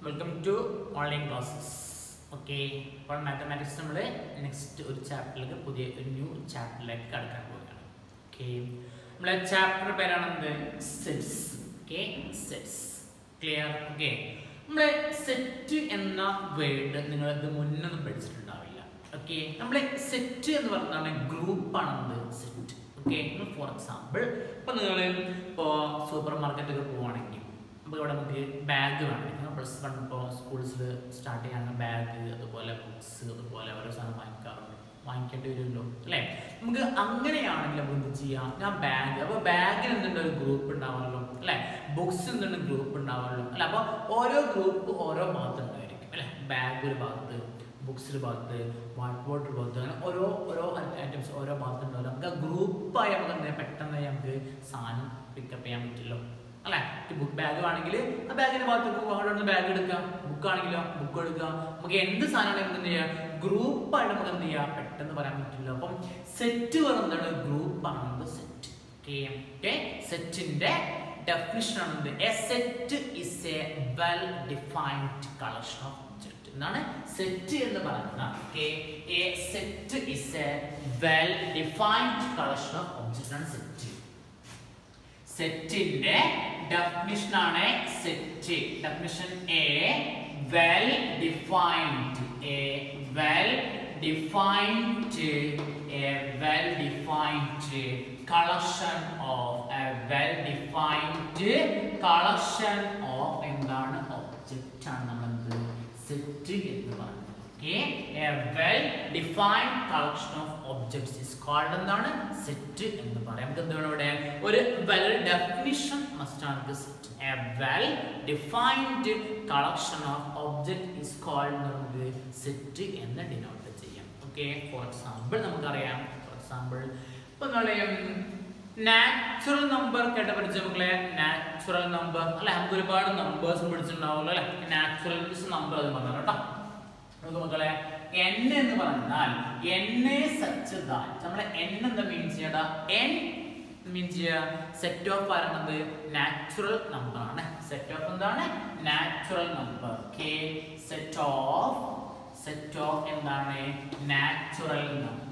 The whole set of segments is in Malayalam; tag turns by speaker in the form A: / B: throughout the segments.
A: Welcome to online classes okay അപ്പോൾ മാത്തമാറ്റിക്സ് നമ്മൾ നെക്സ്റ്റ് ഒരു ചാപ്റ്ററിലേക്ക് പുതിയ ഒരു ന്യൂ ചാപ്റ്ററിലേക്ക് കടക്കാൻ പോവുകയാണ് ഓക്കെ നമ്മളെ ചാപ്റ്റർ പേരാണ് എന്ത് sets okay sets clear okay നമ്മളെ സെറ്റ് എന്ന വേർഡ് നിങ്ങൾ ഇത് മുന്നൊന്നും പഠിച്ചിട്ടുണ്ടാവില്ല ഓക്കെ നമ്മളെ സെറ്റ് എന്ന് പറഞ്ഞാൽ ഗ്രൂപ്പാണ് എന്ത് സെറ്റ് ഓക്കെ ഫോർ എക്സാമ്പിൾ ഇപ്പൊ നിങ്ങൾ ഇപ്പോൾ സൂപ്പർ മാർക്കറ്റൊക്കെ പോവുകയാണെങ്കിൽ നമുക്ക് ഇവിടെ നമുക്ക് ബാഗ് വേണമെങ്കിൽ പ്ലസ് വൺ ഇപ്പോൾ സ്കൂൾസിൽ സ്റ്റാർട്ട് ചെയ്യാനുള്ള ബാഗ് അതുപോലെ ബുക്സ് അതുപോലെ ഓരോ സാധനം വാങ്ങിക്കാറുണ്ട് വാങ്ങിക്കേണ്ടി വരുമല്ലോ അല്ലേ നമുക്ക് അങ്ങനെയാണെങ്കിൽ നമുക്ക് എന്ത് ചെയ്യാം ഞാൻ ബാഗ് അപ്പോൾ ബാഗിൽ എന്തുണ്ട് ഒരു ഗ്രൂപ്പ് ഉണ്ടാവുമല്ലോ അല്ലേ ബുക്സ് എന്തുണ്ട് ഗ്രൂപ്പ് ഉണ്ടാവുമല്ലോ അല്ല അപ്പോൾ ഓരോ ഗ്രൂപ്പ് ഓരോ ഭാഗത്ത് ഉണ്ടായിരിക്കും അല്ലേ ബാഗ് ഒരു ഭാഗത്ത് ബുക്സിൽ ഭാഗത്ത് വൈറ്റ് ബോർഡ് ഭാഗത്ത് അങ്ങനെ ഓരോ ഓരോ ഐറ്റംസ് ഓരോ ഭാഗത്ത് ഉണ്ടാവില്ല നമുക്ക് ആ ഗ്രൂപ്പായി നമുക്ക് എന്താ പെട്ടെന്ന് നമുക്ക് സാധനം പിക്കപ്പ് ചെയ്യാൻ പറ്റില്ലോ അല്ലെ ബുക്ക് ബാഗ് ആണെങ്കിൽ ആ ബാഗിന്റെ ഭാഗത്തേക്ക് അവിടെ ബാഗ് എടുക്കുക ബുക്ക് ആണെങ്കിലോ ബുക്ക് എടുക്കുക നമുക്ക് എന്ത് സാധനമാണെങ്കിലും നമുക്ക് എന്ത് ചെയ്യാം ഗ്രൂപ്പായിട്ട് നമുക്ക് എന്ത് ചെയ്യാം പെട്ടെന്ന് പറയാൻ പറ്റില്ല അപ്പം സെറ്റ് പറയുന്നത് ഗ്രൂപ്പ് ആണ് സെറ്റ് ഓക്കെ സെറ്റിന്റെ ഡെഫിനിഷൻ ആണ് a set is a well defined collection of object എന്നാണ് സെറ്റ് എന്ന് പറയുന്നത് okay a set is a well defined collection of object ആണ് സെറ്റ് സെറ്റിന്റെ ഡെഫിനിഷൻ ആണ് set definition a well defined a well defined a well defined collection of a well defined collection of എന്താണ് ഒബ്ജക്റ്റ് ആണ് നമ്മൾ എന്ത് സെറ്റ് എന്ന് പറയുന്നത് okay a well defined collection of objects is called എന്താണ് സെറ്റ് എന്ന് പറയാം നമുക്ക് എന്താണ് ഇവിടെ ഒരു വെൽ ഡെഫിനിഷൻ മസ്റ്റ് ആണ് set a well defined collection of object is called നമുക്ക് സെറ്റ് എന്ന് ഡിനോട്ട് ചെയ്യാം ഓക്കെ ഫോർ എക്സാമ്പിൾ നമുക്കറിയാം ഫോർ എക്സാമ്പിൾ ഇപ്പൊ നിങ്ങളെ നാച്ചുറൽ നമ്പർ കേട്ട പഠിച്ച മക്കളെ നാച്ചുറൽ നമ്പർ അല്ലെ നമുക്ക് ഒരുപാട് നമ്പേഴ്സ് പഠിച്ചിട്ടുണ്ടാവുമല്ലോ അല്ലെ നാച്ചുറൽ നമ്പർ എന്ന് പറഞ്ഞു കേട്ടോ നമുക്ക് മക്കളെ എൻ എന്ന് പറഞ്ഞാൽ എൻ സച്ച് ദാറ്റ് നമ്മളെ എൻ എന്താ മീൻ ചെയ്യടാ എൻ മീൻ ചെയ്യുക സെറ്റ് ഓഫ് പറയുന്നത് നാച്ചുറൽ നമ്പർ ആണ് സെറ്റ് ഓഫ് എന്താണ് നാച്ചുറൽ നമ്പർ കെ സെറ്റ് ഓഫ് സെറ്റ് ഓഫ് എന്താണ് നാച്ചുറൽ നമ്പർ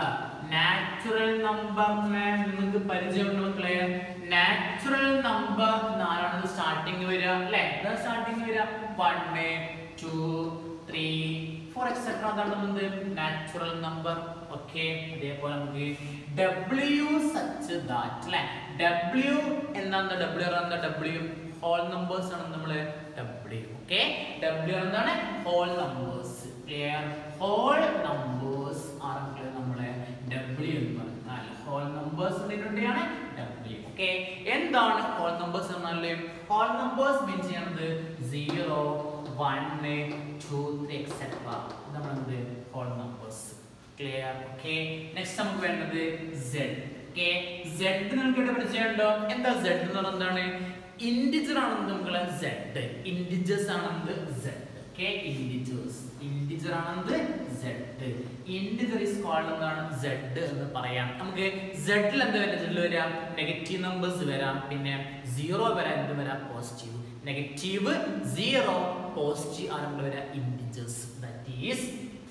A: നാച്ചുറൽ നമ്പർ നിങ്ങൾക്ക് പരിചയമുണ്ട് മക്കളെ നാച്ചുറൽ നമ്പർ നാലാണ് സ്റ്റാർട്ടിങ് വരിക അല്ലെ സ്റ്റാർട്ടിങ് വരിക one two three four etcetera അതാണ് നാച്ചുറൽ നമ്പർ ഓക്കെ അതേപോലെ നമുക്ക് ഡബ്ല്യു സച്ച് ദാറ്റ് അല്ലെ ഡബ്ല്യു എന്താണ് ഡബ്ല്യു എന്താ ഡബ്ല്യു ഹോൾ നമ്പേഴ്സ് ആണ് നമ്മള് ഡബ്ല്യു ഓക്കെ ഡബ്ല്യു എന്താണ് whole numbers clear whole numbers ആണ് നമ്മളെ ഡബ്ല്യു എന്ന് പറഞ്ഞാൽ ഹോൾ നമ്പേഴ്സ് എന്തിനാണ് ഡബ്ല്യു ഓക്കെ എന്താണ് ഹോൾ നമ്പേഴ്സ് എന്നാൽ ഹോൾ നമ്പേഴ്സ് മീൻ ചെയ്യുന്നത് zero one two three etcetera നമ്മളെന്ത് whole numbers clear okay next നമുക്ക് വേണ്ടത് സെഡ് ഓക്കെ സെഡ് നിങ്ങൾക്ക് ഇവിടെ പരിചയമുണ്ടോ എന്താ സെഡ് എന്ന് പറഞ്ഞാൽ എന്താണ് ഇൻഡിജർ ആണെന്ന് നമുക്ക് സെഡ് ഇൻഡിജേഴ്സ് ആണെന്ത് സെഡ് ഓക്കെ ഇൻഡിജേഴ്സ് ഇൻഡിജർ ആണെന്ത് സെഡ് ഇൻഡിജർ ഇസ് കോൾഡ് എന്താണ് സെഡ് എന്ന് പറയാം നമുക്ക് സെഡിൽ എന്ത് വരാം സെഡിൽ വരാം നെഗറ്റീവ് നമ്പേഴ്സ് വരാം പിന്നെ സീറോ വരാം എന്ത് വരാം പോസിറ്റീവ് നെഗറ്റീവ് സീറോ പോസിറ്റീവ് ആണ് വരാം integers that is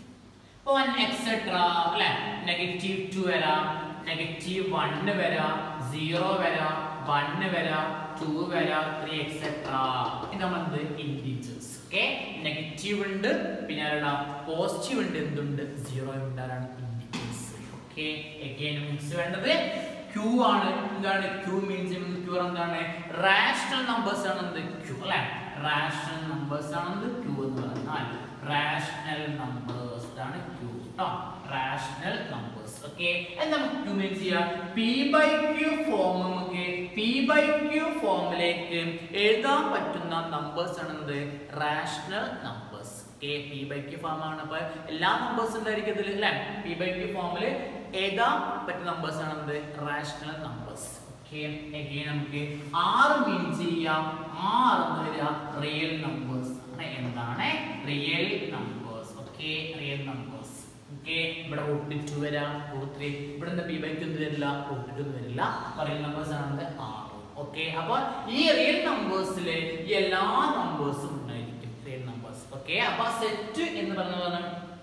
A: one etcetera അല്ലെ നെഗറ്റീവ് ടു വരാം നെഗറ്റീവ് വണ്ണ് വരാം സീറോ വരാം വണ്ണ് വരാം ടു വരാം ത്രീ എക്സെട്ര ഇത് നമ്മളെന്ത് ഇൻഡിജേഴ്സ് ഓക്കെ നെഗറ്റീവ് ഉണ്ട് പിന്നെ ആരാണ് പോസിറ്റീവ് ഉണ്ട് എന്തുണ്ട് സീറോ ഉണ്ട് ആരാണ് ഇൻഡിജേഴ്സ് ഓക്കെ എഗെയിൻ മീൻസ് വേണ്ടത് ക്യൂ ആണ് എന്താണ് ക്യൂ മീൻസ് ക്യൂ എന്താണ് റാഷണൽ നമ്പേഴ്സ് ആണ് എന്ത് ക്യൂ അല്ലെ റാഷണൽ നമ്പേഴ്സ് ആണ് എന്ത് ക്യൂ എന്ന് പറഞ്ഞാൽ റാഷണൽ നമ്പേഴ്സ് ആണ് ക്യൂ കേട്ടോ റാഷണൽ നമ്പേഴ്സ് ഓക്കെ നമുക്ക് ക്യൂ മീൻസ് ചെയ്യാം പി ബൈ ക്യൂ ഫോം നമുക്ക് പി ബൈ ക്യൂ ഫോമിലേക്ക് എഴുതാൻ പറ്റുന്ന നമ്പേഴ്സ് ആണ് എന്ത് rational numbers okay P by Q form ആണ് അപ്പൊ എല്ലാ നമ്പേഴ്സ് ഉണ്ടായിരിക്കും ഇതിൽ അല്ലെ പി ബൈ ക്യൂ ഫോമിൽ എഴുതാൻ പറ്റുന്ന നമ്പേഴ്സ് ആണ് എന്ത് റാഷണൽ നമ്പേഴ്സ് again നമുക്ക് ആറ് മീൻ ചെയ്യാം ആറ് എന്ന് വരിക റിയൽ നമ്പേഴ്സ് എന്താണ് real numbers okay real numbers okay ഇവിടെ റൂട്ട് ടു വരാം റൂട്ട് ത്രീ ഇവിടെ എന്താ പി ബൈ ടു ഒന്നും വരില്ല റൂട്ട് ടു ഒന്നും വരില്ല റിയൽ നമ്പേഴ്സ് ആണ് ആറ് ഓക്കെ അപ്പൊ ഈ റിയൽ നമ്പേഴ്സിലെ എല്ലാ നമ്പേഴ്സും ഉണ്ടായിരിക്കും റിയൽ ഓക്കെ അപ്പൊ സെറ്റ് എന്ന് പറഞ്ഞ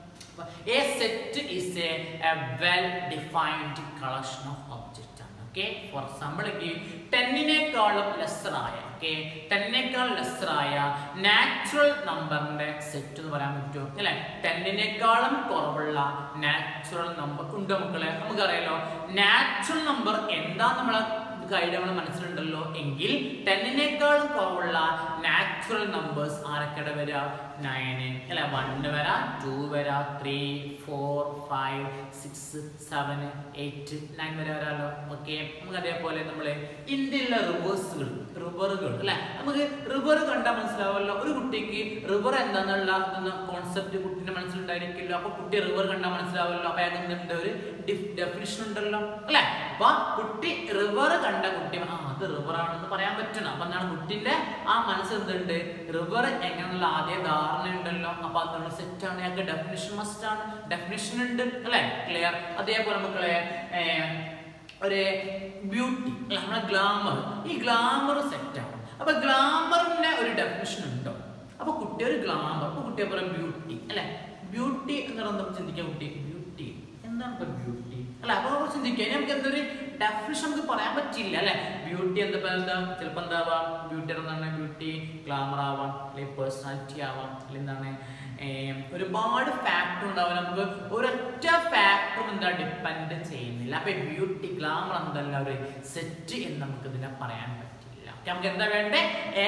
A: a set is a well defined collection of object ആണ് ഓക്കെ ഫോർ എക്സാമ്പിൾ ടെന്നിനേക്കാളും ലെസർ ആയ ഓക്കെ ടെന്നിനേക്കാൾ ലെസർ ആയ നാച്ചുറൽ നമ്പറിന്റെ സെറ്റ് എന്ന് പറയാൻ പറ്റുമോ അല്ലെ ടെന്നിനേക്കാളും കുറവുള്ള നാച്ചുറൽ നമ്പർ ഉണ്ട് മക്കളെ നമുക്കറിയാലോ നാച്ചുറൽ നമ്പർ എന്താ നമ്മളെ കാര്യം നമ്മൾ മനസ്സിലുണ്ടല്ലോ എങ്കിൽ ടെന്നിനേക്കാളും കുറവുള്ള നാച്ചുറൽ നമ്പേഴ്സ് ആരൊക്കെയുടെ വരിക നയന് അല്ലെ വണ്ണ് വരാം ടു വരാം three four five six seven eight nine വരെ വരാമല്ലോ ഓക്കെ നമുക്ക് അതേപോലെ നമ്മൾ ഇന്ത്യയിലുള്ള റിവേഴ്സുകൾ റിവറുകൾ അല്ലെ നമുക്ക് റിവർ കണ്ടാൽ മനസ്സിലാവുമല്ലോ ഒരു കുട്ടിക്ക് റിവർ എന്താന്നുള്ള കോൺസെപ്റ്റ് കുട്ടിന്റെ മനസ്സിലുണ്ടായിരിക്കില്ല അപ്പൊ കുട്ടി റിവർ കണ്ടാൽ മനസ്സിലാവുമല്ലോ അപ്പൊ അയാൾക്ക് ഒരു ഡെഫിനിഷൻ ഉണ്ടല്ലോ അല്ലെ അപ്പൊ കുട്ടി റിവർ കണ്ട കുട്ടി ആ അത് റിവർ ആണെന്ന് പറയാൻ പറ്റണം അപ്പൊ എന്താണ് കുട്ടിന്റെ ആ മനസ്സ് എന്തുണ്ട് റിവർ എങ്ങനെയുള്ള ആദ്യ ധാരണ ഉണ്ടല്ലോ അപ്പൊ അതുകൊണ്ട് സെറ്റ് ആണ് ഞങ്ങൾക്ക് ഡെഫിനിഷൻ മസ്റ്റ് ആണ് ഡെഫിനിഷൻ ഉണ്ട് അല്ലെ ക്ലിയർ അതേപോലെ മക്കളെ ഏർ, ഒരു ബ്യൂട്ടി അല്ല നമ്മുടെ ഗ്ലാമർ ഈ ഗ്ലാമർ സെറ്റ് ആണ് അപ്പൊ ഗ്ലാമറിന്റെ ഒരു ഡെഫിനിഷൻ ഉണ്ടോ അപ്പൊ കുട്ടി ഒരു ഗ്ലാമർ അപ്പൊ കുട്ടിയെ പറയാം ബ്യൂട്ടി അല്ലെ ബ്യൂട്ടി എന്ന് പറയുമ്പോൾ ചിന്തിക്കാം കുട്ടി ബ്യൂട്ടി എന്താണ് ഇപ്പൊ ബ്യൂട്ടി അല്ല അപ്പൊ നമ്മൾ ചിന്തിക്കുക ഇനി നമുക്ക് എന്തൊരു ഡെഫിനിഷൻ നമുക്ക് പറയാൻ പറ്റില്ല അല്ലെ ബ്യൂട്ടി എന്താ ഇപ്പൊ എന്താ ചിലപ്പോൾ എന്താവാം ബ്യൂട്ടി എന്താണ് ബ്യൂട്ടി ഗ്ലാമർ ആവാം അല്ലെങ്കിൽ പേഴ്സണാലിറ്റി ആവാം അല്ലെങ്കിൽ എന്താണ് ഏം, ഒരുപാട് ഫാക്ടർ ഉണ്ടാവും നമുക്ക് ഒരൊറ്റ ഫാക്ടറും എന്താ ഡിപ്പെൻഡ് ചെയ്യുന്നില്ല അപ്പൊ ബ്യൂട്ടി ഗ്ലാമർ എന്തല്ല ഒരു സെറ്റ് എന്ന് നമുക്ക് ഇതിനെ പറയാൻ പറ്റില്ല Okay, നമുക്ക് എന്താ വേണ്ടേ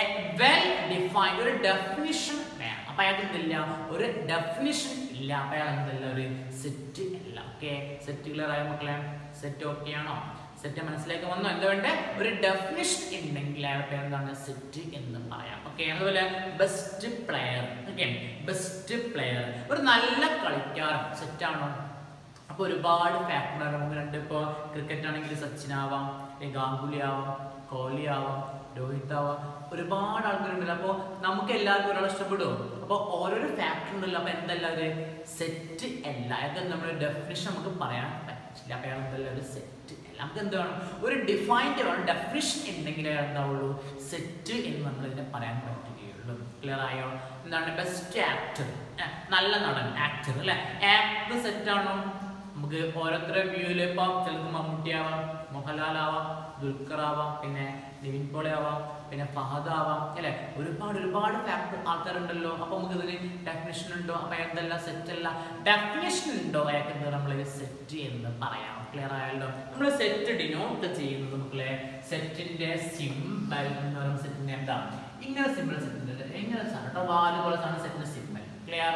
A: വെൽ ഡിഫൈൻഡ് ഒരു ഡെഫിനിഷൻ വേണം അപ്പൊ അയാൾക്ക് എന്തില്ല ഒരു ഡെഫിനിഷൻ ഇല്ല അപ്പൊ അയാൾ എന്തല്ല ഒരു സെറ്റ് അല്ല ഓക്കെ സെറ്റ് ക്ലിയർ ആയ മക്കളെ സെറ്റ് ഓക്കെ ആണോ സെറ്റ് മനസ്സിലേക്ക് വന്നു എന്താ വേണ്ടേ ഒരു ഡെഫിനിഷൻ ഉണ്ടെങ്കിൽ അയാളുടെ പേര് എന്താണ് സെറ്റ് എന്ന് പറയാം ഓക്കെ അതുപോലെ best player okay best player ഒരു നല്ല കളിക്കാരൻ സെറ്റ് ആണോ അപ്പൊ ഒരുപാട് ഫാക്ടർ നമുക്ക് രണ്ട് ഇപ്പൊ ക്രിക്കറ്റ് ആണെങ്കിൽ സച്ചിൻ ആവാം അല്ലെങ്കിൽ ഗാംഗുലി ആവാം കോഹ്ലി ആവാം രോഹിത് ആവാം ഒരുപാട് ആൾക്കാരുണ്ടല്ലോ അപ്പോൾ നമുക്ക് എല്ലാവർക്കും ഒരാൾ ഇഷ്ടപ്പെടുമോ അപ്പോൾ ഓരോരോ ഫാക്ടർ ഉണ്ടല്ലോ അപ്പോൾ എന്തല്ല ഒരു സെറ്റ് അല്ല അതൊക്കെ നമ്മുടെ ഡെഫിനിഷൻ നമുക്ക് പറയാൻ പറ്റില്ല അപ്പോൾ അയാൾ എന്തല്ല ഒരു സെറ്റ് അല്ല നമുക്ക് എന്ത് വേണം ഒരു ഡിഫൈൻഡ് വേണം ഡെഫിനിഷൻ ഉണ്ടെങ്കിലേ അയാൾ എന്താവുള്ളൂ സെറ്റ് എന്ന് നമ്മൾ ഇതിനെ പറയാൻ പറ്റുകയുള്ളൂ ക്ലിയർ ആയോ എന്താണ് ബെസ്റ്റ് ആക്ടർ നല്ല നടൻ ആക്ടർ അല്ലെ ആക്ടർ സെറ്റ് ആണോ നമുക്ക് ഓരോരുത്തരുടെ വ്യൂവിൽ ഇപ്പം ചിലർക്ക് മമ്മൂട്ടി ആവാം മോഹൻലാൽ ആവാം ദുൽഖർ ആവാം പിന്നെ നിവിൻ പോളി ആവാം പിന്നെ ഫഹദ് ആവാം അല്ലെ ഒരുപാട് ഒരുപാട് ഫാക്ടർ ആൾക്കാരുണ്ടല്ലോ അപ്പൊ നമുക്ക് ഇതിന് ഡെഫിനേഷൻ ഉണ്ടോ അപ്പൊ എന്തെല്ലാം സെറ്റ് അല്ല ഡെഫിനേഷൻ ഉണ്ടോ അയാൾക്ക് എന്താ നമ്മൾ സെറ്റ് എന്ന് പറയാം ക്ലിയർ ആയല്ലോ നമ്മൾ സെറ്റ് ഡിനോട്ട് ചെയ്യുന്നത് മക്കളെ സെറ്റിന്റെ സിമ്പിൾ എന്ന് പറയുന്ന സെറ്റിന്റെ എന്താ ഇങ്ങനെ സിമ്പിൾ സെറ്റിന്റെ എങ്ങനെ സാധനം വാല് പോലെ സാധനം സെറ്റിന്റെ സിമ്പിൾ ക്ലിയർ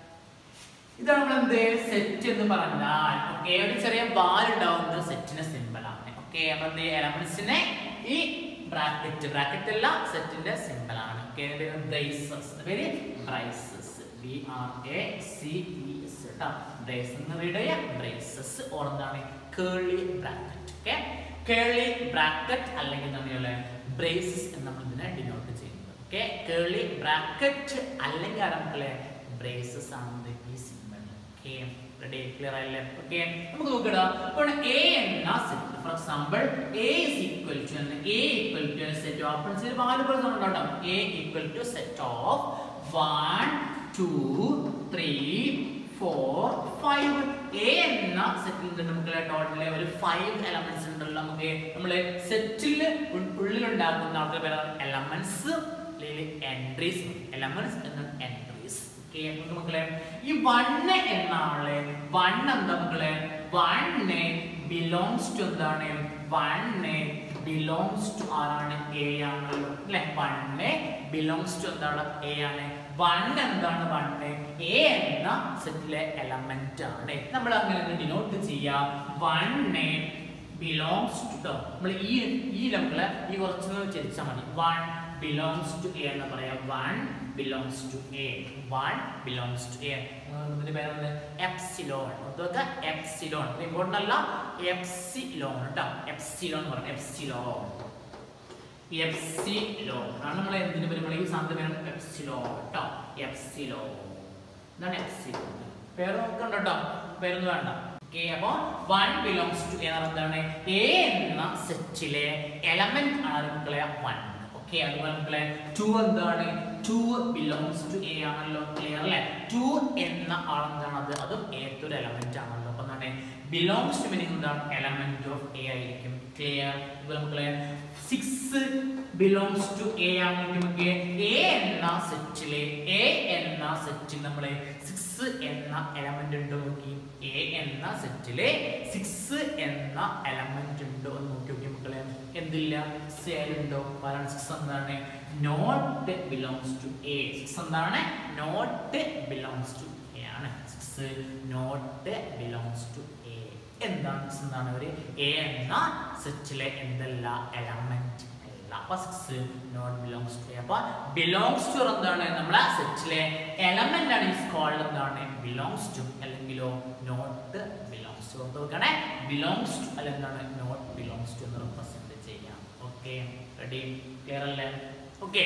A: ഇതാണ് നമ്മൾ എന്ത് സെറ്റ് എന്ന് പറഞ്ഞാൽ ഓക്കെ ഒരു ചെറിയ ബാൽ ഉണ്ടാവുന്നത് സെറ്റിന്റെ സിമ്പിൾ ആണ് ഓക്കെ നമ്മൾ എന്ത് എലമെന്റ്സിനെ ഈ ബ്രാക്കറ്റ് ബ്രാക്കറ്റ് അല്ല സെറ്റിന്റെ സിമ്പിൾ ആണ് ഓക്കെ ബ്രൈസസ് പേര് braces B R A C E S കേട്ടോ ബ്രൈസ് എന്ന് റീഡ് ചെയ്യാം ബ്രൈസസ് ഓർ എന്താണ് curly bracket okay curly bracket അല്ലെങ്കിൽ എന്താണ് പറയുക ബ്രേസസ് എന്ന് നമ്മൾ ഇതിനെ ഡിനോട്ട് ചെയ്യുന്നത് ഓക്കെ കേളി ബ്രാക്കറ്റ് അല്ലെങ്കിൽ ആരംഭിക്കലേ ബ്രേസസ് ആണ് ഈ സിമ്പിൾ ഓക്കെ റെഡി ക്ലിയർ ആയില്ലേ ഓക്കെ നമുക്ക് നോക്കിടാം അപ്പോൾ എ എന്ന set for example A is equal to A equal to set of friends നാല് പോലെ നമ്മൾ ഉണ്ടാവും A equal to set of 1 2 3 four five A എന്ന സെറ്റിൽ നമുക്ക് ടോട്ടല് ഒരു ഫൈവ് എലമെന്റ്സ് ഉണ്ടല്ലോ നമുക്ക് നമ്മള് സെറ്റിൽ ഉള്ളിലുണ്ടാക്കുന്ന ആൾക്കാർ പേരാണ് എലമെന്റ്സ് അല്ലെങ്കിൽ എൻട്രീസ് എലമെന്റ്സ് എന്ന എൻട്രീസ് മക്കളെ ഈ വണ്ണ് എന്ന ആള് വൺ എന്താ മക്കളെ വണ്ണ് ബിലോങ്സ് ടു എന്താണ് വണ്ണ് ബിലോങ്സ് ടു ആരാണ് എ ആണല്ലോ അല്ലെ വണ്ണ് ബിലോങ്സ് ടു എന്താണ് എ ആണ് വൺ എന്താണ് വണ്ണ് എ എന്ന സെറ്റിലെ എലമെന്റ് ആണ് നമ്മൾ അങ്ങനെ ഡിനോട്ട് ചെയ്യാം വണ്ണ് ബിലോങ്സ് ടു നമ്മൾ ഈ ഈ നമ്മള് ഈ കുറച്ച് ചരിച്ചാൽ മതി വൺ ബിലോങ്സ് ടു എ എന്ന് പറയാം one belongs to A one belongs to A ഇതിന്റെ പേരാണ് എപ്സിലോൺ അതൊക്കെ എപ്സിലോൺ ഇമ്പോർട്ടൻ്റ് അല്ല എപ്സിലോൺ കേട്ടോ എപ്സിലോൺ എന്ന് പറയാം എപ്സിലോൺ എപ്സിലോൺ ആണ് നമ്മൾ എന്തിനു വരുമ്പോൾ ഈ സാധനം പേരാണ് എപ്സിലോൺ കേട്ടോ എപ്സിലോൺ ഇതാണ് എപ്സിലോൺ പേര് നോക്കണ്ട കേട്ടോ പേരൊന്നും വേണ്ട ഓക്കെ അപ്പോ വൺ ബിലോങ്സ് ടു എന്താണ് എ എന്ന സെറ്റിലെ എലമെന്റ് ആണ് മക്കളെ വൺ ഓക്കെ അതുപോലെ മക്കളെ ടു എന്താണ് ടു ബിലോങ്സ് ടു എ ആണല്ലോ ക്ലിയർ അല്ലേ ടു എന്ന ആളെന്താണ് അത് അതും ഏതൊരു ഒരു എലമെന്റ് ആണല്ലോ അപ്പൊ എന്താണ് ബിലോങ്സ് ടു മീനിങ് എന്താണ് എലമെന്റ് ഓഫ് എ ആയിരിക്കും ക്ലിയർ ഇപ്പൊ നമുക്ക് clear six belongs to A ആണെങ്കിൽ നമുക്ക് എ എന്ന സെറ്റിലെ എ എന്ന സെറ്റിൽ നമ്മളെ സിക്സ് എന്ന എലമെന്റ് ഉണ്ടോ നോക്കി എ എന്ന സെറ്റിലെ സിക്സ് എന്ന എലമെന്റ് ഉണ്ടോ എന്ന് നോക്കി നോക്കി മക്കളെ എന്തില്ല സെൽ ഉണ്ടോ കാരണം സിക്സ് എന്താണ് not belongs to A six എന്താണ് നോട്ട് ബിലോങ്സ് ടു എ ആണ് six not belongs to A എന്താണ് six എന്താണ് ഒരു എ എന്ന സെറ്റിലെ എന്തല്ല എലമെന്റ് അല്ല അപ്പൊ സിക്സ് നോട്ട് ബിലോങ്സ് ടു അപ്പൊ ബിലോങ്സ് ടു എന്താണ് നമ്മളെ സെറ്റിലെ എലമെന്റ് ആണ് ഈ കോൾഡ് എന്താണ് ബിലോങ്സ് ടു അല്ലെങ്കിലോ നോട്ട് ബിലോങ്സ് ടു നോക്കണേ ബിലോങ്സ് ടു അല്ല എന്താണ് നോട്ട് ബിലോങ്സ് ടു എന്ന് റെപ്രസെന്റ് ചെയ്യാം ഓക്കെ റെഡി ക്ലിയർ അല്ലേ ഓക്കെ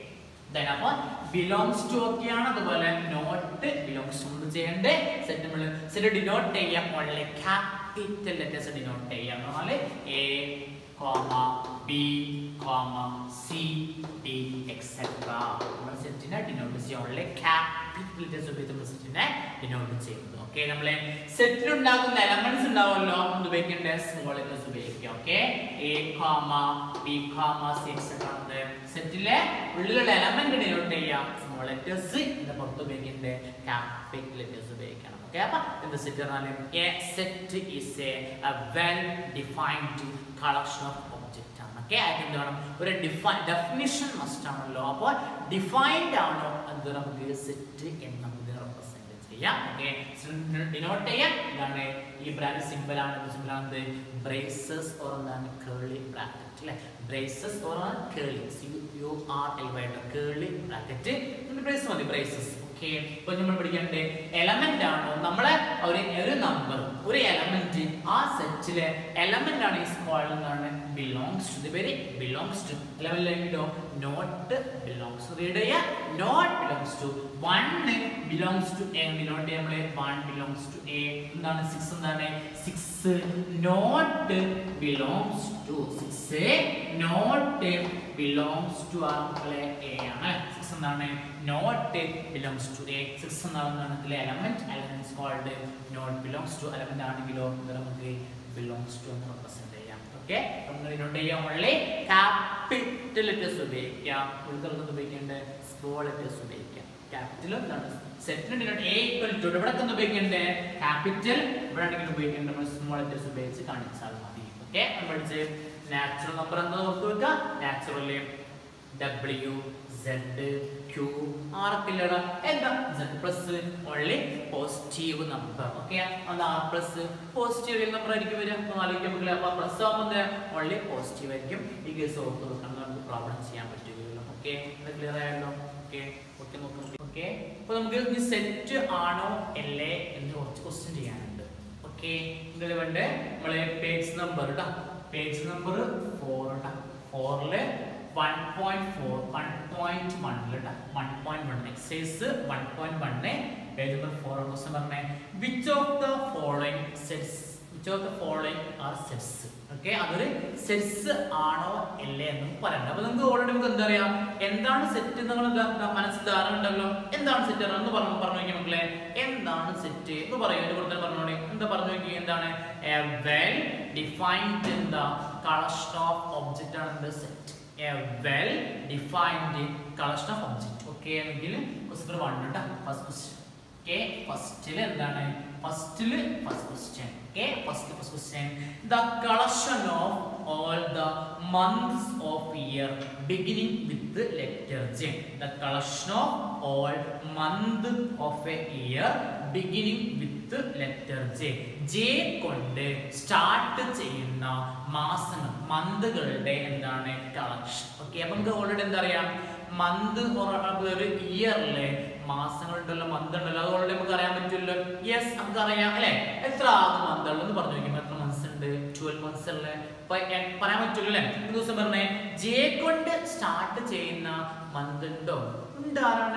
A: അപ്പൊ ബിലോങ്സ് ടു ഒക്കെയാണ് അതുപോലെ നോട്ട് ബിലോങ്സ് ടു എന്ന് ചെയ്യേണ്ട സെറ്റ് നമ്മൾ സെറ്റ് ഡിനോട്ട് ചെയ്യാം ഓൺലി ക്യാപിറ്റൽ ലെറ്റേഴ്സ് ഡിനോട്ട് ചെയ്യാം പറഞ്ഞാല് A comma B comma C D etcetera നമ്മൾ സെറ്റിനെ ഡിനോട്ട് ചെയ്യാം ഓൺലി ക്യാപിറ്റൽ ലെറ്റേഴ്സ് ഉപയോഗിച്ച് നമ്മൾ സെറ്റിനെ ഡിനോട്ട് ചെയ്യുന്നത് ഓക്കെ നമ്മളെ സെറ്റിൽ ഉണ്ടാകുന്ന എലമെന്റ്സ് ഉണ്ടാവുമല്ലോ അത് ഉപയോഗിക്കേണ്ട സ്മോൾ ലെറ്റേഴ്സ് ഉപയോഗിക്കാം okay a comma B comma c etcetera സെറ്റിലെ ഉള്ളിലുള്ള എലമെന്റ് ഡിനോട്ട് ചെയ്യാം സ്മോൾ ലെറ്റേഴ്സ് ഇതിന്റെ പുറത്ത് ഉപയോഗിക്കേണ്ട ക്യാപിറ്റൽ ലെറ്റേഴ്സ് ഉപയോഗിക്കണം ഓക്കെ അപ്പൊ എന്ത് സെറ്റ് പറഞ്ഞാലും a set is a well defined collection of object ആണ് ഓക്കെ അതിന് എന്ത് വേണം ഒരു ഡിഫൈൻ ഡെഫിനിഷൻ മസ്റ്റ് ആണല്ലോ അപ്പോൾ ഡിഫൈൻഡ് ആണോ അത് നമുക്ക് സെറ്റ് എന്ന് നമുക്ക് റെപ്രസെന്റ് ചെയ്യാം ഓക്കെ ഡിനോട്ട് ചെയ്യാം ഇതാണ് ഈ ബ്രാക്കറ്റ് സിമ്പിൾ ആണ് സിമ്പിൾ ആണ് ബ്രേസസ് ഓർ എന്താണ് കേളി ബ്രാക്കറ്റ് അല്ലേ braces or curly C U R L Y curly bracket brace മതി ബ്രേസസ് ഓക്കെ ഇപ്പൊ നമ്മൾ പഠിക്കേണ്ടത് എലമെന്റ് ആണോ നമ്മളെ ഒരു ഒരു നമ്പർ ഒരു എലമെന്റ് ആ സെറ്റിലെ എലമെന്റ് ആണ് ഈ സ്മോൾ എന്താണ് ബിലോങ്സ് ടു പേര് ബിലോങ്സ് ടു ലെവലിലേക്കിട്ടോ നോട്ട് ബിലോങ്സ് റീഡ് ചെയ്യാ not belongs to one belongs to A denote ചെയ്യാൻ നമ്മള് വൺ ബിലോങ്സ് ടു എ എന്താണ് സിക്സ് എന്താണ് six not belongs to six not belongs to ആ മക്കളെ എ ആണ് സിക്സ് എന്താണ് not belongs to A six എന്നാണ് ഇതിലെ element element called not belongs to element ആണെങ്കിലോ ഇത് നമുക്ക് ബിലോങ്സ് ടു എന്ന് റെപ്രസെന്റ് ചെയ്യാം ഓക്കെ നമ്മൾ ഡിനോട്ട് ചെയ്യാൻ ഉള്ളി ക്യാപിറ്റൽ ലെറ്റേഴ്സ് ഉപയോഗിക്കാം ഉൾക്കൊള്ളുന്നത് ഉപയോഗിക്കേണ്ട സ്മോൾ ലെറ്റേഴ്സ് ഉപയോഗിക്കാം ക്യാപിറ്റൽ എന്താണ് സെറ്റിന് ഡിനോട്ട് എ ഈക്വൽ ടു ഇവിടെ ഒക്കെ ഉപയോഗിക്കേണ്ടത് ക്യാപിറ്റൽ ഇവിടെ ആണെങ്കിൽ ഉപയോഗിക്കേണ്ട നമ്മൾ സ്മോൾ ലെറ്റേഴ്സ് ഉപയോഗിച്ച് കാണിച്ചാൽ മതി ഓക്കെ നമ്മൾ പഠിച്ച് നാച്ചുറൽ നമ്പർ എന്താ നോക്കി വെക്കുക നാച്ചുറലി ഡബ്ല്യു സെഡ് ക്യൂ ആർക്ക് ഇല്ലടാ എന്താ Z plus only positive number okay അത് ആർ പ്ലസ് പോസിറ്റീവ് നമ്പർ ആയിരിക്കും വരിക അപ്പോൾ ആലോചിക്കാൻ പറ്റില്ല അപ്പോൾ പ്ലസ് ആകുമ്പോൾ ഓൺലി പോസിറ്റീവ് ആയിരിക്കും ഈ കേസ് ഓർത്ത് വെക്കണം നമുക്ക് പ്രോബ്ലം ചെയ്യാൻ പറ്റുകയുള്ളൂ ഓക്കെ ഇത് ക്ലിയർ ആയല്ലോ ഓക്കെ ഓക്കെ നോക്കാം ഓക്കെ അപ്പോൾ നമുക്ക് ഇനി സെറ്റ് ആണോ അല്ലേ എന്ന് കുറച്ച് ക്വസ്റ്റ്യൻ ചെയ്യാനുണ്ട് ഓക്കെ ഇതിൽ വേണ്ട നമ്മളെ പേജ് നമ്പർ കേട്ടോ പേജ് നമ്പർ ഫോർ കേട്ടോ ഫോറില് one point four one point വണ്ണിൽ one point one exercise one point one page number four question പറഞ്ഞേ which of the following sets which of the following are sets okay അതൊരു സെറ്റ്സ് ആണോ അല്ലേ എന്നും പറയണ്ട അപ്പൊ നിങ്ങൾക്ക് ഓൾറെഡി നമുക്ക് എന്താ പറയാ എന്താണ് സെറ്റ് നിങ്ങൾ മനസ്സിൽ ധാരണ ഉണ്ടല്ലോ എന്താണ് സെറ്റ് എന്ന് പറഞ്ഞു പറഞ്ഞു നോക്കി മക്കളെ എന്താണ് സെറ്റ് എന്ന് പറയും എന്റെ കൂടുതൽ പറഞ്ഞോളി എന്താ പറഞ്ഞു നോക്കി എന്താണ് വെൽ ഡിഫൈൻഡ് എന്താ കളക്ഷൻ ഓഫ് ഒബ്ജക്റ്റ് ആണ് എന്ത് set a well defined collection of object okay എങ്കിൽ ക്വസ്റ്റ്യൻ വൺ കേട്ടോ ഫസ്റ്റ് ക്വസ്റ്റ്യൻ ഓക്കെ ഫസ്റ്റിൽ എന്താണ് ഫസ്റ്റിൽ first question okay first first question the collection of all the months of year beginning with letter J the collection of all month of a year beginning with letter J J കൊണ്ട് സ്റ്റാർട്ട് ചെയ്യുന്ന മാസങ്ങൾ മന്തുകളുടെ എന്താണ് കളക്ഷൻ ഓക്കെ അപ്പൊ നമുക്ക് ഓൾറെഡി എന്താ പറയാ മന്ത് ഒരു ഇയറിലെ മാസങ്ങളുണ്ടല്ലോ മന്ത് ഉണ്ടല്ലോ അത് ഓൾറെഡി നമുക്ക് അറിയാൻ പറ്റുമല്ലോ യെസ് നമുക്ക് അറിയാം അല്ലെ എത്ര ആകെ മന്ത് ഉള്ളതെന്ന് പറഞ്ഞു നോക്കുമ്പോൾ എത്ര മന്ത്സ് ഉണ്ട് ട്വൽവ് മന്ത്സ് അല്ലേ അപ്പൊ എ- പറയാൻ പറ്റുമല്ലോ അല്ലെ ഒരു ദിവസം പറഞ്ഞേ ജെ കൊണ്ട് സ്റ്റാർട്ട് ചെയ്യുന്ന മന്ത് ഉണ്ടോ ഉണ്ട് ആരാണ്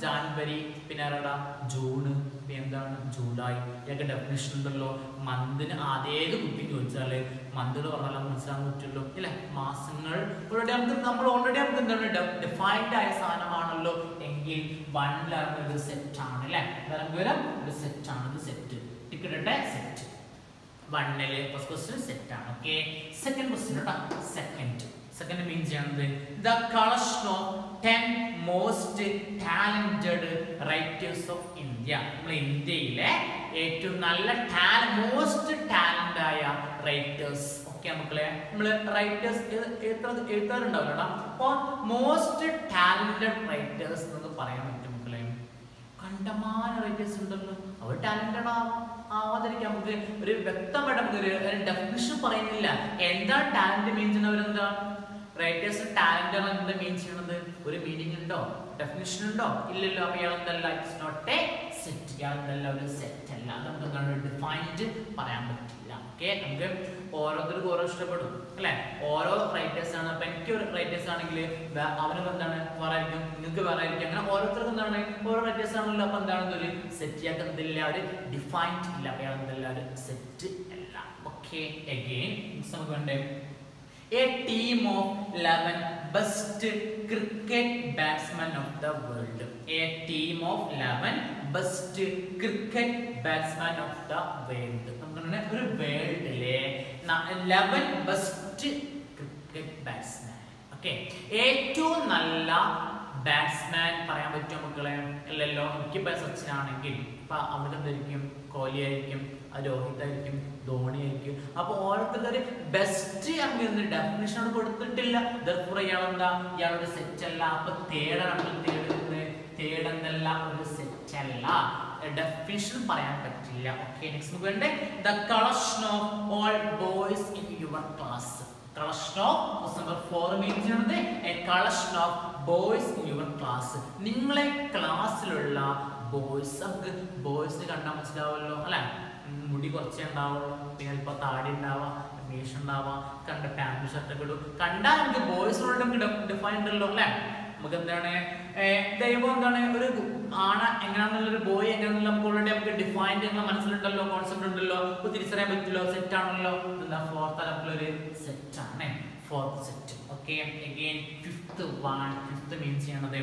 A: ജാനുവരി പിന്നെ ആരാടാ ജൂണ് പിന്നെ എന്താണ് ജൂലൈ ഇതൊക്കെ ഡെഫിനേഷൻ ഉണ്ടല്ലോ മന്തിന് ആദ്യേത് കുട്ടി ചോദിച്ചാല് മന്ത് എന്ന് പറഞ്ഞാൽ മനസ്സിലാക്കാൻ പറ്റുമല്ലോ ഇല്ലേ മാസങ്ങൾ ഓൾറെഡി നമുക്ക് നമ്മൾ ഓൾറെഡി നമുക്ക് എന്താണ് ഡിഫൈൻഡ് ആയ സാധനമാണല്ലോ എങ്കിൽ വൺ ലെവൽ ഒരു സെറ്റ് ആണ് അല്ലേ നമുക്ക് വരാം ഒരു സെറ്റ് ആണ് ഇത് സെറ്റ് ടിക്കറ്റ് സെറ്റ് വണ്ണില് ഫസ്റ്റ് ക്വസ്റ്റ്യൻ സെറ്റ് ആണ് ഓക്കെ സെക്കൻഡ് ക്വസ്റ്റ്യൻ കേട്ടോ സെക്കൻഡ് സെക്കൻഡ് മീൻ ചെയ്യുന്നത് the collection of ten most talented writers of India നമ്മൾ ഇന്ത്യയിലെ ഏറ്റവും നല്ല മോസ്റ്റ് ടാലന്റ് ആയ റൈറ്റേഴ്സ് ഓക്കെ മക്കളെ നമ്മൾ റൈറ്റേഴ്സ് എത്ര എഴുത്താറുണ്ടാവില്ല അപ്പൊ മോസ്റ്റ് ടാലന്റഡ് റൈറ്റേഴ്സ് എന്ന് പറയാൻ പറ്റും മക്കളെ കണ്ടമാന റൈറ്റേഴ്സ് ഉണ്ടല്ലോ അവർ ടാലന്റഡ് ആവാതിരിക്കാം നമുക്ക് ഒരു വ്യക്തമായിട്ട് നമുക്ക് ഒരു ഡെഫിനിഷൻ പറയുന്നില്ല എന്താ ടാലന്റ് മീൻ ചെയ്യുന്നവരെന്താ റൈറ്റേഴ്സ് ടാലന്റ് എന്താ മീൻ ചെയ്യണത് ഒരു മീനിങ് ഉണ്ടോ ഡെഫിനിഷൻ ഉണ്ടോ ഇല്ലല്ലോ അപ്പൊ ഇയാൾ എന്തല്ല ഇറ്റ്സ് നോട്ട് എ സെറ്റ് ഇയാൾ എന്തല്ല ഒരു സെറ്റ് അല്ല അത് നമുക്ക് എന്താണ് ഡിഫൈൻഡ് പറയാൻ പറ്റില്ല ഓക്കെ നമുക്ക് ഓരോരുത്തർക്കും ഓരോ ഇഷ്ടപ്പെടും അല്ലെ ഓരോ റൈറ്റേഴ്സ് ആണ് അപ്പൊ എനിക്ക് ഒരു റൈറ്റേഴ്സ് ആണെങ്കിൽ അവനും എന്താണ് വേറെ ആയിരിക്കും നിങ്ങൾക്ക് വേറെ ആയിരിക്കും അങ്ങനെ ഓരോരുത്തർക്കും എന്താണ് ഓരോ റൈറ്റേഴ്സ് ആണല്ലോ അപ്പൊ എന്താണ് ഒരു സെറ്റ് ചെയ്യാത്ത എന്തില്ല ഒരു ഡിഫൈൻഡ് ഇല്ല അപ്പൊ അയാൾ എന്തല്ല ഒരു സെറ്റ് അല്ല ഓക്കെ അഗെയിൻ നമുക്ക് വേണ്ടേ a team of 11 best cricket batsmen of the world a team of 11 best cricket batsmen of the world നമുക്ക് ഒരു വേൾഡിലെ 11 ബെസ്റ്റ് ക്രിക്കറ്റ് ബാറ്റ്സ്മാൻ ഓക്കെ ഏറ്റവും നല്ല ബാറ്റ്സ്മാൻ പറയാൻ പറ്റുമോ മക്കളെ അല്ലല്ലോ എനിക്ക് സച്ചിൻ ആണെങ്കിൽ ഇപ്പൊ അവിടെ എന്തായിരിക്കും കോഹ്ലി ആയിരിക്കും രോഹിത് ആയിരിക്കും ധോണി ആയിരിക്കും അപ്പൊ ഓരോരുത്തർ ബെസ്റ്റ് അങ്ങനെ ഡെഫിനേഷൻ അവിടെ കൊടുത്തിട്ടില്ല ദർപ്പുറ ഇയാളെന്താ ഇയാളൊരു സെറ്റ് അല്ല അപ്പൊ തേടാണ് നമ്മൾ തേടുന്നത് തേടുന്നല്ല ഒരു സെറ്റ് അല്ല ഡെഫിനിഷൻ പറയാൻ പറ്റില്ല ഓക്കെ നെക്സ്റ്റ് നമുക്ക് വേണ്ടേ the collection of all boys in your class collection of number four mean ചെയ്യുന്നത് a collection of boys in your class നിങ്ങളെ ക്ലാസ്സിലുള്ള ബോയ്സ് നമുക്ക് ബോയ്സിന് കണ്ടാൽ മനസ്സിലാവുമല്ലോ അല്ലെ മുടി കുറച്ചേ ഉണ്ടാവുള്ളൂ പിന്നെ ചിലപ്പോൾ താടി ഉണ്ടാവാം മീശ ഉണ്ടാവാം കണ്ട പാൻറ് ഷർട്ടൊക്കെ ഇടും കണ്ടാൽ നമുക്ക് ബോയ്സിനോട് നമുക്ക് ഡിഫൈൻ ഉണ്ടല്ലോ അല്ലെ നമുക്ക് എന്താണ് ദൈവം എന്താണ് ഒരു ആണ എങ്ങനെയാണെന്നുള്ളൊരു ബോയ് എങ്ങനെയാണെന്നുള്ള നമുക്ക് ഓൾറെഡി നമുക്ക് ഡിഫൈൻഡ് എന്നുള്ള മനസ്സിലുണ്ടല്ലോ കോൺസെപ്റ്റ് ഉണ്ടല്ലോ അപ്പൊ തിരിച്ചറിയാൻ പറ്റില്ലോ സെറ്റ് ആണല്ലോ എന്താ ഫോർത്ത് നമുക്കൊരു സെറ്റ് ആണ് fourth set okay again fifth one fifth means ചെയ്യണത്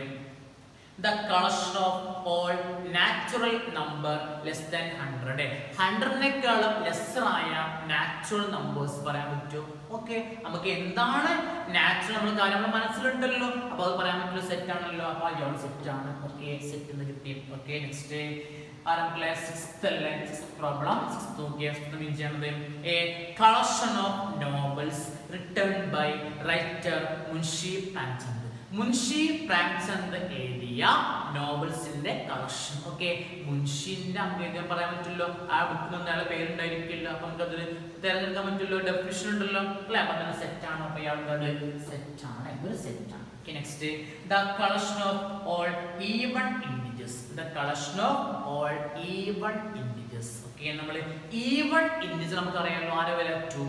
A: the collection of all natural number less than hundred ഹൺഡ്രഡിനേക്കാളും ലെസ്സർ ആയ നാച്ചുറൽ നമ്പേഴ്സ് പറയാൻ പറ്റുമോ ഓക്കെ നമുക്ക് എന്താണ് നാച്ചുറൽ നമ്മൾ കാര്യം നമ്മുടെ മനസ്സിലുണ്ടല്ലോ അപ്പൊ അത് പറയാൻ പറ്റുന്ന സെറ്റ് ആണല്ലോ അപ്പൊ അയാൾ സെറ്റ് ആണ് ഓക്കെ സെറ്റ് എന്ന് കിട്ടി ഓക്കെ നെക്സ്റ്റ് ആരംഭിലെ സിക്സ്ത് അല്ലേ സിക്സ്ത് പ്രോബ്ലം സിക്സ്ത് നോക്കിയ മീൻ ചെയ്യണത് a collection of novels written by writer Munshi Premchand Munshi Premchand എഴുതിയ നോവൽസിന്റെ കളക്ഷൻ ഓക്കെ മുൻഷിന്റെ നമുക്ക് എഴുതാൻ പറയാൻ പറ്റുമല്ലോ ആ ബുക്കിൽ നിന്ന് അയാളെ പേരുണ്ടായിരിക്കില്ല അപ്പൊ നമുക്കതിൽ തിരഞ്ഞെടുക്കാൻ പറ്റുമല്ലോ ഡെഫിനിഷൻ ഉണ്ടല്ലോ അല്ലെ അപ്പൊ അങ്ങനെ സെറ്റ് ആണ് അപ്പൊ ഇയാളുടെ സെറ്റ് ആണ് ഇതൊരു സെറ്റ് ആണ് okay next the collection of all even integers the collection of all even integers okay നമ്മൾ ഈവൺ ഇൻഡിജസ് നമുക്ക് അറിയാമല്ലോ ആരെ വില ടു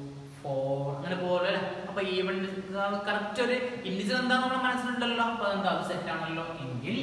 A: ഫോർ അങ്ങനെ പോലെ അപ്പൊ ഈവൺ കറക്റ്റ് ഒരു ഇൻഡിജർ എന്താന്ന് നമ്മുടെ മനസ്സിലുണ്ടല്ലോ അപ്പൊ എന്താ അത് സെറ്റ് ആണല്ലോ എങ്കിൽ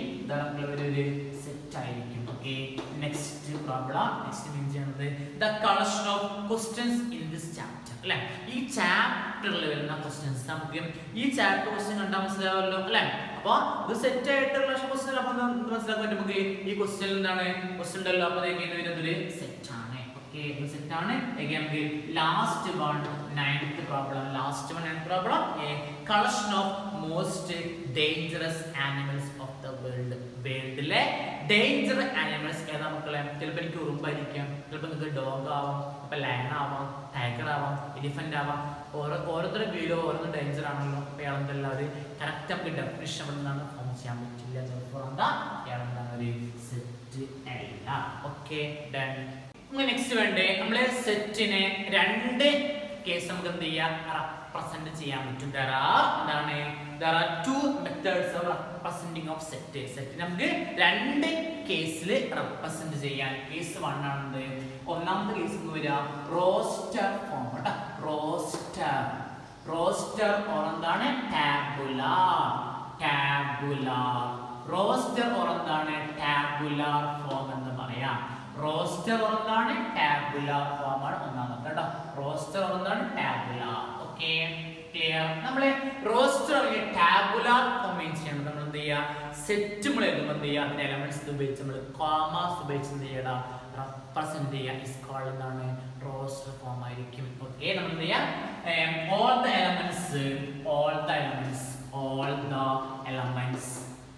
A: ഒരു സെറ്റ് ആയിരിക്കും okay next problem next mean ചെയ്യുന്നത് the collection of questions in this chapter അല്ലെ ഈ ചാപ്റ്ററിൽ വരുന്ന ക്വസ്റ്റ്യൻസ് നമുക്ക് ഈ ചാപ്റ്റർ ക്വസ്റ്റ്യൻ കണ്ടാൽ മനസ്സിലാവുമല്ലോ അല്ലെ അപ്പൊ ഇത് സെറ്റ് ആയിട്ടുള്ള ക്വസ്റ്റ്യൻ അപ്പൊ മനസ്സിലാക്കാൻ പറ്റും നമുക്ക് ഈ ക്വസ്റ്റ്യൻ എന്താണ് ക്വസ്റ്റ്യൻ ഉണ്ടല്ലോ അപ്പൊ വരുന്നതൊരു സെറ്റ് ആണ് ഓക്കെ സെറ്റ് ആണ് നമുക്ക് last one ninth problem last one ninth problem a collection of most dangerous animals of the world വേൾഡിലെ ഡേഞ്ചർ ആനിമൽസ് ഏതാ മക്കളെ ചിലപ്പോൾ എനിക്ക് ഉറുമ്പായിരിക്കാം ചിലപ്പോൾ നിങ്ങൾക്ക് ഡോഗ് ആവാം ഇപ്പൊ ലയൺ ആവാം ടൈഗർ ആവാം എലിഫന്റ് ആവാം ഓരോ ഓരോരുത്തരുടെ വീഡിയോ ഓരോന്നും ഡേഞ്ചർ ആണല്ലോ അപ്പൊ ഇയാളെന്തല്ല ഒരു കറക്റ്റ് നമുക്ക് ഡെഫിനിഷൻ അവിടെ നിന്നാണ് ഫോം ചെയ്യാൻ പറ്റില്ല എന്താ ഇയാളെന്താണ് ഒരു സെറ്റ് അല്ല ഓക്കെ ഡൺ നെക്സ്റ്റ് വേണ്ടേ നമ്മളെ സെറ്റിനെ രണ്ട് കേസ് നമുക്ക് എന്ത് ചെയ്യാം റെപ്രസെന്റ് ചെയ്യാൻ പറ്റും ദർ ആർ എന്താണ് there are two methods of representing of set set നമുക്ക് രണ്ട് കേസിൽ റെപ്രസെന്റ് ചെയ്യാൻ കേസ് വൺ ആണെന്ത് ഒന്നാമത്തെ കേസ് എന്ന് വരിക റോസ്റ്റർ ഫോം കേട്ടോ റോസ്റ്റർ റോസ്റ്റർ ഓർ എന്താണ് ടാബുലാർ ടാബുലാർ റോസ്റ്റർ ഓർ എന്താണ് ടാബുലാർ ഫോം എന്ന് പറയാം റോസ്റ്റർ ഓർ എന്താണ് ടാബുലാർ ഫോം ആണ് ഒന്നാമത്തെ കേട്ടോ റോസ്റ്റർ ഓർ എന്താണ് ടാബുലാർ ഓക്കെ ക്ലിയർ നമ്മൾ റോസ്റ്റർ അല്ലെങ്കിൽ ടാബുലാർ ഫോം മീൻസ് ചെയ്യണം നമ്മൾ എന്ത് ചെയ്യുക സെറ്റ് നമ്മൾ എഴുതുമ്പോൾ എന്ത് ചെയ്യുക അതിന്റെ എലമെന്റ്സ് ഉപയോഗിച്ച് നമ്മൾ കോമാസ് ഉപയോഗിച്ച് എന്ത് ചെയ്യണം റെപ്രസെന്റ് ചെയ്യുക ഇസ് കോൾഡ് എന്താണ് റോസ്റ്റർ ഫോം ആയിരിക്കും ഓക്കെ നമ്മൾ എന്ത് ചെയ്യാം all the elements all the elements all the elements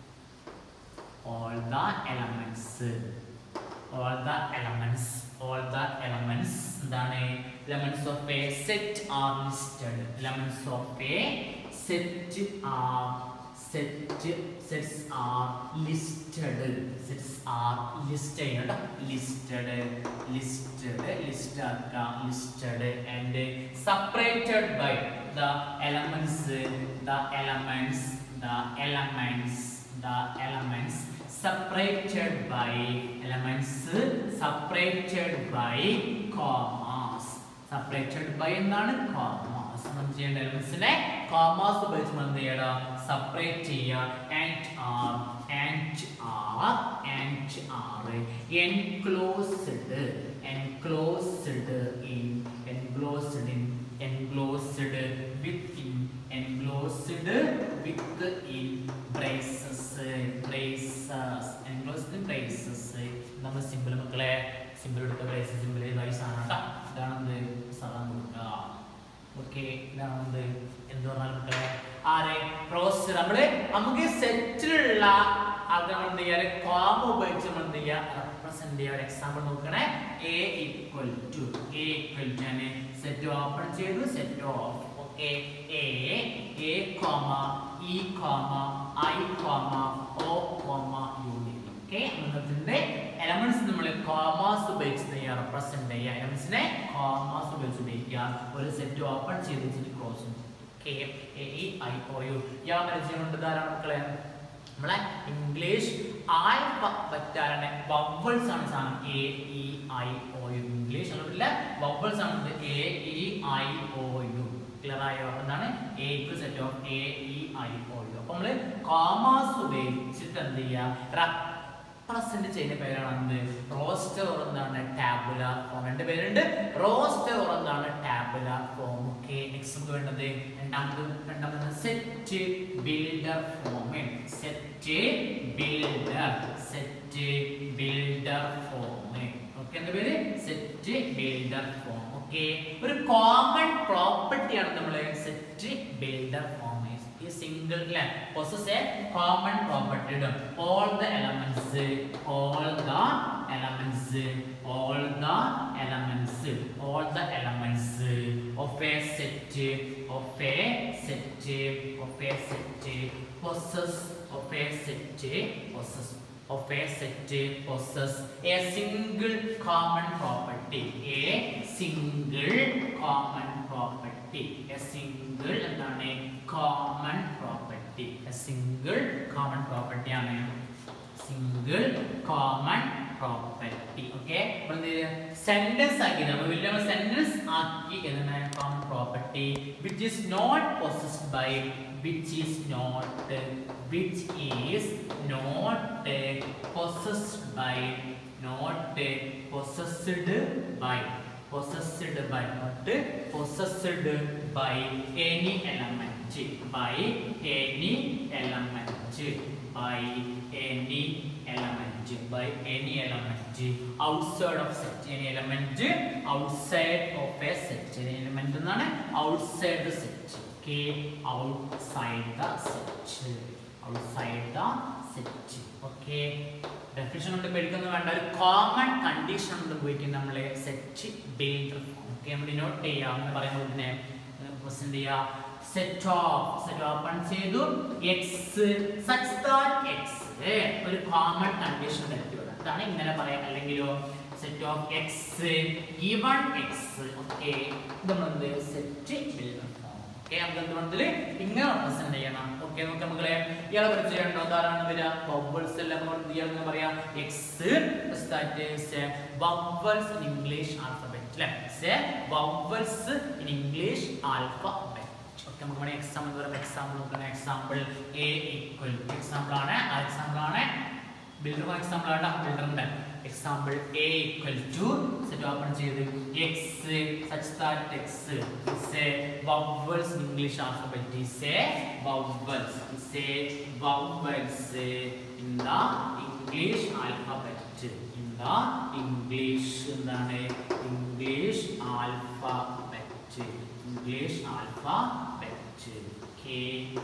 A: all the elements all the elements all the elements എന്താണ് elements of a set are listed elements of a set are set sets are listed sets are listed കേട്ടോ listed listed list ആക്കാം listed and separated by the elements the elements the elements the elements separated by elements separated by commas separated by എന്താണ് commas നമ്മൾ ചെയ്യേണ്ട എലമെന്റ്സിനെ commas ഉപയോഗിച്ച് നമ്മൾ എന്ത് ചെയ്യണം സെപ്പറേറ്റ് ചെയ്യുക and are and are and are enclosed enclosed in enclosed in enclosed within enclosed within braces braces enclosed braces നമ്മൾ സിമ്പിൾ മക്കളെ സിമ്പിൾ എടുത്ത ബ്രേസ് സിമ്പിൾ ഇതായി സാധനം കേട്ടോ ഇതാണ് എന്ത് സാധനം കൊടുക്കുക ഓക്കെ ഇതാണ് എന്ത് എന്ത് പറഞ്ഞാൽ മക്കളെ ആരെ റോസ്റ്റർ നമ്മള് നമുക്ക് സെറ്റിലുള്ള അത് നമ്മൾ എന്ത് ചെയ്യാറ് കോമ ഉപയോഗിച്ച് നമ്മൾ എന്ത് ചെയ്യുക റെപ്രസെന്റ് ചെയ്യുക ഒരു എക്സാമ്പിൾ നോക്കണേ A equal to A equal to ആണ് സെറ്റ് ഓപ്പൺ ചെയ്തു set of okay A A comma E comma I comma O comma union okay എന്നതിന്റെ എലമെന്റ്സ് നമ്മൾ കോമാസ് ഉപയോഗിച്ച് ചെയ്യാം റെപ്രസെന്റ് ചെയ്യുക എലമെന്റ്സിനെ കോമാസ് ഉപയോഗിച്ച് ഉപയോഗിക്കുക ഒരു സെറ്റ് ഓപ്പൺ ചെയ്ത് വെച്ചിട്ട് close okay A E I O U yeah പരിചയം കൊണ്ട് ധാരാളം മക്കളെ നമ്മളെ ഇംഗ്ലീഷ് ആൽഫബറ്റാണ് വവ്വൽസ് ആണ് സാധനം A E I O U English അല്ല വവ്വൽസ് ആണ് A E I O U clear ആയോ എന്താണ് A to set of A E I O U അപ്പൊ നമ്മള് കോമാസ് ഉപയോഗിച്ചിട്ട് എന്ത് ചെയ്യുക റെപ്രസെന്റ് ചെയ്യുന്ന പേരാണ് എന്ത് റോസ്റ്റർ ഓർ എന്താണ് ടാബുലാർ ഫോം രണ്ട് പേരുണ്ട് റോസ്റ്റർ ഓർ എന്താണ് ടാബുലാർ ഫോം ഓക്കെ നെക്സ്റ്റ് നമുക്ക് വേണ്ടത് രണ്ടാമത് രണ്ടാമത് set builder form set builder set builder form okay എന്താ പേര് സെറ്റ് ബിൽഡർ ഫോം ഓക്കെ ഒരു കോമൺ പ്രോപ്പർട്ടിയാണ് നമ്മൾ സെറ്റ് ബിൽഡർ ഫോം ഈ സിംഗിൾ അല്ലേ possess a common property ഇടും all the elements all the elements all the elements all the elements of a set of a set of a set possess of a set possess of a set possess a single common property a single common property a single എന്താണ് common property a single common property ആണ് single common property okay അപ്പോൾ എന്ത് സെന്റൻസ് ആക്കി നമ്മൾ വലിയ സെന്റൻസ് ആക്കി എന്താണ് common property which is not possessed by which is not which is not possessed by not possessed by possessed by not possessed by any element by any element by any element by any element outside of set any element outside of a set any element എന്നാണ് outside the set okay outside the set outside the set okay definition കൊണ്ട് പേടിക്കൊന്നും വേണ്ട ഒരു കോമൺ കണ്ടീഷൻ കൊണ്ട് പോയിട്ട് നമ്മൾ സെറ്റ് ബിൽഡർ ഓക്കെ നമ്മൾ നോട്ട് ചെയ്യാം എന്ന് പറയുമ്പോൾ ഇതിനെ പ്രസന്റ് ചെയ്യാം സെറ്റ് ഓഫ് സെറ്റ് ഓപ്പൺ ചെയ്തു എക്സ് സച്ച് ദാറ്റ് എക്സ് ഒരു കോമൺ കണ്ടീഷൻ തരത്തിലുള്ള അതാണ് ഇങ്ങനെ പറയാം അല്ലെങ്കിലോ set of x given x okay ഇത് നമ്മളെന്ത് സെറ്റ് ബിൽഡർ ഓക്കെ നമുക്ക് എന്തുകൊണ്ടിൽ ഇങ്ങനെ റെപ്രസെന്റ് ചെയ്യണം ഓക്കെ നമുക്ക് മക്കളെ ഇയാളെ പരിചയമുണ്ടോ ധാരാളം വരിക വവ്വൽസ് എല്ലാം കൊണ്ട് ഇയാൾ എന്ന് പറയാം x vowels in English alphabet അല്ലേ വവ്വൽസ് ഇൻ ഇംഗ്ലീഷ് ആൽഫബറ്റ് നമുക്ക് വേണമെങ്കിൽ എക്സാമ്പിൾ പറയാം എക്സാമ്പിൾ നോക്കണം എക്സാമ്പിൾ എ ഈക്വൽ എക്സാമ്പിൾ ആണ് ആ എക്സാമ്പിൾ ആണ് ബിൽഡർ എക്സാമ്പിൾ ആണ് ബിൽഡറിന്റെ example A equal to set open ചെയ്ത് x such that x is a vowels English alphabet is a vowels is a vowels in the English alphabet in the English എന്താണ് English alphabet English alphabet okay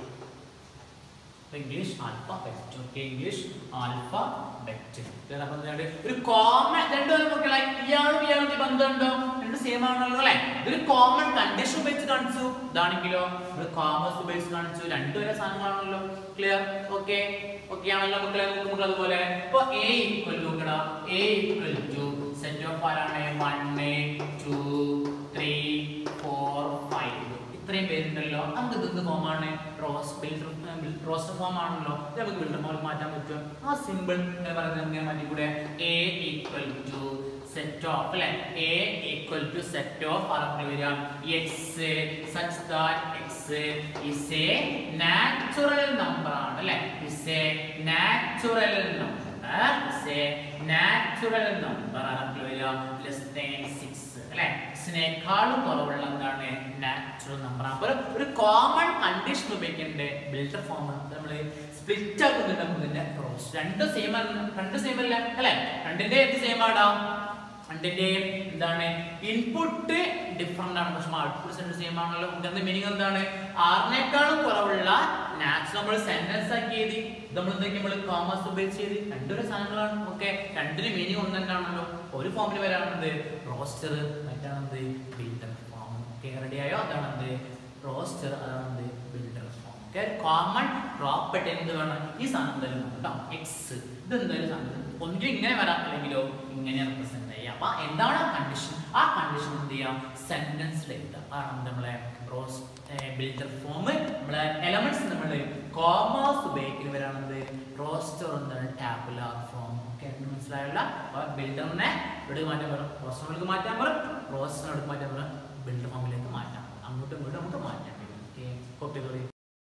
A: English alphabet okay English alphabet അപ്പൊ എന്താണ് ഒരു കോമൺ രണ്ടുപേരും മക്കളെ ഇയാളും ഇയാളും ബന്ധമുണ്ടോ രണ്ട് സെയിം ആണല്ലോ അല്ലെ ഒരു കോമൺ കണ്ടീഷൻ ഉപയോഗിച്ച് കാണിച്ചു ഇതാണെങ്കിലോ ഒരു കോമേഴ്സ് ഉപയോഗിച്ച് കാണിച്ചു രണ്ടുപേരെ സാധനങ്ങളാണല്ലോ ക്ലിയർ ഓക്കെ ഓക്കെ ആണല്ലോ മക്കളെ നമുക്ക് അതുപോലെ ഇപ്പൊ എ ഈക്വൽ ടു നോക്കടാ A equal to set of ആരാണ് one two three four five ഇത്രയും പേരുണ്ടല്ലോ നമുക്ക് ഇതെന്ത് ഫോമാണ് റോസ് ബിൽഡർ റോസ്റ്റർ ഫോം ആണല്ലോ ഇത് നമുക്ക് ബിൽഡർ ഫോമിൽ മാറ്റാൻ പറ്റും ആ സിമ്പിൾ പറയുന്നത് എങ്ങനെ മാറ്റി കൂടെ A equal to set of അല്ലെ A equal to set of ആർക്കും വരിക x such that x is a natural number ആണ് അല്ലെ is a natural number is a natural number ആർക്കും വരിക ലെസ് ദാൻ സിക്സ് അല്ലെ സിനേക്കാളും കുറവുള്ള എന്താണ് നാച്ചുറൽ നമ്പർ അപ്പോൾ ഒരു കോമൺ കണ്ടീഷൻ ഉപയോഗിക്കണ്ടേ ബിൽഡർ ഫോം നമ്മൾ സ്പ്ലിറ്റ് ആക്കുന്നുണ്ട് ഇതിന്റെ ക്രോസ് രണ്ട് സെയിം രണ്ട് സെയിം അല്ല അല്ലെ രണ്ടിന്റെ എന്ത് സെയിം ആടാം രണ്ടിന്റെയും എന്താണ് ഇൻപുട്ട് ഡിഫറെന്റ് ആണ് പക്ഷെ ഔട്ട്പുട്ട് രണ്ട് സെയിം ആണല്ലോ ഇതിന്റെ മീനിങ് എന്താണ് ആറിനേക്കാളും കുറവുള്ള നാച്ചുറൽ നമ്മൾ സെന്റൻസ് ആക്കി എഴുതി നമ്മൾ എന്തൊക്കെ നമ്മൾ കോമേഴ്സ് ഉപയോഗിച്ച് എഴുതി രണ്ടൊരു സാധനങ്ങളാണ് ഓക്കെ രണ്ടിന് മീനിങ് ഒന്ന് തന്നെയാണല്ലോ ഒരു ഫോമിൽ വരാണെന്ത് റോസ്റ്റർ മറ്റാണെന്ത് ബിൽഡർ ഫോം ഓക്കെ റെഡിയായോ അതാണെന്ത് റോസ്റ്റർ അതാണെന്ത് builder form okay common property എന്ത് വേണം ഈ സാധനം എന്തായാലും വേണം കേട്ടോ എക്സ് ഇത് എന്തായാലും സാധനം ഒന്നുകിൽ ഇങ്ങനെ വരാം അല്ലെങ്കിലോ ഇങ്ങനെ റെപ്രസെന്റ് ചെയ്യാം അപ്പൊ എന്താണ് കണ്ടീഷൻ ആ കണ്ടീഷൻ എന്ത് ചെയ്യാം സെന്റൻസിൽ എഴുതാം അതാണ് നമ്മളെ റോസ് ബിൽഡർ ഫോം നമ്മളെ എലമെന്റ്സ് നമ്മൾ കോമേഴ്സ് ഉപയോഗിക്കുന്നവരാണെന്ത് റോസ്റ്റർ എന്താണ് ടാബുലാർ ഫോം ഒക്കെ മനസ്സിലായുള്ള അപ്പൊ ബിൽഡറിനെ ഇവിടെ മാറ്റാൻ പറയും റോസ്റ്ററിലേക്ക് മാറ്റാൻ പറയും റോസ്റ്ററിനോട് മാറ്റാൻ പറയും ബിൽഡർ ഫോമിലേക്ക് മാറ്റാം അങ്ങോട്ടും ഇങ്ങോട്ടും നമുക്ക് മാറ്റാൻ പറ്റും ഓക്കെ കോപ്പി ചെയ്തോളി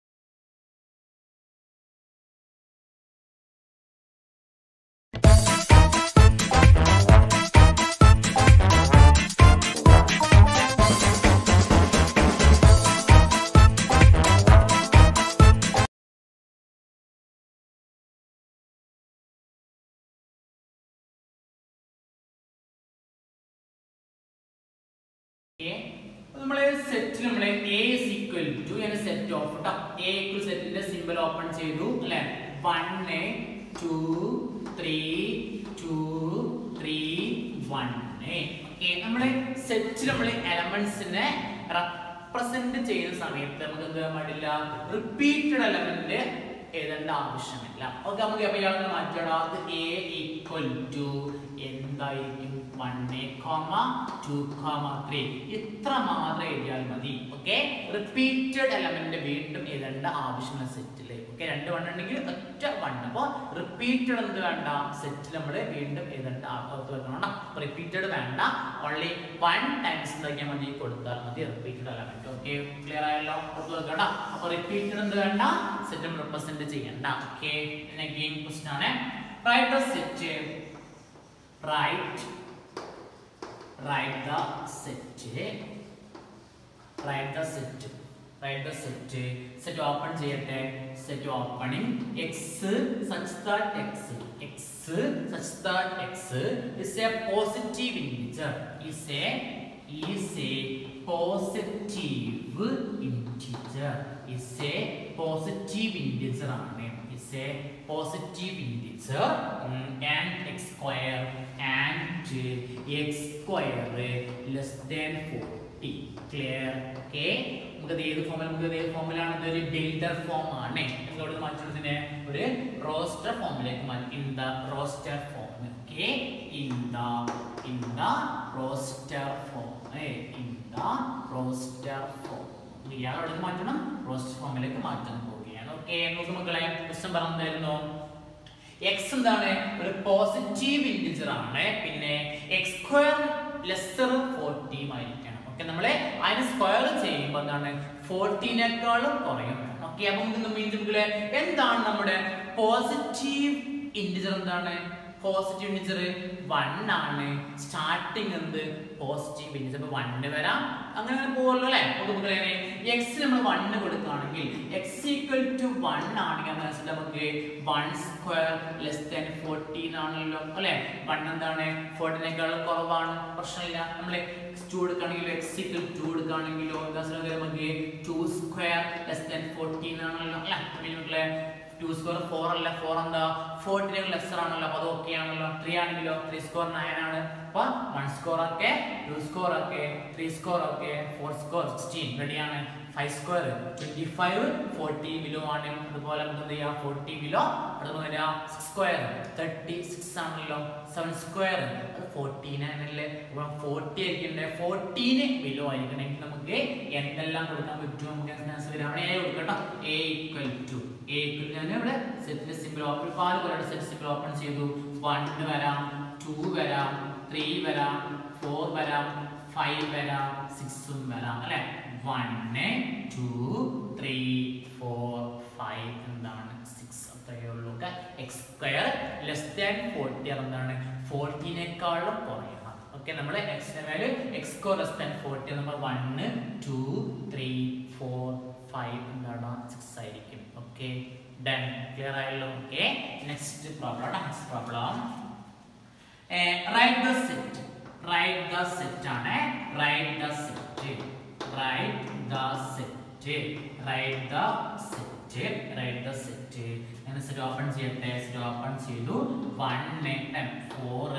A: നമ്മളെ സെറ്റിൽ നമ്മളെ എ ഇസ് ഈക്വൽ ടു എന്ന സെറ്റ് ഓഫ് കേട്ടോ എ ഈക്വൽ സെറ്റിന്റെ സിമ്പിൾ ഓപ്പൺ ചെയ്തു അല്ലെ one two three two three one okay നമ്മളെ സെറ്റിൽ നമ്മളെ എലമെന്റ്സിനെ റെപ്രസെന്റ് ചെയ്യുന്ന സമയത്ത് നമുക്ക് എന്ത് ചെയ്യാൻ പാടില്ല റിപ്പീറ്റഡ് എലമെന്റ് എഴുതേണ്ട ആവശ്യമില്ല ഓക്കെ നമുക്ക് അപ്പൊ ഇയാളെ മാറ്റണം അത് എ ഈക്വൽ ടു എന്തായിരിക്കും one A comma two comma three ഇത്ര മാത്രം എഴുതിയാൽ മതി ഓക്കെ റിപ്പീറ്റഡ് എലമെന്റ് വീണ്ടും എഴുതേണ്ട ആവശ്യമുള്ള സെറ്റിൽ ഓക്കെ രണ്ട് വൺ ഉണ്ടെങ്കിൽ ഒറ്റ വൺ അപ്പോൾ റിപ്പീറ്റഡ് എന്ത് വേണ്ട സെറ്റിൽ നമ്മൾ വീണ്ടും എഴുതേണ്ട ഓർത്ത് വെക്കണം റിപ്പീറ്റഡ് വേണ്ട ഓൺലി വൺ ടൈംസ് എന്താക്കിയാൽ മതി കൊടുത്താൽ മതി റിപ്പീറ്റഡ് എലമെന്റ് ഓക്കെ ക്ലിയർ ആയല്ലോ ഓർത്ത് വെക്കണ്ട അപ്പൊ റിപ്പീറ്റഡ് എന്ത് വേണ്ട സെറ്റ് റെപ്രസെന്റ് ചെയ്യണ്ട ഓക്കെ പിന്നെ ഗെയിം ക്വസ്റ്റൻ ആണ് write set write write the set write the set write the set set open ചെയ്യട്ടെ set opening x such that x x such that x is a positive integer is a is a positive integer is a positive integer ആണ് is a positive integer mm, and x square and x square less than 40 clear okay നമുക്ക് ഇത് ഏത് ഫോമിൽ നമുക്ക് ഇത് ഏത് ഫോമിലാണ് ഇത് ഒരു ബിൽഡർ ഫോം ആണ് ഇവിടെ മാറ്റുന്നതിനെ ഒരു റോസ്റ്റർ ഫോമിലേക്ക് മാറ്റി in the roster form okay in the in the roster form in the roster form ഇയാൾ അവിടെ മാറ്റണം റോസ്റ്റർ ഫോമിലേക്ക് മാറ്റാൻ പോവുകയാണ് ഓക്കെ നോക്ക് മക്കളെ ക്വസ്റ്റ്യൻ പറഞ്ഞായിരുന്നു എക്സ് എന്താണ് ഒരു പോസിറ്റീവ് ഇൻറ്റിജർ ആണ് പിന്നെ എക്സ് സ്ക്വയർ ലെസ്സർ ഫോർട്ടീം ആയിരിക്കണം ഓക്കെ നമ്മള് അതിന് സ്ക്വയർ ചെയ്യുമ്പോൾ എന്താണ് ഫോർട്ടീനേക്കാളും കുറയും ഓക്കെ അപ്പൊ നമുക്ക് മീൻസ് എന്താണ് നമ്മുടെ പോസിറ്റീവ് ഇന്റിജർ എന്താണ് പോസിറ്റീവ് ഇന്റിജർ വൺ ആണ് സ്റ്റാർട്ടിങ് എന്ത് പോസിറ്റീവ് ഇന്റിജർ ഇപ്പൊ വണ്ണ് വരാം അങ്ങനെ അങ്ങനെ പോകുമല്ലോ അല്ലെ നമുക്ക് എക്സ് നമ്മൾ വണ്ണ് കൊടുക്കുകയാണെങ്കിൽ എക്സ് ഈക്വൽ ടു വൺ ആണെങ്കിൽ മനസ്സിൽ നമുക്ക് one square less than fourteen ആണല്ലോ അല്ലെ വൺ എന്താണ് ഫോർട്ടീനേക്കാളും കുറവാണ് പ്രശ്നമില്ല നമ്മൾ ടു എടുക്കുകയാണെങ്കിലോ എക്സ് ഈക്വൽ ടു എടുക്കുകയാണെങ്കിലോ എന്താ നമുക്ക് two square less than fourteen ആണല്ലോ അല്ലെ മക്കളെ ടു സ്കോർ ഫോർ അല്ല ഫോർ എന്താ ഫോർട്ടിനെ ലെസർ ആണല്ലോ അപ്പൊ അത് ഓക്കെ ആണല്ലോ ത്രീ ആണെങ്കിലോ ത്രീ സ്കോർ നയൻ ആണ് അപ്പൊ വൺ സ്കോർ ഒക്കെ ടു സ്കോർ ഒക്കെ ത്രീ സ്കോർ ഒക്കെ ഫോർ സ്കോർ സിക്സ്റ്റീൻ റെഡിയാണ് five square twenty five forty below ആണ് അതുപോലെ നമുക്ക് എന്ത് ചെയ്യാം ഫോർട്ടി ബിലോ അതുപോലെ വരാം സിക്സ് സ്ക്വയർ തേർട്ടി സിക്സ് ആണല്ലോ സെവൻ സ്ക്വയർ അത് ഫോർട്ടീൻ ആണല്ലേ ഫോർട്ടി ആയിരിക്കണ്ടേ ഫോർട്ടീന് ബിലോ ആയിരിക്കണമെങ്കിൽ നമുക്ക് എന്തെല്ലാം കൊടുക്കാൻ പറ്റും നമുക്ക് ആൻസർ വരാം അവിടെ എ കൊടുക്കട്ടോ A equal to A equal ഞാൻ ഇവിടെ സെറ്റിന്റെ സിമ്പിൾ ഓപ്പൺ പാൽ പോലെ സെറ്റ് സിമ്പിൾ ഓപ്പൺ ചെയ്തു വൺ വരാം ടു വരാം ത്രീ വരാം ഫോർ വരാം ഫൈവ് വരാം സിക്സും വരാം അല്ലെ one two three four five എന്താണ് സിക്സ് അത്രയേ ഉള്ളൂ x square less than forty എന്താണ് ഫോർട്ടീനേക്കാളും കുറയണം ഓക്കെ നമ്മൾ എക്സിന്റെ value x square less than forty നമ്മൾ one two three four five എന്താണ് സിക്സ് ആയിരിക്കും ഓക്കെ ഡൺ ക്ലിയർ ആയല്ലോ okay next problem next problem write the set write the set ആണ് write the set write the set write the set write the set ഞാൻ സെറ്റ് ഓപ്പൺ ചെയ്യട്ടെ സെറ്റ് ഓപ്പൺ ചെയ്തു one four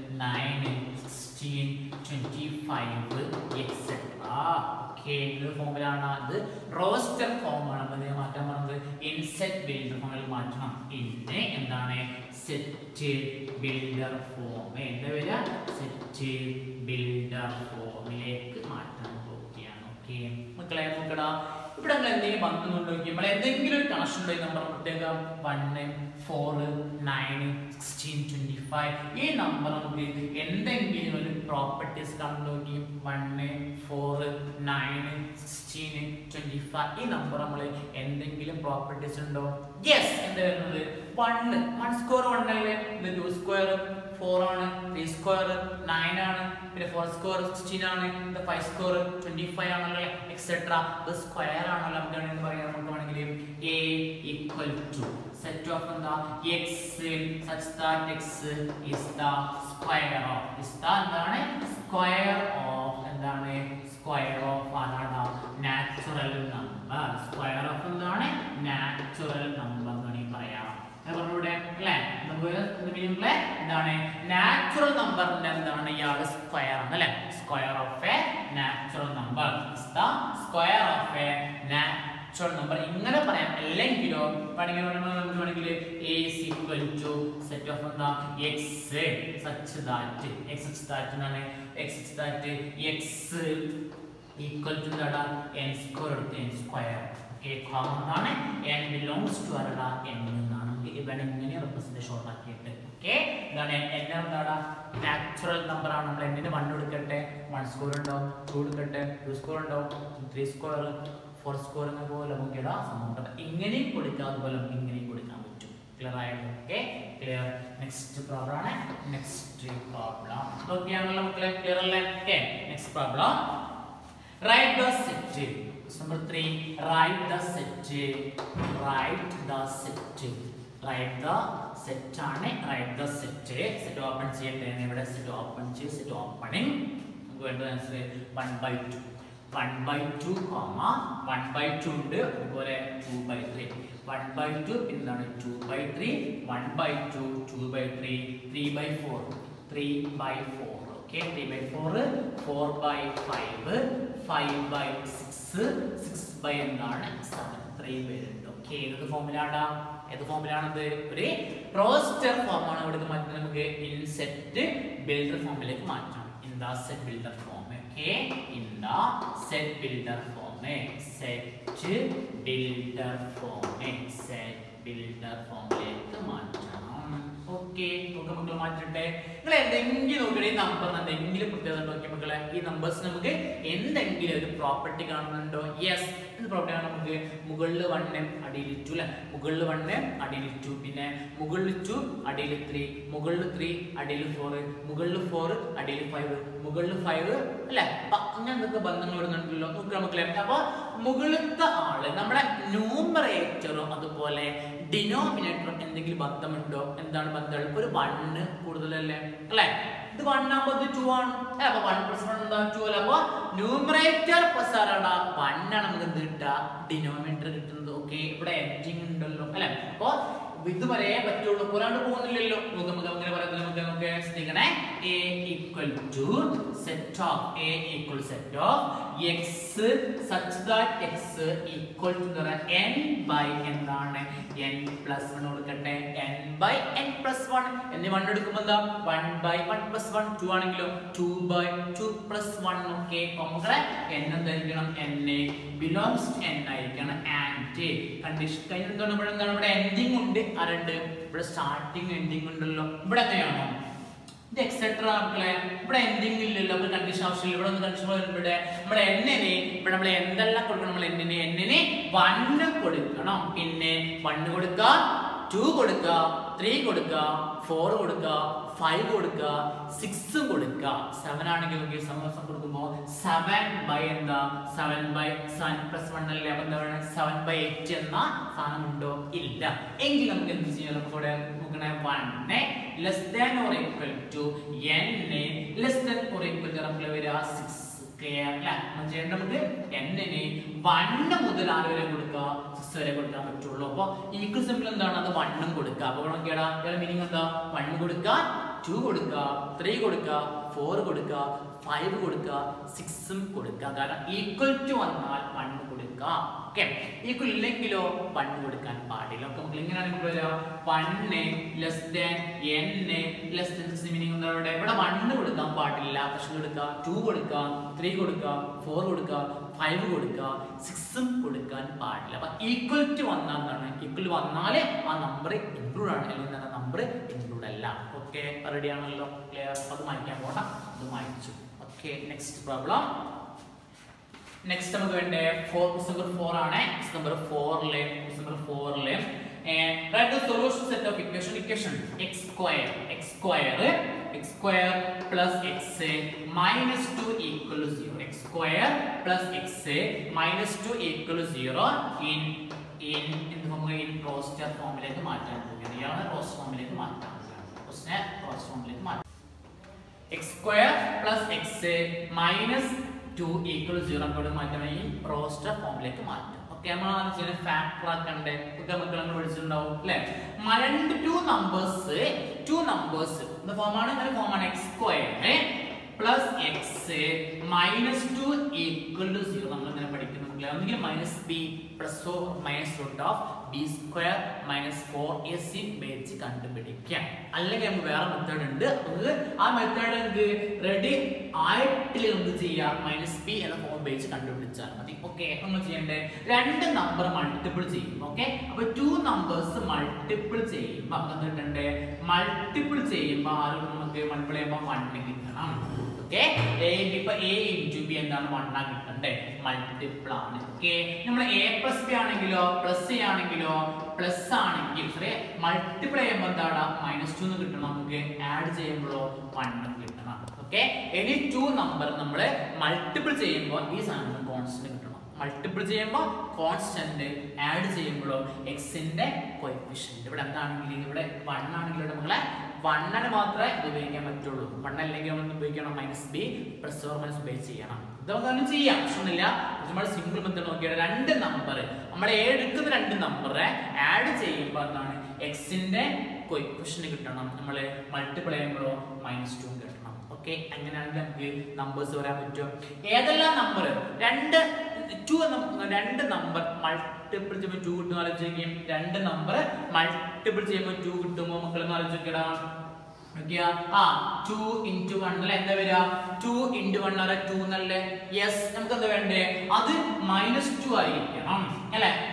A: nine sixteen twenty five etcetera okay ഏത് ഫോമിലാണ് അത് റോസ്റ്റർ ഫോമാണ് അപ്പൊ ഇതിനെ മാറ്റാൻ പറഞ്ഞത് ഇൻസെറ്റ് ബിൽഡർ ഫോമിൽ മാറ്റണം ഇന്ന് എന്താണ് സെറ്റ് ബിൽഡർ ഫോം എന്താ വരിക സെറ്റ് ബിൽഡർ ഫോമിലേക്ക് മാറ്റാൻ പോവുകയാണ് ഓക്കെ മക്കളെ നോക്കടാ ഇവിടെ നമ്മൾ എന്തെങ്കിലും വന്നുകൊണ്ട് നോക്കി നമ്മൾ എന്തെങ്കിലും ഒരു കണക്ഷൻ ഉണ്ടോ ഈ നമ്പർ പ്രത്യേക one four nine sixteen twenty five ഈ നമ്പർ നമുക്ക് എന്തെങ്കിലും ഒരു പ്രോപ്പർട്ടീസ് കണ്ടു നോക്കി one four nine sixteen twenty five ഈ നമ്പർ നമ്മൾ എന്തെങ്കിലും പ്രോപ്പർട്ടീസ് ഉണ്ടോ യെസ് എന്താ വരുന്നത് വണ് വൺ സ്ക്വയർ വൺ അല്ലേ ഇത് ടു സ്ക്വയർ ഫോർ ആണ് ത്രീ സ്ക്വയർ നയൻ ആണ് പിന്നെ ഫോർ സ്ക്വയർ സിക്സ്റ്റീൻ ആണ് ഇത് ഫൈവ് സ്ക്വയർ ട്വന്റി ഫൈവ് ആണല്ലോ എക്സെട്ര ഇത് സ്ക്വയർ ആണല്ലോ നമുക്ക് വേണമെങ്കിൽ പറയാം നമുക്ക് വേണമെങ്കിൽ A equal to set of എന്താ x such that x is the square of is the എന്താണ് സ്ക്വയർ ഓഫ് എന്താണ് സ്ക്വയർ ഓഫ് ആരാണ് നാച്ചുറൽ നമ്പർ സ്ക്വയർ ഓഫ് എന്താണ് നാച്ചുറൽ നമ്പർ എന്ന് വേണമെങ്കിൽ പറയാം പറഞ്ഞൂടെ അല്ലേ നമുക്ക് എന്താണ് നാച്ചുറൽ നമ്പറിന്റെ എന്താണ് ഇയാള് സ്ക്വയർ ആണ് അല്ലെ square of a natural number square of a natural number ഇങ്ങനെ പറയാം അല്ലെങ്കിലോ വേണമെങ്കിൽ നമുക്ക് വേണമെങ്കിൽ A equal to set of എന്താ x such that x such that എന്നാണ് x such that x equal to എന്താ എൻ സ്ക്വയർ എടുത്ത് എൻ സ്ക്വയർ ഓക്കെ കോമൺ ആണ് എൻ ബിലോങ്സ് ടു ആരടാ എൻ എന്നാണ് ഇവിടെ ഇങ്ങനെ റെപ്രസെന്റ് ഷോർട്ട് ആക്കിയിട്ട് ഓക്കെ എന്താണ് എൻ എന്താണ് നാച്ചുറൽ നമ്പർ ആണ് നമ്മൾ എന്നിന് വൺ എടുക്കട്ടെ വൺ സ്കോർ ഉണ്ടാവും ടു എടുക്കട്ടെ ടു സ്കോർ ഉണ്ടാവും ത്രീ സ്കോർ ഫോർ സ്കോർ എന്ന പോലെ നമുക്ക് ഇടാം സംഭവം ഇങ്ങനെയും കൊടുക്കാം അതുപോലെ നമുക്ക് ഇങ്ങനെയും കൊടുക്കാൻ പറ്റും ക്ലിയർ ആയല്ലോ ഓക്കെ ക്ലിയർ നെക്സ്റ്റ് പ്രോബ്ലം ആണ് നെക്സ്റ്റ് പ്രോബ്ലം ഓക്കെ ആണല്ലോ മക്കളെ ക്ലിയർ അല്ലേ okay next problem write the set number three write the set write the set write the set ആണ് write the set set open ചെയ്യട്ടെ ഇവിടെ സെറ്റ് ഓപ്പൺ ചെയ്ത് സെറ്റ് ഓപ്പണിംഗ് നമുക്ക് വേണ്ടത് answer one by two one by two comma one by two ഉണ്ട് അതുപോലെ two by three one by two എന്താണ് two by three one by two two by three three by four three by four okay three by four four by five five by six six by എന്താണ് സെവൻ ത്രീ പേരുണ്ട് ഓക്കെ ഏത് ഫോമിലാണ് ഏത് ഫോമിലാണത് ഒരു റോസ്റ്റർ ഫോമാണ് ഇവിടെ മാറ്റുന്നത് നമുക്ക് ഇൻസെറ്റ് ബിൽഡർ ഫോമിലേക്ക് മാറ്റാം in the set builder form okay in the set builder form set builder form set builder ഫോമിലേക്ക് മാറ്റണം ഓക്കെ നോക്കാം മക്കൾ മാറ്റിട്ടെ നിങ്ങൾ എന്തെങ്കിലും നോക്കിയിട്ട് ഈ നമ്പർ എന്തെങ്കിലും പ്രത്യേകത ഉണ്ടോ നോക്കിയ മക്കളെ ഈ നമ്പേഴ്സ് നമുക്ക് എന്തെങ്കിലും ഒരു പ്രോപ്പർട്ടി കാണുന്നുണ്ടോ യെസ് എന്ത് പ്രോപ്പർട്ടി ആണ് നമുക്ക് മുകളിൽ വണ്ണ് അടിയിൽ ടു അല്ലെ മുകളിൽ വണ്ണ് അടിയിൽ ടു പിന്നെ മുകളിൽ ടു അടിയിൽ ത്രീ മുകളിൽ ത്രീ അടിയിൽ ഫോർ മുകളിൽ ഫോർ അടിയിൽ ഫൈവ് മുകളിൽ ഫൈവ് അല്ലെ അപ്പൊ അങ്ങനെ എന്തൊക്കെ ബന്ധങ്ങൾ വരുന്നുണ്ടല്ലോ നോക്കുക മക്കളെ അപ്പൊ മുകളിലത്തെ ആള് നമ്മുടെ ന്യൂമറേറ്ററും അതുപോലെ ഡിനോമിനേറ്ററും എന്തെങ്കിലും ബന്ധമുണ്ടോ എന്താണ് ബന്ധം ഒരു വണ്ണ് കൂടുതലല്ലേ അല്ലെ ഇത് വൺ ആകുമ്പോൾ ഇത് ടു ആണ് അല്ലേ? അപ്പൊ വൺ പ്ലസ് വൺ എന്താ ടു അല്ല അപ്പൊ ന്യൂമറേറ്റർ പ്ലസ് ആരാടാ വൺ ആണ് നമുക്ക് എന്ത് കിട്ടുക ഡിനോമിനേറ്റർ കിട്ടുന്നത് ഓക്കെ ഇവിടെ എൻഡിങ് ഉണ്ടല്ലോ അല്ലെ അപ്പൊ ഇത് വരെ പറ്റുള്ളൂ പോരാണ്ട് പോകുന്നില്ലല്ലോ നമുക്ക് നമുക്ക് അങ്ങനെ പറയുന്നത് നമുക്ക് നമുക്ക് ശ്രദ്ധിക്കണേ A equal to set of A equal set of x such that x equal to n by എന്താണ് എൻ പ്ലസ് വൺ കൊടുക്കട്ടെ n by n plus one എന്നീ വൺ എടുക്കുമ്പോൾ എന്താ one by one plus one two ആണെങ്കിലോ two by two plus one okay മക്കളെ എൻ എന്തായിരിക്കണം എൻ ബിലോങ്സ് ടു എൻ ആയിരിക്കണം ആൻഡ് കണ്ടീഷൻ കഴിഞ്ഞ എന്താണ് ഇവിടെ എന്താണ് ഇവിടെ എൻഡിങ് ഉണ്ട് ആരുണ്ട് ഇവിടെ സ്റ്റാർട്ടിങ് എൻഡിങ് ഉണ്ടല്ലോ ഇവിടെ എങ്ങനെയാണോ ഇത് എക്സെട്ര മക്കളെ ഇവിടെ എൻഡിങ് ഇല്ലല്ലോ അപ്പോൾ കണ്ടീഷൻ ആവശ്യമില്ല ഇവിടെ ഒന്ന് കണ്ടീഷൻ ഇവിടെ നമ്മുടെ എന്നിന് ഇവിടെ നമ്മൾ എന്തെല്ലാം കൊടുക്കണം നമ്മൾ എന്നിന് എന്നിന് വണ്ണ് കൊടുക്കണം പിന്നെ വണ്ണ് കൊടുക്കുക ടു കൊടുക്കുക ത്രീ കൊടുക്കുക ഫോർ കൊടുക്കുക ഫൈവ് കൊടുക്കുക സിക്സും കൊടുക്കുക സെവൻ ആണെങ്കിൽ നമുക്ക് സമസം കൊടുക്കുമ്പോൾ സെവൻ ബൈ എന്താ seven by seven plus one അല്ലേ അപ്പൊ എന്താണ് സെവൻ ബൈ എയ്റ്റ് എന്ന സാധനം ഉണ്ടോ ഇല്ല എങ്കിൽ നമുക്ക് എന്ത് ചെയ്യാം നമുക്ക് ഇവിടെ നോക്കണേ one less than or equal to n less than or equal to നമുക്ക് വരിക സിക്സ് ക്ലിയർ അല്ലേ നമ്മൾ ചെയ്യേണ്ട നമുക്ക് എന്നിന് വണ്ണ് മുതൽ ആറ് വരെ കൊടുക്കുക സിക്സ് വരെ കൊടുക്കാൻ പറ്റുള്ളൂ അപ്പൊ ഈക്വൽ സിമ്പിൾ എന്താണ് അത് വണ്ണും കൊടുക്കുക അപ്പൊ നോക്കിയാടാ ഇയാളെ മീനിങ് എന്താ വണ്ണ് കൊടുക്കുക ടു കൊടുക്കുക ത്രീ കൊടുക്കുക ഫോർ കൊടുക്കുക ഫൈവ് കൊടുക്കുക സിക്സും കൊടുക്കുക കാരണം ഈക്വൽ ടു വന്നാൽ വണ്ണ് കൊടുക്കുക ഓക്കെ ഈക്വൽ ഇല്ലെങ്കിലോ വണ്ണ് കൊടുക്കാൻ പാടില്ല ഒക്കെ നമുക്ക് എങ്ങനെയാണ് വരിക one less than n less than six meaning എന്താ ഇവിടെ ഇവിടെ വണ്ണ് കൊടുക്കാൻ പാടില്ല പക്ഷെ കൊടുക്കുക ടു കൊടുക്കുക ത്രീ കൊടുക്കുക ഫോർ കൊടുക്കുക ഫൈവ് കൊടുക്കുക സിക്സും കൊടുക്കാൻ പാടില്ല അപ്പൊ ഈക്വൽ ടു വന്നാൽ എന്താണ് ഈക്വൽ വന്നാലേ ആ നമ്പർ ഇൻക്ലൂഡ് ആണ് അല്ലെങ്കിൽ ആ നമ്പർ ഇൻക്ലൂഡ് അല്ല ഓക്കെ റെഡി ആണല്ലോ ക്ലിയർ അത് മായ്ക്കാൻ പോകണ്ട അത് മായ്ച്ചു ഓക്കെ നെക്സ്റ്റ് പ്രോബ്ലം നെക്സ്റ്റ് നമുക്ക് വേണ്ടേ ഫോർ നമ്പർ ഫോർ ആണ് നമ്പർ ഫോറിലെ നമ്പർ ഫോറിലെ write the solution set of equation equation x square x square x square plus x minus 2 equal to 0 x square plus x minus 2 equal to 0 in in in നമുക്ക് in roster ഫോമിലേക്ക് മാറ്റാൻ പോകുകയാണ് ഇയാളെ റോസ്റ്റർ ഫോമിലേക്ക് മാറ്റാൻ പോകുകയാണ് റോസ്റ്റർ റോസ്റ്റർ ഫോമിലേക്ക് മാറ്റാം x square plus x minus two equal zero അങ്ങോട്ട് മാറ്റണം ഈ റോസ്റ്റർ ഫോമിലേക്ക് മാറ്റാം ഓക്കെ നമ്മൾ ഫാക്ടർ ആക്കണ്ടേ ഒക്കെ മക്കൾ നമ്മൾ പഠിച്ചിട്ടുണ്ടാവും അല്ലെ രണ്ട് ടു നമ്പേഴ്സ് ടു നമ്പേഴ്സ് ഇത് ഫോമാണ് ഇങ്ങനെ ഫോമാണ് x square plus x minus two equal to zero നമ്മൾ ഇങ്ങനെ പഠിക്കുന്നു ഒന്നുകിൽ minus B plus minus root of B square minus four A c വെച്ച് കണ്ടുപിടിക്കാം അല്ലെങ്കിൽ നമുക്ക് വേറെ മെത്തേഡ് ഉണ്ട് നമുക്ക് ആ മെത്തേഡ് നമുക്ക് റെഡി ആയിട്ടില്ല നമുക്ക് ചെയ്യാം മൈനസ് ബി എന്ന ഫോം വെച്ച് കണ്ടുപിടിച്ചാൽ മതി ഓക്കെ നമ്മൾ ചെയ്യേണ്ടത് രണ്ട് നമ്പർ മൾട്ടിപ്പിൾ ചെയ്യും ഓക്കെ അപ്പൊ ടു നമ്പേഴ്സ് മൾട്ടിപ്പിൾ ചെയ്യുമ്പോൾ നമുക്ക് എന്തിട്ടുണ്ട് മൾട്ടിപ്പിൾ ചെയ്യുമ്പോൾ ആരും നമുക്ക് മൾട്ടിപ്പിൾ ചെയ്യുമ്പോൾ വണ്ണ് കിട്ടണം ഓക്കെ എ ഇപ്പൊ എ ഇൻറ്റു ബി എന്താണ് വണ്ണാ കിട്ടണ്ടേ മൾട്ടിപ്പിൾ ആണ് ഓക്കെ നമ്മൾ എ പ്ലസ് ബി ആണെങ്കിലോ പ്ലസ് എ ആണെങ്കിലോ പ്ലസ് ആണെങ്കിൽ സോറി മൾട്ടിപ്പിൾ ചെയ്യുമ്പോൾ എന്താണ് മൈനസ് ടു എന്ന് കിട്ടണം നമുക്ക് ആഡ് ചെയ്യുമ്പോഴോ വണ്ണും കിട്ടണം ഓക്കെ എനി ടു നമ്പർ നമ്മൾ മൾട്ടിപ്പിൾ ചെയ്യുമ്പോൾ ഈ സാധനം കോൺസ്റ്റന്റ് കിട്ടണം മൾട്ടിപ്പിൾ ചെയ്യുമ്പോൾ കോൺസ്റ്റന്റ് ആഡ് ചെയ്യുമ്പോഴോ എക്സിന്റെ കോയിഫിഷ്യന്റ് ഇവിടെ എന്താണെങ്കിൽ ഇവിടെ വൺ ആണെങ്കിൽ നമ്മളെ വണ്ണിന് മാത്രമേ ഇത് ഉപയോഗിക്കാൻ പറ്റുള്ളൂ വൺ അല്ലെങ്കിൽ നമ്മൾ ഉപയോഗിക്കണം minus B plus or minus ഉപയോഗിച്ച് ചെയ്യണം ഇത് നമുക്ക് അങ്ങനെ ചെയ്യാം പ്രശ്നമൊന്നുമില്ല നമ്മൾ സിമ്പിൾ മെത്തേഡ് നോക്കിയാൽ രണ്ട് നമ്പർ നമ്മൾ എടുക്കുന്ന രണ്ട് നമ്പർ ആഡ് ചെയ്യുമ്പോൾ എന്താണ് എക്സിന്റെ കൊയിക്വഷൻ കിട്ടണം നമ്മൾ മൾട്ടിപ്പിൾ ചെയ്യുമ്പോഴോ മൈനസ് ടു കിട്ടണം ഓക്കെ അങ്ങനെയാണെങ്കിൽ നമുക്ക് നമ്പേഴ്സ് വരാൻ പറ്റും ഏതെല്ലാം നമ്പർ രണ്ട് ടു രണ്ട് നമ്പർ മൾട്ടിപ്പിൾ ചെയ്യുമ്പോൾ ടു കിട്ടും ആലോചിക്കും രണ്ട് നമ്പർ മൾട്ടിപ്പിൾ ചെയ്യുമ്പോൾ ടു കിട്ടുമോ മക്കൾ ആലോചിക്കടാ നോക്കിയാ ആ ടു ഇൻറ്റു വൺ അല്ലെ എന്താ വരിക ടു ഇൻറ്റു വൺ അല്ലെ ടു എന്നല്ലേ യെസ് നമുക്ക് എന്താ വേണ്ടേ അത് മൈനസ് ടു ആയിരിക്കണം അല്ലെ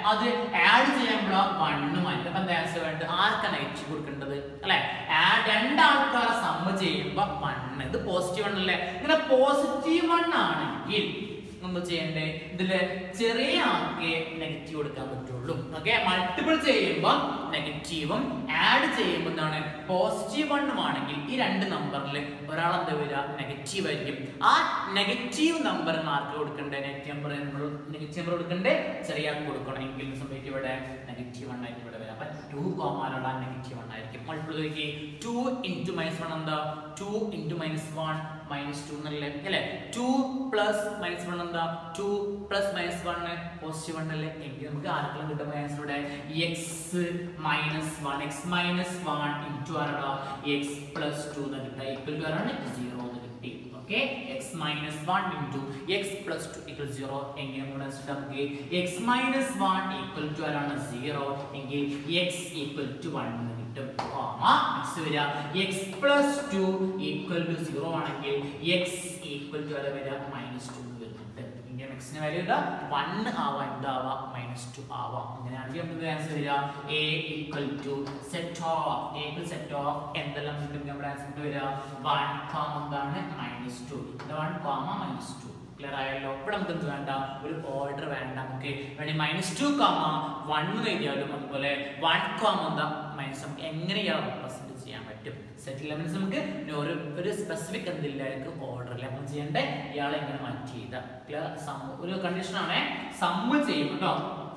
A: അത് ആഡ് ചെയ്യുമ്പോൾ വണ്ണുമായി അപ്പൊ എന്താ ആൻസർ വേണ്ടത് ആർക്കാണ് നെഗറ്റീവ് കൊടുക്കേണ്ടത് അല്ലെ ആഡ് രണ്ടാൾക്കാരെ സമ്മ ചെയ്യുമ്പോൾ വണ്ണ് ഇത് പോസിറ്റീവ് വൺ അല്ലേ ഇങ്ങനെ പോസിറ്റീവ് വൺ ആണെങ്കിൽ നമ്മൾ ചെയ്യണ്ടേ ഇതില് ചെറിയ ആൾക്ക് നെഗറ്റീവ് കൊടുക്കാൻ പറ്റുള്ളൂ ഓക്കെ മൾട്ടിപ്പിൾ ചെയ്യുമ്പോൾ നെഗറ്റീവും ആഡ് ചെയ്യുമ്പോൾ എന്താണ് പോസിറ്റീവ് വണ്ണും ആണെങ്കിൽ ഈ രണ്ട് നമ്പറിൽ ഒരാൾ എന്താ വരിക നെഗറ്റീവ് ആയിരിക്കും ആ നെഗറ്റീവ് നമ്പർ മാർക്ക് കൊടുക്കണ്ടേ നെഗറ്റീവ് നമ്പർ നെഗറ്റീവ് നമ്പർ കൊടുക്കണ്ടേ ചെറിയ ആൾക്ക് കൊടുക്കണമെങ്കിൽ സംഭവിക്കും ഇവിടെ നെഗറ്റീവ് വൺ ആയിരിക്കും ഇവിടെ വരാം അപ്പൊ ടു കോമാലുള്ള നെഗറ്റീവ് വൺ ആയിരിക്കും മൾട്ടിപ്പിൾ നോക്കി ടു ഇൻറ്റു മൈനസ് വൺ എന്താ two into minus one minus two എന്നല്ലേ അല്ലേ ടു പ്ലസ് മൈനസ് വൺ എന്താ two plus minus one positive one അല്ലേ എങ്കിൽ നമുക്ക് ആർക്കെല്ലാം കിട്ടും ആൻസർ ഇവിടെ x minus one X minus one into ആരാടാ എക്സ് പ്ലസ് ടു എന്ന് കിട്ടുക ഈക്വൽ ടു ആരാണ് സീറോ എന്ന് കിട്ടി okay X minus one into x plus two equal zero എങ്കിൽ നമ്മുടെ ആൻസർ നമുക്ക് x minus one equal to ആരാണ് സീറോ എങ്കിൽ എക്സ് ഈക്വൽ ടു വൺ എന്ന് കിട്ടും കോമ നെക്സ്റ്റ് വരിക x plus two equal to zero ആണെങ്കിൽ എക്സ് ഈക്വൽ ടു വരെ വരിക മൈനസ് ടു വരുന്നുണ്ട് ഇന്ത്യൻ എക്സിന് വാല്യൂ ഇതാ വൺ ആവാം എന്താവാം മൈനസ് ടു ആവാം അങ്ങനെയാണെങ്കിൽ നമുക്ക് ആൻസർ വരിക A equal to set of A equal set of എന്തെല്ലാം കിട്ടും നമ്മുടെ ആൻസർ വരിക വൺ കോമ എന്താണ് minus to one comma minus two clear ആയല്ലോ ഇവിടെ നമുക്ക് എന്ത് വേണ്ട ഒരു ഓർഡർ വേണ്ട നമുക്ക് വേണ്ടി മൈനസ് ടു കോമ വൺ എഴുതിയാലും അതുപോലെ വൺ കോമ എന്താ മൈനസ് നമുക്ക് എങ്ങനെ ഇയാൾ റെപ്രസെന്റ് ചെയ്യാൻ പറ്റും സെറ്റ് ഇലമെന്റ്സ് നമുക്ക് ഇനി ഒരു ഒരു സ്പെസിഫിക് എന്തില്ലായിരിക്കും ഓർഡറിൽ നമ്മൾ ചെയ്യേണ്ടത് ഇയാളെ എങ്ങനെ മാറ്റി ചെയ്ത ക്ലിയർ സം ഒരു കണ്ടീഷൻ ആണ് സമ്മ് ചെയ്യും കേട്ടോ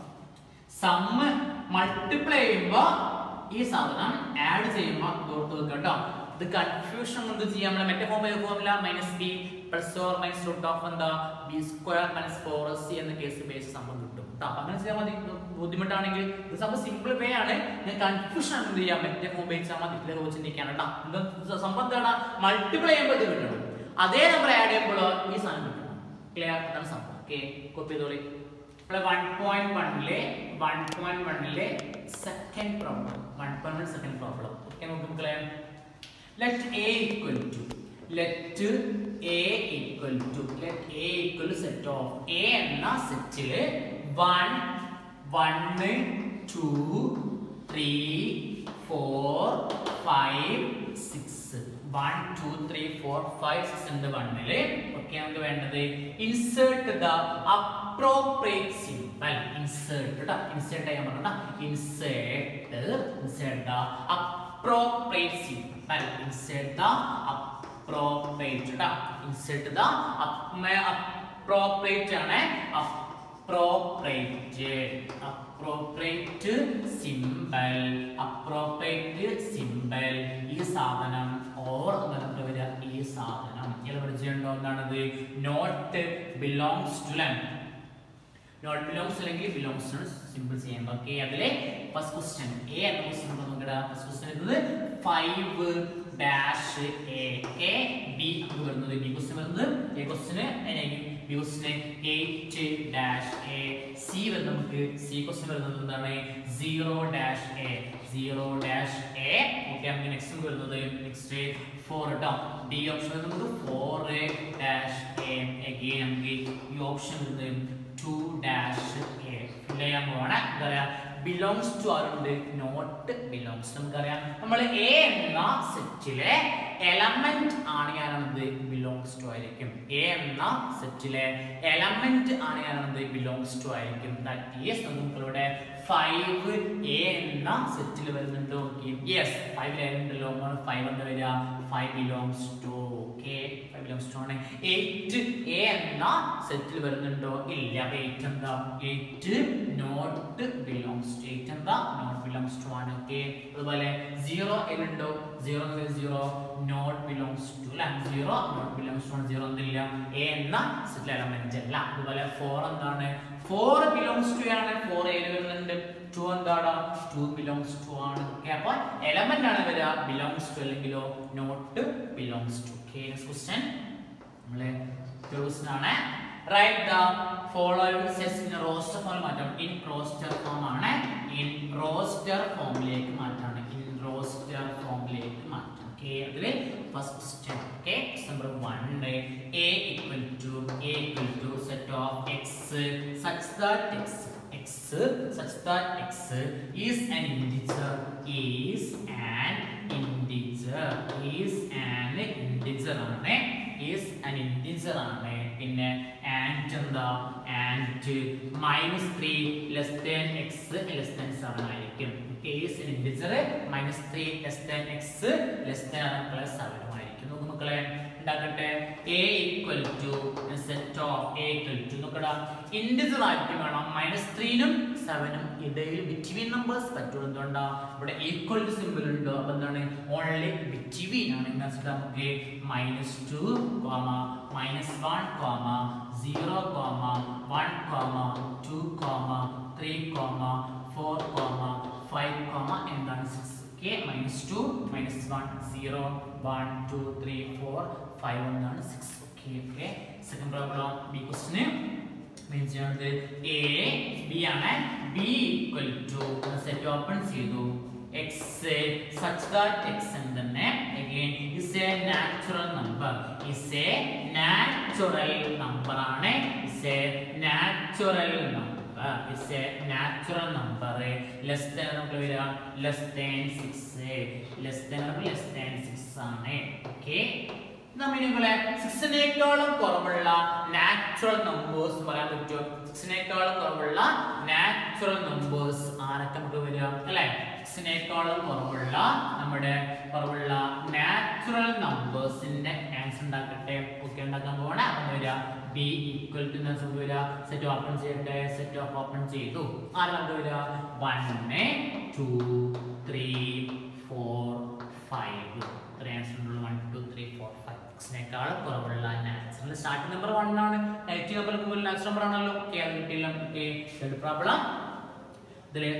A: സമ്മ് മൾട്ടിപ്ലൈ ചെയ്യുമ്പോ ഈ സാധനം ആഡ് ചെയ്യുമ്പോൾ ഓർത്ത് വെക്കുക കേട്ടോ ഇത് കൺഫ്യൂഷൻ എന്ത് ചെയ്യാം നമ്മളെ മറ്റേ ഫോം ഫോമില minus B plus or minus root of എന്താ b square minus four s c എന്ന കേസ് ബേസ് സംഭവം കിട്ടും ട്ടോ. അപ്പൊ അങ്ങനെ ചെയ്യാൻ മതി ഇത് ബുദ്ധിമുട്ടാണെങ്കിൽ ഇത് സംഭവം സിമ്പിൾ വേ ആണ് ഞാൻ കൺഫ്യൂഷൻ എന്ത് ചെയ്യാം മറ്റേ ഫോം ഉപയോഗിച്ചാൽ മതി ഇതിലെ റോ ചിന്തിക്കാണ് കേട്ടോ ഇത് സംഭവം എന്താണ് മൾട്ടിപ്ലൈ ചെയ്യുമ്പോൾ ഇത് കിട്ടണം അതേ നമ്പർ ആഡ് ചെയ്യുമ്പോഴോ ഈ സാധനം കിട്ടണം ക്ലിയർ അതാണ് സംഭവം ഓക്കെ കോപ്പി ചെയ്തോളി ഇവിടെ വൺ പോയിന്റ് വണ്ണിലെ വൺ പോയിന്റ് വണ്ണിലെ second problem one point one second problem okay നോക്കി മക്കളെ let A equal to let A equal to let A equal to set of a എന്ന സെറ്റില് one one two three four five six one two three four five six ഉണ്ട് വണ്ണില് ഓക്കെ നമുക്ക് വേണ്ടത് insert the appropriate simple insert കേട്ടോ ഇൻസേർട്ട് ചെയ്യാൻ പറഞ്ഞ insert insert the appropriate simple insert the appropriate കേട്ടോ ഇൻസേർട്ട് ദ അപ്രോപ്രിയേറ്റ് ആണ് appropriate appropriate simple appropriate simple ഈ സാധനം ഓർ എന്നിട്ട് വരിക ഈ സാധനം ഇത് പഠിച്ചിട്ടുണ്ടോ എന്താണത് നോട്ട് ബിലോങ്സ് ടു ലെൻ നോട്ട് ബിലോങ്സ് അല്ലെങ്കിൽ ബിലോങ്സ് സിമ്പിൾ ചെയ്യാം ഓക്കെ അതിലെ ഫസ്റ്റ് ക്വസ്റ്റ്യൻ എ എന്ന ക്വസ്റ്റ്യൻ നോക്കിടാ ഫസ്റ്റ് ക്വസ്റ്റ്യൻ വരുന്നത് five dash a k b നമുക്ക് വരുന്നത് ബി ക്വസ്റ്റ്യൻ വരുന്നത് എ ക്വസ്റ്റ്യന് ബി ക്വസ്റ്റ്യന് എയ്റ്റ് ഡാഷ് എ സി വരുന്നത് നമുക്ക് സി ക്വസ്റ്റ്യൻ വരുന്നത് എന്താണ് zero dash a zero dash a okay നമുക്ക് നെക്സ്റ്റ് വരുന്നത് നെക്സ്റ്റ് ഫോർ കേട്ടോ ഡി ഓപ്ഷൻ വരുന്നത് ഫോർ ഡാഷ് എ അഗെയിൻ നമുക്ക് ഈ ഓപ്ഷൻ വരുന്നത് ടു ഡാഷ് എ ഫിൽ ചെയ്യാൻ പോവാണ് എന്താ പറയാ ബിലോങ്സ് ടു ആരുണ്ട് നോട്ട് ബിലോങ്സ് നമുക്കറിയാം നമ്മൾ എ എന്ന സെറ്റിലെ എലമെന്റ് ആണ് ഞാനാണത് ബിലോങ്സ് ടു ആയിരിക്കും എ എന്ന സെറ്റിലെ എലമെന്റ് ആണ് ഞാനാണത് ബിലോങ്സ് ടു ആയിരിക്കും ദാറ്റ് ഈസ് നമുക്കിവിടെ ഫൈവ് എ എന്ന സെറ്റിൽ വരുന്നുണ്ടോ യെസ് ഫൈവ് ഉണ്ടല്ലോ ഫൈവ് എന്താ വരിക five belongs to okay five belongs to ആണ് എയ്റ്റ് എ എന്ന സെറ്റിൽ വരുന്നുണ്ടോ ഇല്ല അപ്പൊ എയ്റ്റ് എന്താ eight not belongs to eight എന്താ നോട്ട് ബിലോങ്സ് ടു ആണ് ഓക്കെ അതുപോലെ സീറോ എല്ലുണ്ടോ zero zero not belongs to അല്ല സീറോ നോട്ട് ബിലോങ്സ് ടു ആണ് സീറോ എന്തില്ല എ എന്ന സെറ്റിൽ എലമെന്റ് അല്ല അതുപോലെ ഫോർ എന്താണ് ഫോർ ബിലോങ്സ് ടു ആണ് ഫോർ എയിൽ വരുന്നുണ്ട് ടു എന്താണ് ടു ബിലോങ്സ് ടു ആണ് ഓക്കെ അപ്പൊ എലമെന്റ് ആണ് വരിക ബിലോങ്സ് ടു അല്ലെങ്കിലോ not belongs to okay question നമ്മളെ ക്വസ്റ്റ്യൻ ആണ് write the following sets in roster form മാറ്റാം ഇൻ റോസ്റ്റർ ഫോം ആണ് ഇൻ റോസ്റ്റർ ഫോമിലേക്ക് മാറ്റാണ് ഇൻ റോസ്റ്റർ ഫോമിലേക്ക് മാറ്റാം ഓക്കെ അതിൽ first question okay number 1 a equal to a equal to set of x such that x x such that x is an integer is an integer is an integer ആണ് is an integer ആണ് പിന്നെ and എന്താ and minus 3 less than x less than 7 ആയിരിക്കും okay is an integer minus 3 less than x less than plus 7 ആയിരിക്കും നോക്ക് മക്കളെ ഉണ്ടാക്കട്ടെ a equal to set of a equal to നോക്കടാ ഇന്റിജർ ആയിട്ട് വേണം മൈനസ് ത്രീനും സെവനും ഇടയിൽ ബിറ്റ്വീൻ നമ്പേഴ്സ് പറ്റുള്ളൂ എന്തുകൊണ്ടാ ഇവിടെ ഈക്വൽ ടു സിമ്പിൾ ഉണ്ട് അപ്പൊ എന്താണ് ഓൺലി ബിറ്റ്വീൻ ആണ് എന്ന് വെച്ചിട്ട് നമുക്ക് minus two comma minus one comma zero comma one comma two comma three comma four comma five comma എന്താണ് six okay minus two minus one zero one two three four five എന്നാണ് six okay okay second problem b ക്വസ്റ്റിന് മീൻസ് ചെയ്യുന്നത് എ ബി ആണ് b equal to set open ചെയ്തു എക്സ് സച്ച് ദാറ്റ് എക്സ് എന്ന് തന്നെ again is a natural number is a natural number ആണ് is a natural number is a natural number less than നമുക്ക് വരിക less than six less than less than six ആണ് ഓക്കെ നമ്മളിങ്ങളെ സിക്സിനേക്കാളും കുറവുള്ള നാച്ചുറൽ നമ്പേഴ്സ് പറയാൻ പറ്റും സിക്സിനേക്കാളും കുറവുള്ള നാച്ചുറൽ നമ്പേഴ്സ് ആരൊക്കെ നമുക്ക് വരിക അല്ലെ സിക്സിനേക്കാളും കുറവുള്ള നമ്മുടെ കുറവുള്ള നാച്ചുറൽ നമ്പേഴ്സിന്റെ ആൻസർ ഉണ്ടാക്കട്ടെ ഓക്കെ ഉണ്ടാക്കാൻ പോകണേ അപ്പം വരിക ബി ഈക്വൽ ടു നമുക്ക് വരിക സെറ്റ് ഓപ്പൺ ചെയ്യട്ടെ സെറ്റ് ഓഫ് ഓപ്പൺ ചെയ്തു ആരാ നമുക്ക് വരിക one two three four five ഇത്ര ആൻസർ ഉള്ളൂ one two three four five സിക്സിനേക്കാൾ കുറവുള്ള നാച്ചുറൽ സ്റ്റാർട്ടിംഗ് നമ്പർ വൺ ആണ് നെഗറ്റീവ് നമ്പർ കൂടുതൽ നാച്ചുറൽ നമ്പർ ആണല്ലോ ഓക്കെ അത് കിട്ടിയില്ല ഓക്കെ തേർഡ് പ്രോബ്ലം ഇതില്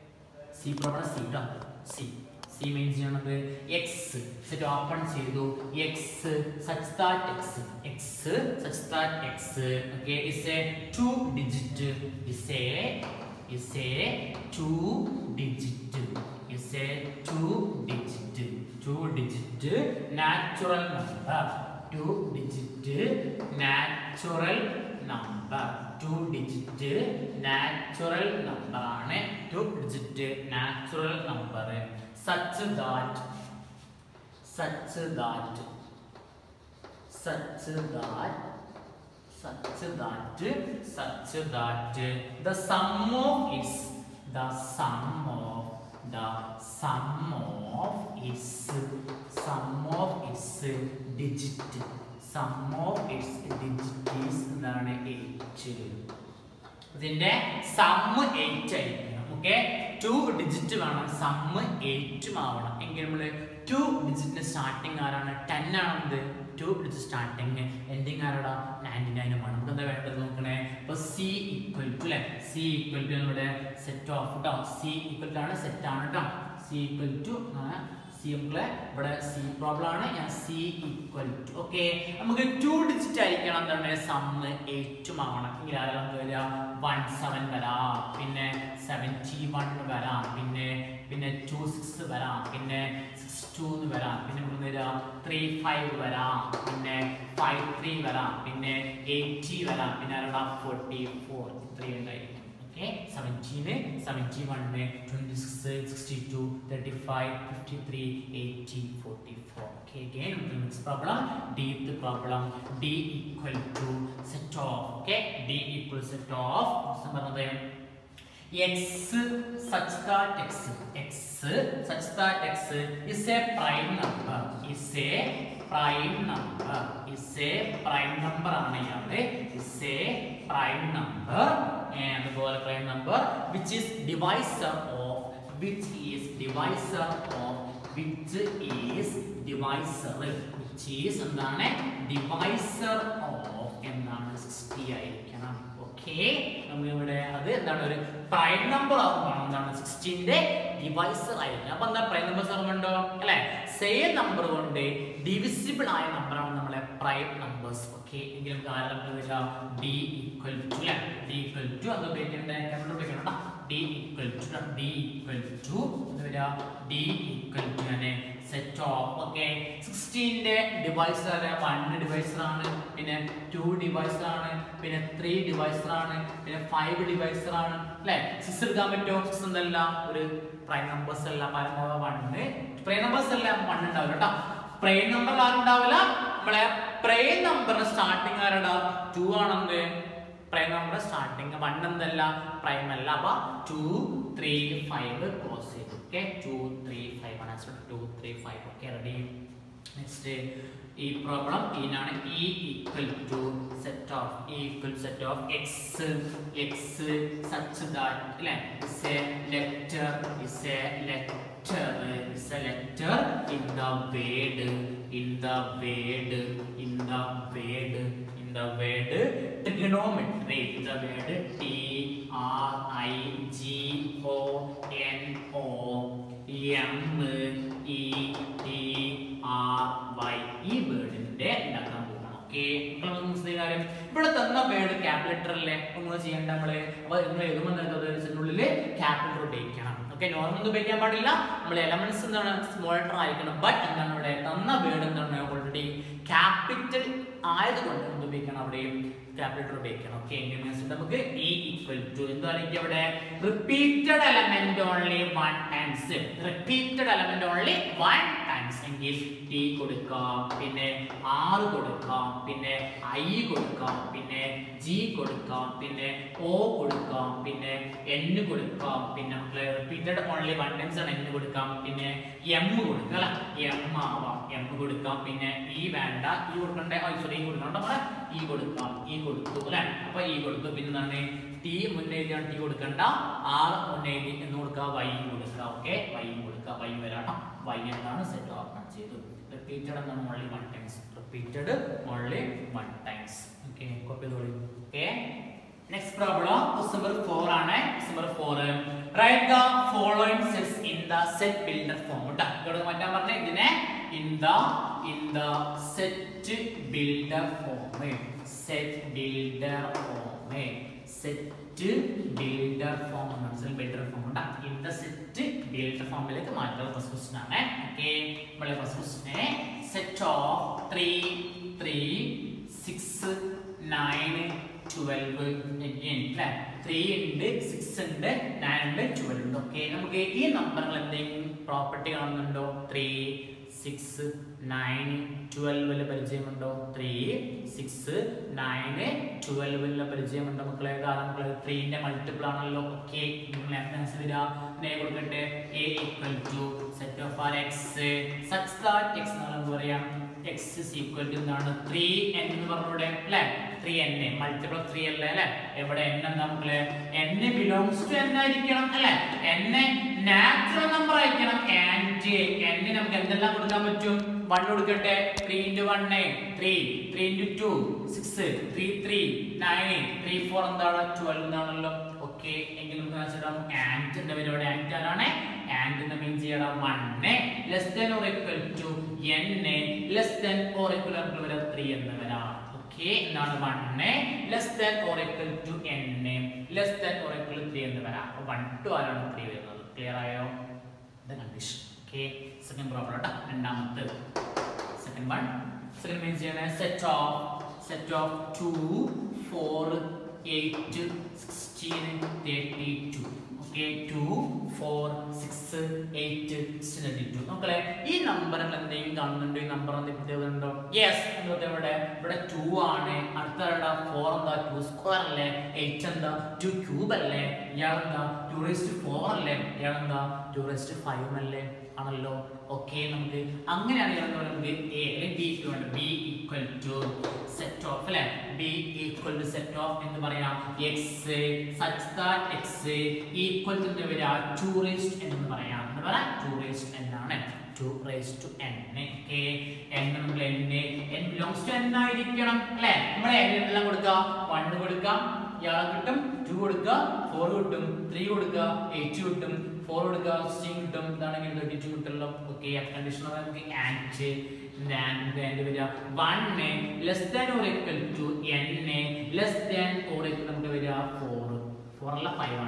A: സി പ്രോബ്ലം സി കേട്ടോ സി സി മീൻസ് ചെയ്യണത് എക്സ് സെറ്റ് ഓപ്പൺ ചെയ്തു X such that x x such that x okay is a two digit is a is a two digit is a two digit two digit natural number two digit natural number two digit natural number ആണ് two digit natural number such that such that such that such that such that the sum of is the sum of the sum of is sum of is digit sum of its digit is എന്താണ് 8 ഇതിന്റെ സമ്മ് എയ്റ്റ് ആയിരിക്കണം ഓക്കെ ടു ഡിജിറ്റ് വേണം സമ്മ് എയ്റ്റും ആവണം എങ്കിൽ നമ്മൾ ടു ഡിജിറ്റിന്റെ സ്റ്റാർട്ടിങ് ആരാണ് ടെൻ ആണെന്ത് ടു ഡിജിറ്റ് സ്റ്റാർട്ടിങ് എൻഡിങ് ആരാടാ നയൻറ്റി നയനും ആണ് നമുക്ക് എന്താ വേണ്ടത് നോക്കണേ ഇപ്പൊ സി ഈക്വൽ ടു അല്ലെ സി ഈക്വൽ ടു നമ്മുടെ സെറ്റ് ഓഫ് കേട്ടോ സി ഈക്വൽ ടു ആണ് സെറ്റ് ആണ് കേട്ടോ സി ഈക്വൽ ടു സി നമ്മളെ ഇവിടെ സി പ്രോബ്ലം ആണ് ഞാൻ സി ഈക്വൽ ടു ഓക്കെ നമുക്ക് ടു ഡിജിറ്റ് ആയിരിക്കണം എന്താണ് സമ്മ് എയ്റ്റും ആവണം എങ്കിൽ ആരാ നമുക്ക് വരിക വൺ സെവൻ വരാം പിന്നെ സെവൻറ്റി വൺ വരാം പിന്നെ പിന്നെ ടു സിക്സ് വരാം പിന്നെ സിക്സ് ടു എന്ന് വരാം പിന്നെ ഇവിടെ വരാം ത്രീ ഫൈവ് വരാം പിന്നെ ഫൈവ് ത്രീ വരാം പിന്നെ എയ്റ്റി വരാം പിന്നെ ആരുടെ ഫോർട്ടി ഫോർ ഇത്രയും ഉണ്ടായിരിക്കും ഓക്കെ സെവൻറ്റീന് seventy one twenty six sixty two thirty five fifty three eighty forty four okay again നമുക്ക് next problem dth problem d equal to set of okay d equal set of പറഞ്ഞത് x such that x x such that x is a prime number is a prime number is a prime number ആണ് ഇയാള് is a prime number and അതുപോലെ prime number which is divisor of which is divisor of which is divisor which is എന്താണ് divisor of എന്നാണ് 60 ആയിരിക്കണം ഓക്കെ നമുക്ക് ഇവിടെ അത് എന്താണ് ഒരു പ്രൈം നമ്പർ ആകുമ്പോൾ എന്താണ് സിക്സ്റ്റീന്റെ ഡിവൈസർ ആയിരിക്കും അപ്പൊ എന്താ പ്രൈം നമ്പർ ഓർമ്മയുണ്ടോ അല്ലെ സെയിം നമ്പർ കൊണ്ട് ഡിവിസിബിൾ ആയ നമ്പറാണ് നമ്മളെ പ്രൈം നമ്പേഴ്സ് ഓക്കെ എങ്കിൽ നമുക്ക് ആരെ നമ്പർ വരിക ഡി ഈക്വൽ ടു അല്ലെ ഡി ഈക്വൽ ടു അത് ഉപയോഗിക്കേണ്ട കമ്പ്യൂട്ടർ ഉപയോഗിക്കണം d equal to d equal to എന്ന് വരിക ഡി ഈക്വൽ ടു തന്നെ സെറ്റ് ഓഫ് ഓക്കെ സിക്സ്റ്റീൻ്റെ ഡിവൈസർ വൺ ഡിവൈസർ ആണ് പിന്നെ ടു ഡിവൈസർ ആണ് പിന്നെ ത്രീ ഡിവൈസർ ആണ് പിന്നെ ഫൈവ് ഡിവൈസർ ആണ് അല്ലെ സിക്സ് എടുക്കാൻ പറ്റുമോ സിക്സ് എന്തല്ല ഒരു പ്രൈം നമ്പേഴ്സ് അല്ല പരമാവധി വണ്ണ് പ്രൈം നമ്പേഴ്സ് അല്ല വൺ ഉണ്ടാവില്ല കേട്ടോ പ്രൈം നമ്പർ ആരുണ്ടാവില്ല നമ്മളെ പ്രൈം നമ്പറിന് സ്റ്റാർട്ടിങ് ആരുടെ ടു ആണെന്ത് പ്രൈം നമ്പർ സ്റ്റാർട്ടിങ് വൺ എന്തല്ല പ്രൈം അല്ല അപ്പൊ ടു ത്രീ ഫൈവ് ക്ലോസ് ചെയ്തു ഓക്കെ ടു ത്രീ ഫൈവ് ആണ് answer two three five okay ready next e problem ഇതിനാണ് e equal to set of e equal set of x x such that അല്ലേ is a letter is a letter is a letter in the word in the word in the word in the word trigonometry the word t r i g o n o m e t r y ഈ വേർഡിന്റെ ഉണ്ടാക്കാൻ പോകണം ഓക്കെ കാര്യം ഇവിടെ തന്ന വേർഡ് ക്യാപിറ്റൽ അല്ലേ ഒന്നും ചെയ്യണ്ട നമ്മള് അപ്പൊ നിങ്ങൾ എഴുതുമ്പോൾ ക്യാപിറ്റൽ ഉപയോഗിക്കണം ഓക്കെ നോർമൽ ഉപയോഗിക്കാൻ പാടില്ല നമ്മൾ എലമെന്റ്സ് എന്താണ് സ്മോൾ ലെറ്റർ ആയിരിക്കണം ബട്ട് എന്താണ് ഇവിടെ തന്ന വേർഡ് എന്താണ് ഓൾറെഡി ക്യാപിറ്റൽ ആയതുകൊണ്ട് എന്ത് ഉപയോഗിക്കണം അവിടെ ക്യാപിറ്റൽ ഉപയോഗിക്കണം ഓക്കെ എങ്കിൽ മീൻസ് നമുക്ക് ഇ ഈക്വൽ ടു എന്താണെങ്കിൽ അവിടെ repeated element only one times repeated element only one times എങ്കിൽ ടി കൊടുക്കാം പിന്നെ ആർ കൊടുക്കാം പിന്നെ ഐ കൊടുക്കാം പിന്നെ ജി കൊടുക്കാം പിന്നെ ഒ കൊടുക്കാം പിന്നെ എൻ കൊടുക്കാം പിന്നെ നമുക്ക് റിപ്പീറ്റഡ് ഓൺലി വൺ ടൈംസ് ആണ് എൻ കൊടുക്കാം പിന്നെ എം കൊടുക്കാം അല്ല എം ആവാം എം കൊടുക്കാം പിന്നെ ഈ വേണ്ട ഈ കൊടുക്കണ്ടേ സോറി ഈ കൊടുക്കണം നമ്മളെ ഈ കൊടുക്കാം ഈ കൊടുത്തു അല്ലെ അപ്പൊ ഈ കൊടുത്തു പിന്നെ എന്താണ് ടി മുന്നേറിയാണ് ടി കൊടുക്കണ്ട ആർ മുന്നേറി എന്ന് കൊടുക്കുക വൈ കൊടുക്കുക ഓക്കെ വൈ കൊടുക്കുക വൈ വരാട്ടോ വൈ എന്താണ് സെറ്റ് ഓപ്പൺ ചെയ്തു റിപ്പീറ്റഡ് എന്നാണ് only one times repeated only one times okay copy ചെയ്തോളൂ okay next problem question number 4 ആണ് question number 4 write the following sets in the set builder form ട്ടാ ഇവിടെ മാറ്റാൻ പറഞ്ഞ ഇതിനെ in the in the set builder form set builder form set builder form set builder form ട്ടാ ഇൻ ദ സെറ്റ് ബിൽഡർ ഫോമിലേക്ക് മാറ്റുക ഫസ്റ്റ് ക്വസ്റ്റ്യൻ ആണ് ഓക്കേ നമ്മളെ ഫസ്റ്റ് ക്വസ്റ്റ്യനെ സെറ്റ് ഓഫ് 3 3 6 9 ട്വൽവ് അല്ലേ ത്രീ ഉണ്ട് സിക്സ് ഉണ്ട് നയൻ ഉണ്ട് ട്വൽവ് ഉണ്ട് ഓക്കെ നമുക്ക് ഈ നമ്പറുകൾ എന്തെങ്കിലും പ്രോപ്പർട്ടി കാണുന്നുണ്ടോ ത്രീ സിക്സ് നയൻ ട്വൽവില് പരിചയമുണ്ടോ ത്രീ സിക്സ് നയൻ ട്വൽവിലെ പരിചയമുണ്ടോ മക്കളെ കാരണം മക്കളെ ത്രീന്റെ മൾട്ടിപ്പിൾ ആണല്ലോ ഓക്കെ വരിക കൊടുക്കട്ടെ A equal to set of R x such that x എന്ന് പറയാം എക്സ് ഇസ് ഈക്വൽ ടു എന്താണ് ത്രീ എൻ എന്ന് പറഞ്ഞൂടെ അല്ലെ ത്രീ എൻ മൾട്ടിപ്പിൾ ത്രീ അല്ലേ അല്ലെ എവിടെ എൻ എന്താ മക്കളെ എൻ ബിലോങ്സ് ടു എൻ ആയിരിക്കണം അല്ലെ എൻ നാച്ചുറൽ നമ്പർ ആയിരിക്കണം ആൻഡ് എൻ നമുക്ക് എന്തെല്ലാം കൊടുക്കാൻ പറ്റും വൺ കൊടുക്കട്ടെ three into one three three into two six three three nine three four എന്താണ് ട്വൽവ് എന്നാണല്ലോ ഓക്കെ എങ്കിൽ നമുക്ക് വെച്ചിടാം ആൻഡ് എന്താ പരിപാടി ആൻഡ് ആരാണ് ആൻഡ് എന്ന് മീൻ ചെയ്യണം one less than or equal to n less than or equal നമുക്ക് വരാം ത്രീ എന്ന് വരാം ഓക്കെ എന്താണ് one less than or equal to n less than or equal three എന്ന് വരാം അപ്പൊ വൺ ടു ആരാണ് ത്രീ വരുന്നത് ക്ലിയർ ആയോ കണ്ടീഷൻ ഓക്കെ സെക്കൻഡ് പ്രോബ്ലം കേട്ടോ രണ്ടാമത്തെ സെക്കൻഡ് വൺ സെക്കൻഡ് മീൻസ് ചെയ്യണേ set of set of two four eight sixteen thirty two okay two four six eight thirty two മക്കളെ ഈ നമ്പറുകൾ എന്തെങ്കിലും കാണുന്നുണ്ടോ ഈ നമ്പർ എന്തെങ്കിലും പ്രത്യേകത ഉണ്ടോ യെസ് എന്താ ഇവിടെ ഇവിടെ ടു ആണ് അടുത്ത ഫോർ എന്താ ടു സ്ക്വയർ അല്ലേ എയ്റ്റ് എന്താ ടു ക്യൂബ് അല്ലേ ഇയാളെന്താ ടു റേസ്റ്റ് ഫോർ അല്ലേ ഇയാളെന്താ ടു റേസ്റ്റ് ഫൈവ് അല്ലേ ആണല്ലോ ഓക്കെ നമുക്ക് അങ്ങനെയാണെങ്കിൽ എന്താ പറയുക നമുക്ക് എ അല്ലെങ്കിൽ B equal B equal to set of അല്ലെ B equal to set of എന്ന് പറയാം x such that x equal to വരിക ടു റേസ്റ്റ് എന്ന് പറയാം എന്ന് പറയാം ടു റേസ്റ്റ് എന്നാണ് two raise to n okay n നമ്മൾ n n belongs to N ആയിരിക്കണം അല്ലെ നമ്മൾ എല്ലാം കൊടുക്കാം വൺ കൊടുക്കാം ഇയാളെ കിട്ടും ടു കൊടുക്കുക ഫോർ കിട്ടും ത്രീ കൊടുക്കുക എയ്റ്റ് കിട്ടും ഫോർ കൊടുക്കുക സിക്സ്റ്റീൻ കിട്ടും ഇതാണെങ്കിൽ തേർട്ടി ടു കിട്ടുമല്ലോ ഓക്കെ കണ്ടീഷൻ നമുക്ക് ആൻഡ് ആൻഡ് വരിക one less than or equal to n less than or equal നമുക്ക് വരിക ഫോർ ഫോർ അല്ല ഫൈവ് ആണ്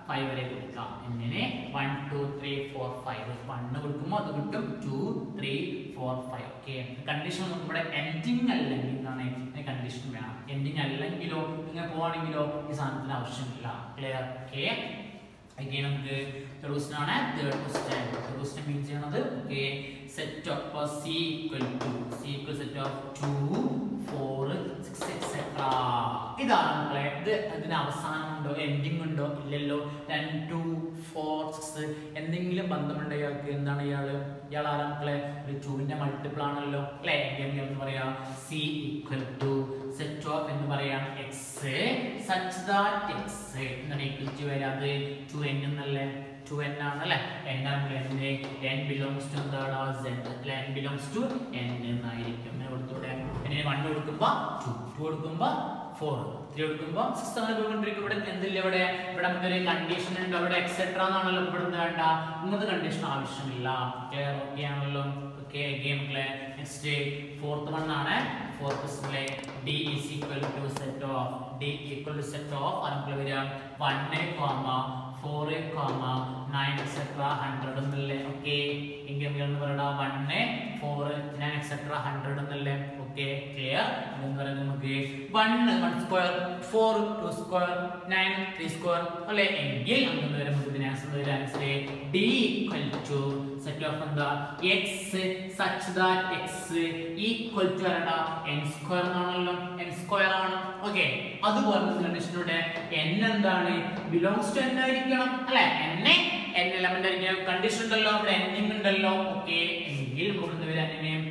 A: ഫൈവ് വരെ കൊടുക്കാം എങ്ങനെ one two three four five one കൊടുക്കുമ്പോൾ അത് കിട്ടും two three four five okay condition നമ്മുടെ എൻഡിങ് അല്ലെങ്കിൽ എന്താണ് കണ്ടീഷൻ വേണം എൻഡിങ് അല്ലെങ്കിലോ ഇങ്ങനെ പോവാണെങ്കിലോ ഈ സാധനത്തിന് ആവശ്യമില്ല ക്ലിയർ ഓക്കെ again നമുക്ക് തേർഡ് ക്വസ്റ്റ്യൻ ആണ് third question third question mean ചെയ്യണത് okay set of C equal to C equal set of two four six etcetera ഇതാണ് മക്കളെ ഇത് ഇതിന് അവസാനം ഉണ്ടോ എൻഡിങ് ഉണ്ടോ ഇല്ലല്ലോ രണ്ട് ടു ഫോർ സിക്സ് എന്തെങ്കിലും ബന്ധമുണ്ടോ ഇയാൾക്ക് എന്താണ് ഇയാള് ഇയാൾ ആരാ മക്കളെ ഒരു ടൂവിന്റെ മൾട്ടിപ്പിൾ ആണല്ലോ അല്ലെ എന്ന് പറയാ C equal to set of എന്ന് പറയാം എക്സ് സച്ച് ദാറ്റ് എക്സ് എന്താണ് ഈക്വൽ ടു വരാത് ടു എൻ എന്നല്ലേ ടു എൻ ആണല്ലേ എൻ ആണ് എന്റെ എൻ ബിലോങ്സ് ടു എന്താണ് സെഡ് അല്ലെ എൻ ബിലോങ്സ് ടു എൻ എന്നായിരിക്കും അങ്ങനെ കൊടുത്തൂടെ എന്നെ വൺ കൊടുക്കുമ്പോ ടു ടു കൊടുക്കുമ്പോ ഫോർ ത്രീ കൊടുക്കുമ്പോ സിക്സ് അങ്ങനെ പോയിക്കൊണ്ടിരിക്കും ഇവിടെ എന്തില്ല ഇവിടെ ഇവിടെ നമുക്കൊരു കണ്ടീഷൻ ഉണ്ട് അവിടെ എക്സെട്ര എന്നാണല്ലോ ഇവിടെ വേണ്ട ഇങ്ങനത്തെ കണ്ടീഷൻ ആവശ്യമില്ല ക്ലിയർ ഓക്കെ ആണല്ലോ okay game clear next fourth one ആണ് ഫോർത്ത് ക്വസ്റ്റിലെ D is equal to set of D equal to set of നമുക്ക് വരിക one A comma four a comma nine etcetera hundred എന്നല്ലേ ഓക്കെ എങ്കിൽ എന്ന് പറയണ one a four nine etcetera hundred എന്നല്ലേ ഓക്കെ ക്ലിയർ എന്ന് പറയുന്നത് നമുക്ക് one one square four two square nine three square അല്ലെ എങ്കിൽ നമുക്ക് വരെ നമുക്ക് ഇതിന് ആൻസർ വരും answer D equal to set of എന്താ x such that x equal to വരണ്ട എൻ സ്ക്വയർ എന്നാണല്ലോ എൻ സ്ക്വയർ ആണ് ഓക്കെ അതുപോലെ കണ്ടീഷനിലൂടെ എൻ എന്താണ് ബിലോങ്സ് ടു എൻ ആയിരിക്കണം അല്ലെ എന്നെ എൻ എലമെന്റ് ആയിരിക്കണം കണ്ടീഷൻ ഉണ്ടല്ലോ അവിടെ എന്നിങ് ഉണ്ടല്ലോ ഓക്കെ എങ്കിൽ നമുക്ക് എന്ത് വരാൻ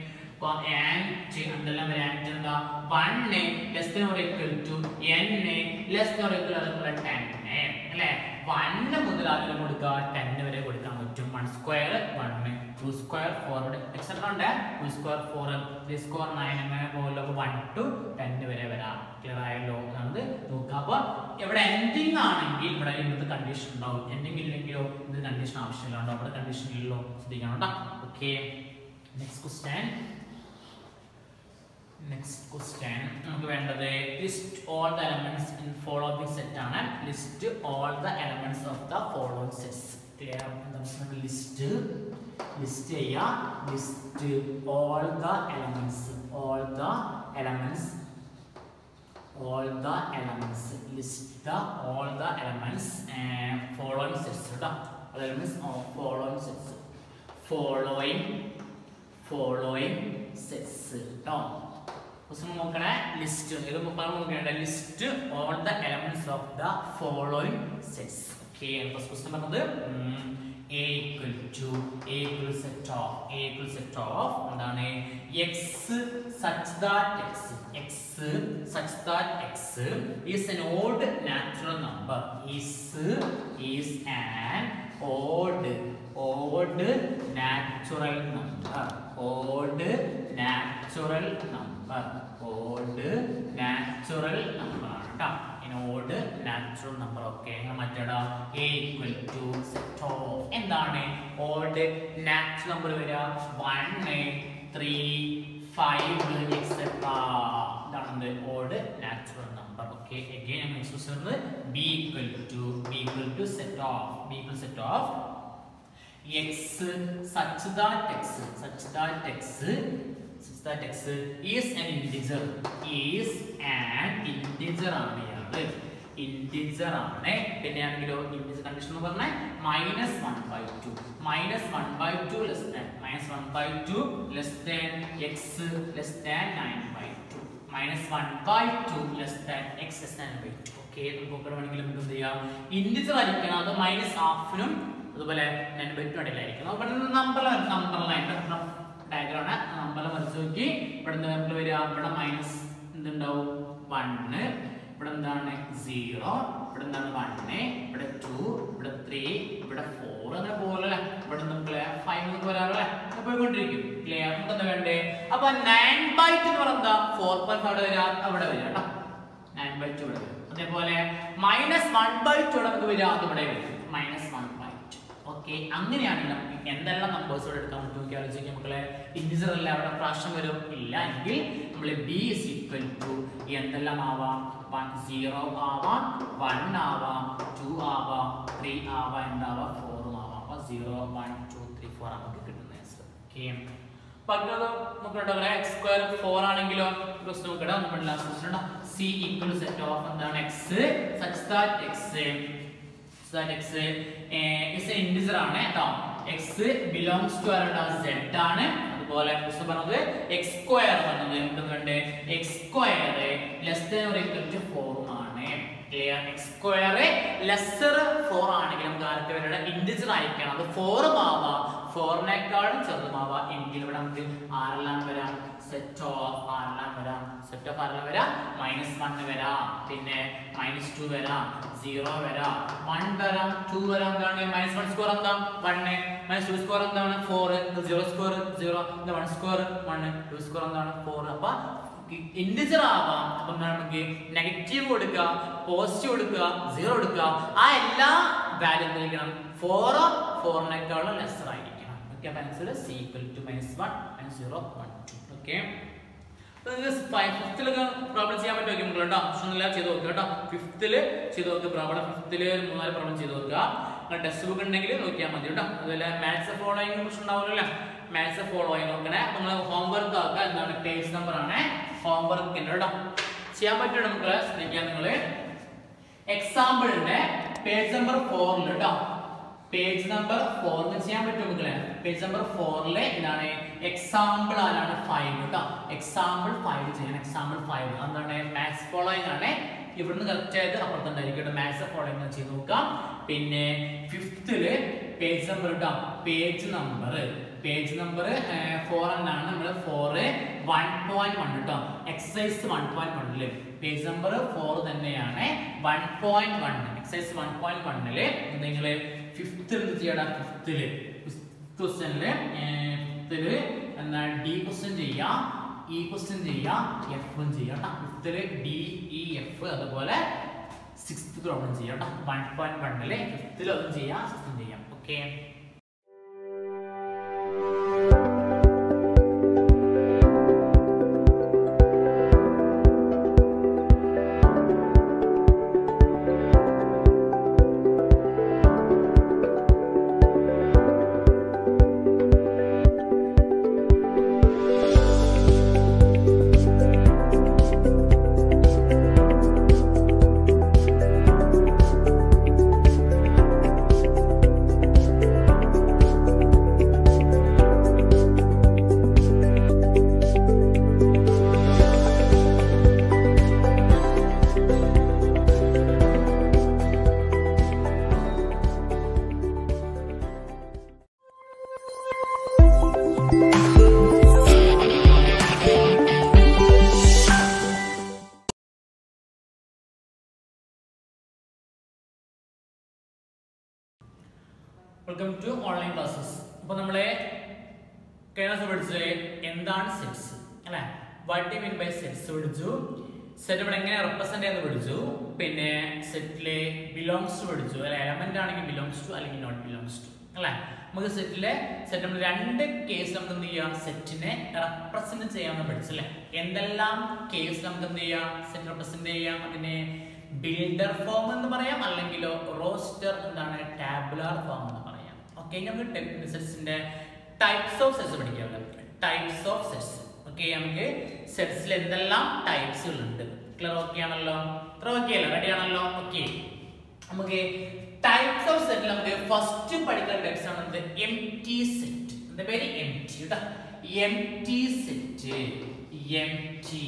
A: ആൻഡ് എന്തെല്ലാം വരാൻ എന്താ one less than or equal to n less than or equal അതുപോലെ ടെൻ അല്ലെ വണ്ണ് മുതൽ ആദ്യം കൊടുക്കുക ടെൻ വരെ കൊടുക്കാൻ പറ്റും one square one two square four etcetera ഉണ്ട് two square four three square nine അങ്ങനെ പോലെ വൺ ടു ടെൻ വരെ വരാം ക്ലിയർ ആയല്ലോ എന്നത് നോക്കുക അപ്പൊ ഇവിടെ എൻഡിങ് ആണെങ്കിൽ ഇവിടെ ഇന്നത്തെ കണ്ടീഷൻ ഉണ്ടാവും എൻഡിങ് ഇല്ലെങ്കിലോ ഇത് കണ്ടീഷൻ ആവശ്യമില്ല ഉണ്ടാവും അവിടെ കണ്ടീഷൻ ഇല്ലല്ലോ ശ്രദ്ധിക്കണം കേട്ടോ okay next question next question നമുക്ക് വേണ്ടത് list all the elements in following set ആണ് list all the elements of the following sets clear എന്താണ് ലിസ്റ്റ് ലിസ്റ്റ് ചെയ്യുക list all the elements all the elements all the elements list the all the elements and following sets കേട്ടോ all elements of following sets following following sets കേട്ടോ ക്വസ്റ്റ്യൻ നോക്കണേ ലിസ്റ്റ് ഇത് മുപ്പാണ് നോക്കേണ്ട list all the elements of the following sets okay first question പറഞ്ഞത് A equal to A equal set of A equal set of എന്താണ് x such that x x such that x is an odd natural number is is an odd odd natural number odd natural number odd natural number ആണ് കേട്ടോ ഓഡ് നാച്ചുറൽ നമ്പർ ഒക്കെ മറ്റേടാ A equal to set of എന്താണ് ഓഡ് നാച്ചുറൽ നമ്പർ വരിക വൺ ത്രീ ഫൈവ് എക്സെട്ര ഇതാണ് odd natural number okay again നമ്മൾ യൂസ് ചെയ്യുന്നത് B equal to B equal to set of B equal set of x such that x such that x such that x is an integer is an integer ആണ് ഇയാള് integer ആണ് പിന്നെ ആണെങ്കിലോ integer കണ്ടീഷൻ എന്ന് പറഞ്ഞാൽ minus one by two minus one by two less than minus one by two less than x less than nine by two minus one by two less than x less than by two okay നമുക്ക് വേണമെങ്കിൽ നമുക്ക് എന്ത് ചെയ്യാം integer ആയിരിക്കണം അത് മൈനസ് ഹാഫിനും അതുപോലെ ഞാൻ ബെറ്റും ഇടയിലായിരിക്കും അപ്പോൾ നമ്പർ നമ്പർ ലൈൻ ഡയഗ്രാണ് നമ്പർ വരച്ച് നോക്കി ഇവിടെ എന്താ നമ്മൾ വരിക ഇവിടെ മൈനസ് എന്തുണ്ടാവും വണ്ണ് ഇവിടെ എന്താണ് സീറോ ഇവിടെ എന്താണ് വണ്ണ് ഇവിടെ ടു ഇവിടെ ത്രീ ഇവിടെ ഫോർ അങ്ങനെ പോലെ ഇവിടെ നമുക്ക് ഫൈവ് എന്ന് പോരാറല്ലേ പോയിക്കൊണ്ടിരിക്കും ക്ലിയർ നമുക്ക് എന്താ വേണ്ടേ അപ്പൊ നയൻ ബൈ ടു എന്ന് പറഞ്ഞാൽ ഫോർ പോയിന്റ് അവിടെ വരിക അവിടെ വരിക കേട്ടോ നയൻ ബൈ ടു ഇവിടെ വരും അതേപോലെ മൈനസ് വൺ ബൈ ടു നമുക്ക് വരിക അത് ഇവിടെ വരും minus one by two okay അങ്ങനെയാണെങ്കിൽ നമുക്ക് എന്തെല്ലാം നമ്പേഴ്സ് ഇവിടെ എടുക്കാൻ പറ്റും നോക്കി ആലോചിക്കുക മക്കളെ ഇൻഡിജർ അല്ല അവിടെ ഫ്രാക്ഷൻ വരും ഇല്ല എങ്കിൽ നമ്മൾ ബി ഇസ് ഈക്വൽ ടു എന്തെല്ലാം ആവാം വൺ സീറോ ആവാം വൺ ആവാം ടു ആവാം ത്രീ ആവാം എന്താവാം ഫോറും ആവാം അപ്പൊ zero one two three four നമുക്ക് കിട്ടുന്ന ആൻസർ ഓക്കെ പകരം നോക്കട്ടെ എക്സ് സ്ക്വയർ ഫോർ ആണെങ്കിലോ ക്വസ്റ്റ് നോക്കട്ടെ നമ്മുടെ last question C equal set of എന്താണ് x such that x that x uh, is an integer ആണ് കേട്ടോ x belongs to ആരുടെ z ആണ് അതുപോലെ ക്വസ്റ്റ് പറഞ്ഞത് x സ്ക്വയർ പറഞ്ഞത് എന്തുകൊണ്ട് x square less than or equal to 4 ആണ് ക്ലിയർ x സ്ക്വയർ ലെസ്സർ 4 ആണെങ്കിൽ നമുക്ക് ആർക്ക് വരുടെ ഇന്റിജർ ആയിരിക്കണം അത് 4 ആവാം 4 നേക്കാളും ചെറുതുമാവാം എങ്കിൽ ഇവിടെ നമുക്ക് ആരെല്ലാം വരാം സെറ്റ് ഓഫ് ആരെല്ലാം വരാം സെറ്റ് ഓഫ് ആരെല്ലാം വരാം മൈനസ് വൺ വരാം പിന്നെ മൈനസ് ടു വരാം സീറോ വരാം വൺ വരാം ടു വരാം എന്താണ് മൈനസ് വൺ സ്കോർ എന്താ വണ്ണ് മൈനസ് ടു സ്കോർ എന്താണ് four zero square zero one square one two square എന്താണ് ഫോർ അപ്പൊ ഇൻഡിജർ ആവാം അപ്പൊ എന്താണ് നമുക്ക് നെഗറ്റീവ് കൊടുക്കുക പോസിറ്റീവ് കൊടുക്കുക സീറോ കൊടുക്കുക ആ എല്ലാ വാല്യൂ എന്തിരിക്കണം ഫോറോ ഫോറിനേക്കാളും ലെസർ ആയിരിക്കണം ഓക്കെ അപ്പൊ answer C equal to minus one minus zero one two okay ഫിഫ്തിലൊക്കെ പ്രോബ്ലം ചെയ്യാൻ പറ്റുമോ നമുക്ക് കേട്ടോ ഓപ്ഷനില്ല ചെയ്ത് നോക്കുക കേട്ടോ ഫിഫ്തില് ചെയ്ത് നോക്കുക പ്രോബ്ലം ഫിഫ്തില് മൂന്നാല് പ്രോബ്ലം ചെയ്ത് നോക്കുക നിങ്ങൾ ടെക്സ്റ്റ് ബുക്ക് ഉണ്ടെങ്കിൽ നോക്കിയാൽ മതി കേട്ടോ അതുപോലെ മാത്സ് ഫോളോയിങ് പ്രശ്നം ഉണ്ടാവില്ല മാത്സ് ഫോളോയിങ് നോക്കണേ നിങ്ങൾ ഹോംവർക്ക് ആക്കുക എന്താണ് പേജ് നമ്പർ ആണ് ഹോംവർക്കിന്റെ കേട്ടോ ചെയ്യാൻ പറ്റുമോ നമുക്ക് ശ്രദ്ധിക്കുക നിങ്ങൾ എക്സാമ്പിളിന്റെ പേജ് നമ്പർ ഫോറിൽ കേട്ടോ പേജ് നമ്പർ ഫോറിൽ ചെയ്യാൻ പറ്റും മക്കളെ പേജ് നമ്പർ ഫോറിലെ എന്താണ് എക്സാമ്പിൾ ആരാണ് ഫൈവ് കേട്ടോ എക്സാമ്പിൾ ഫൈവ് ചെയ്യണം എക്സാമ്പിൾ ഫൈവ് എന്താണ് മാത്സ് ഫോളോയിങ് ആണ് ഇവിടുന്ന് കറക്റ്റ് ആയിട്ട് അപ്പുറത്തുണ്ടായിരിക്കും മാത്സ് ഫോളോയിങ് ചെയ്ത് നോക്കാം പിന്നെ ഫിഫ്തില് പേജ് നമ്പർ കേട്ടോ page number page number four എന്നാണ് നമ്മൾ ഫോറ് വൺ പോയിന്റ് വൺ കേട്ടോ എക്സസൈസ് വൺ പോയിന്റ് വണ്ണില് പേജ് നമ്പർ ഫോർ തന്നെയാണ് one point one exercise one point വണ്ണില് നിങ്ങൾ ഫിഫ്ത്തിൽ എന്ത് ചെയ്യണം ഫിഫ്ത്തില് ക്വസ്റ്റ്യനില് ഫിഫ്ത്തില് എന്താ ഡി ക്വസ്റ്റ്യൻ ചെയ്യാം ഇ ക്വസ്റ്റ്യൻ ചെയ്യാം എഫും ചെയ്യാം കേട്ടോ ഫിഫ്ത്തില് ഡി ഇ എഫ് അതുപോലെ സിക്സ്ത് പ്രോബ്ലം ചെയ്യാം കേട്ടോ വൺ പോയിന്റ് വണ്ണില് ഫിഫ്ത്തിൽ അതും ചെയ്യാം സിക്സ്തും ചെയ്യാം okay welcome to online classes അപ്പൊ നമ്മളെ കഴിഞ്ഞ ദിവസം പഠിച്ചത് എന്താണ് സെറ്റ്സ് അല്ലെ what you mean by sets പഠിച്ചു സെറ്റ് ഇവിടെ എങ്ങനെ റെപ്രസെന്റ് ചെയ്യുന്നത് പഠിച്ചു പിന്നെ സെറ്റിലെ ബിലോങ്സ് ടു പഠിച്ചു അല്ലെ എലമെന്റ് ആണെങ്കിൽ ബിലോങ്സ് ടു അല്ലെങ്കിൽ നോട്ട് ബിലോങ്സ് ടു അല്ലെ നമുക്ക് സെറ്റിലെ സെറ്റ് നമ്മൾ രണ്ട് കേസ് നമുക്ക് എന്ത് ചെയ്യാം സെറ്റിനെ റെപ്രസെന്റ് ചെയ്യാമെന്ന് പഠിച്ചു അല്ലെ എന്തെല്ലാം കേസ് നമുക്ക് എന്ത് ചെയ്യാം സെറ്റ് റെപ്രസെന്റ് ചെയ്യാം അതിനെ ബിൽഡർ ഫോം എന്ന് പറയാം അല്ലെങ്കിലോ റോസ്റ്റർ എന്താണ് ടാബുലാർ ഫോം എന്ന് പറയാം ഓക്കെ നമുക്ക് സെറ്റ്സിന്റെ ടൈപ്സ് ഓഫ് സെറ്റ്സ് പഠിക്കാം ടൈപ്സ് ഓഫ് സെറ്റ്സ് ഓക്കെ നമുക്ക് സെറ്റ്സിൽ എന്തെല്ലാം ടൈപ്സുകൾ ഉണ്ട് ക്ലിയർ ഓക്കെ ആണല്ലോ ഇത്ര ഓക്കെ അല്ലേ റെഡി ആണല്ലോ ഓക്കെ നമുക്ക് ടൈപ്സ് ഓഫ് സെറ്റിൽ നമുക്ക് ഫസ്റ്റ് പഠിക്കുന്ന ടൈപ്സ് ആണ് എന്ത് എം ടി സെറ്റ് എന്താ പേര് എം ടി കേട്ടോ empty set empty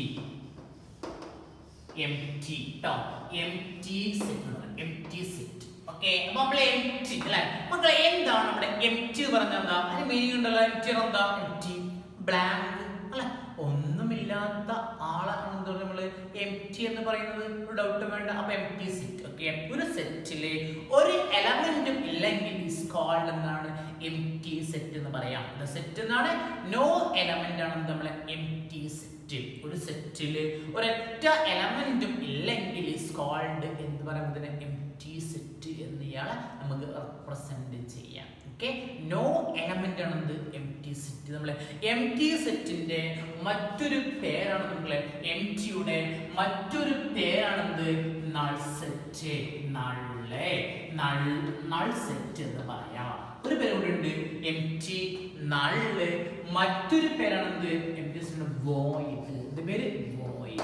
A: empty ട്ടോ empty set empty set okay അപ്പൊ നമ്മൾ എം ടി അല്ലെ മക്കളെ എന്താണ് നമ്മുടെ എം ടി പറഞ്ഞാൽ എന്താ അതിന് മീനിങ് ഉണ്ടല്ലോ എം ടി എന്താ എം ടി ബ്ലാങ്ക് അല്ലെ ഒന്നുമില്ലാത്ത ആളാണ് എന്താ നമ്മള് എം ടി എന്ന് പറയുന്നത് ഒരു ഡൗട്ട് വേണ്ട അപ്പൊ എം ടി സെറ്റ് ഓക്കെ ഒരു സെറ്റില് ഒരു എലമെന്റും ഇല്ലെങ്കിൽ ഇസ് കോൾഡ് എന്താണ് എം ടി സെറ്റ് എന്ന് പറയാം സെറ്റ് എന്നാണ് നോ എലമെന്റ് ആണ് നമ്മളെ എം ടി സെറ്റ് ഒരു സെറ്റില് ഒരൊറ്റ എലമെന്റും ഇല്ലെങ്കിൽ ഇസ് കോൾഡ് എന്ന് പറയുന്നതിന് എം ടി സെറ്റ് എന്നിയാളെ നമുക്ക് റെപ്രസെന്റ് ചെയ്യാം ഓക്കെ നോ എലമെന്റ് ആണെന്ത് എം ടി സെറ്റ് നമ്മളെ എം ടി സെറ്റിന്റെ മറ്റൊരു പേരാണ് നമ്മളെ എം ടിയുടെ മറ്റൊരു പേരാണെന്ത് നൾ സെറ്റ് നള്ളെ നൾ നൾ സെറ്റ് എന്ന് പറയാം ഒരു പേര് കൂടെ ഉണ്ട് എം ടി നള്ള് മറ്റൊരു പേരാണെന്ത് എം ടി സെറ്റ് വോയിഡ് ഇത് പേര് വോയിഡ്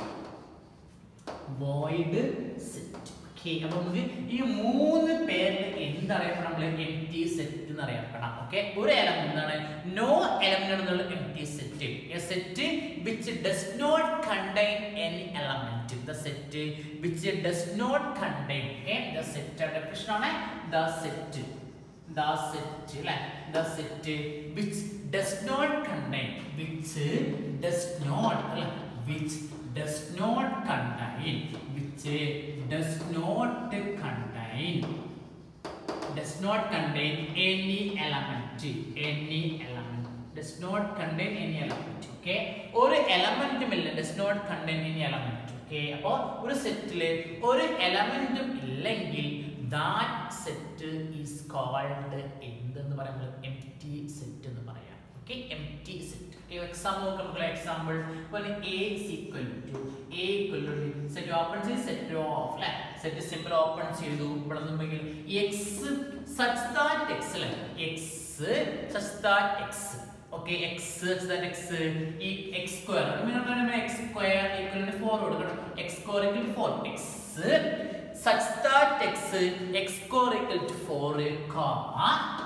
A: വോയിഡ് സെറ്റ് ഓക്കെ അപ്പൊ നമുക്ക് ഈ മൂന്ന് പേരിൽ എന്തറിയപ്പെടാം നമ്മൾ എം ടി സെറ്റ് എന്ന് അറിയപ്പെടാം ഓക്കെ ഒരു എലമെന്റ് എന്താണ് നോ എലമെന്റ് എന്നുള്ള empty set A set which does not contain any element the set which does not contain okay the set definition ആണ് ദ സെറ്റ് ദ സെറ്റ് അല്ലെ the set which does not contain which does not അല്ലെ which does not contain which does not contain does not contain any element any element does not contain any element okay ഒരു എലമെന്റും ഇല്ല does not contain any element okay അപ്പോൾ ഒരു സെറ്റില് ഒരു എലമെന്റും ഇല്ലെങ്കിൽ that set is called എന്തെന്ന് പറയുമ്പോൾ empty set എന്ന് പറയാം okay empty set എക്സാമ്പിൾ നമുക്ക് എക്സാമ്പിൾ പോലെ A is equal to a equal to set open ചെയ്ത് സെറ്റ് ഓഫ് അല്ലെ സെറ്റ് സിമ്പിൾ ഓപ്പൺ ചെയ്തു ഇവിടെ നിന്നെങ്കിൽ എക്സ് സച്ച് ദാറ്റ് എക്സ് അല്ലെ x such that x okay x such that x ഈ x square X square equal to four കൊടുക്കണം x square equal to four x such that x x square equal to four comma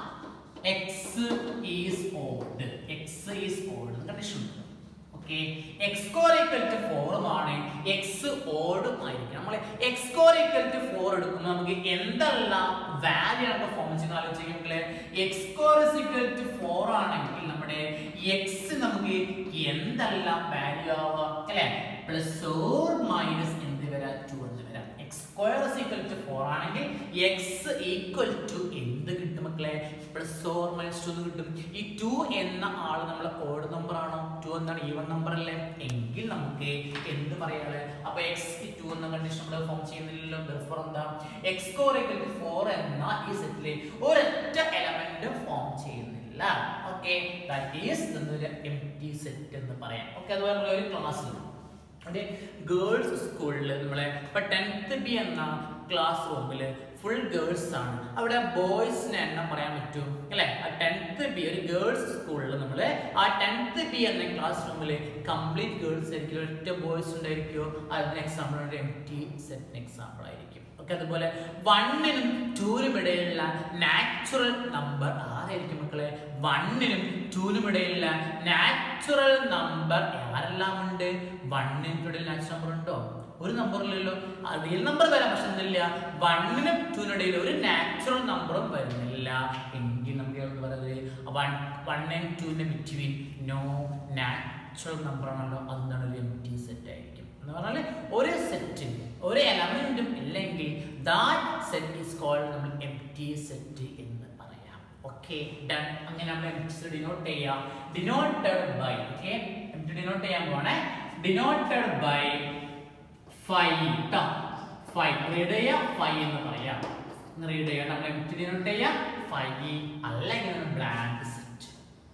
A: x is odd x is odd condition okay x square equal to ഫോറും ആണ് എക്സ് ഓടും ആയിരിക്കും നമ്മൾ x square equal to four എടുക്കുമ്പോൾ നമുക്ക് എന്തെല്ലാം വാല്യൂ ആണ് ഫോം ചെയ്യുന്ന ആലോചിക്കുമ്പോൾ x square equal to four ആണെങ്കിൽ നമ്മുടെ എക്സ് നമുക്ക് എന്തെല്ലാം വാല്യൂ ആവാം അല്ലെ പ്ലസ് ഓർ മൈനസ് എന്ത് വരാം ടു എന്ന് വരാം X square equal to four ആണെങ്കിൽ എക്സ് ഈക്വൽ ടു എന്ത് കിട്ടും മക്കളെ പ്ലസ് ഓർ മൈനസ് ടു എന്ന് കിട്ടും ഈ ടു എന്ന ആൾ നമ്മളെ ഓഡ് നമ്പർ ആണോ ടു എന്താണ് ഈവൺ നമ്പർ അല്ലേ എങ്കിൽ നമുക്ക് എന്ത് പറയാളെ അപ്പൊ എക്സ് ടു എന്ന കണ്ടീഷൻ നമ്മൾ ഫോം ചെയ്യുന്നില്ലല്ലോ therefore എന്താ x square equal to four എന്ന ഈ സെറ്റിലെ ഒരൊറ്റ എലമെന്റ് ഫോം ചെയ്യുന്നില്ല ഓക്കെ ദാറ്റ് ഈസ് എന്നൊരു എം ടി സെറ്റ് എന്ന് പറയാം ഓക്കെ അതുപോലെ നമ്മൾ ഒരു ക്ലാസ്സിൽ അതെ ഗേൾസ് സ്കൂളിൽ നമ്മളെ ഇപ്പൊ ടെൻത്ത് ബി എന്ന ക്ലാസ് റൂമിൽ ഫുൾ ഗേൾസ് ആണ് അവിടെ ബോയ്സിന് എണ്ണം പറയാൻ പറ്റും അല്ലെ ആ ടെൻത്ത് ബി ഒരു ഗേൾസ് സ്കൂളിൽ നമ്മൾ ആ ടെൻത്ത് ബി എന്ന ക്ലാസ് റൂമിൽ കംപ്ലീറ്റ് ഗേൾസ് ആയിരിക്കും ഒറ്റ ബോയ്സ് ഉണ്ടായിരിക്കുമോ അതിന് എക്സാമ്പിൾ ഒരു എം ടി സെറ്റിന് എക്സാമ്പിൾ ആയിരിക്കും ഓക്കെ അതുപോലെ വണ്ണിനും ടൂനും ഇടയിലുള്ള നാച്ചുറൽ നമ്പർ ആരായിരിക്കും മക്കളെ വണ്ണിനും ടൂനും ഇടയിലുള്ള നാച്ചുറൽ നമ്പർ ആരെല്ലാം ഉണ്ട് വണ്ണിനും ഇടയിൽ നാച്ചുറൽ നമ്പർ ഉണ്ടോ ഒരു നമ്പറില്ലല്ലോ റിയൽ നമ്പർ വരാം പക്ഷെ എന്തില്ല വണ്ണിനും ടൂനും ഇടയിൽ ഒരു നാച്ചുറൽ നമ്പറും വരുന്നില്ല എങ്കിൽ നമുക്ക് എന്ത് പറയുന്നത് വൺ വൺ ആൻഡ് ടൂവിന്റെ ബിറ്റ്വീൻ നോ നാച്ചുറൽ നമ്പർ ആണല്ലോ അതെന്താണ് ഒരു എം ടി സെറ്റ് ആയിരിക്കും എന്ന് പറഞ്ഞാൽ ഒരു സെറ്റ് ഒരു എലമെന്റും ഇല്ലെങ്കിൽ ദാറ്റ് സെറ്റ് ഈസ് കോൾഡ് നമ്മൾ എം ടി സെറ്റ് എന്ന് പറയാം ഓക്കെ ഡൺ അങ്ങനെ നമ്മൾ എം ടി സെറ്റ് ഡിനോട്ട് ചെയ്യാം denoted by okay empty denote ചെയ്യാൻ പോണേ ഡിനോട്ടഡ് ബൈ ഫൈവ് ട്ടോ ഫൈവ് റീഡ് ചെയ്യാം ഫൈവ് എന്ന് പറയാം റീഡ് ചെയ്യാം നമ്മൾ എം ടി ഡിനോട്ട് ചെയ്യാം ഫൈവ് അല്ലെങ്കിൽ ബ്ലാങ്ക് സെറ്റ്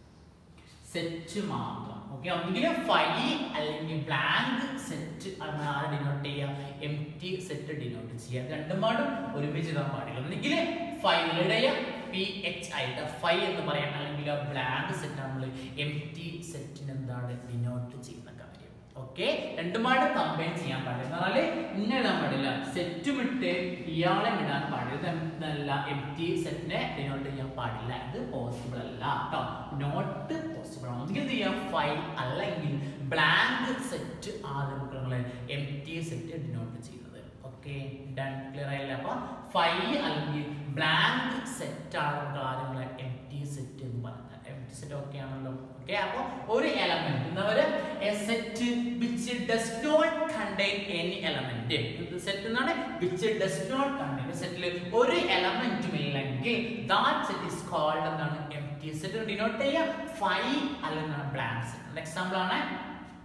A: സെറ്റ് മാത്രം ഓക്കെ ഒന്നുകിൽ ഫൈവ് അല്ലെങ്കിൽ ബ്ലാങ്ക് സെറ്റ് ആരെ ഡിനോട്ട് ചെയ്യാം എം ടി സെറ്റ് ഡിനോട്ട് ചെയ്യാം രണ്ടും പാടും ഒരുമിച്ച് ഇടാൻ പാടില്ല ഒന്നുകിൽ ഫൈവിലുடைய പി എച്ച് ആയിട്ട് ഫൈവ് എന്ന് പറയാം അല്ലെങ്കിൽ ബ്ലാങ്ക് സെറ്റ് നമ്മൾ എം ടി സെറ്റിന് എന്താണ് ഡിനോട്ട് ചെയ്യുന്ന കാര്യം ഓക്കെ രണ്ടുമായിട്ട് കമ്പൈൻ ചെയ്യാൻ പാടില്ല എന്ന് പറഞ്ഞാല് ഇങ്ങനെ ഇടാൻ പാടില്ല സെറ്റും ഇട്ട് ഇയാളെ ഇടാൻ പാടില്ല ഇതല്ല എം ടി സെറ്റിനെ ഡിനോട്ട് ചെയ്യാൻ പാടില്ല ഇത് പോസിബിൾ അല്ല കേട്ടോ നോട്ട് പോസിബിൾ ആണ് ഒന്നുകിൽ എന്ത് ചെയ്യാം ഫൈവ് അല്ലെങ്കിൽ ബ്ലാങ്ക് സെറ്റ് ആദ്യം നമ്മളെ എം ടി സെറ്റ് ഡിനോട്ട് ചെയ്യുന്നത് ഓക്കെ ഡൺ ക്ലിയർ ആയില്ല അപ്പൊ ഫൈവ് അല്ലെങ്കിൽ ബ്ലാങ്ക് സെറ്റ് ആണ് നമുക്ക് ആദ്യം നമ്മളെ എം ടി സെറ്റ് എന്ന് പറഞ്ഞത് എം ടി സെറ്റ് ഓക്കെ ആണല്ലോ ഓക്കെ അപ്പൊ ഒരു എലമെന്റ് എന്നവര് A set which does not contain any element set എന്നാണ് വിച്ച് ഡസ് നോട്ട് കണ്ടെയ്ൻ സെറ്റിൽ ഒരു എലമെന്റും ഇല്ലെങ്കിൽ ദാറ്റ് സെറ്റ് ഇസ് കോൾഡ് എന്താണ് എം ടി സെറ്റ് ഡിനോട്ട് ചെയ്യുക ഫൈവ് അല്ലെങ്കിൽ ബ്ലാങ്ക് സെറ്റ് എക്സാമ്പിൾ ആണ് x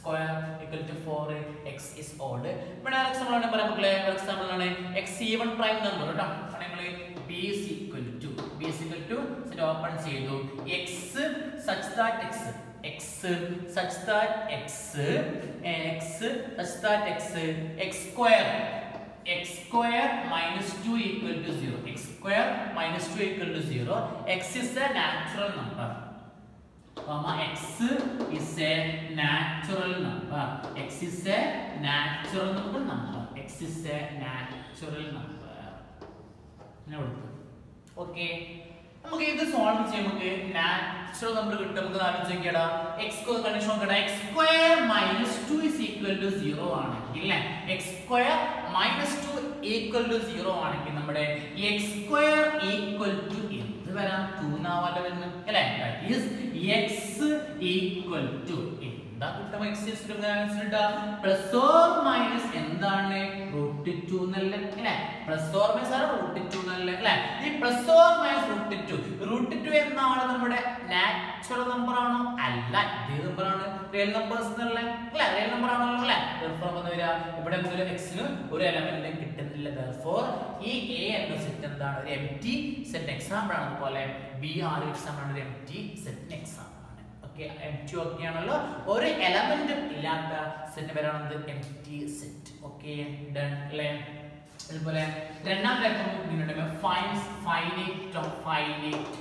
A: square equal to four x is odd ഇവിടെ എക്സാമ്പിൾ ആണ് പറയാം മക്കളെ എക്സാമ്പിൾ ആണ് എക്സ് ഈവൺ പ്രൈം നമ്പർ കേട്ടോ നമ്മൾ B is equal to B is equal to set open ചെയ്തു X such that x x such that x x such that x x square x square minus 2 equal to 0 x square minus 2 equal to 0 x is a natural number comma x is a natural number x is a natural number number x is a natural number ഇങ്ങനെ കൊടുത്തു ഓക്കെ നമുക്ക് ഇത് സോൾവ് ചെയ്യാൻ നമുക്ക് നാച്ചുറൽ നമ്പർ കിട്ടും നമുക്ക് ആലോചിച്ച് നോക്കിയടാ എക്സ് കണ്ടീഷൻ നോക്കടാ x square minus two is equal to zero ആണെങ്കിൽ അല്ലേ x square minus two equal to zero ആണെങ്കിൽ നമ്മുടെ എക്സ് സ്ക്വയർ ഈക്വൽ ടു എന്ത് വരാം ടു എന്നാവല്ലോ വരുന്നത് അല്ലേ that is x equal to എന്താ കിട്ടും എക്സ് പ്ലസ് ഓർ മൈനസ് എന്താണ് റൂട്ട് ടു എന്നല്ലേ അല്ലേ പ്ലസ് ഓർ മൈനസ് ആണ് റൂട്ട് ടു എന്നല്ലേ അല്ലേ ഈ plus or minus root two root two എന്നാണ് നമ്മുടെ നാച്ചുറൽ നമ്പർ ആണോ അല്ല ഇത് നമ്പർ ആണ് റിയൽ നമ്പേഴ്സ് എന്നല്ലേ അല്ലേ റിയൽ നമ്പർ ആണല്ലോ അല്ലേ therefore വന്ന് വരിക ഇവിടെ ഒരു എക്സിന് ഒരു എലമെന്റ് കിട്ടുന്നില്ല therefore ഈ എ എന്ന സെറ്റ് എന്താണ് ഒരു എം ടി സെറ്റ് എക്സാമ്പിൾ ആണ് അതുപോലെ ബി ആർ എക്സാമ്പിൾ ആണ് ഒരു എം ടി സെറ്റ് എക്സാമ്പിൾ ആണ് ഓക്കെ എം ടി ഒക്കെ ആണല്ലോ ഒരു എലമെന്റ് ഇല്ലാത്ത സെറ്റ് പേരാണ് empty set okay done അല്ലേ അതുപോലെ രണ്ടാം കാര്യം fines finite of finite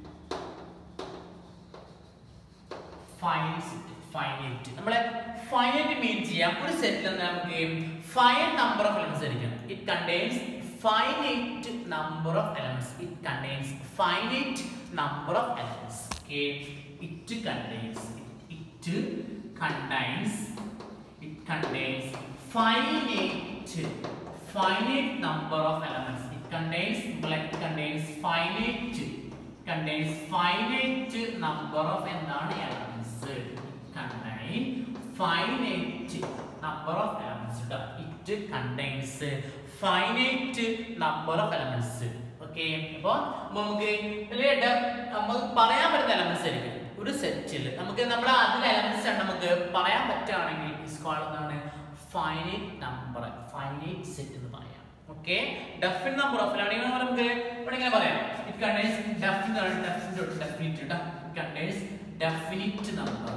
A: finite finite നമ്മളെ ഫൈനൈറ്റ് മീൻ ചെയ്യാം ഒരു സെറ്റിൽ നമുക്ക് ഫൈൻ നമ്പർ ഓഫ് എലമെന്റ്സ് ആയിരിക്കും it contains finite number of elements it contains finite number of elements okay it contains it contains it contains finite finite number of elements it contains like it contains finite contains finite number of എന്താണ് elements contain finite number of elements ട്ടോ. it contains finite number of elements okay അപ്പൊ നമുക്ക് ഇതില് ഡ- നമുക്ക് പറയാൻ പറ്റുന്ന എലമെന്റ്സ് ആയിരിക്കും ഒരു സെറ്റിൽ നമുക്ക് നമ്മുടെ അതിൽ എലമെന്റ്സ് ആണ് നമുക്ക് പറയാൻ പറ്റുകയാണെങ്കിൽ ഇസ് കോൾഡ് എന്താണ് ഫൈനൈറ്റ് നമ്പർ ഫൈനൈറ്റ് സെറ്റ് എന്ന് പറയാം ഓക്കെ ഡെഫിൻ നമ്പർ ഓഫ് ആണെങ്കിൽ നമുക്ക് ഇവിടെ ഇങ്ങനെ പറയാം it contains define definite definite it contains definite number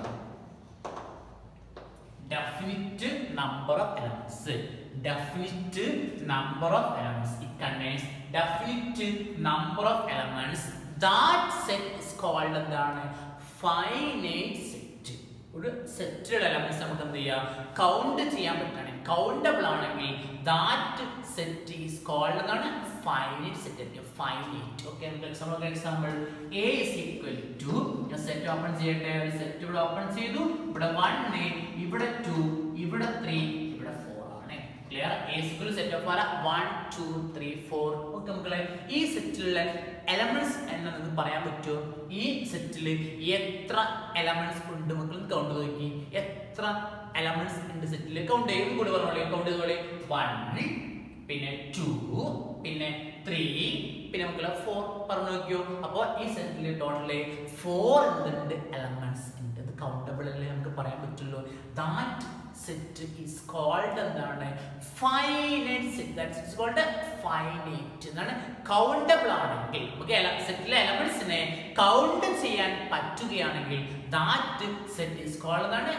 A: definite number of elements definite number of elements it contains definite number of elements that set is called എന്താണ് finite set ഒരു സെറ്റിലുള്ള എലമെന്റ്സ് നമുക്ക് എന്ത് ചെയ്യാം കൗണ്ട് ചെയ്യാൻ പറ്റുകയാണെങ്കിൽ കൗണ്ടബിൾ ആണെങ്കിൽ ദാറ്റ് സെറ്റ് ഈസ് കോൾഡ് എന്നാണ് ഫൈനൈറ്റ് സെറ്റ് ഫൈനൈറ്റ് ഓക്കെ നമുക്ക് example example A is equal to ഞാൻ സെറ്റ് ഓപ്പൺ ചെയ്യട്ടെ ഒരു സെറ്റ് ഇവിടെ ഓപ്പൺ ചെയ്തു ഇവിടെ വൺ ഇവിടെ ടു ഇവിടെ ത്രീ ഇവിടെ ഫോർ ആണ് clear A equal set of ആര one two three four okay മക്കളെ ഈ സെറ്റിലുള്ള എലമെന്റ്സ് എന്ന് നിങ്ങൾക്ക് പറയാൻ പറ്റുമോ ഈ സെറ്റിൽ എത്ര എലമെന്റ്സ് ഉണ്ട് മക്കൾ കൗണ്ട് നോക്കി എത്ര എലമെന്റ്സ് ഉണ്ട് സെറ്റിൽ കൗണ്ട് ചെയ്യും കൂടി പറഞ്ഞോളൂ കൗണ്ട് ചെയ്തോളി വൺ പിന്നെ ടു പിന്നെ ത്രീ പിന്നെ മക്കളെ ഫോർ പറഞ്ഞു നോക്കിയോ അപ്പോൾ ഈ സെറ്റിൽ ടോട്ടല് ഫോർ എന്തുണ്ട് എലമെന്റ്സ് ഉണ്ട് അത് കൗണ്ടബിൾ അല്ലേ നമുക്ക് പറയാൻ പറ്റുള്ളൂ ദാറ്റ് സെറ്റ് ഈസ് കോൾഡ് എന്താണ് finite set that is called finite എന്നാണ് കൗണ്ടബിൾ ആണെങ്കിൽ നമുക്ക് സെറ്റിലെ എലമെന്റ്സിനെ കൗണ്ട് ചെയ്യാൻ പറ്റുകയാണെങ്കിൽ ദാറ്റ് സെറ്റ് ഈസ് കോൾഡ് എന്താണ്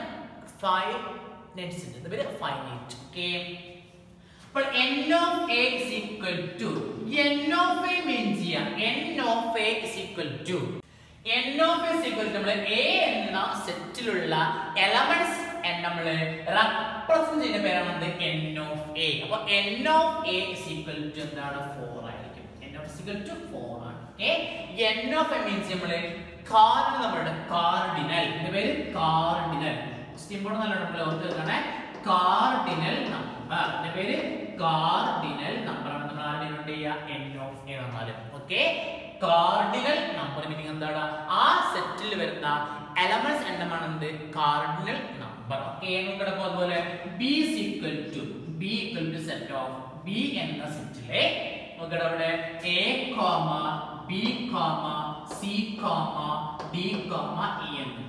A: ഫൈനൈറ്റ് സെറ്റ് എന്ന് പേര് ഫൈനൈറ്റ് ഓക്കെ അപ്പോൾ n of a is equal to n of a mean ചെയ്യാം n of a is equal to n of a is equal to നമ്മൾ a എന്ന സെറ്റിലുള്ള എലമെന്റ്സ് നമ്മൾ റെപ്രസെന്റ് ചെയ്യുന്ന പേരാണ് n of a അപ്പോൾ n of a is equal to എന്താണ് 4 ആയിരിക്കും n of a is equal to 4 ആണ് okay n of a means നമ്മൾ കാർഡിനൽ നമ്മളുടെ കാർഡിനൽ ഇതിന്റെ പേര് കാർഡിനൽ സിമ്പിൾ നല്ല നമ്മൾ ഓർത്ത് വെക്കണേ കാർഡിനൽ നമ്പർ ഇതിന്റെ പേര് കാർഡിനൽ നമ്പർ ആണ് നമ്മൾ ആരുടെ നോട്ട് ചെയ്യുക എൻ ഓഫ് എ വന്നാലും ഓക്കെ കാർഡിനൽ നമ്പർ മീനിങ് എന്താണ് ആ സെറ്റിൽ വരുന്ന എലമെന്റ്സ് എണ്ണമാണ് എന്ത് കാർഡിനൽ നമ്പർ ഓക്കെ ഇവിടെ അതുപോലെ B equal to B equal to set of B എന്ന സെറ്റിലെ നോക്കട്ടെ അവിടെ A comma B comma C comma D comma E എന്നുണ്ട്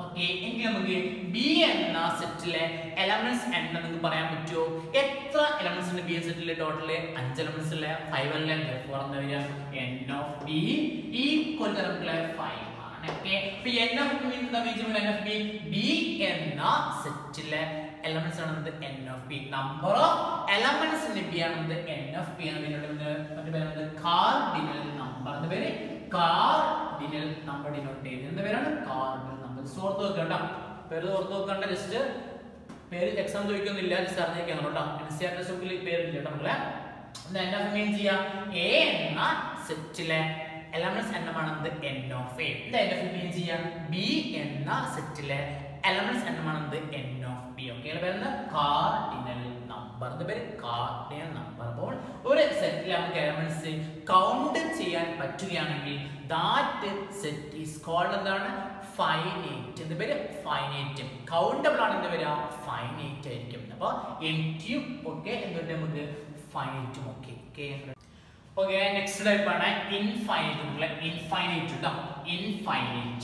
A: ഓക്കെ എങ്കിൽ നമുക്ക് ബി എന്ന സെറ്റിലെ എലമെന്റ്സ് എണ്ണം നിങ്ങൾക്ക് പറയാൻ പറ്റുമോ എത്ര എലമെന്റ്സ് ഉണ്ട് ബി എന്ന സെറ്റിലെ ടോട്ടല് അഞ്ച് എലമെന്റ്സ് അല്ലേ ഫൈവ് അല്ലേ ഫോർ എന്താ വരിക എൻ ഓഫ് ബി ഈക്വൽ നമുക്കുള്ള ഫൈവ് ആണ് ഓക്കെ അപ്പൊ എൻ ഓഫ് ബി എന്താ means n of B B എന്ന സെറ്റിലെ എലമെന്റ്സ് ആണെന്നത് n of B number of എലമെന്റ്സിന്റെ ബി ആണെന്നത് എൻ ഓഫ് ബി ആണ് മറ്റു പേരാണ് കാർഡിനൽ നമ്പർ എന്ന പേര് കാർഡിനൽ നമ്പർ ഡിനോട്ട് ചെയ്യുന്നത് എന്താ പേരാണ് കാർഡിനൽ നമ്പർ ഓർത്ത് വെക്കണ്ട പേര് ഓർത്ത് വെക്കണ്ട ജസ്റ്റ് പേര് എക്സാം ചോദിക്കുന്നില്ല ജസ്റ്റ് അറിഞ്ഞേക്കാണ് കേട്ടോ എൻ സി ആർ ടെസ്റ്റ് പേരില്ല കേട്ടോ നമ്മളെ എൻ ഓഫ് മീൻ ചെയ്യാം എ എന്ന സെറ്റിലെ എലമെന്റ്സ് എണ്ണമാണെന്നത് എൻ ഓഫ് എ ഇത് എൻ ഓഫ് മീൻ ചെയ്യാം ബി എന്ന സെറ്റിലെ എലമെന്റ്സ് എണ്ണമാണെന്നത് എൻ ഓഫ് ബി ഓക്കെ പേരെന്താ കാർഡിനൽ നമ്പർ പേര് കാർഡിനൽ നമ്പർ അപ്പോൾ ഒരു സെറ്റിൽ നമുക്ക് എലമെന്റ്സ് കൗണ്ട് ചെയ്യാൻ പറ്റുകയാണെങ്കിൽ ദാറ്റ് സെറ്റ് ഈസ് കോൾഡ് എന്താണ് ഫൈനൈറ്റ് എന്ത് പേര് ഫൈനൈറ്റ് കൗണ്ടബിൾ ആണ് എന്ത് വരിക ഫൈനൈറ്റ് ആയിരിക്കും അപ്പൊ എൻറ്റിയും ഒക്കെ എന്തുണ്ട് നമുക്ക് ഫൈനൈറ്റും ഒക്കെ ഓക്കെ ഓക്കെ നെക്സ്റ്റ് ടൈപ്പ് ആണ് ഇൻഫൈനൈറ്റ് നമ്മളെ ഇൻഫൈനൈറ്റ് കേട്ടോ infinite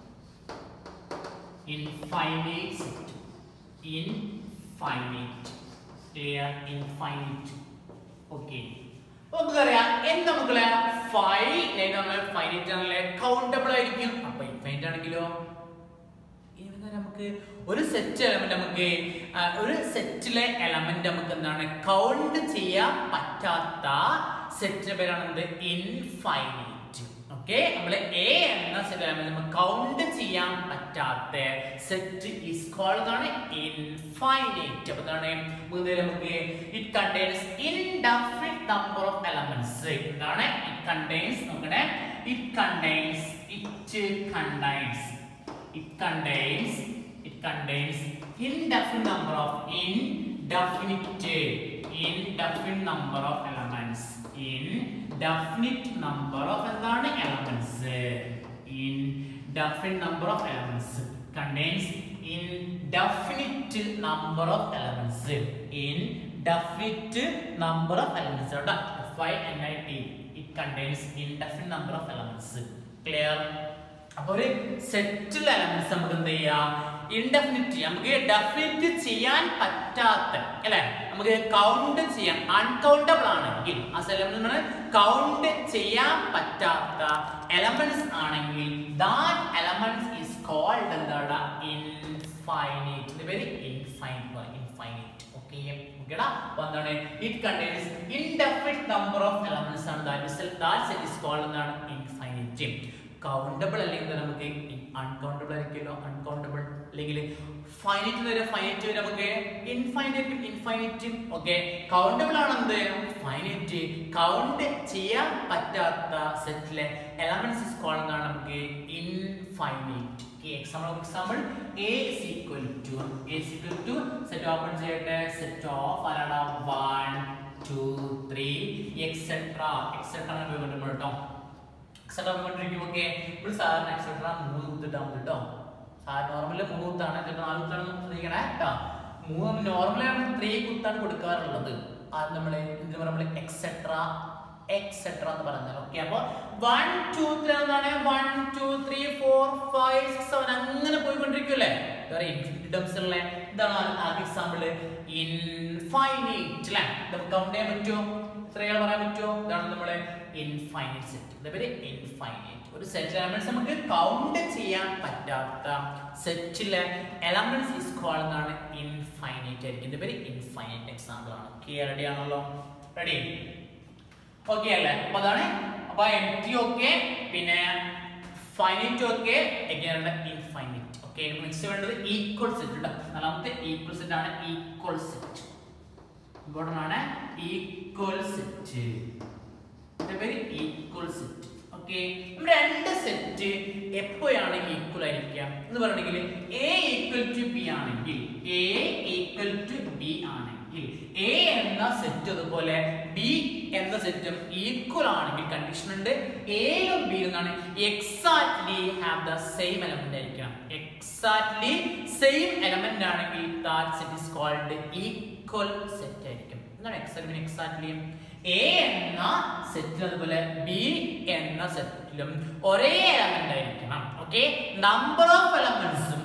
A: infinite set infinite clear infinite okay നമുക്കറിയാം എന്താ മക്കളെ ഫൈവ് നമ്മൾ ഫൈനൈറ്റ് ആണല്ലേ കൗണ്ടബിൾ ആയിരിക്കും അപ്പൊ ഇൻഫൈനൈറ്റ് ആണെങ്കിലോ ഇനി നമുക്ക് ഒരു സെറ്റ് എലമെന്റ് നമുക്ക് ആ, ഒരു സെറ്റിലെ എലമെന്റ് നമുക്ക് എന്താണ് കൗണ്ട് ചെയ്യാൻ പറ്റാത്ത സെറ്റിന്റെ പേരാണ് എന്ത് ഇൻഫൈനൈറ്റ് ഓക്കെ നമ്മൾ എ എന്ന സെറ്റ് എലമെന്റ് നമുക്ക് കൗണ്ട് ചെയ്യാൻ പറ്റാത്ത സെറ്റ് ഈസ് കോൾഡ് ആണ് ഇൻഫൈനൈറ്റ് അപ്പൊ എന്താണ് മുതൽ നമുക്ക് it contains indefinite number of elements എന്താണ് ഇറ്റ് കണ്ടെയ്ൻസ് നോക്കണേ it contains it contains it contains it contains indefinite number of indefinite indefinite number of elements indefinite number of എന്താണ് elements indefinite number of elements contains indefinite number of elements indefinite number of elements കേട്ടോ f i n i t it contains indefinite number of elements clear അപ്പൊ ഒരു സെറ്റിൽ എലമെന്റ്സ് നമുക്ക് എന്ത് ചെയ്യാം ഇൻഡെഫിനിറ്റ് നമുക്ക് ഡെഫിനിറ്റ് ചെയ്യാൻ പറ്റാത്ത അല്ലെ നമുക്ക് കൗണ്ട് ചെയ്യാൻ അൺകൗണ്ടബിൾ ആണെങ്കിൽ ആ എലമെന്റ് കൗണ്ട് ചെയ്യാൻ പറ്റാത്ത എലമെന്റ്സ് ആണെങ്കിൽ ദാറ്റ് എലമെന്റ്സ് ഈസ് കോൾഡ് എന്താണ് ഇൻഫൈനൈറ്റ് ഇതിന്റെ പേര് ഇൻഫൈനൈറ്റ് ഇൻഫൈനൈറ്റ് ഓക്കെ ഓക്കെടാ അപ്പൊ എന്താണ് it contains indefinite number of elements ആണ് that is that set is called എന്താണ് ഇൻഫൈനൈറ്റ് കൗണ്ടബിൾ അല്ലെങ്കിൽ നമുക്ക് അൺകൗണ്ടബിൾ ആയിരിക്കുമല്ലോ അൺകൗണ്ടബിൾ അല്ലെങ്കിൽ ഫൈനൈറ്റ് വരെ ഫൈനൈറ്റ് വരെ നമുക്ക് ഇൻഫൈനൈറ്റും ഇൻഫൈനൈറ്റും ഓക്കെ കൗണ്ടബിൾ ആണെന്ത് ഫൈനൈറ്റ് കൗണ്ട് ചെയ്യാൻ പറ്റാത്ത സെറ്റിലെ എലമെന്റ്സ് ഇസ് കോൾ എന്നാണ് നമുക്ക് infinite example example A is equal to a is equal to set open ചെയ്യട്ടെ സെറ്റ് ഓഫ് ആരാണ് one two three etcetera etcetera ഉപയോഗിക്കുമ്പോൾ കേട്ടോ എക്സെട്ര കൊണ്ടിരിക്കുമ്പോൾ ഓക്കെ ഇപ്പോൾ സാറിന് എക്സെട്ര മൂന്ന് കുത്തിട്ടാൽ മതി കേട്ടോ സാർ നോർമല് മൂന്ന് കുത്താണ് ചിലപ്പോൾ നാല് കുത്താണ് ശ്രദ്ധിക്കണേ കേട്ടോ മൂന്ന് നോർമലാണ് ത്രീ കുത്താണ് കൊടുക്കാറുള്ളത് അത് നമ്മൾ എന്ത് നമ്മൾ എക്സെട്ര എക്സെട്ര എന്ന് പറഞ്ഞാൽ ഓക്കെ അപ്പൊ വൺ ടു ത്രീ എന്താണ് one two three four five six seven അങ്ങനെ പോയിക്കൊണ്ടിരിക്കുമല്ലേ വേറെ ഇൻഫിനിറ്റി ടേംസ് ഉള്ള ഇതാണ് ആദ്യ എക്സാമ്പിൾ ഇൻഫൈനൈറ്റ് അല്ലേ നമുക്ക് കൗണ്ട് ചെയ്യാൻ പറ്റുമോ എത്രയാണ് പറയാൻ പറ്റുമോ ഇതാണ് നമ്മളെ ഇൻഫൈനൈറ്റ് സെറ്റ് ഇതേപോലെ ഇൻഫൈനൈറ്റ് ഒരു സെറ്റ് എലമെന്റ്സ് നമുക്ക് കൗണ്ട് ചെയ്യാൻ പറ്റാത്ത സെറ്റിലെ എലമെന്റ്സ് ഈസ് കോൾ എന്നാണ് ഇൻഫൈനൈറ്റ് ആയിരിക്കും ഇതിന്റെ പേര് ഇൻഫൈനൈറ്റ് എക്സാമ്പിൾ ആണ് ഓക്കെ റെഡി ആണല്ലോ റെഡി ഓക്കെ അല്ലേ അപ്പൊ അതാണ് അപ്പൊ എം ടി ഓക്കെ പിന്നെ ഫൈനൈറ്റ് ഓക്കെ എങ്ങനെയാണ് ഇൻഫൈനൈറ്റ് ഓക്കെ നെക്സ്റ്റ് വേണ്ടത് ഈക്വൽ സെറ്റ് ഉണ്ട് നാലാമത്തെ ഈക്വൽ സെറ്റ് ആണ് ഈക്വൽ സെറ്റ് ഇമ്പോർട്ടൻ്റ് ആണ് ഈക്വൽ സെറ്റ് ഇതിന്റെ പേര് ഈക്വൽ സെറ്റ് ഓക്കെ രണ്ട് സെറ്റ് എപ്പോഴാണ് ഈക്വൽ ആയിരിക്കുക എന്ന് പറയണമെങ്കിൽ എ ഈക്വൽ ടു ബി ആണെങ്കിൽ എ ഈക്വൽ ടു ബി ആണെങ്കിൽ എ എന്ന സെറ്റ് അതുപോലെ ബി എന്ന സെറ്റും ഈക്വൽ ആണെങ്കിൽ കണ്ടീഷൻ ഉണ്ട് എയും ബി എന്നാണ് exactly have the same element ആയിരിക്കണം എക്സാക്ട്ലി സെയിം എലമെന്റ് ആണെങ്കിൽ that set is called equal set ആയിരിക്കും എന്താണ് എക്സാക്ട്ലി എക്സാക്ട്ലി എ എന്ന സെറ്റിലും അതുപോലെ ബി എന്ന സെറ്റിലും ഒരേ എലമെന്റ് ആയിരിക്കണം ഓക്കെ നമ്പർ ഓഫ് എലമെന്റ്സും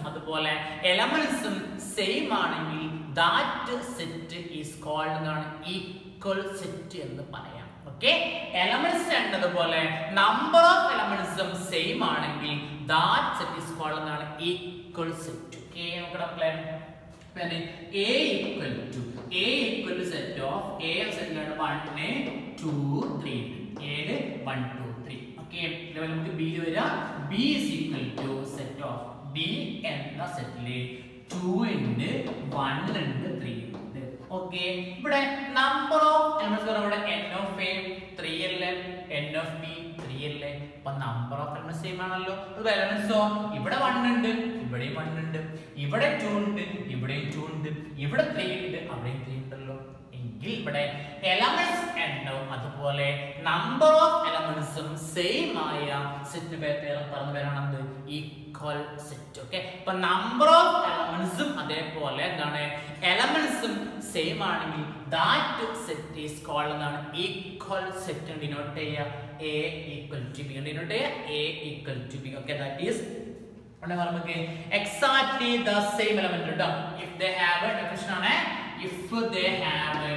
A: അതുപോലെ എലമെന്റ്സും സെയിം ആണെങ്കിൽ ദാറ്റ് സെറ്റ് ഈസ് കോൾഡ് എന്നാണ് ഈക്വൽ സെറ്റ് എന്ന് പറയാം ഓക്കെ എലമെന്റ്സ് രണ്ടതുപോലെ നമ്പർ ഓഫ് എലമെന്റ്സും സെയിം ആണെങ്കിൽ ദാറ്റ് സെറ്റ് ഈസ് കോൾഡ് എന്നാണ് ഈക്വൽ സെറ്റ് ഓക്കെ നോക്കണം മക്കളെ പിന്നെ A equal to A equal to set of A സെറ്റിലാണ് വണ് ടു ത്രീ ഏഴ് വൺ ടു ത്രീ ഓക്കെ ഇതുപോലെ നമുക്ക് ബി വരിക B is equal to set of B എന്ന സെറ്റില് ടു ഉണ്ട് വൺ ഉണ്ട് ത്രീ ഉണ്ട് ഓക്കെ ഇവിടെ നമ്പർ ഓഫ് എലമെന്റ്സ് ഇവിടെ എൻ ഓഫ് എ ത്രീ അല്ലേ എൻ ഓഫ് ബി ത്രീ അല്ലേ അപ്പൊ നമ്പർ ഓഫ് എലമെന്റ്സ് സെയിം ആണല്ലോ അതുപോലെ എലമെന്റ്സോ ഇവിടെ വൺ ഉണ്ട് ഇവിടെയും വൺ ഉണ്ട് ഇവിടെ ടു ഉണ്ട് ഇവിടെയും ടു ഉണ്ട് ഇവിടെ ത്രീ ഉണ്ട് അവിടെയും ത്രീ ഉണ്ടല്ലോ എങ്കിൽ ഇവിടെ എലമെന്റ്സ് എണ്ണവും അതുപോലെ നമ്പർ ഓഫ് എലമെന്റ്സും സെയിം ആയ സെറ്റ് പേര് പറഞ്ഞ പേരാണെന്ത് ഈക്വൽ സെറ്റ് ഓക്കെ അപ്പൊ നമ്പർ ഓഫ് എലമെന്റ്സും അതേപോലെ എന്താണ് എലമെന്റ്സും സെയിം ആണെങ്കിൽ ദാറ്റ് സെറ്റ് ഈസ് കോൾഡ് എന്നാണ് ഈക്വൽ സെറ്റ് ഡിനോട്ട് ചെയ്യുക A equal to B denote ചെയ്യുക A equal to B okay that is ഉടനെ നമുക്ക് എക്സാക്ട്ലി ദ സെയിം എലമെന്റ് കേട്ടോ ഇഫ് ദേ ഹാവ് ഡെഫിനിഷൻ ആണ് if they have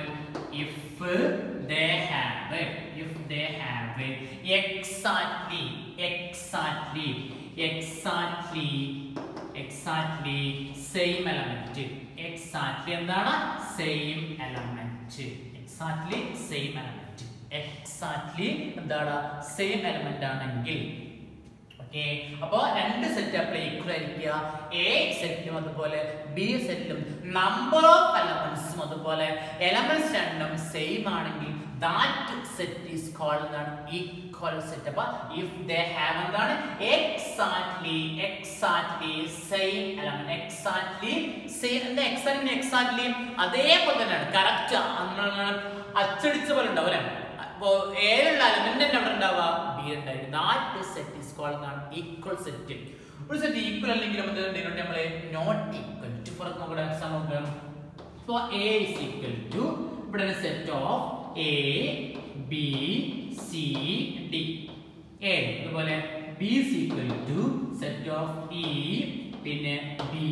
A: if they have if they have exactly exactly exactly exactly same element exactly എന്താണ് same element exactly same element exactly എന്താണ് സെയിം എലമെന്റ് ആണെങ്കിൽ ഓക്കെ അപ്പോ രണ്ട് സെറ്റ് അപ്പോൾ ഈക്വൽ ആയിരിക്കുക എ സെറ്റും അതുപോലെ ബി സെറ്റും നമ്പർ ഓഫ് എലമെന്റ്സും അതുപോലെ എലമെന്റ്സ് രണ്ടും സെയിം ആണെങ്കിൽ ദാറ്റ് സെറ്റ് ഈസ് കോൾഡ് എന്താണ് ഈക്വൽ സെറ്റ് അപ്പൊ ഇഫ് ദേ ഹാവ് എന്താണ് exactly exactly same element exactly same എന്താ എക്സാക്ട്ലി എക്സാക്ട്ലി അതേപോലെ തന്നെയാണ് കറക്റ്റ് നമ്മൾ അച്ചടിച്ച പോലെ ഉണ്ടാവും അല്ലെ അപ്പോ ഏഴുള്ള എലമെന്റ് തന്നെ അവിടെ ഉണ്ടാവുക ബി ഉണ്ടായിരിക്കും ദാറ്റ് സെറ്റ് ഈസ് കോൾഡ് എന്നാണ് ഈക്വൽ സെറ്റ് ഒരു സെറ്റ് ഈക്വൽ അല്ലെങ്കിൽ നമ്മൾ നമ്മള് നോട്ട് ഈക്വൽ ടു ഫോർ നമ്മുടെ എക്സാം നോക്കാം so A is equal to ഇവിടെ set of A B C D A അതുപോലെ B is equal to set of E പിന്നെ B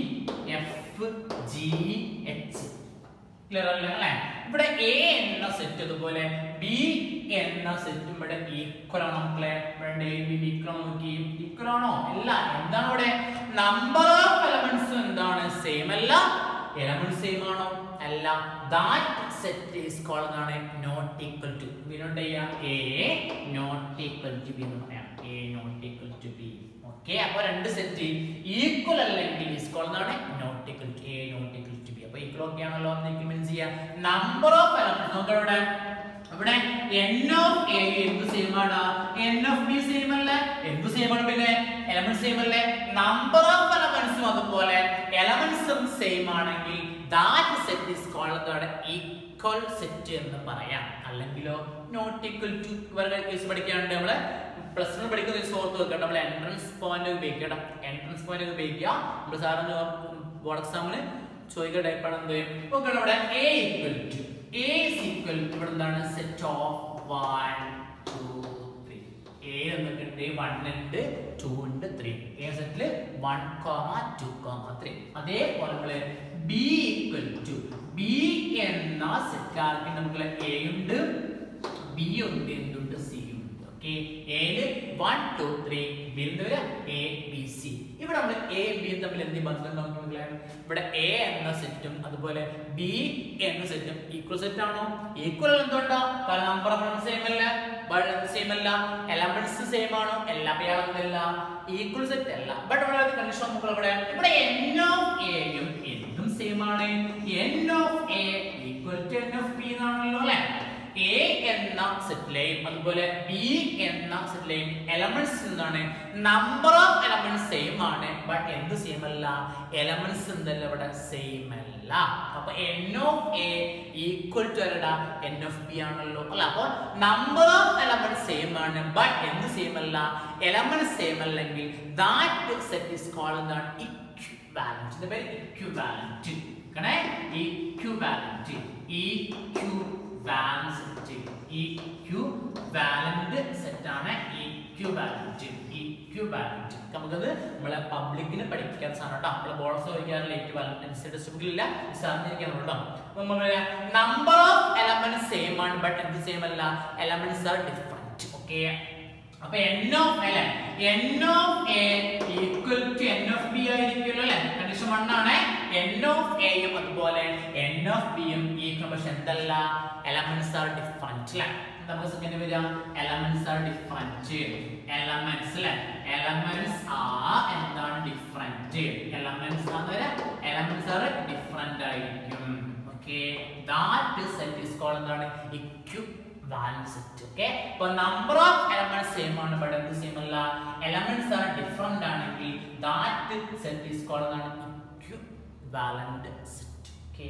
A: F G H clear അല്ലേ അല്ലേ ഇവിടെ എ എന്ന സെറ്റ് അതുപോലെ ബി എന്ന സെറ്റ് ഇവിടെ ഈക്വൽ ആണോ മക്കളെ ഇവിടെ എ ബി ഈക്വൽ ആണോ നോക്കി ഈക്വൽ ആണോ അല്ല എന്താണ് ഇവിടെ നമ്പർ ഓഫ് എലമെന്റ്സ് എന്താണ് സെയിം അല്ല എലമെന്റ് സെയിം ആണോ അല്ല ദാറ്റ് സെറ്റ് ഈസ് കോൾഡ് എന്നാണ് നോട്ട് ഈക്വൽ ടു വിനോട്ട് ചെയ്യാം A not equal to B എന്ന് പറയാം A not equal to B okay അപ്പൊ രണ്ട് സെറ്റ് ഈക്വൽ അല്ലെങ്കിൽ ഈസ് കോൾഡ് എന്നാണ് not equal to A not equal to B അപ്പൊ ഈക്വൽ ഒക്കെ ആണല്ലോ എന്ന് മീൻസ് ചെയ്യാം നമ്പർ ഓഫ് എലമെന്റ്സ് നോക്കാം ഇവിടെ ഇവിടെ n ഓഫ് a എന്ത് സെയിം ആണ് n ഓഫ് b സെയിം അല്ല എന്ത് സെയിം ആണ് പിന്നെ എലമെന്റ് സെയിം അല്ലേ നമ്പർ ഓഫ് എലമെന്റ്സും അതുപോലെ എലമെന്റ്സും സെയിം ആണെങ്കിൽ ദാറ്റ് സെറ്റ് ഈസ് കോൾഡ് എന്താണ് ഈക്വൽ സെറ്റ് എന്ന് പറയാം അല്ലെങ്കിലോ നോട്ട് ഈക്വൽ ടു ഇവരുടെ കേസ് പഠിക്കാണ്ട് നമ്മള് പ്ലസ് വൺ പഠിക്കുന്ന ഒരു ഓർത്ത് വെക്കണം നമ്മൾ എൻട്രൻസ് പോയിന്റ് ഉപയോഗിക്കണം എൻട്രൻസ് പോയിന്റ് ഉപയോഗിക്കുക നമ്മൾ സാറിന് ബോർഡ് എക്സാമിന് ചോദിക്കുന്ന ടൈപ്പാണ് എന്ത് നോക്കണം ഇവിടെ A equal to A equal to ഇവിടെ എന്താണ് set of one two three A എന്നൊക്കെ വൺ ഉണ്ട് ടു ഉണ്ട് ത്രീ എ സെറ്റില് one comma two comma three അതേപോലെ നമ്മള് ബി ഈക്വൽ ടു ബി എന്ന സെറ്റ് ആർക്കും നമുക്ക് എ ഉണ്ട് ബി ഉണ്ട് എന്തുണ്ട് സി ഉണ്ട് ഓക്കെ എയില് വൺ ടു ത്രീ ബി എന്ത് എ ബി സി ഇവിടെ നമ്മൾ എ ബി തമ്മിൽ എന്ത് ബന്ധം നോക്കിയാൽ ഇവിടെ എ എന്ന സെറ്റും അതുപോലെ ബി എന്ന സെറ്റും ഈക്വൽ സെറ്റ് ആണോ ഈക്വൽ എന്തുകൊണ്ടാ കാരണം നമ്പർ ഓഫ് സെയിം അല്ല സെയിം അല്ല എലമെന്റ്സ് സെയിം ആണോ എല്ലാ പേരല്ല ഈക്വൽ സെറ്റ് അല്ല ബട്ട് ഇവിടെ കണ്ടീഷൻ നമുക്ക് ഇവിടെ ഇവിടെ എൻ ഓഫ് എയും എന്തും സെയിം ആണ് N of A equal to n of B എന്നാണല്ലോ അല്ലെ എ എന്ന സെറ്റിലെയും അതുപോലെ ബി എന്ന സെറ്റിലെയും എലമെന്റ്സ് എന്താണ് നമ്പർ ഓഫ് എലമെന്റ്സ് സെയിം ആണ് ബട്ട് എന്ത് സെയിം അല്ല എലമെന്റ്സ് എന്തല്ല ഇവിടെ സെയിം അല്ല അപ്പൊ n of A equal to അല്ലട N of B ആണല്ലോ അല്ല അപ്പൊ നമ്പർ ഓഫ് എലമെന്റ്സ് സെയിം ആണ് ബട്ട് എന്ത് സെയിം അല്ല എലമെന്റ്സ് സെയിം അല്ലെങ്കിൽ ദാറ്റ് സെറ്റ് ഇസ് കോൾഡ് എന്താണ് ഇക്വിവാലന്റ് ഇതിന്റെ പേര് ഇക്വിവാലന്റ് കണേ equivalent equivalent set equivalent set ആണ് ഇക്വിവാലന്റ് ഇക്വിവാലന്റ് ഇക്വിവാലന്റ് നമുക്കത് നമ്മളെ പബ്ലിക്കിന് പഠിപ്പിക്കാൻ സാധനം കേട്ടോ നമ്മളെ ബോളസ് ചോദിക്കാറില്ല ഇക്വിവാലന്റ് ടെക്സ്റ്റ് ബുക്കിലില്ല സാറിഞ്ഞിരിക്കണം കേട്ടോ നമ്പർ ഓഫ് എലമെന്റ്സ് സെയിം ആണ് ബട്ട് എന്ത് സെയിം അല്ല എലമെന്റ്സ് ആർ ഡിഫറെന്റ് ഓക്കെ അപ്പൊ n ഓഫ് അല്ലെ n of a equal to n of b ആയിരിക്കുമല്ലോ അല്ലെ കണ്ടീഷൻ 1 ആണ് n ഓഫ് a യും അതുപോലെ n ഓഫ് b യും ഈക്വൽ പക്ഷെ എന്തല്ല എലമെന്റ്സ് ആർ ഡിഫറെന്റ് അല്ലെ നമുക്ക് സെക്കൻഡ് വരിക എലമെന്റ്സ് ആർ ഡിഫറെന്റ് എലമെന്റ്സ് അല്ലെ എലമെന്റ്സ് ആർ എന്താണ് ഡിഫറെന്റ് എലമെന്റ്സ് ആണ് എലമെന്റ്സ് ആർ ഡിഫറെന്റ് ആയിരിക്കും okay that set is called എന്താണ് ഇക്യു വാലൻസ് സെറ്റ് ഓക്കെ അപ്പോൾ നമ്പർ ഓഫ് എലമെന്റ്സ് സെയിം ആണ് ബട്ട് എന്ത് സെയിം അല്ല എലമെന്റ്സ് ആർ ഡിഫറെന്റ് ആണെങ്കിൽ ദാറ്റ് സെറ്റ് ഈസ് കോൾഡ് എന്താണ് ഇക്യു വാലന്റ് സെറ്റ് ഓക്കെ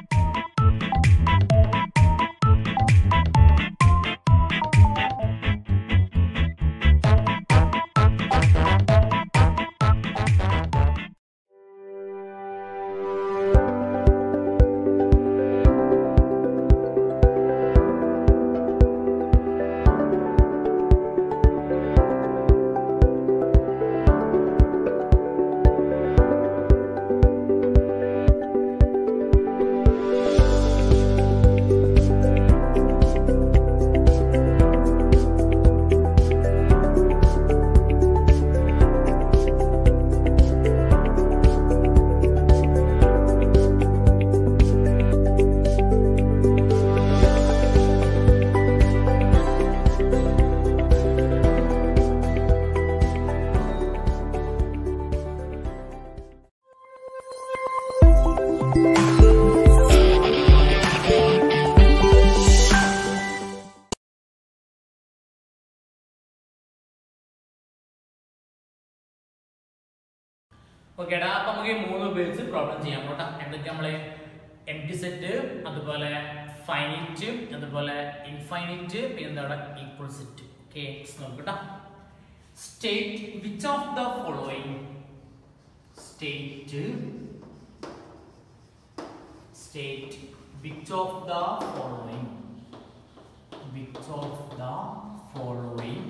A: ഓക്കേടാ അപ്പൊ നമുക്ക് ഈ മൂന്ന് ഉപയോഗിച്ച് പ്രോബ്ലം ചെയ്യാം കേട്ടോ എന്തൊക്കെ നമ്മള് എംറ്റി സെറ്റ് അതുപോലെ ഫൈനൈറ്റ് അതുപോലെ ഇൻഫൈനൈറ്റ് പിന്നെ എന്താ ഈക്വൽ സെറ്റ് ഓക്കെ നോക്കട്ടോ state which of the following state state which of the following which of the following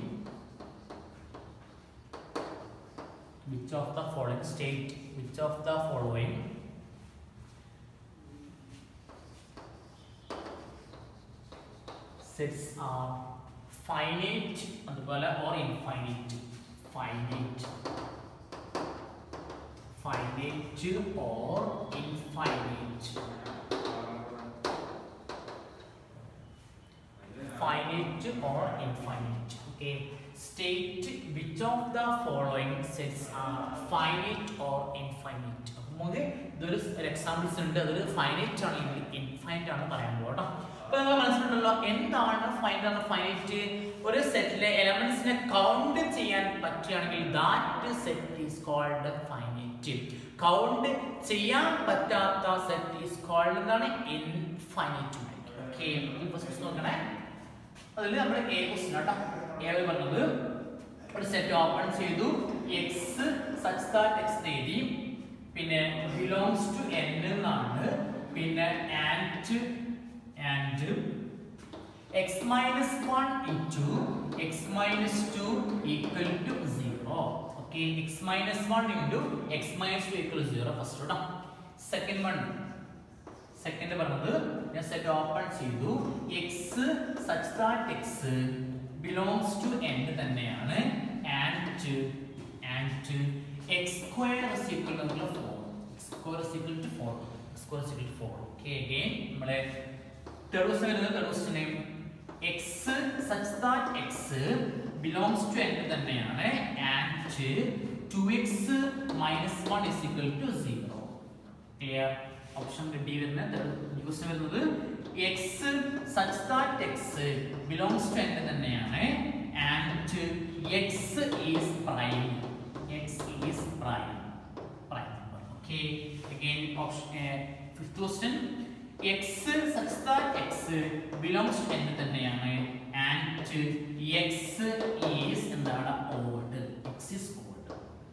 A: which of the following state which of the following sets are finite അതുപോലെ or infinite finite finite or infinite finite or infinite okay state which of the following sets are finite or infinite അപ്പൊ നമുക്ക് ഇതൊരു എക്സാമ്പിൾസ് ഉണ്ട് അതൊരു ഫൈനൈറ്റ് ആണെങ്കിൽ ഇൻഫൈനൈറ്റ് ആണ് പറയാൻ പോകട്ടോ അപ്പൊ നിങ്ങൾ മനസ്സിലുണ്ടല്ലോ എന്താണ് ഫൈനൈറ്റ് ആണ് ഫൈനൈറ്റ് ഒരു സെറ്റിലെ എലമെന്റ്സിനെ കൗണ്ട് ചെയ്യാൻ പറ്റുകയാണെങ്കിൽ that set is called finite count ചെയ്യാൻ പറ്റാത്ത സെറ്റ് ഈസ് കോൾഡ് എന്താണ് ഇൻഫൈനൈറ്റ് ഓക്കെ ഫസ്റ്റ് നോക്കണേ അതിൽ നമ്മൾ എ ക്വസ്റ്റ്യൻ കേട്ടോ എ പറഞ്ഞത് ഒരു സെറ്റ് ഓപ്പൺ ചെയ്തു എക്സ് സച്ച് ദാറ്റ് എക്സ് എഴുതി പിന്നെ ബിലോങ്സ് ടു എൻ എന്നാണ് പിന്നെ and and X minus one into X minus two equal to zero okay X minus one into X minus two equal zero first കേട്ടോ സെക്കൻഡ് വൺ സെക്കൻഡ് പറഞ്ഞത് ഞാൻ സെറ്റ് ഓപ്പൺ ചെയ്തു X such that X belongs to N തന്നെയാണ് and and X square is equal to four square is equal to four square is equal to four okay again നമ്മളെ തേർഡ് ക്വസ്റ്റ്യൻ വരുന്നത് third question X such that X belongs to N തന്നെയാണ് and two X minus one is equal to zero clear option D വരുന്നത് ക്വസ്റ്റ്യൻ വരുന്നത് X such that X belongs to N തന്നെയാണ് and X is prime X is prime prime number okay again option fifth question X such that X belongs to N തന്നെയാണ് ആൻഡ് എക്സ് ഈസ് എന്താണ് order X is order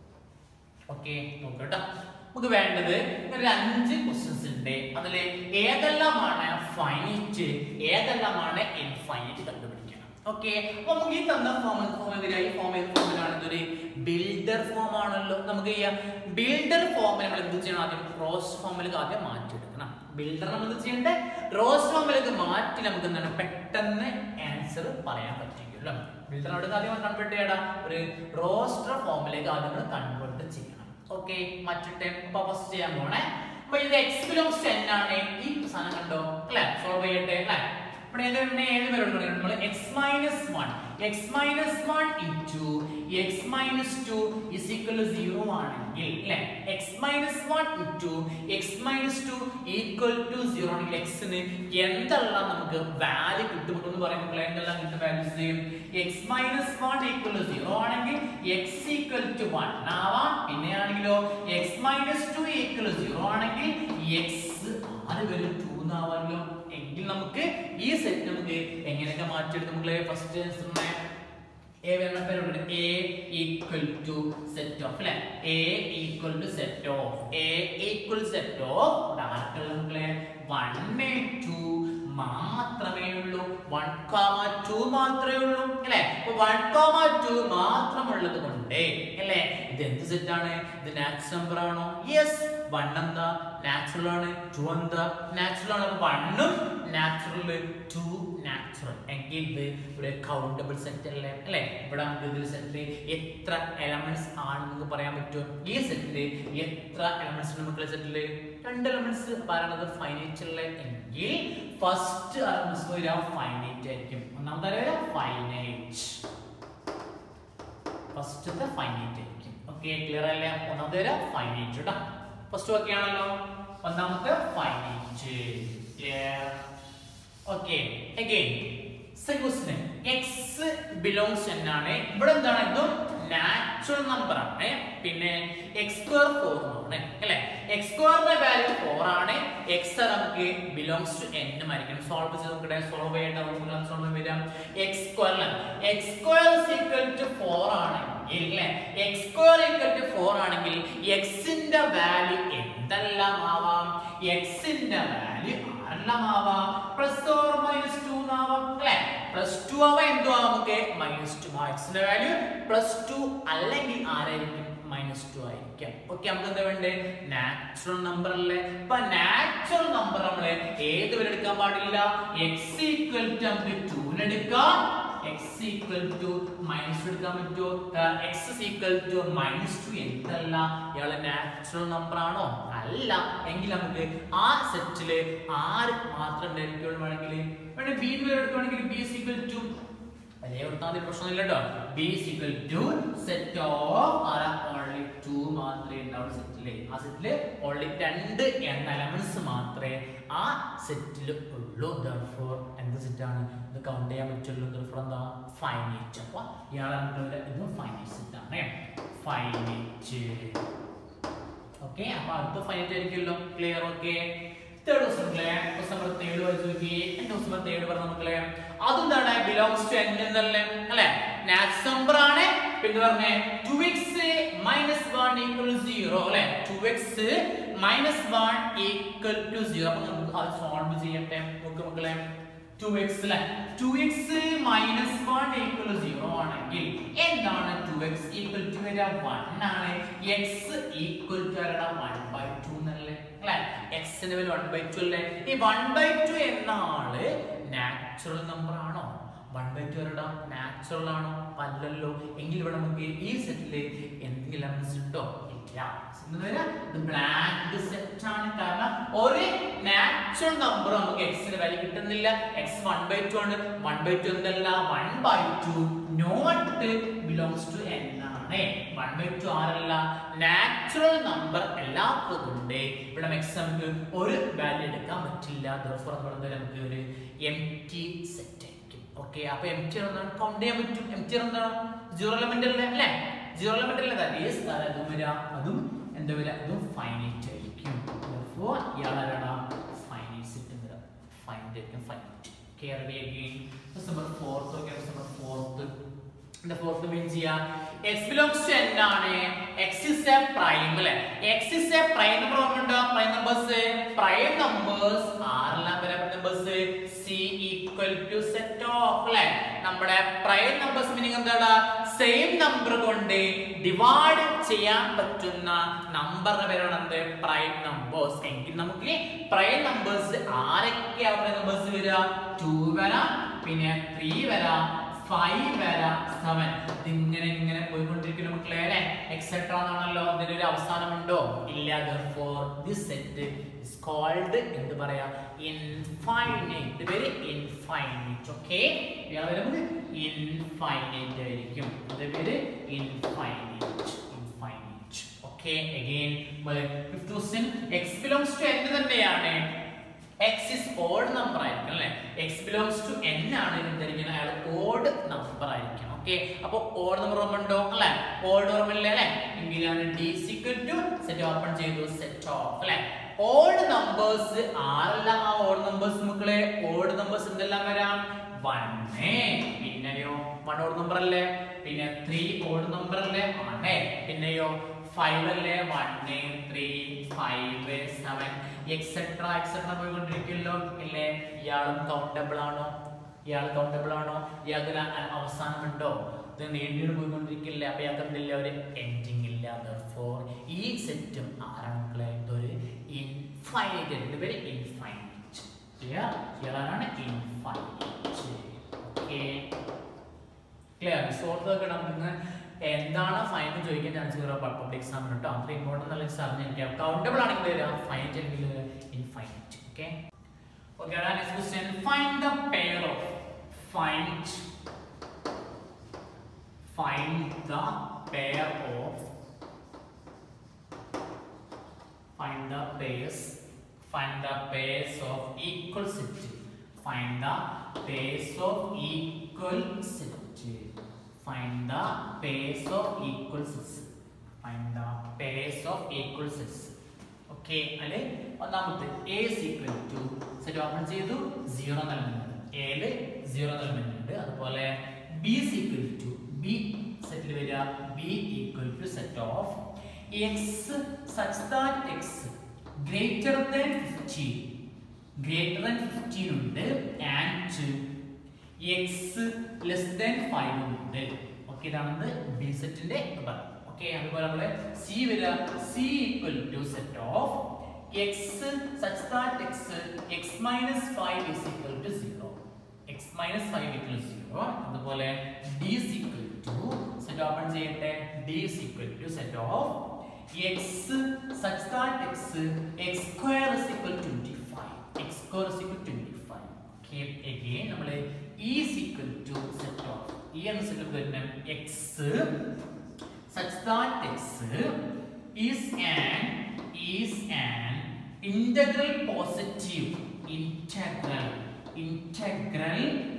A: okay നോക്കട്ടോ നമുക്ക് വേണ്ടത് ഒരു അഞ്ച് ക്വസ്റ്റ്യൻസ് ഉണ്ട് അതിൽ ഏതെല്ലാമാണ് ഫൈനൈറ്റ് ഏതെല്ലാമാണ് ഇൻഫൈനൈറ്റ് കണ്ടുപിടിക്കണം ഓക്കെ അപ്പൊ നമുക്ക് ഈ തന്ന ഫോം ഫോം എതിരാ ഈ ഫോം ഏത് ഫോമിലാണ് ഇതൊരു ബിൽഡർ ഫോം ആണല്ലോ നമുക്ക് ചെയ്യാം ബിൽഡർ ഫോമിൽ നമ്മൾ എന്ത് ചെയ്യണം ആദ്യം റോസ്റ്റ് ഫോമിലേക്ക് ആദ്യം മാറ്റിയെടുക്കണം ബിൽഡർ നമ്മൾ എന്ത് ചെയ്യണ്ടേ റോസ്റ്റ് ഫോമിലേക്ക് മാറ്റി നമുക്ക് എന്താണ് പെട്ടെന്ന് ആൻസർ പറയാൻ പറ്റില്ല ബിൽഡർ അവിടെ ആദ്യം കൺവേർട്ട് ചെയ്യണം ഒരു റോസ്റ്റർ ഫോമിലേക്ക് ആദ്യം നമ്മൾ കൺവേർട്ട് ചെയ്യണം ഓക്കെ മറ്റിട്ട് അപ്പൊ ഫസ്റ്റ് ചെയ്യാൻ പോണേ അപ്പൊ ഇത് എക്സ് ബിലോങ്സ് ടെൻ ആണ് ഈ സാധനം കണ്ടോ അല്ലെ സോൾവ് ചെയ്യട്ടെ അല്ലെ ഇവിടെ ഏത് പിന്നെ ഏത് പേര് കൊടുക്കണം നമ്മൾ X minus one X minus one into X minus two is equal to zero ആണെങ്കിൽ അല്ലെ X minus one into X minus two equal to zero ആണെങ്കിൽ എക്സിന് എന്തെല്ലാം നമുക്ക് വാല്യൂ കിട്ടും എന്ന് പറയുമ്പോൾ എന്തെല്ലാം കിട്ടും values X minus one equal to zero ആണെങ്കിൽ എക്സ് ഈക്വൽ ടു വൺ ആവാം പിന്നെ ആണെങ്കിലോ X minus two equal to zero ആണെങ്കിൽ എക്സ് ആര് വരും ടു എന്നാവാമല്ലോ എങ്കിൽ നമുക്ക് ഈ സെറ്റ് നമുക്ക് എങ്ങനെയൊക്കെ മാറ്റിയെടുക്കും നമ്മളെ ഫസ്റ്റ് ആൻസറിനെ എ വരുന്ന പേരുണ്ട് A equal to set of അല്ലെ A equal to set of A equal set of മക്കളെ വൺ ടു മാത്രമേ ഉള്ളൂ വൺ കോമ ടു മാത്രമേ ഉള്ളൂ അല്ലെ വൺ കോമ ടു മാത്രമുള്ളത് കൊണ്ട് അല്ലെ ഇത് എന്ത് സെറ്റ് ആണ് ഇത് നാച്ചുറൽ നമ്പർ ആണോ യെസ് വൺ എന്താ നാച്ചുറൽ ആണ് ടു എന്താ നാച്ചുറൽ ആണ് വണ്ണും നാച്ചുറൽ ടു നാച്ചുറൽ എങ്കിൽ ഇത് ഇവിടെ കൗണ്ടബിൾ സെറ്റ് അല്ലേ അല്ലെ ഇവിടെ നമുക്ക് ഇതിൽ സെറ്റിൽ എത്ര എലമെന്റ്സ് ആണെന്ന് നമുക്ക് പറയാൻ പറ്റും ഈ സെറ്റിൽ എത്ര എലമെന്റ്സ് നമുക്ക് സെറ്റിൽ രണ്ട് എലമെന്റ്സ് പറയുന്നത് ഫൈനൈറ്റ് അല്ലേ എങ്കിൽ ഫസ്റ്റ് എലമെന്റ്സ് വരിക ഫൈനൈറ്റ് ആയിരിക്കും ഒന്നാമത്തെ വരിക ഫൈനൈറ്റ് ഫസ്റ്റത്തെ ഫൈനൈറ്റ് ആയിരിക്കും ഓക്കെ ക്ലിയർ അല്ലേ ഒന്നാമത്തെ വരിക ഫൈനൈറ്റ് കേട്ടോ ഫസ്റ്റ് ഓക്കെ ആണല്ലോ ഒന്നാമത്തെ ഫൈനൈറ്റ് ക്ലിയർ ഓക്കെ അഗൈൻ സെക്വസ്റ്റിന് എക്സ് ബിലോങ്സ് എന്നാണ് ഇവിടെ എന്താണ് ഇതും നാച്ചുറൽ നമ്പർ ആണ് പിന്നെ എക്സ് സ്ക്വയർ ഫോർ ആണ് അല്ലെ എക്സ് സ്ക്വയറിന്റെ വാല്യൂ ഫോർ ആണ് എക്സ് നമുക്ക് ബിലോങ്സ് ടു എൻ ആയിരിക്കും സോൾവ് ചെയ്ത് നോക്കട്ടെ സോൾവ് ചെയ്യേണ്ട നമുക്ക് സോൾവ് വരാം X square X square equal to four ആണെങ്കിൽ അല്ലെ X square equal to four ആണെങ്കിൽ എക്സിന്റെ വാല്യൂ എന്തെല്ലാം ആവാം എക്സിന്റെ വാല്യൂ ആരെല്ലാം ആവാം പ്ലസ് ഓർ മൈനസ് ടു ആവാം അല്ലെ പ്ലസ് ടു ആവാം എന്തോ ആവാം നമുക്ക് മൈനസ് ടു എക്സിന്റെ വാല്യൂ പ്ലസ് ടു അല്ലെങ്കിൽ ആരായിരിക്കും മൈനസ് ടു ആയിരിക്കാം ഓക്കെ നമുക്ക് എന്താ വേണ്ടേ നാച്ചുറൽ നമ്പർ അല്ലേ അപ്പൊ നാച്ചുറൽ നമ്പർ നമ്മള് ഏത് വരെ എടുക്കാൻ പാടില്ല എക്സ് ഈക്വൽ ടു നമുക്ക് ടൂന് എടുക്കാം എക്സ് ഈക്വൽ ടു മൈനസ് എടുക്കാൻ പറ്റുമോ X equal to minus two എന്തല്ല ഇയാളെ നാച്ചുറൽ നമ്പർ ആണോ അല്ല എങ്കിൽ നമുക്ക് ആ സെറ്റില് ആറ് മാത്രം ഉണ്ടായിരിക്കുള്ളൂ വേണമെങ്കിൽ വേണമെങ്കിൽ ബി വരെ എടുക്കുകയാണെങ്കിൽ ബി ഈക്വൽ ടു വലിയ കൊടുത്താൽ പ്രശ്നമില്ല കേട്ടോ B equal to set of only two മാത്രമേ ഉണ്ടാവുള്ളൂ സെറ്റില് ആ സെറ്റില് ഓൺലി രണ്ട് എന്ന എലമെന്റ്സ് മാത്രമേ ആ സെറ്റിൽ ഉള്ളൂ ദർഫോർ എന്ത് സെറ്റാണ് ഇത് കൗണ്ട് ചെയ്യാൻ പറ്റുള്ളൂ ദർഫോർ എന്താ ഫൈനൈറ്റ് അപ്പൊ ഇയാളെ ഇത് ഫൈനൈറ്റ് സെറ്റാണ് ഫൈനൈറ്റ് ഓക്കെ അപ്പൊ അടുത്ത ഫൈനൈറ്റ് ആയിരിക്കുമല്ലോ ക്ലിയർ ഓക്കെ തേർഡ് ക്വസ്റ്റൻ മക്കളെ ക്വസ്റ്റൻ നമ്പർ തേർഡ് വായിച്ചു നോക്കി എന്റെ ക്വസ്റ്റൻ നമ്പർ തേർഡ് പറഞ്ഞ മക്കളെ അതെന്താണ് ബിലോങ്സ് ടു എൻ എന്നല്ലേ അല്ലെ നാച്ച് നമ്പർ ആണ് പിന്നെ പറഞ്ഞേ two X minus one equal zero അല്ലെ two X minus one equal to zero അപ്പൊ നമുക്ക് അത് സോൾവ് ചെയ്യട്ടെ നോക്ക് മക്കളെ ടു എക്സ് അല്ലെ two X minus one equal zero ആണെങ്കിൽ എന്താണ് ടു എക്സ് ഈക്വൽ ടു വരിക വൺ ആണ് എക്സ് ഈക്വൽ ടു വരട വൺ ബൈ ടു എന്നല്ലേ അല്ലെ എക്സിന്റെ വില വൺ ബൈ ടു അല്ലേ ഈ വൺ ബൈ ടു എന്ന ആള് നാച്ചുറൽ നമ്പർ ആണോ വൺ ബൈ ടു വരട നാച്ചുറൽ ആണോ അല്ലല്ലോ എങ്കിൽ ഇവിടെ നമുക്ക് ഈ സെറ്റില് എന്തെങ്കിലും എലമെന്റ്സ് ഉണ്ടോ ഇല്ല ബ്ലാങ്ക് സെറ്റ് ആണ് കാരണം ഒരു നാച്ചുറൽ നമ്പർ നമുക്ക് എക്സിന് വാല്യൂ കിട്ടുന്നില്ല എക്സ് വൺ ബൈ ടു ആണ് വൺ ബൈ ടു എന്തല്ല one by two not belongs to N ആണ് വൺ ബൈ ടു ആരല്ല നാച്ചുറൽ നമ്പർ അല്ലാത്തത് കൊണ്ട് ഇവിടെ എക്സ് നമുക്ക് ഒരു വാല്യൂ എടുക്കാൻ പറ്റില്ല therefore എന്ന് പറയുന്നത് നമുക്ക് ഒരു എം ടി സെറ്റ് ആയിരിക്കും ഓക്കെ അപ്പൊ എം ടി എന്താണ് കൗണ്ട് ചെയ്യാൻ പറ്റും എം ടി എന്താണ് സീറോ എലമെന്റ് അല്ലേ അല്ലേ സീറോ എലമെന്റ് അല്ലേ ദാറ്റ് ഈസ് അതും വരാം അതും എന്താ വരിക അതും ഫൈനൈറ്റ് ആയിരിക്കും therefore ഇയാളാരാണ് ഫൈനൈറ്റ് സെറ്റ് വരാം ഫൈനൈറ്റ് ആയിരിക്കും finite care again number fourth okay number fourth എന്താ ഫോർത്ത് മീൻ ചെയ്യാം എക്സ് ബിലോങ്സ് ടു എൻ ആണ് എക്സ് ഇസ് എ പ്രൈം അല്ലെ X is a prime number ഓർമ്മയുണ്ടോ പ്രൈം നമ്പേഴ്സ് പ്രൈം നമ്പേഴ്സ് ആറെല്ലാം വരെ numbers C equal to set of അല്ലെ നമ്മുടെ പ്രൈം നമ്പേഴ്സ് മീനിങ് എന്താണ് സെയിം നമ്പർ കൊണ്ട് ഡിവൈഡ് ചെയ്യാൻ പറ്റുന്ന നമ്പറിന് പേരാണ് എന്ത് പ്രൈം നമ്പേഴ്സ് എങ്കിൽ നമുക്ക് പ്രൈം നമ്പേഴ്സ് ആരൊക്കെയാണ് പ്രൈം നമ്പേഴ്സ് വരിക ടു വരാം പിന്നെ ത്രീ വരാം ഫൈവ് വരാം സെവൻ ഇതിങ്ങനെ ഇങ്ങനെ പോയിക്കൊണ്ടിരിക്കുന്ന മക്കളെ അല്ലെ എക്സെട്ര എന്നാണല്ലോ ഇതിനൊരു അവസാനമുണ്ടോ ഇല്ല for this set is called എന്ത് പറയാ ഇൻഫൈനൈറ്റ് പേര് ഇൻഫൈനൈറ്റ് ഓക്കെ വരുന്നത് ഇൻഫൈനൈറ്റ് ആയിരിക്കും അതിന്റെ പേര് infinite infinite okay again fifth question x belongs to n തന്നെയാണ് എക്സ് ഇസ് ഓഡ് നമ്പർ ആയിരിക്കും അല്ലെ എക്സ് ബിലോങ്സ് ടു എൻ ആണ് എന്തായിരിക്കും അയാൾ ഓഡ് നമ്പർ ആയിരിക്കും ഓക്കെ അപ്പൊ ഓഡ് നമ്പർ ഓർമ്മ ഉണ്ടോ അല്ലെ ഓൾഡ് ഓർമ്മയില്ലേ അല്ലെ എങ്കിലാണ് D is equal to set open ചെയ്തു സെറ്റ് ഓഫ് അല്ലെ ഓഡ് നമ്പേഴ്സ് ആരെല്ലാം ആ ഓഡ് നമ്പേഴ്സ് മക്കളെ ഓഡ് നമ്പേഴ്സ് എന്തെല്ലാം വരാം വണ്ണേ പിന്നെയോ വൺ ഓഡ് നമ്പർ അല്ലേ പിന്നെ ത്രീ ഓഡ് നമ്പർ അല്ലേ ആണേ പിന്നെയോ ഫൈവ് അല്ലേ one three five seven etcetera etcetera പോയിക്കൊണ്ടിരിക്കുമല്ലോ ഇല്ലേ ഇയാളും കൗണ്ടബിൾ ആണോ ഇയാൾ കൗണ്ടബിൾ ആണോ ഇയാൾക്ക് ഒരു അ- അവസാനമുണ്ടോ ഇത് നീണ്ടു പോയിക്കൊണ്ടിരിക്കില്ല അപ്പൊ ഇയാൾക്ക് എന്തില്ല ഒരു എൻഡിങ് ഇല്ല ഫോർ ഈ സെറ്റും ആരാണ് മക്കളെ ഇതൊരു ഇൻഫൈനൈറ്റ് ഇതിന്റെ പേര് ഇൻഫൈനൈറ്റ് ഇയാളാണ് ഇൻഫൈനൈറ്റ് ഓക്കെ ക്ലിയർ സോർത്ത് നമുക്ക് എന്താണ് ഫൈൻ ചോദിക്കാൻ ചാൻസ് കയറാം പബ്ലിക് എക്സാം കേട്ടോ അത്ര ഇമ്പോർട്ടൻ്റ് നല്ല അറിഞ്ഞിരിക്കാം കൗണ്ടബിൾ ആണെങ്കിൽ വരിക ഫൈനറ്റ് അല്ലെങ്കിൽ infinite okay okay next question find the pair of find find the pair of find the pairs find the pairs of equal set find the pairs of equal set find the pairs of equal sets find the pairs of equal sets okay അല്ലെ ഒന്നാമത്തെ A is equal to set open ചെയ്തു സീറോ നൽകുന്നുണ്ട് എയില് സീറോ നൽകുന്നുണ്ട് അതുപോലെ ബി സീക്വൽ ടു ബി സെറ്റിൽ വരിക B equal to set of x such that x greater than fifteen greater than fifteen ഉണ്ട് and x less than five ഉണ്ട് ഓക്കെ ഇതാണ് ബി സെറ്റിന്റെ ഓക്കെ അതുപോലെ നമ്മള് സി വരിക C equal to set of x such that x x minus five is equal to zero x minus five equal zero അതുപോലെ D equal to set open ചെയ്യട്ടെ D equal to set of x such that x x square is equal twenty five x square is equal twenty five okay again നമ്മൾ E equal to set of E എന്ന സെറ്റ് വരുന്ന x such that x is an is an integral positive integral integral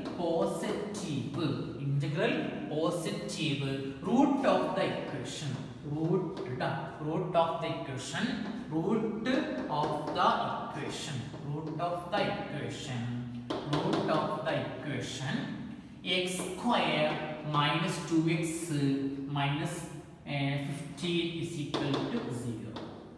A: positive integral positive root of the equation root ട്ടാ, root of the equation root of the equation root of the equation root of the equation x square minus 2x minus uh, 15 is equal to 0.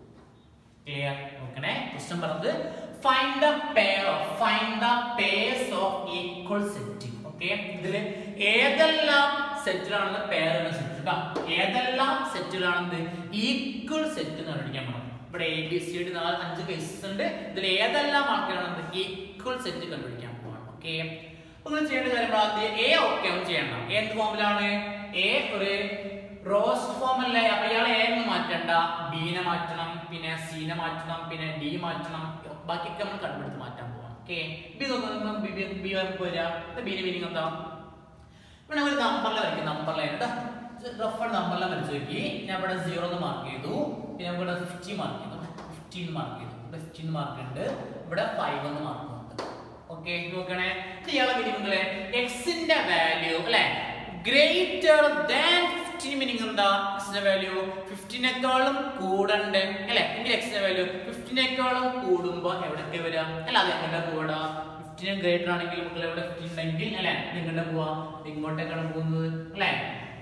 A: Clear? നോക്കണേ ക്വസ്റ്റ്യൻ പറഞ്ഞത് find the pair of find the pairs of equal set okay ഇതിൽ ഏതെല്ലാം സെറ്റിലാണെന്ന് പെയർ എന്ന സെറ്റ് കേട്ടോ ഏതെല്ലാം സെറ്റിലാണെന്ന് ഈക്വൽ സെറ്റ് എന്ന് കണ്ടുപിടിക്കാൻ പോകണം ഇവിടെ എ ബി സി ഡി നാല് അഞ്ച് കേസസ് ഉണ്ട് ഇതിൽ ഏതെല്ലാം ആൾക്കാരാണെന്ന് ഈക്വൽ സെറ്റ് കണ്ടുപിടിക്കാൻ പോകണം ഓക്കെ നിങ്ങൾ ചെയ്യേണ്ട കാര്യം ആദ്യം എ ഓക്കെ ഒന്ന് ചെയ്യണം എന്ത് ഫോമിലാണ് എ ഒരു റോസ്റ്റ് ഫോം അല്ലേ അപ്പൊ ഇയാൾ എ എന്ന് മാറ്റണ്ട ബീനെ മാറ്റണം പിന്നെ സീനെ മാറ്റണം പിന്നെ ഡി മാറ്റണം ബാക്കിയൊക്കെ നമ്മൾ കണ്ടുപിടിച്ച് മാറ്റാൻ പോവാം ഓക്കെ ബി നോക്കുമ്പോൾ ബി ബി ബി വരിക ബീനെ മീനിങ് എന്താ ഇവിടെ ഒരു നമ്പറിൽ വരയ്ക്കും നമ്പർ ലൈൻ കേട്ടോ റഫ് നമ്പറിലെ വരച്ച് നോക്കി ഞാൻ ഇവിടെ സീറോ എന്ന് മാർക്ക് ചെയ്തു പിന്നെ ഇവിടെ ഫിഫ്റ്റീൻ മാർക്ക് ചെയ്തു ഫിഫ്റ്റീൻ മാർക്ക് ചെയ്തു ഇവിടെ ഫിഫ്റ്റീൻ മാർക്ക് ഉണ്ട് ഇവിടെ ഫൈവ് എന്ന് മാർക്ക് ഉണ്ട് ഓക്കെ നോക്കണേ ഇത് ഇയാളെ മീനിങ്ങളെ എക്സിന്റെ വാല്യൂ അല്ലെ ഗ്രേറ്റർ ദാൻ ഫിഫ്റ്റീൻ മീനിങ് എന്താ എക്സിന്റെ വാല്യൂ ഫിഫ്റ്റീനേക്കാളും കൂടണ്ടേ അല്ലെ എങ്കിൽ എക്സിന്റെ വാല്യൂ ഫിഫ്റ്റീനേക്കാളും കൂടുമ്പോ എവിടൊക്കെ വരാം അല്ല അത് എങ്ങനെ കൂടാ ഫിഫ്റ്റീൻ ഗ്രേറ്റർ ആണെങ്കിൽ നമുക്ക് എവിടെ ഫിഫ്റ്റീൻ ഉണ്ടെങ്കിൽ അല്ലെ നിങ്ങളുടെ പോവാ ഇങ്ങോട്ടേക്കാണ് പോകുന്നത് അല്ലെ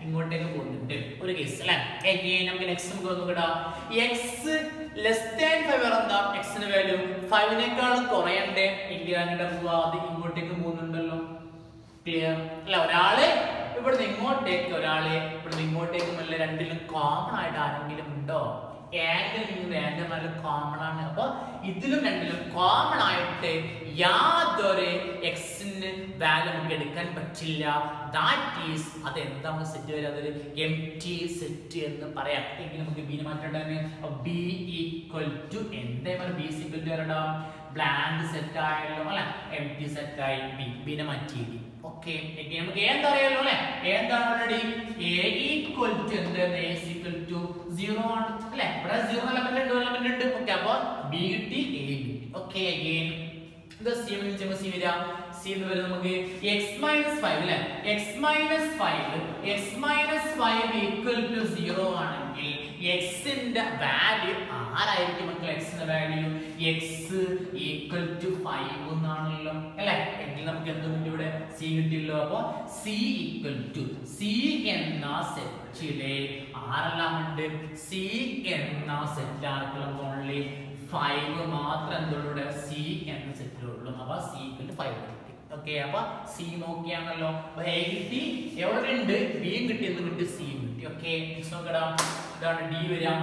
A: ഇങ്ങോട്ടേക്ക് പോകുന്നുണ്ട് ഒരു കേസ് അല്ലെ again നമുക്ക് നെക്സ്റ്റ് നമുക്ക് നോക്കിടാം എക്സ് ലെസ് ദാൻ ഫൈവ് എന്താ എക്സിന്റെ വാല്യൂ ഫൈവിനേക്കാളും കുറയണ്ടേ എങ്കിൽ അങ്ങനെ പോവാ അത് ഇങ്ങോട്ടേക്ക് പോകുന്നുണ്ടല്ലോ ക്ലിയർ അല്ല ഒരാള് ഇവിടുന്ന് ഇങ്ങോട്ടേക്ക് ഒരാള് ഇവിടുന്ന് ഇങ്ങോട്ടേക്ക് മെല്ലെ രണ്ടിലും കോമൺ ആയിട്ട് ആരെങ്കിലും ഉണ്ടോ ആംഗിൾ ആംഗിൾ നല്ല കോമൺ ആണ് അപ്പൊ ഇതിലും രണ്ടിലും കോമൺ ആയിട്ട് യാതൊരു എക്സിന് വാല്യൂ നമുക്ക് എടുക്കാൻ പറ്റില്ല ദാറ്റ് ഈസ് അത് എന്താണ് സെറ്റ് വരിക അതൊരു എം ടി സെറ്റ് എന്ന് പറയാം എങ്കിൽ നമുക്ക് ബിനെ മാറ്റേണ്ടത് ബി ഈക്വൽ ടു എന്താ ബി ഈക്വൽ ടു വരടാം ബ്ലാങ്ക് സെറ്റ് ആയല്ലോ അല്ലെ എം ടി സെറ്റ് ആയി ബി ബിനെ മാറ്റി ബി ഓക്കെ നമുക്ക് എന്താ അറിയാലോ അല്ലെ എന്താണ് ഓൾറെഡി എ ഈക്വൽ ടു എന്ത് എ ഈക്വൽ ടു സീറോ ആണ് അല്ലെ ഇവിടെ സീറോ എലമെന്റ് ഉണ്ട് എലമെന്റ് ഉണ്ട് ഓക്കെ അപ്പൊ ബി കിട്ടി എ കിട്ടി ഓക്കെ അഗൈൻ ഇത് സി എന്ന് സി വരിക സി എന്ന് വരുന്നത് നമുക്ക് എക്സ് മൈനസ് ഫൈവ് അല്ലെ X minus five x minus five equal to zero ആണെങ്കിൽ എക്സിന്റെ വാല്യൂ ആരായിരിക്കും മക്കൾ എക്സിന്റെ value x equal to five എന്നാണല്ലോ അല്ലെ എങ്കിൽ നമുക്ക് എന്തുകൊണ്ട് ഇവിടെ സി കിട്ടിയല്ലോ അപ്പൊ സി ഈക്വൽ ടു സി എന്ന സെറ്റിലെ ആരെല്ലാം ഉണ്ട് സി എന്ന സെറ്റ് ആർക്കുള്ള ഓൺലി ഫൈവ് മാത്രം എന്തുള്ളൂ സി എന്ന സെറ്റിലുള്ളൂ അപ്പൊ സി ഈക്വൽ ടു ഫൈവ് കിട്ടി ഓക്കെ അപ്പൊ സി നോക്കിയാണല്ലോ അപ്പൊ എ കിട്ടി എവിടെ ഉണ്ട് ബിയും കിട്ടി എന്ന് കിട്ടി സിയും കിട്ടി ഓക്കെ നോക്കടാം ഇതാണ് ഡി വരാം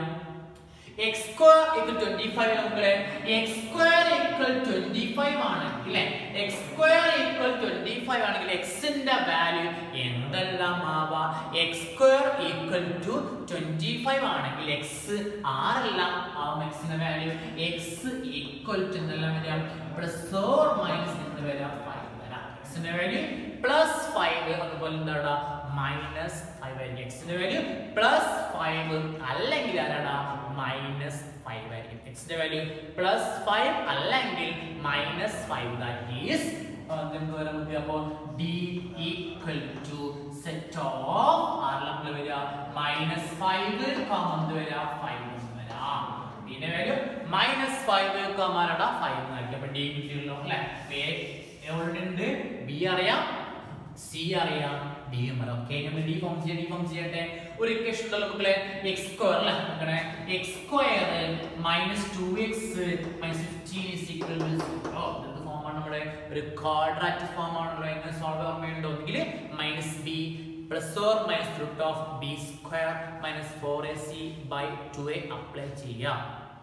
A: x സ്ക്വയർ ഈക്വൽ 25 മക്കളെ x സ്ക്വയർ ഈക്വൽ 25 ആണ് ഇല്ലേ x സ്ക്വയർ ഈക്വൽ 25 ആണെങ്കിൽ x ന്റെ വാല്യൂ എന്തെല്ലാം ആവാ x സ്ക്വയർ ഈക്വൽ ടു 25 ആണെങ്കിൽ x ആരെല്ലാം ആവും x ന്റെ വാല്യൂ x ഈക്വൽ ടു എന്തെല്ലാം വരാം പ്ലസ് ഓർ മൈനസ് എന്ന് വരാം 5 വരാം x ന്റെ വാല്യൂ പ്ലസ് 5 അതുപോലെ എന്താടാ മൈനസ് ഫൈവ് ആയിരിക്കും എക്സിന്റെ വാല്യൂ പ്ലസ് ഫൈവ് അല്ലെങ്കിൽ ആരാടാ മൈനസ് ഫൈവ് ആയിരിക്കും എക്സിന്റെ വാല്യൂ പ്ലസ് ഫൈവ് അല്ലെങ്കിൽ മൈനസ് ഫൈവ് ദാറ്റ് ഈസ് എന്ത് വരാം നമുക്ക് അപ്പോൾ D equal to set of ആരെല്ലാം വരിക മൈനസ് ഫൈവ് എന്ത് വരിക ഫൈവ് എന്ന് വരാം ഡിന്റെ വാല്യൂ മൈനസ് ഫൈവ് കമാരട ഫൈവ് എന്നായിരിക്കും അപ്പൊ ഡി കിട്ടിയല്ലോ അല്ലെ എവിടെ ഉണ്ട് ബി അറിയാം സി അറിയാം ഡി എം അറിയാം ഓക്കെ നമ്മൾ ഡി ഫോം ചെയ്യാം ഡി ഫോം ചെയ്യട്ടെ ഒരു ഇക്വേഷൻ ഉണ്ടല്ലോ മക്കളെ എക്സ് സ്ക്വയർ അല്ലേ നോക്കണേ x square minus two X minus fifteen is equal to zero എന്ത് ഫോമാണ് നമ്മുടെ ഒരു ക്വാഡ്രാറ്റിക് ഫോം ആണല്ലോ എങ്ങനെ സോൾവ് ഓർമ്മയുണ്ടോ എങ്കിൽ minus B plus or minus root of B square minus four A C by two A apply ചെയ്യാം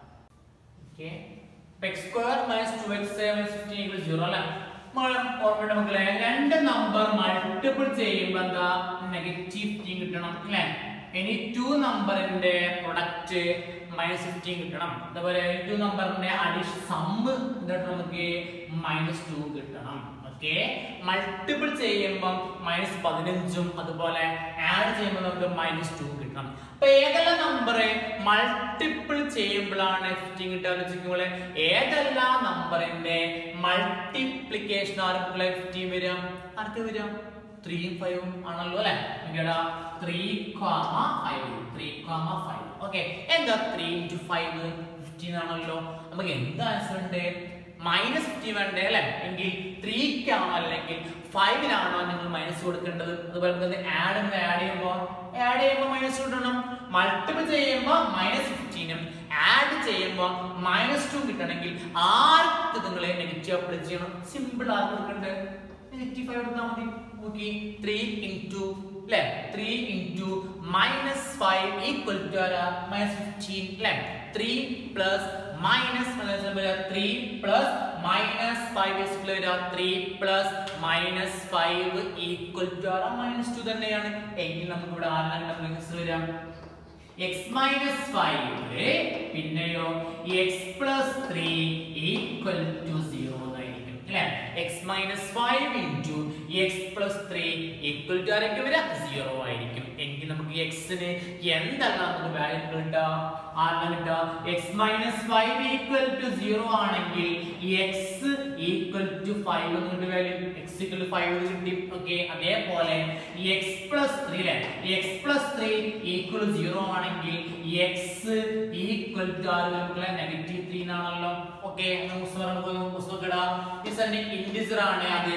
A: okay x square minus two X minus fifteen equal zero അല്ലേ ഓർമ്മയുടെ മക്കളെ രണ്ട് നമ്പർ മൾട്ടിപ്പിൾ ചെയ്യുമ്പോൾ എന്താ നെഗറ്റീവ് ഫിഫ്റ്റീൻ കിട്ടണം അല്ലേ ഇനി ടു നമ്പറിന്റെ പ്രൊഡക്റ്റ് മൈനസ് ഫിഫ്റ്റീൻ കിട്ടണം അതുപോലെ ടു നമ്പറിന്റെ അഡീഷൻ സമ്മ് എന്തായിട്ട് നമുക്ക് മൈനസ് ടു കിട്ടണം ഓക്കെ മൾട്ടിപ്പിൾ ചെയ്യുമ്പോൾ മൈനസ് പതിനഞ്ചും അതുപോലെ ആഡ് ചെയ്യുമ്പോൾ നമുക്ക് മൈനസ് ടു കിട്ടണം അപ്പൊ ഏതെല്ലാം നമ്പർ മൾട്ടിപ്പിൾ ചെയ്യുമ്പോഴാണ് ഫിഫ്റ്റീൻ കിട്ടുക വെച്ചിട്ടുള്ള ഏതെല്ലാം നമ്പറിന്റെ മൾട്ടിപ്ലിക്കേഷൻ ആർക്കുള്ള ഫിഫ്റ്റീൻ വരിക ആർക്ക് വരിക ത്രീയും ഫൈവും ആണല്ലോ അല്ലെ നോക്കിയടാ three comma five three comma five okay എന്താ ത്രീ ഇൻറ്റു ഫൈവ് ഫിഫ്റ്റീൻ ആണല്ലോ നമുക്ക് എന്ത് ആൻസർ ഉണ്ട് മൈനസ് ഫിഫ്റ്റി വേണ്ടേ അല്ലെ എങ്കിൽ ത്രീക്കാണോ അല്ലെങ്കിൽ ഫൈവിനാണോ നിങ്ങൾ മൈനസ് കൊടുക്കേണ്ടത് അതുപോലെ നമുക്ക് ആഡ് ആഡ് ചെയ്യുമ്പോൾ ആഡ് ചെയ്യുമ്പോൾ മൈനസ് കിട്ടണം മൾട്ടിപ്പിൾ ചെയ്യുമ്പോൾ മൈനസ് ഫിഫ്റ്റീനും ആഡ് ചെയ്യുമ്പോൾ മൈനസ് ടു കിട്ടണമെങ്കിൽ ആർക്ക് നിങ്ങൾ നെഗറ്റീവ് അപ്ലൈ ചെയ്യണം സിമ്പിൾ ആർക്ക് കൊടുക്കണ്ടേ നെഗറ്റീവ് ഫൈവ് എടുത്താൽ മതി നോക്കി ത്രീ ഇൻറ്റു അല്ലെ three into minus five equal to ആരാ മൈനസ് ഫിഫ്റ്റീൻ അല്ലെ three plus minus three plus minus five equal വരിക three plus minus five equal to ആരാ മൈനസ് ടു തന്നെയാണ് എങ്കിൽ നമുക്ക് ഇവിടെ ആരാണ് മൈനസ് വരാം എക്സ് മൈനസ് ഫൈവ് പിന്നെയോ x plus three equal to zero എന്നായിരിക്കും അല്ലെ X minus five into x plus three equal to ആരൊക്കെ വരിക സീറോ ആയിരിക്കും എങ്കിൽ നമുക്ക് എക്സിന് എന്താണ് നമുക്ക് വാല്യൂ കിട്ടുക ആരെല്ലാം കിട്ടുക x minus five equal to zero ആണെങ്കിൽ എക്സ് ഈക്വൽ ടു ഫൈവ് എന്നിട്ട് value x equal to five കിട്ടി ഓക്കെ അതേപോലെ എക്സ് പ്ലസ് ത്രീ അല്ലെ x plus three equal zero ആണെങ്കിൽ എക്സ് ഈക്വൽ ടു ആറ് നമുക്ക് നെഗറ്റീവ് ത്രീ എന്നാണല്ലോ ഓക്കെ പുസ്തകം പുസ്തകം ഇൻഡിജർ ആണ് അത്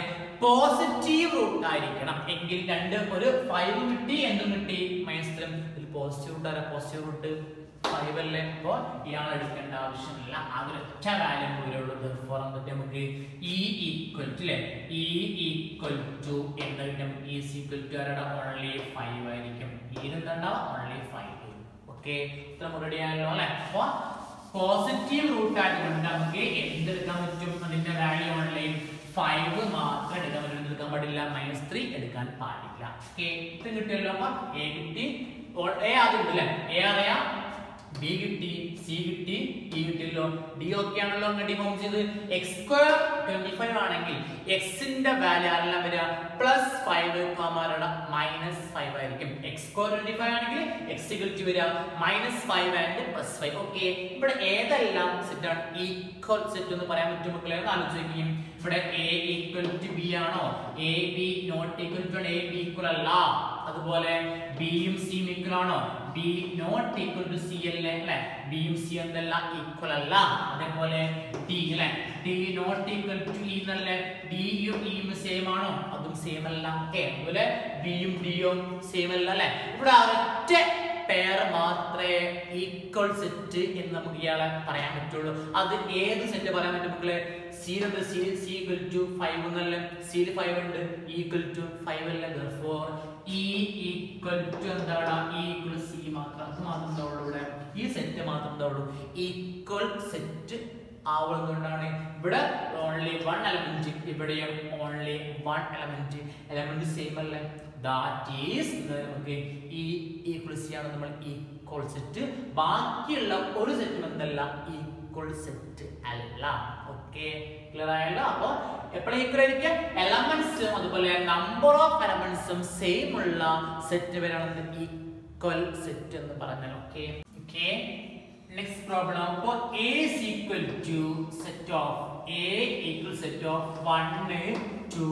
A: പോസിറ്റീവ് റൂട്ട് ആയിരിക്കണം എങ്കിൽ രണ്ട് ഒരു ഫൈവ് കിട്ടി എന്തും കിട്ടി മൈനസ് ത്രീ ഇതിൽ പോസിറ്റീവ് റൂട്ട് ആരാ പോസിറ്റീവ് റൂട്ട് ഫൈവ് അല്ലേ അപ്പോൾ ഇയാൾ എടുക്കേണ്ട ആവശ്യമില്ല ആകെ ഒറ്റ വാല്യൂ പോലുള്ളത് ഫോർ എന്നിട്ട് നമുക്ക് ഇ ഈക്വൽ ടു അല്ലേ ഇ ഈക്വൽ ടു എന്ന് കിട്ടും ഇ ഈക്വൽ ടു ആരുടെ ഓൺലി ഫൈവ് ആയിരിക്കും ഇതെന്താ ഓൺലി ഫൈവ് ഓക്കെ ഇത്ര റെഡി ആയല്ലോ അല്ലെ അപ്പൊ പോസിറ്റീവ് റൂട്ട് ആയതുകൊണ്ട് നമുക്ക് എന്തെടുക്കാൻ പറ്റും അതിന്റെ വാല്യൂ ഓൺലി ഫൈവ് മാത്രം എടുക്കാൻ പറ്റും എടുക്കാൻ പാടില്ല മൈനസ് ത്രീ എടുക്കാൻ പാടില്ല ഓക്കെ ഇത് കിട്ടിയല്ലോ അപ്പൊ എ കിട്ടി എ ആദ്യം ഉണ്ട് അല്ലെ എ അറിയാം ബി കിട്ടി സി കിട്ടി ഇ കിട്ടിയല്ലോ ഡി ഒക്കെ ആണല്ലോ അങ്ങ് ഡിഫോം ചെയ്ത് എക്സ് സ്ക്വയർ ട്വന്റി ഫൈവ് ആണെങ്കിൽ എക്സിന്റെ വാല്യൂ ആരെല്ലാം വരിക പ്ലസ് ഫൈവ് കോമാരുടെ മൈനസ് ഫൈവ് ആയിരിക്കും എക്സ് സ്ക്വയർ ട്വന്റി ഫൈവ് ആണെങ്കിൽ എക്സ് ഇക്വൽ വരിക minus five and plus five okay ഇവിടെ ഏതെല്ലാം സെറ്റ് ആണ് ഈക്വൽ സെറ്റ് എന്ന് പറയാൻ പറ്റും മക്കളെ ഒന്ന് ആലോചിക്കുകയും ഇവിടെ എ ഈക്വൽ ടു ബി ആണോ A B not equal to A B equal അല്ല അതുപോലെ ബിയും സിയും ഈക്വൽ ആണോ B not equal to C അല്ലേ അല്ലെ ബിയും സി എന്നല്ല ഈക്വൽ അല്ല അതേപോലെ ഡി അല്ലെ D not equal to E എന്നല്ലേ ഡിയും ഇയും സെയിം ആണോ അതും സെയിം അല്ല ഓക്കെ അതുപോലെ ബിയും ഡിയും സെയിം അല്ല അല്ലെ ഇവിടെ ഒറ്റ പെയർ മാത്രമേ ഈക്വൽ സെറ്റ് എന്ന് നമുക്ക് ഇയാളെ പറയാൻ പറ്റുള്ളൂ അത് ഏത് സെറ്റ് പറയാൻ പറ്റും മക്കളെ സീലുണ്ട് C C equal to five എന്നല്ല സിയിൽ ഫൈവ് ഉണ്ട് ഈക്വൽ ടു ഫൈവ് അല്ല ദർഫോർ ഇ ഈക്വൽ ടു എന്താണ് ഇ ഈക്വൽ സി മാത്രം അത് മാത്രം എന്താവുള്ളൂ ഇവിടെ ഈ സെറ്റ് മാത്രം എന്താവുള്ളൂ ഈക്വൽ സെറ്റ് ആവുന്നതുകൊണ്ടാണ് ഇവിടെ ഓൺലി വൺ എലമെന്റ് ഇവിടെയും only one element element same അല്ലേ ദാറ്റ് ഈസ് നമുക്ക് ഈ ഈക്വൽ സി ആണ് നമ്മൾ ഈക്വൽ സെറ്റ് ബാക്കിയുള്ള ഒരു സെറ്റും എന്തല്ല ഈക്വൽ സെറ്റ് അല്ല ഓക്കെ ക്ലിയർ ആയല്ലോ അപ്പൊ എപ്പോഴും ഈക്വൽ ആയിരിക്കും എലമെന്റ്സും അതുപോലെ നമ്പർ ഓഫ് എലമെന്റ്സും സെയിം ഉള്ള സെറ്റ് വരാണ് ഈക്വൽ സെറ്റ് എന്ന് പറഞ്ഞാൽ ഓക്കെ ഓക്കെ നെക്സ്റ്റ് പ്രോബ്ലം അപ്പോ a is equal to set of a equal set of 1 2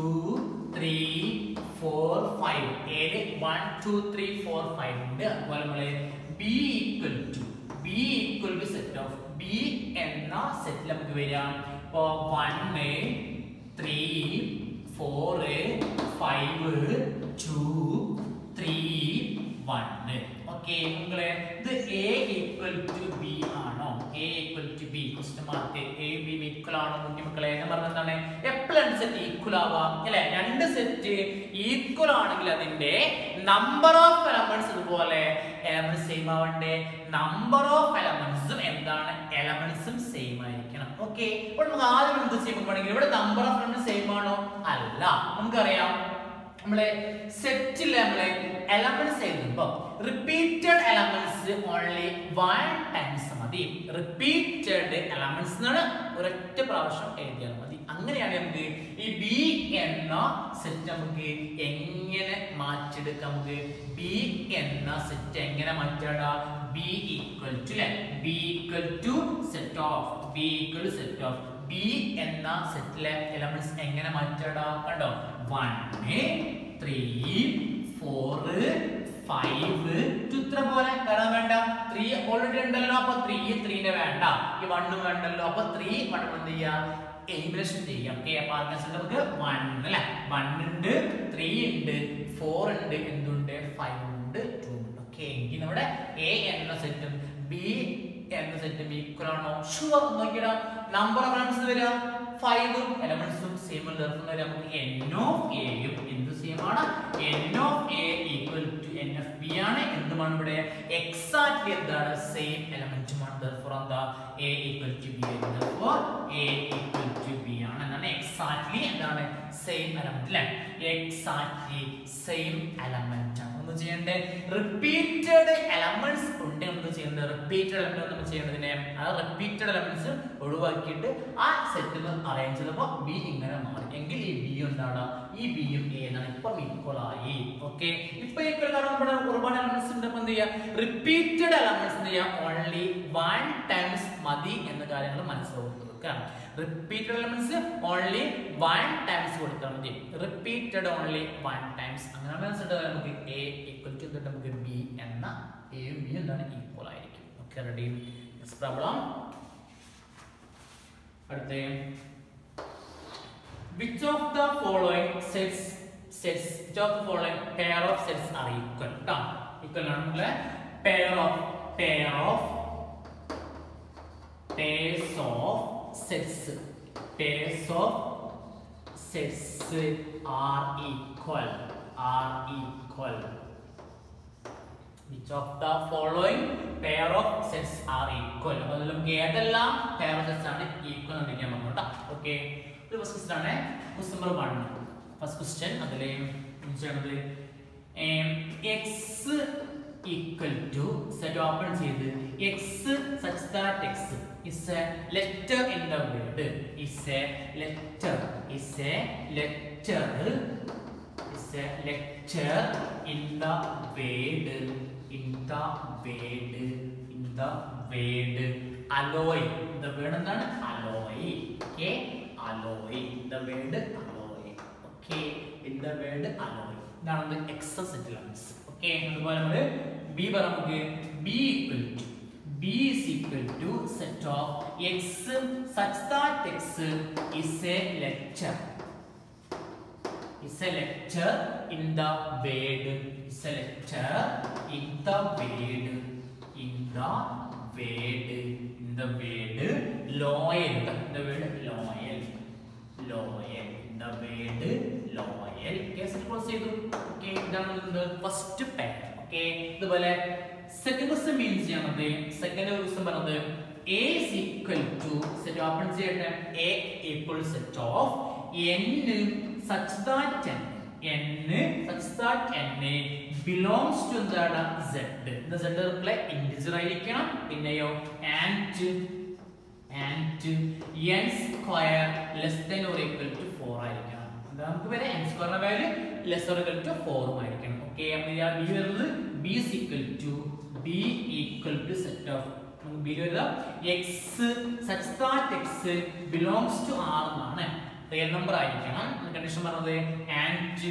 A: 3 4 5 a 1 2 3 4 5 ഉണ്ട് അതുപോലെ നമ്മള് b equal to b equal to set of b എന്ന സെറ്റിൽ നമുക്ക് വരാം ഇപ്പോ 1 3 4 5 2 3 1 ഓക്കെ നിങ്ങളെ ഇത് എ ഈക്വൽ ടു ബി ആണോ A equal to B question mark A B equal ആണോ കുട്ടി മക്കളെ എന്ന് പറഞ്ഞ എന്താണ് എപ്പോഴാണ് സെറ്റ് ഈക്വൽ ആവാം അല്ലെ രണ്ട് സെറ്റ് ഈക്വൽ ആണെങ്കിൽ അതിന്റെ നമ്പർ ഓഫ് എലമെന്റ്സ് അതുപോലെ എലമെന്റ്സ് സെയിം ആവണ്ടേ നമ്പർ ഓഫ് എലമെന്റ്സും എന്താണ് എലമെന്റ്സും സെയിം ആയിരിക്കണം ഓക്കെ അപ്പോൾ നമുക്ക് ആദ്യം എന്ത് ചെയ്യുമ്പോൾ ഇവിടെ നമ്പർ ഓഫ് എലമെന്റ്സ് സെയിം ആണോ അല്ല നമുക്കറിയാം നമ്മളെ സെറ്റിൽ നമ്മളെ എലമെന്റ്സ് എഴുതുമ്പോൾ repeated elements only one times മതി റിപ്പീറ്റഡ് എലമെന്റ്സ് എന്നാണ് ഒരൊറ്റ പ്രാവശ്യം എഴുതിയാൽ മതി അങ്ങനെയാണ് നമുക്ക് ഈ ബി എന്ന സെറ്റ് നമുക്ക് എങ്ങനെ മാറ്റിയെടുക്കാം നമുക്ക് ബി എന്ന സെറ്റ് എങ്ങനെ മാറ്റാടാ ബി ഈക്വൽ ടു അല്ലെ B equal to set of B equal to set of B എന്ന സെറ്റിലെ എലമെന്റ്സ് എങ്ങനെ മാറ്റാടാ കണ്ടോ വൺ ത്രീ ഫോർ ഫൈവ് ഇത്ര പോലെ കാരണം വേണ്ട ത്രീ ഓൾറെഡി ഉണ്ടല്ലോ അപ്പൊ ത്രീ ത്രീനെ വേണ്ട ഈ വണ്ണും വേണ്ടല്ലോ അപ്പൊ ത്രീ വൺ എന്ത് ചെയ്യാം എലിമിനേഷൻ ചെയ്യാം ഓക്കെ അപ്പൊ ആൻസർ നമുക്ക് വൺ അല്ലെ വൺ ഉണ്ട് ത്രീ ഉണ്ട് ഫോർ ഉണ്ട് എന്തുണ്ട് ഫൈവ് ഉണ്ട് ടു ഉണ്ട് ഓക്കെ എങ്കിൽ നമ്മുടെ എ എന്ന സെറ്റും ബി എന്ന സെറ്റും ഈക്വൽ ആണോ ഷുവർ നോക്കിയാ നമ്പർ ഓഫ് എലമെന്റ്സ് വരിക ഫൈവ് എലമെന്റ്സും സെയിം വരിക നമുക്ക് എൻ ഓഫ് എയും എന്ത് സെയിം ആണ് N of A equal to N of B ആണ് എന്തുമാണ് ഇവിടെ എക്സാക്ട്ലി എന്താണ് സെയിം എലമെന്റുമാണ് therefore എന്താ A equal to B therefore A equal to B ആണ് എന്നാണ് എക്സാക്ട്ലി എന്താണ് സെയിം എലമെന്റ് അല്ലേ എക്സാക്ട്ലി സെയിം എലമെന്റ് ആണ് ഒന്ന് ചെയ്യേണ്ടത് റിപ്പീറ്റഡ് എലമെന്റ്സ് ഉണ്ട് എന്ത് ചെയ്യേണ്ടത് റിപ്പീറ്റഡ് എലമെന്റ് നമ്മൾ ചെയ്യേണ്ടതിനെ ആ റിപ്പീറ്റഡ് എലമെന്റ്സ് ഒഴിവാക്കിയിട്ട് ആ സെറ്റിൽ അറേഞ്ച് ചെയ്തപ്പോൾ ബി ഇങ്ങനെ മാറി എങ്കിൽ ഈ ബി എന്താണ് ഈ ബിയും എ എന്നാണ് ഇപ്പം ഈക്വൽ ആയി ഓക്കെ ഇപ്പൊ ഈക്വൽ കാരണം നമ്മുടെ ഒരുപാട് എലമെന്റ്സ് ഉണ്ട് അപ്പൊ എന്ത് ചെയ്യാം റിപ്പീറ്റഡ് എലമെന്റ്സ് എന്ത് ചെയ്യാം ഓൺലി വൺ ടൈംസ് മതി എന്ന കാര്യങ്ങൾ മനസ്സിലാവുന്നത് repeated elements only one times കൊടുത്താൽ മതി റിപ്പീറ്റഡ് ഓൺലി വൺ ടൈംസ് അങ്ങനെ മനസ്സിലായിട്ട് നമുക്ക് എ ഈക്വൽ ടു എന്നിട്ട് നമുക്ക് ബി എന്ന എയും ബി എന്താണ് ഈക്വൽ ആയിരിക്കും ഓക്കെ റെഡി പ്രോബ്ലം അടുത്ത which of the following sets sets which of the following pair of sets are equal കേട്ടോ ഈക്വൽ ആണ് pair of pair of pairs of sets pairs of sets are equal are equal which of the following pair of sets are equal അപ്പോൾ അതിൽ നമുക്ക് ഏതെല്ലാം pair of sets ആണ് equal എന്ന് വിളിക്കാൻ പറഞ്ഞു കേട്ടോ ഓക്കെ ഇത് ഫസ്റ്റ് ക്വസ്റ്റൻ ആണ് question number one first question അതിൽ ചെയ്യണത് x equal to set open ചെയ്ത് x such that x is a letter in the word is a letter is a letter is a letter in the word in the word in the word alloy the word എന്താണ് alloy okay alloy the word alloy okay in the word alloy ഇതാണ് എക്സസ് സെറ്റിൽമെന്റ്സ് ഓക്കെ അതുപോലെ നമ്മൾ ബി പറ നമുക്ക് B equal to B is equal to set of x such that x is a letter is a lecture in the word is a lecture in the word in the word in the word loyal the word loyal loyal in the word loyal case close ചെയ്തു ഓക്കെ ഇതാണ് ഫസ്റ്റ് പെയർ ഓക്കെ ഇതുപോലെ സെക്കൻഡ് ക്വസ്റ്റ്യൻ മീൻസ് ചെയ്യണത് സെക്കൻഡ് ക്വസ്റ്റ്യൻ പറഞ്ഞത് A is equal to set open ചെയ്യട്ടെ A equal set of n such that n n such that n belongs to എന്താണ് z the z reply integer ആയിരിക്കണം പിന്നെയോ and and n square less than or equal to 4 ആയിരിക്കണം എന്താ നമുക്ക് വരെ n സ്ക്വയറിന്റെ value less or equal to 4 ആയിരിക്കണം ഓക്കേ അപ്പോൾ ഞാൻ ബി വരുന്നത് b is equal to b equal to set of നമുക്ക് ബി വരുന്നത് x such that x belongs to r എന്നാണ് റിയൽ നമ്പർ ആയിരിക്കണം കണ്ടീഷൻ പറഞ്ഞത് and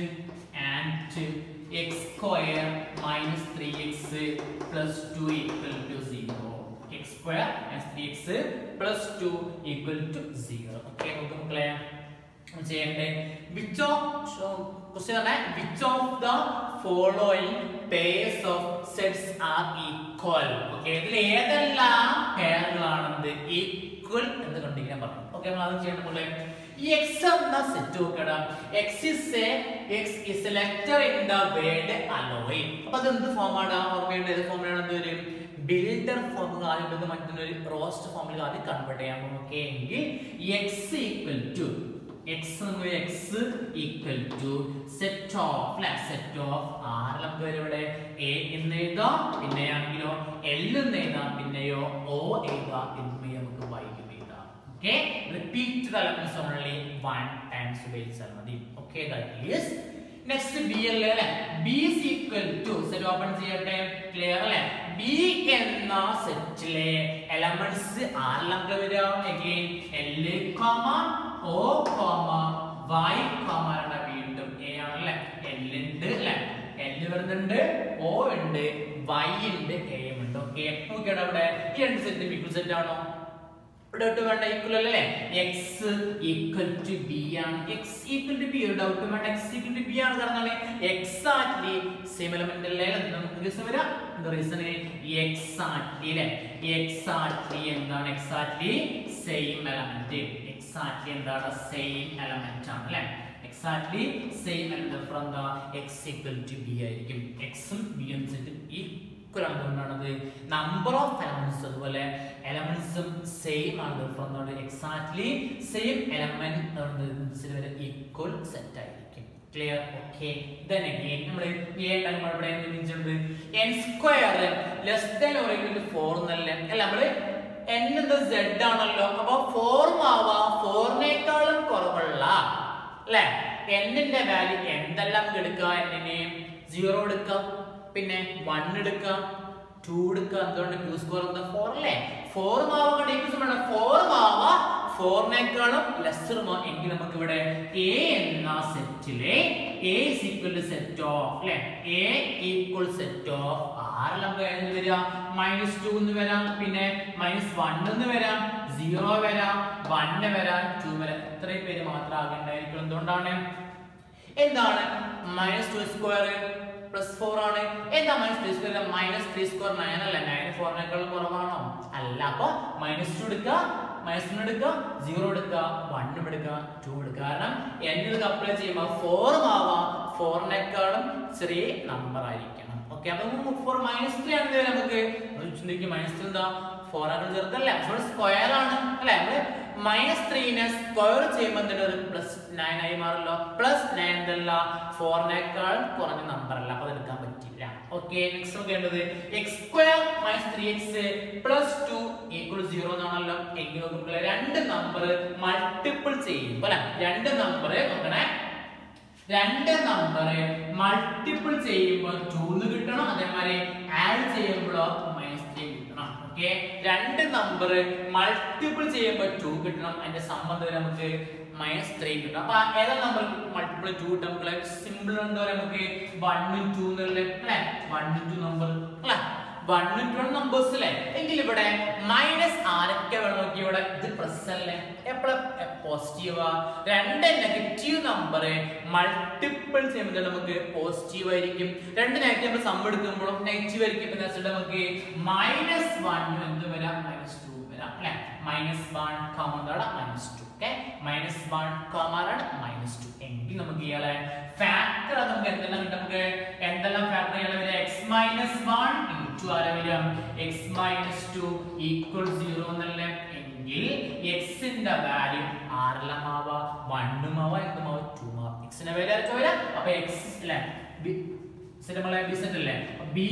A: and X square minus three X plus two equal to zero X square minus three X plus two equal to zero okay നമുക്ക് മക്കളെ ചെയ്യണ്ടേ വിച്ച് ഓഫ് ക്വസ്റ്റ്യൻ തന്നെ which of the following pairs of sets are equal okay ഇതിൽ ഏതെല്ലാം പെയറുകളാണെന്ന് ഈക്വൽ എന്ന് കണ്ടിരിക്കാൻ പറഞ്ഞു ഓക്കെ നമ്മൾ അത് ചെയ്യണം പോലെ ഈ എക്സ് എന്ന സെറ്റ് നോക്കണം X is a X is a letter in the word alloy അപ്പൊ അത് എന്ത് ഫോമാണ് ഓർമ്മയുണ്ട് ഏത് ഫോമിലാണ് എന്ത് വരും ബിൽഡർ ഫോം ആദ്യം ഇത് മറ്റൊരു റോസ്റ്റ് ഫോമിൽ ആദ്യം കൺവേർട്ട് ചെയ്യാൻ ഓക്കെ എങ്കിൽ X equal to X X equal to set of അല്ലെ സെറ്റ് ഓഫ് ആർ നമുക്ക് വരും ഇവിടെ എ എന്ന് എഴുതാം പിന്നെ ആണെങ്കിലോ എൽ എന്ന് എഴുതാം പിന്നെയോ ഒ എഴുതാം എന്നിവയെ നമുക്ക് വൈകും എഴുതാം okay repeat the elements only one times ഉപയോഗിച്ചാൽ മതി okay that is next B അല്ലേ അല്ലെ B is equal to set open ചെയ്യട്ടെ ക്ലിയർ അല്ലെ ബി എന്ന സെറ്റിലെ എലമെന്റ്സ് ആരെല്ലാം വരിക again L comma O comma Y comma വീണ്ടും എ ആണല്ലേ എൽ ഉണ്ട് അല്ലെ എൽ വരുന്നുണ്ട് ഓ ഉണ്ട് വൈ ഉണ്ട് എ ഉണ്ട് ഓക്കെ നോക്കിയാണ് അവിടെ ഈ രണ്ട് സെറ്റ് ഈക്വൽ സെറ്റ് ആണോ ഇവിടെ ഒട്ട് വേണ്ട ഈക്വൽ അല്ലേ എക്സ് ഈക്വൽ ടു ബി ആണ് എക്സ് ഈക്വൽ ടു ബി ഒരു ഡൗട്ട് വേണ്ട എക്സ് ഈക്വൽ ടു ബി ആണ് കാരണം എക്സാക്ട്ലി സെയിം എലമെന്റ് അല്ലേ നമുക്ക് റീസൺ വരാം എന്താ റീസൺ എക്സാക്ട്ലി അല്ലേ എക്സാക്ട്ലി എന്താണ് എക്സാക്ട്ലി സെയിം എലമെന്റ് എക്സാക്ട്ലി എന്താണ് സെയിം എലമെന്റ് ആണ് അല്ലേ exactly same element from the X equal to B ആയിരിക്കും എക്സും ബിയും സെറ്റും ഈക്വൽ ആണ് അതുകൊണ്ടാണത് നമ്പർ ഓഫ് എലമെന്റ്സ് അതുപോലെ എലമെന്റ്സും സെയിം ആണ് ഫ്രം എക്സാക്ട്ലി സെയിം എലമെന്റ് വരെ ഈക്വൽ സെറ്റ് ആയിരിക്കും ക്ലിയർ ഓക്കെ ദെൻ അഗൈൻ നമ്മൾ എ നമ്മൾ ഇവിടെ എന്ത് വിളിച്ചിട്ടുണ്ട് n square less than or equal to 4 എന്നല്ലേ അല്ല നമ്മൾ n എന്നത് z ആണല്ലോ അപ്പോൾ 4 ആവാ 4 നേക്കാളും കുറവുള്ള അല്ലേ n ന്റെ വാല്യൂ എന്തെല്ലാം നമുക്ക് എടുക്കുക n നെ 0 എടുക്കാം പിന്നെ 1 എടുക്കാം 2 എടുക്കാം എന്തുകൊണ്ട് 2 സ്ക്വയർ എന്താ 4 അല്ലേ 4 മാവാ കൊണ്ട് ഈക്വൽസ് വേണം 4 മാവാ 4 നേക്കാളും ലെസ്സർ എങ്കിൽ നമുക്ക് ഇവിടെ a എന്ന സെറ്റിലെ a is equal to set of അല്ലേ a equal set of ആരെല്ലാം എന്ന് വരിക മൈനസ് ടു എന്ന് വരാം പിന്നെ മൈനസ് വൺ എന്ന് വരാം സീറോ വരാം വണ്ണ് വരാം ടു വരാം ഇത്രയും പേര് മാത്രം ആകേണ്ടായിരിക്കും എന്തുകൊണ്ടാണ് എന്താണ് minus two square plus four ആണ് എന്താ minus three square minus three square nine അല്ല നയൻ ഫോറിനേക്കാൾ കുറവാണോ അല്ല അപ്പൊ മൈനസ് ടു എടുക്കുക മൈനസ് വൺ എടുക്കുക സീറോ എടുക്കുക വണ്ണും എടുക്കുക ടു എടുക്കുക കാരണം എന്നിൽ അപ്ലൈ ചെയ്യുമ്പോൾ ഫോറും ആവാം ഫോറിനേക്കാളും ചെറിയ നമ്പർ ആയിരിക്കണം ഓക്കെ അപ്പൊ ഫോർ മൈനസ് ത്രീ ആണെങ്കിൽ നമുക്ക് ചിന്തിക്കും മൈനസ് ത്രീ എന്താ ഫോർ ആണ് ചെറുതല്ല സ്ക്വയർ ആണ് അല്ലെ നമ്മള് മൈനസ് ത്രീനെ സ്ക്വയർ ചെയ്യുമ്പോൾ തന്നെ ഒരു പ്ലസ് നയൻ ആയി മാറല്ലോ പ്ലസ് നയൻ എന്തല്ല ഫോറിനേക്കാൾ കുറഞ്ഞ നമ്പർ അല്ല അപ്പൊ അത് എടുക്കാൻ പറ്റില്ല ഓക്കെ നെക്സ്റ്റ് നോക്കേണ്ടത് X square minus three X plus two equal zero എന്നാണല്ലോ എങ്കിൽ നോക്കുമ്പോൾ രണ്ട് നമ്പർ മൾട്ടിപ്പിൾ ചെയ്യുമ്പോൾ അല്ലെ രണ്ട് നമ്പർ നോക്കണേ രണ്ട് നമ്പർ മൾട്ടിപ്പിൾ ചെയ്യുമ്പോൾ ടൂന്ന് കിട്ടണം അതേമാതിരി ആഡ് ചെയ്യുമ്പോഴോ മൈനസ് ത്രീ കിട്ടണം ഓക്കെ രണ്ട് നമ്പർ മൾട്ടിപ്പിൾ ചെയ്യുമ്പോൾ ടു കിട്ടണം അതിന്റെ സംബന്ധം നമുക്ക് മൈനസ് ത്രീ കിട്ടും അപ്പൊ ഏതാ നമ്പർ മൾട്ടിപ്പിൾ ടു കിട്ടും നമുക്ക് സിമ്പിൾ എന്താ പറയാ നമുക്ക് വണ്ണും ടു എന്നുള്ള അല്ലെ വണ്ണും ടു നമ്പർ അല്ലെ വണ്ണും ടു നമ്പേഴ്സ് അല്ലേ എങ്കിൽ ഇവിടെ മൈനസ് ആരൊക്കെ വേണം നോക്കി ഇവിടെ ഇത് പ്ലസ് അല്ലേ എപ്പോഴും പോസിറ്റീവാ രണ്ട് നെഗറ്റീവ് നമ്പർ മൾട്ടിപ്പിൾ ചെയ്യുമ്പോൾ നമുക്ക് പോസിറ്റീവ് ആയിരിക്കും രണ്ട് നെഗറ്റീവ് നമ്മൾ സം എടുക്കുമ്പോഴും നെഗറ്റീവ് ആയിരിക്കും എന്ന് വെച്ചിട്ട് നമുക്ക് മൈനസ് വൺ എന്ത് വരാം മൈനസ് ടു വരാം അല്ലെ minus one common minus two okay minus one common minus two എങ്കിൽ നമുക്ക് ഇയാളെ ഫാക്ടർ നമുക്ക് എന്തെല്ലാം കിട്ടും നമുക്ക് എന്തെല്ലാം ഫാക്ടർ ഇയാളെ വരിക എക്സ് മൈനസ് വൺ ഇൻറ്റു ആരെ വരിക X minus two equal zero എന്നല്ലേ എങ്കിൽ എക്സിന്റെ വാല്യൂ ആറെല്ലാം ആവാ വണ്ണും ആവാ എന്തും ആവാ ടു ആവാ എക്സിന്റെ വാല്യൂ ആർക്കും വരാം അപ്പൊ എക്സ് അല്ലെ ബി നമ്മളെ ബി സെറ്റ് അല്ലേ B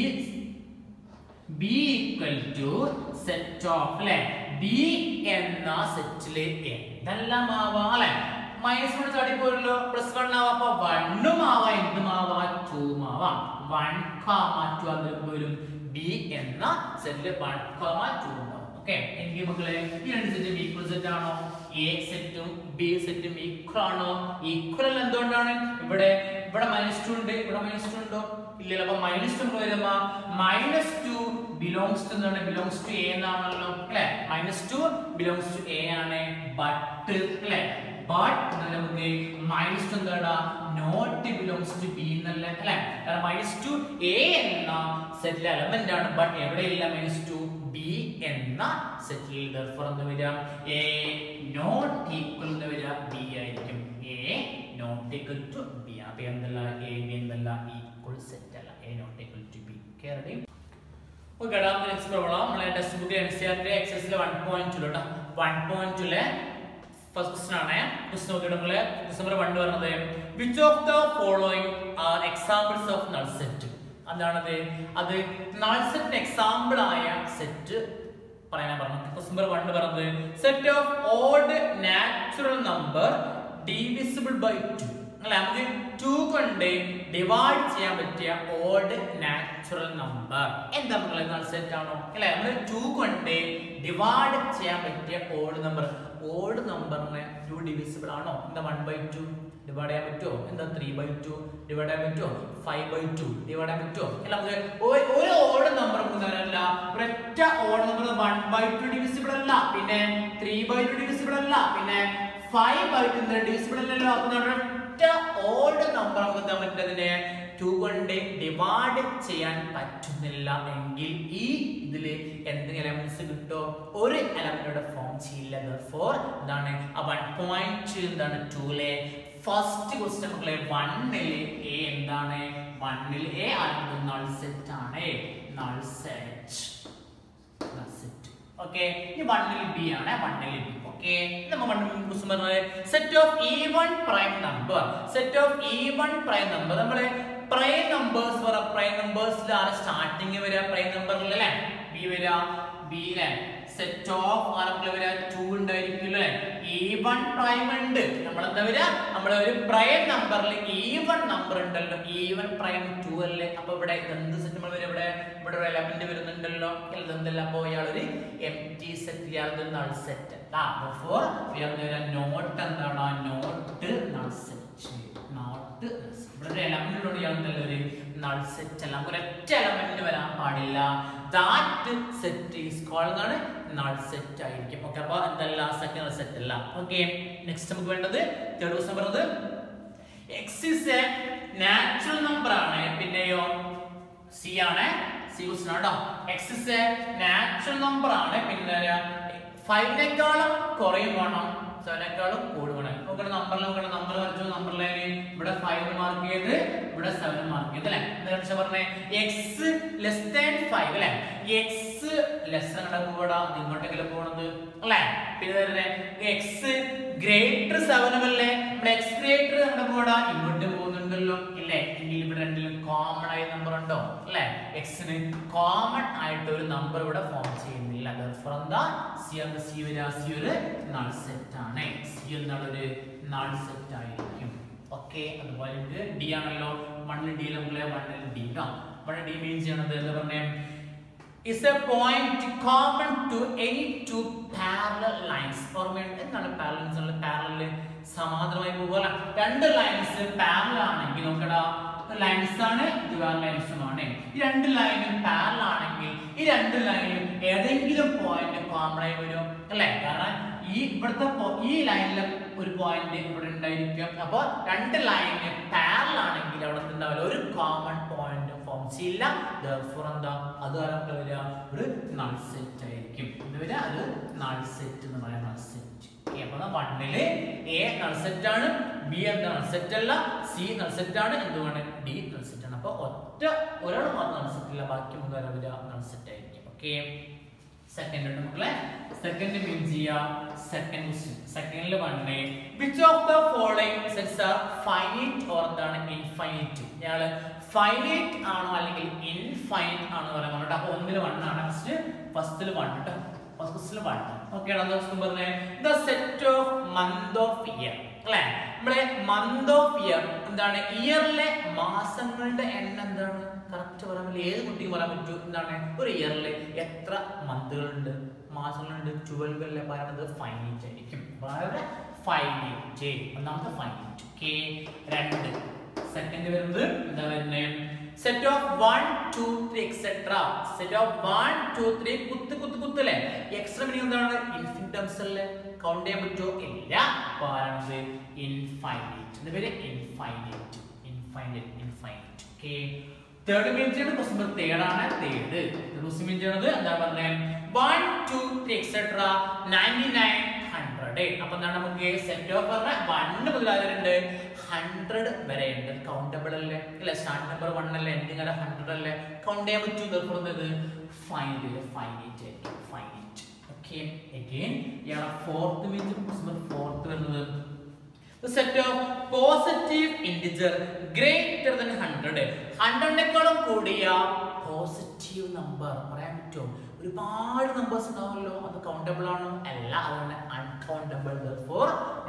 A: B equal to set of അല്ലെ ബി എന്ന സെറ്റില് എന്തെല്ലാം ആവാ അല്ലെ മൈനസ് വൺ ചാടി പോയല്ലോ പ്ലസ് വൺ ആവാ അപ്പൊ വണ്ണും ആവാ എന്തും ആവാ ടൂം ആവാം വൺ കാമ ടു അതിൽ വരും ബി എന്ന സെറ്റില് വൺ കാമ ടു ഉണ്ടാവും ഓക്കെ എങ്കിൽ മക്കളെ ഈ രണ്ട് സെറ്റും ഈക്വൽ സെറ്റ് ആണോ എ സെറ്റും ബി സെറ്റും ഈക്വൽ ആണോ ഈക്വൽ എന്തുകൊണ്ടാണ് ഇവിടെ ഇവിടെ മൈനസ് ടു ഉണ്ട് ഇവിടെ മൈനസ് ടു ഉണ്ടോ ഇല്ലല്ലോ അപ്പൊ മൈനസ് ടു വരുമ്പോ മൈനസ് ടു ബിലോങ്സ് ടു എന്താണ് ബിലോങ്സ് ടു എ എന്നാണല്ലോ അല്ലെ minus two belongs to A ആണ് ബട്ട് അല്ലെ ബട്ട് നമുക്ക് മൈനസ് ടു എന്താടാ നോട്ട് ബിലോങ്സ് ടു ബി എന്നല്ലേ അല്ലെ കാരണം മൈനസ് ടു എ എന്ന സെറ്റിലെ എലമെന്റ് ആണ് ബട്ട് എവിടെയില്ല മൈനസ് ടു ബി എന്ന സെറ്റിൽ ദർഫോർ എന്ന് വരിക എ നോട്ട് ഈക്വൽ എന്ന് വരിക ബി ആയിരിക്കും A not equal to B അപ്പൊ എന്തല്ല എ ബി എന്നല്ല ഈക്വൽ സെറ്റ് അല്ല A not equal to B clear okay next problem നമ്മളെ ടെക്സ്റ്റ് ബുക്ക് എൻ സി ആറിന്റെ എക്സസിലെ വൺ പോയിന്റ് ടു കേട്ടോ വൺ പോയിന്റ് ടുലെ ഫസ്റ്റ് ക്വസ്റ്റൻ ആണ് ക്വസ്റ്റൻ നോക്കിയിട്ട് നമ്മള് ക്വസ്റ്റൻ നമ്പർ വൺ പറഞ്ഞത് which of the following are examples of null set അതാണത് അത് നൾ സെറ്റിന് എക്സാമ്പിൾ ആയ സെറ്റ് പറയാൻ പറഞ്ഞു ക്വസ്റ്റൻ നമ്പർ വൺ പറഞ്ഞത് set of odd natural number divisible by two അല്ലെ നമുക്ക് ടു കൊണ്ട് ഡിവൈഡ് ചെയ്യാൻ പറ്റിയ ഓഡ് നാച്ചുറൽ നമ്പർ എന്താ മക്കളെ നൾ സെറ്റ് ആണോ അല്ലെ നമ്മൾ ടു കൊണ്ട് ഡിവൈഡ് ചെയ്യാൻ പറ്റിയ ഓഡ് നമ്പർ ഓഡ് നമ്പറിന് ടു ഡിവിസിബിൾ ആണോ എന്താ വൺ ബൈ ടു ഡിവൈഡ് ചെയ്യാൻ പറ്റുമോ എന്താ ത്രീ ബൈ ടു ഡിവൈഡ് ചെയ്യാൻ പറ്റുമോ ഫൈവ് ബൈ ടു ഡിവൈഡ് ചെയ്യാൻ പറ്റുമോ അല്ല നമുക്ക് ഒരു ഒരു ഓഡ് നമ്പർ അല്ല ഒരൊറ്റ odd number one by two divisible അല്ല പിന്നെ ത്രീ ബൈ ടു ഡിവിസിബിൾ അല്ല പിന്നെ ഫൈവ് ബൈ ടു ഡിവിസിബിൾ അല്ലല്ലോ അപ്പൊ ഒരൊറ്റ ഓഡ് നമ്പർ നമുക്ക് എന്താ പറ്റുന്നതിനെ ടു കൊണ്ട് ഡിവൈഡ് ചെയ്യാൻ പറ്റുന്നില്ല എങ്കിൽ ഈ ഇതില് എന്ത് എലമെന്റ്സ് കിട്ടോ ഒരു എലമെന്റോടെ ഫോം ചെയ്യില്ല ഫോർ എന്താണ് ആ വൺ പോയിന്റ് എന്താണ് ടൂലെ ഫസ്റ്റ് ക്വസ്റ്റ്യൻ മക്കളെ വണ്ണില് എ എന്താണ് വണ്ണിൽ എ ആണെങ്കിൽ നൾ സെറ്റ് ആണ് null set null set okay ഈ വണ്ണിൽ ബി ആണ് വണ്ണിൽ ബി ഓക്കെ നമ്മൾ വണ്ണിൽ ക്വസ്റ്റ്യൻ പറഞ്ഞത് set of even prime number set of even prime number നമ്മള് പ്രൈം നമ്പേഴ്സ് പറ പ്രൈം നമ്പേഴ്സിലാണ് സ്റ്റാർട്ടിങ് വരിക പ്രൈം നമ്പറിൽ അല്ലേ ബി വരിക ബി അല്ലേ സെറ്റ് ഓഫ് ആർക്കുള്ള വരിക ടു ഉണ്ടായിരിക്കും അല്ലേ ഈവൺ പ്രൈം ഉണ്ട് നമ്മൾ എന്താ വരിക നമ്മുടെ ഒരു പ്രൈം നമ്പറിൽ ഈവൺ നമ്പർ ഉണ്ടല്ലോ ഈവൺ പ്രൈം ടു അല്ലേ അപ്പൊ ഇവിടെ എന്ത് സെറ്റ് നമ്മൾ വരും ഇവിടെ ഇവിടെ ഒരു എലമെന്റ് വരുന്നുണ്ടല്ലോ എന്തെല്ലാം അപ്പൊ ഇയാളൊരു എം ടി സെറ്റ് ഇയാളൊരു നൾ സെറ്റ് ഫോർ നോട്ട് എന്താണ് നോട്ട് നൾ സെറ്റ് നോട്ട് ഇവിടെ ഒരു എലമെന്റ് ഇയാളുണ്ടല്ലോ ഒരു നൾ സെറ്റ് അല്ല ഒരൊറ്റ എലമെന്റ് വരാൻ പാടില്ല ദാറ്റ് സെറ്റ് ഈസ് കോൾഡ് എന്നാണ് നൾ സെറ്റ് ആയിരിക്കും ഓക്കെ അപ്പൊ എന്തല്ല സെക്കൻഡ് സെറ്റ് അല്ല ഓക്കെ നെക്സ്റ്റ് നമുക്ക് വേണ്ടത് തേർഡ് ക്വസ്റ്റ്യൻ പറഞ്ഞത് X is a natural number ആണ് പിന്നെയോ സി ആണ് സി ക്വസ്റ്റ്യൻ കേട്ടോ X is a natural number ആണ് പിന്നെ ഫൈവിനേക്കാളും കുറയും വേണം സെവനേക്കാളും കൂടുതൽ വേണം നോക്കണ നമ്പറിൽ നോക്കണ നമ്പർ വരച്ചു നമ്പറിലേക്ക് ഇവിടെ ഫൈവ് മാർക്ക് ചെയ്ത് ഇവിടെ സെവൻ മാർക്ക് ചെയ്ത് അല്ലെ എന്താ പറഞ്ഞേ എക്സ് ലെസ് ദാൻ ഫൈവ് അല്ലെ എക്സ് ലെസ് കൂടെ ഇങ്ങോട്ടെങ്കിലും പോണത് അല്ലെ പിന്നെ എക്സ് ഗ്രേറ്റർ സെവനും അല്ലേ ഇവിടെ എക്സ് ഗ്രേറ്റർ നമ്മുടെ കൂടെ ഇങ്ങോട്ട് പോകുന്നുണ്ടല്ലോ ഇല്ലേ എങ്കിൽ ഇവിടെ രണ്ടിലും കോമൺ ആയ നമ്പർ ഉണ്ടോ അല്ലെ എക്സിന് കോമൺ ആയിട്ട് ഒരു നമ്പർ ഇവിടെ ഫോം ചെയ്യുന്നില്ല Therefore എന്താ സി എന്ന സി വരിക സി ഒരു നൾ സെറ്റ് ആണ് സി എന്നുള്ളൊരു നൾ സെറ്റ് ആയിരിക്കും ഓക്കെ അതുപോലെ ഡി ആണല്ലോ വണ്ണിൽ ഡി നമ്മളെ വണ്ണിൽ ഡി വണ്ണിൽ ഡി മീൻ ചെയ്യണത് എന്താ പറഞ്ഞേ is a point common to any two parallel lines ഓർമ്മയുണ്ട് എന്താണ് പാരലൽസ് ഉള്ള പാരലൽ സമാന്തരമായി പോകുക രണ്ട് ലൈൻസ് പാരലൽ ആണെങ്കിൽ നോക്കടാ ലൈൻസ് ആണ് ഇത് വേറെ ലൈൻസും ആണ് ഈ രണ്ട് ലൈനും പാരലൽ ആണെങ്കിൽ ഈ രണ്ട് ലൈനിലും ഏതെങ്കിലും പോയിന്റ് കോമൺ ആയി വരും അല്ലേ കാരണം ഈ ഇവിടുത്തെ po- ഈ ലൈനിലെ ഒരു പോയിന്റ് ഇവിടെ ഉണ്ടായിരിക്കും അപ്പോൾ രണ്ട് ലൈന് പാരലൽ ആണെങ്കിൽ അവിടെ ഉണ്ടാവില്ല ഒരു കോമൺ പോയിന്റ് ഫോം ചെയ്യില്ല Therefore എന്താ അത് കാരണം വരിക ഒരു നൾ സെറ്റ് ആയിരിക്കും ഇത് വരിക അത് നൾ സെറ്റ് എന്ന് പറയാം നൾ സെറ്റ് അപ്പൊ വണ്ണില് എ നൾ സെറ്റ് ആണ് ബി എന്താ നൾ സെറ്റ് അല്ല സി നൾ സെറ്റ് ആണ് എന്തുകൊണ്ട് ഡി നൾ സെറ്റ് ആണ് അപ്പൊ ഒറ്റ ഒരാൾ മാത്രം നൾ സെറ്റ് ഇല്ല ബാക്കി മൂന്ന് പേരെ വരിക നൾ സെറ്റ് ആയിരിക്കും ഓക്കെ സെക്കൻഡ് ഉണ്ട് മക്കളെ സെക്കൻഡ് മീൻ ചെയ്യാം സെക്കൻഡ് ക്വസ്റ്റ്യൻ സെക്കൻഡിൽ വണ്ണേ which of the following sets are finite or എന്താണ് ഇൻഫൈനൈറ്റ് ഞങ്ങൾ ഫൈനൈറ്റ് ആണോ അല്ലെങ്കിൽ ഇൻഫൈനൈറ്റ് ആണോ പറയാൻ പറഞ്ഞിട്ട് അപ്പൊ ഒന്നിൽ വൺ ആണ് ഫസ്റ്റ് ഫസ്റ്റിൽ വൺ കേട്ടോ ഫസ്റ്റ് ക്വസ്റ്റിൽ വൺ ഓക്കെ ആണോ ക്വസ്റ്റ്യൻ പറഞ്ഞേ the set of month of year അല്ലേ നമ്മളെ മന്ത് ഓഫ് ഇയർ എന്താണ് ഇയറിലെ മാസങ്ങളുടെ എണ്ണം എന്താണ് കറക്റ്റ് പറയാൻ പറ്റില്ല ഏത് കുട്ടിക്ക് പറയാൻ പറ്റൂ എന്താണ് ഒരു ഇയറിൽ എത്ര മന്തുകളുണ്ട് മാസങ്ങളുണ്ട് ട്വൽവ് അല്ലേ പറയുന്നത് ഫൈനൈറ്റ് ആയിരിക്കും വളരെ ഫൈനൈറ്റ് ഒന്നാമത്തെ ഫൈനൈറ്റ് കെ രണ്ട് സെക്കൻഡ് വരുന്നത് എന്താ വരുന്നത് set of one two three etcetera set of one two three കുത്ത് കുത്ത് കുത്ത് അല്ലേ എക്സ്ട്രാ മീനിങ് എന്താണ് ഇൻഫിനിറ്റ് ടേംസ് അല്ലേ കൗണ്ട് ചെയ്യാൻ പറ്റുമോ ഇല്ല അപ്പൊ ആരാണത് ഇൻഫൈനൈറ്റ് എന്താ പേര് infinite infinite infinite okay third mean ചെയ്യുന്നത് ക്വസ്റ്റ്യൻ തേർഡ് ആണ് തേർഡ് ക്വസ്റ്റ്യൻ മീൻ ചെയ്യുന്നത് എന്താ പറഞ്ഞത് one two three etcetera ninety nine hundred അപ്പൊ എന്താണ് നമുക്ക് സെറ്റ് ഓഫ് പറഞ്ഞ വണ്ണ് മുതൽ അതിലുണ്ട് ഹൺഡ്രഡ് വരെ ഉണ്ട് കൗണ്ടബിൾ അല്ലേ അല്ലെ സ്റ്റാർട്ട് നമ്പർ വൺ അല്ലേ എൻഡിങ് അല്ല ഹൺഡ്രഡ് അല്ലേ കൗണ്ട് ചെയ്യാൻ പറ്റും തീർക്കുന്നത് ഫൈനൽ ഫൈനൈറ്റ് ആയിരിക്കും ഫൈനൈറ്റ് ഓക്കെ അഗൈൻ ഇയാളെ ഫോർത്ത് മീൻസ് ഫോർത്ത് വരുന്നത് The set of positive integer greater than 100 ഹൺഡ്രഡിനേക്കാളും കൂടിയ പോസിറ്റീവ് നമ്പർ പറയാൻ പറ്റുമോ ഒരുപാട് നമ്പേഴ്സ് ഉണ്ടാവുമല്ലോ അത് കൗണ്ടബിൾ ആണോ അല്ല അതുകൊണ്ട് uncountable for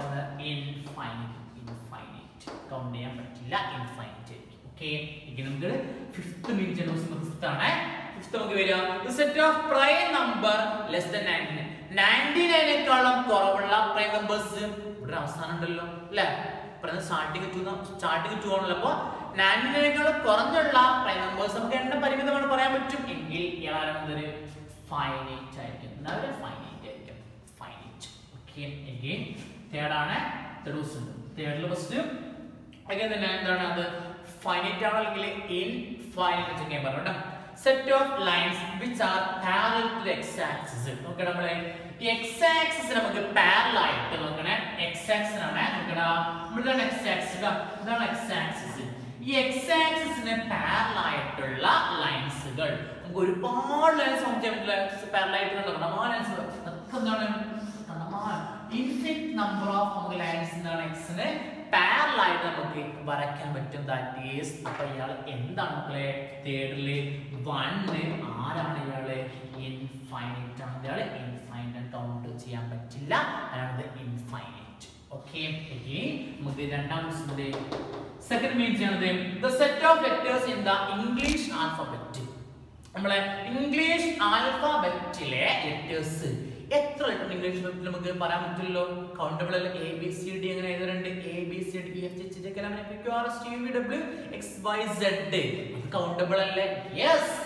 A: infinite infinite count ചെയ്യാൻ പറ്റില്ല ഇൻഫൈനൈറ്റ് ഓക്കെ ഇനി നമുക്ക് ഫിഫ്ത്ത് മിനിറ്റ് ഫിഫ്ത്ത് ആണ് ഫിഫ്ത്ത് നമുക്ക് വരിക set of prime number less than ninety ninety നയനേക്കാളും കുറവുള്ള പ്രൈം നമ്പേഴ്സ് ഇവിടെ അവസാനം ഉണ്ടല്ലോ അല്ലേ പറയുന്നത് സ്റ്റാർട്ടിങ് ടു സ്റ്റാർട്ടിങ് ടു ആണല്ലോ അപ്പൊ നയൻറ്റി നയനേക്കാളും കുറഞ്ഞുള്ള പ്രൈം നമ്പേഴ്സ് നമുക്ക് എണ്ണ പരിമിതമാണ് പറയാൻ പറ്റും എങ്കിൽ ഇയാളെന്തൊരു ഫൈനൈറ്റ് ആയിരിക്കും എന്താ ഒരു ഫൈനൈറ്റ് ആയിരിക്കും ഫൈനൈറ്റ് ഓക്കെ എഗെയിൻ തേർഡ് ആണ് തെഡൂസ് ഉണ്ട് തേർഡിൽ ഫസ്റ്റ് again തന്നെ എന്താണ് അത് ഫൈനൈറ്റ് ആണോ അല്ലെങ്കിൽ ഇൻഫൈനൈറ്റ് വെച്ച് ഞാൻ പറഞ്ഞു set of lines which are parallel to X axis നോക്കണേ നമ്മളെ എക്സ് ആക്സിസ് നമുക്ക് പാരലൽ ആയിട്ട് നോക്കണേ എക്സ് ആക്സിസ് ആണ് നോക്കണ ഇവിടുത്തെ എക്സ് ആക്സിസ് ഇതാണ് എക്സ് ആക്സിസ് ഈ എക്സ് ആക്സിസിന് പാരലൽ ആയിട്ടുള്ള ലൈൻസുകൾ നമുക്ക് ഒരുപാട് ലൈൻസ് ഫോം ചെയ്യാൻ പറ്റില്ല പാരലൽ ആയിട്ട് നോക്കണം ആ ലൈൻസ് അതൊക്കെ എന്താണ് ഇൻഫിനിറ്റ് നമ്പർ ഓഫ് നമുക്ക് ലൈൻസ് എന്താണ് എക്സിന് പാരലൽ ആയിട്ട് നമുക്ക് വരയ്ക്കാൻ പറ്റും ദാറ്റ് ഈസ് അപ്പൊ ഇയാൾ എന്താണ് മക്കളെ തേർഡില് വണ്ണ് ആരാണ് ഇയാള് ഇൻഫൈനൈറ്റ് ആണ് ഇയാള് ഇൻഫൈനൈറ്റ് കൗണ്ട് ചെയ്യാൻ പറ്റില്ല അയാളത് ഇൻഫൈനൈറ്റ് ഓക്കെ നമുക്ക് രണ്ടാം സെക്കൻഡ് മീൻ ചെയ്യുന്നത് the set of letters in the English alphabet നമ്മളെ ഇംഗ്ലീഷ് ആൽഫബറ്റിലെ ലെറ്റേഴ്സ് എത്ര ലെറ്റർ ഇംഗ്ലീഷ് ബുക്കിൽ നമുക്ക് പറയാൻ പറ്റില്ലല്ലോ കൗണ്ടബിൾ അല്ല എ ബി സി ഡി അങ്ങനെ എഴുതുന്നുണ്ട് A B C D E F H Q R S T V W X Y Z അത് കൗണ്ടബിൾ അല്ലേ യെസ്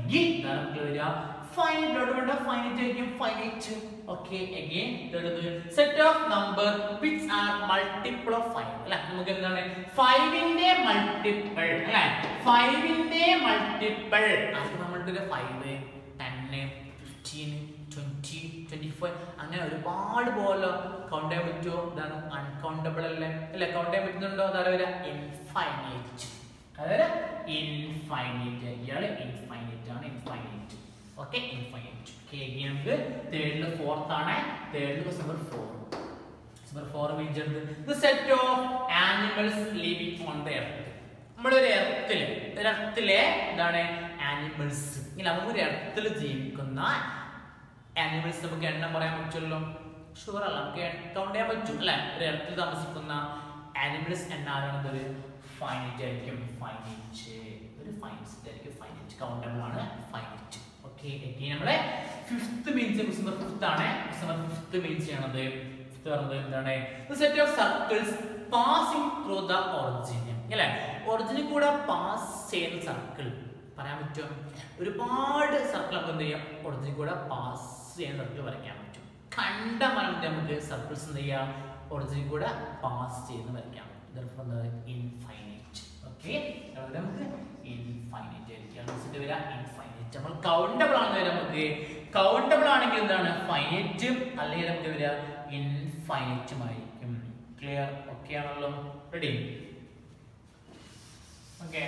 A: എങ്കിൽ എന്താണ് മക്കളെ വരിക ഫൈനൈറ്റ് വേണ്ട ഫൈനൈറ്റ് ആയിരിക്കും finite okay again set of number which are multiple of five അല്ലെ നമുക്ക് എന്താണ് ഫൈവിന്റെ മൾട്ടിപ്പിൾ അല്ലെ ഫൈവിന്റെ മൾട്ടിപ്പിൾ അത് നമ്മളുടെ ഫൈവ് ടെന്ന് ഫിഫ്റ്റീൻ ട്വന്റി ട്വന്റി ഫൈവ് അങ്ങനെ ഒരുപാട് പോലെ കൗണ്ട് ചെയ്യാൻ പറ്റുമോ ഇതാണ് അൺകൗണ്ടബിൾ അല്ലേ അല്ലെ കൗണ്ട് ചെയ്യാൻ പറ്റുന്നുണ്ടോ അതാണ് വരിക ഇൻഫൈനൈറ്റ് അതായത് ഇൻഫൈനൈറ്റ് ഇയാള് ഇൻഫൈനൈറ്റ് ആണ് ഇൻഫൈനൈറ്റ് ഓക്കെ ഇൻഫൈനൈറ്റ് ഓക്കെ നമുക്ക് തേർഡിൽ ഫോർത്ത് ആണ് തേർഡിൽ number four number four means the set of animals living on the earth നമ്മളൊരു എർത്തില് ഒരു എർത്തിലെ എന്താണ് ആനിമൽസ് ഇങ്ങനെ നമുക്കൊരു എർത്തിൽ ജീവിക്കുന്ന ആനിമൽസ് നമുക്ക് എണ്ണം പറയാൻ പറ്റുമല്ലോ ഷുവർ അല്ല നമുക്ക് കൗണ്ട് ചെയ്യാൻ പറ്റും അല്ലെ ഒരു എർത്തിൽ താമസിക്കുന്ന ആനിമൽസ് എണ്ണാറാണ് ഒരു ഫൈനൈറ്റ് ആയിരിക്കും ഫൈനൈറ്റ് ഒരു ഫൈനൈറ്റ് ആയിരിക്കും ഫൈനൈറ്റ് കൗണ്ടബിൾ ആണ് ഫൈനൈറ്റ് ഓക്കെ നമ്മുടെ ഫിഫ്ത്ത് മീൻസ് നമ്പർ ഫിഫ്ത്ത് ആണ് നമ്പർ ഫിഫ്ത്ത് മീൻസ് ചെയ്യണത് ഫിഫ്ത്ത് പറഞ്ഞത് എന്താണ് set of circles passing through the origin അല്ലെ ഒറിജിനിൽ കൂടെ പാസ് ചെയ്യുന്ന സർക്കിൾ പറയാൻ പറ്റും ഒരുപാട് സർക്കിൾ നമുക്ക് എന്ത് ചെയ്യാം ഒറിജിനിൽ കൂടെ പാസ് ചെയ്യുന്ന സർക്കിൾ വരയ്ക്കാൻ പറ്റും കണ്ട മരം നമുക്ക് സർക്കിൾസ് എന്ത് ചെയ്യാം ഒറിജിനിൽ കൂടെ പാസ് ചെയ്യുന്ന വരയ്ക്കാൻ പറ്റും ഇൻഫൈനൈറ്റ് ഓക്കെ നമുക്ക് ഇൻഫൈനൈറ്റ് ആയിരിക്കും വരിക ഇൻഫൈനൈറ്റ് നമ്മൾ കൗണ്ടബിൾ ആണ് വരിക നമുക്ക് കൗണ്ടബിൾ ആണെങ്കിൽ എന്താണ് ഫൈനൈറ്റും അല്ലെങ്കിൽ നമുക്ക് വരിക ഇൻഫൈനൈറ്റും ആയിരിക്കും ക്ലിയർ ഓക്കെ ആണല്ലോ ready okay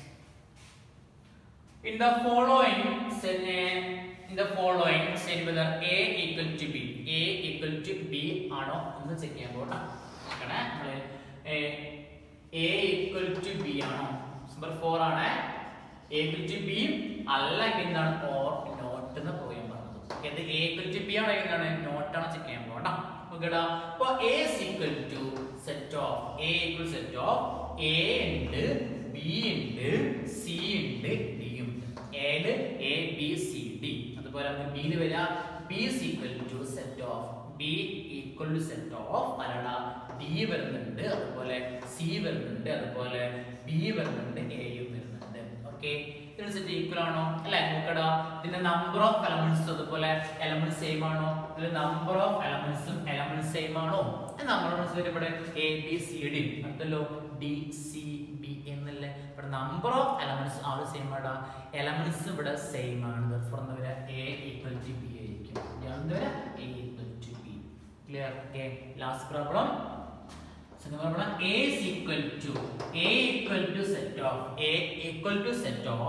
A: in the following set in the following set whether a equal to b a equal to b ആണോ എന്ന് ചെക്ക് ചെയ്യാൻ പോകണം നോക്കണേ നമ്മള് a equal to b ആണോ നമ്പർ 4 ആണ് a equal to b അല്ലെങ്കിൽ എന്താണ് or not എന്ന് പറയാൻ പറഞ്ഞത് Okay, ഇത് a equal to b ആണോ എന്താണ് not ആണ് ചെക്ക് ചെയ്യാൻ പോകണം നോക്കടാ അപ്പൊ a is equal to set of a equal set of a ഉണ്ട് b ഉണ്ട് c ഉണ്ട് d ഉണ്ട് എയില് എ ബി സി ഡി അതുപോലെ നമുക്ക് ബിയിൽ വരിക B is equal to set of B equal to set of അല്ലട ഡി വരുന്നുണ്ട് അതുപോലെ സി വരുന്നുണ്ട് അതുപോലെ ബി വരുന്നുണ്ട് എയും വരുന്നുണ്ട് ഓക്കെ ഇതിന് സെറ്റ് ഈക്വൽ ആണോ അല്ലെ നോക്കടാ ഇതിന്റെ നമ്പർ ഓഫ് എലമെന്റ്സ് അതുപോലെ എലമെന്റ് സെയിം ആണോ ഇതിൽ നമ്പർ ഓഫ് എലമെന്റ്സും എലമെന്റ് സെയിം ആണോ നമ്പർ ഓഫ് ഇവിടെ എ ബി സി ഡി അടുത്തല്ലോ ഡി സി ബി എന്നല്ലേ ഇവിടെ നമ്പർ ഓഫ് എലമെന്റ്സ് ആ ഒരു സെയിം ആണ് എലമെന്റ്സ് ഇവിടെ സെയിം ആണ് ദർഫോർ എന്താ വരിക എ ഈക്വൽ ടു ബി ആയിരിക്കും എന്താ വരിക A equal to B clear okay last problem second problem a is equal to a equal to set of a equal to set of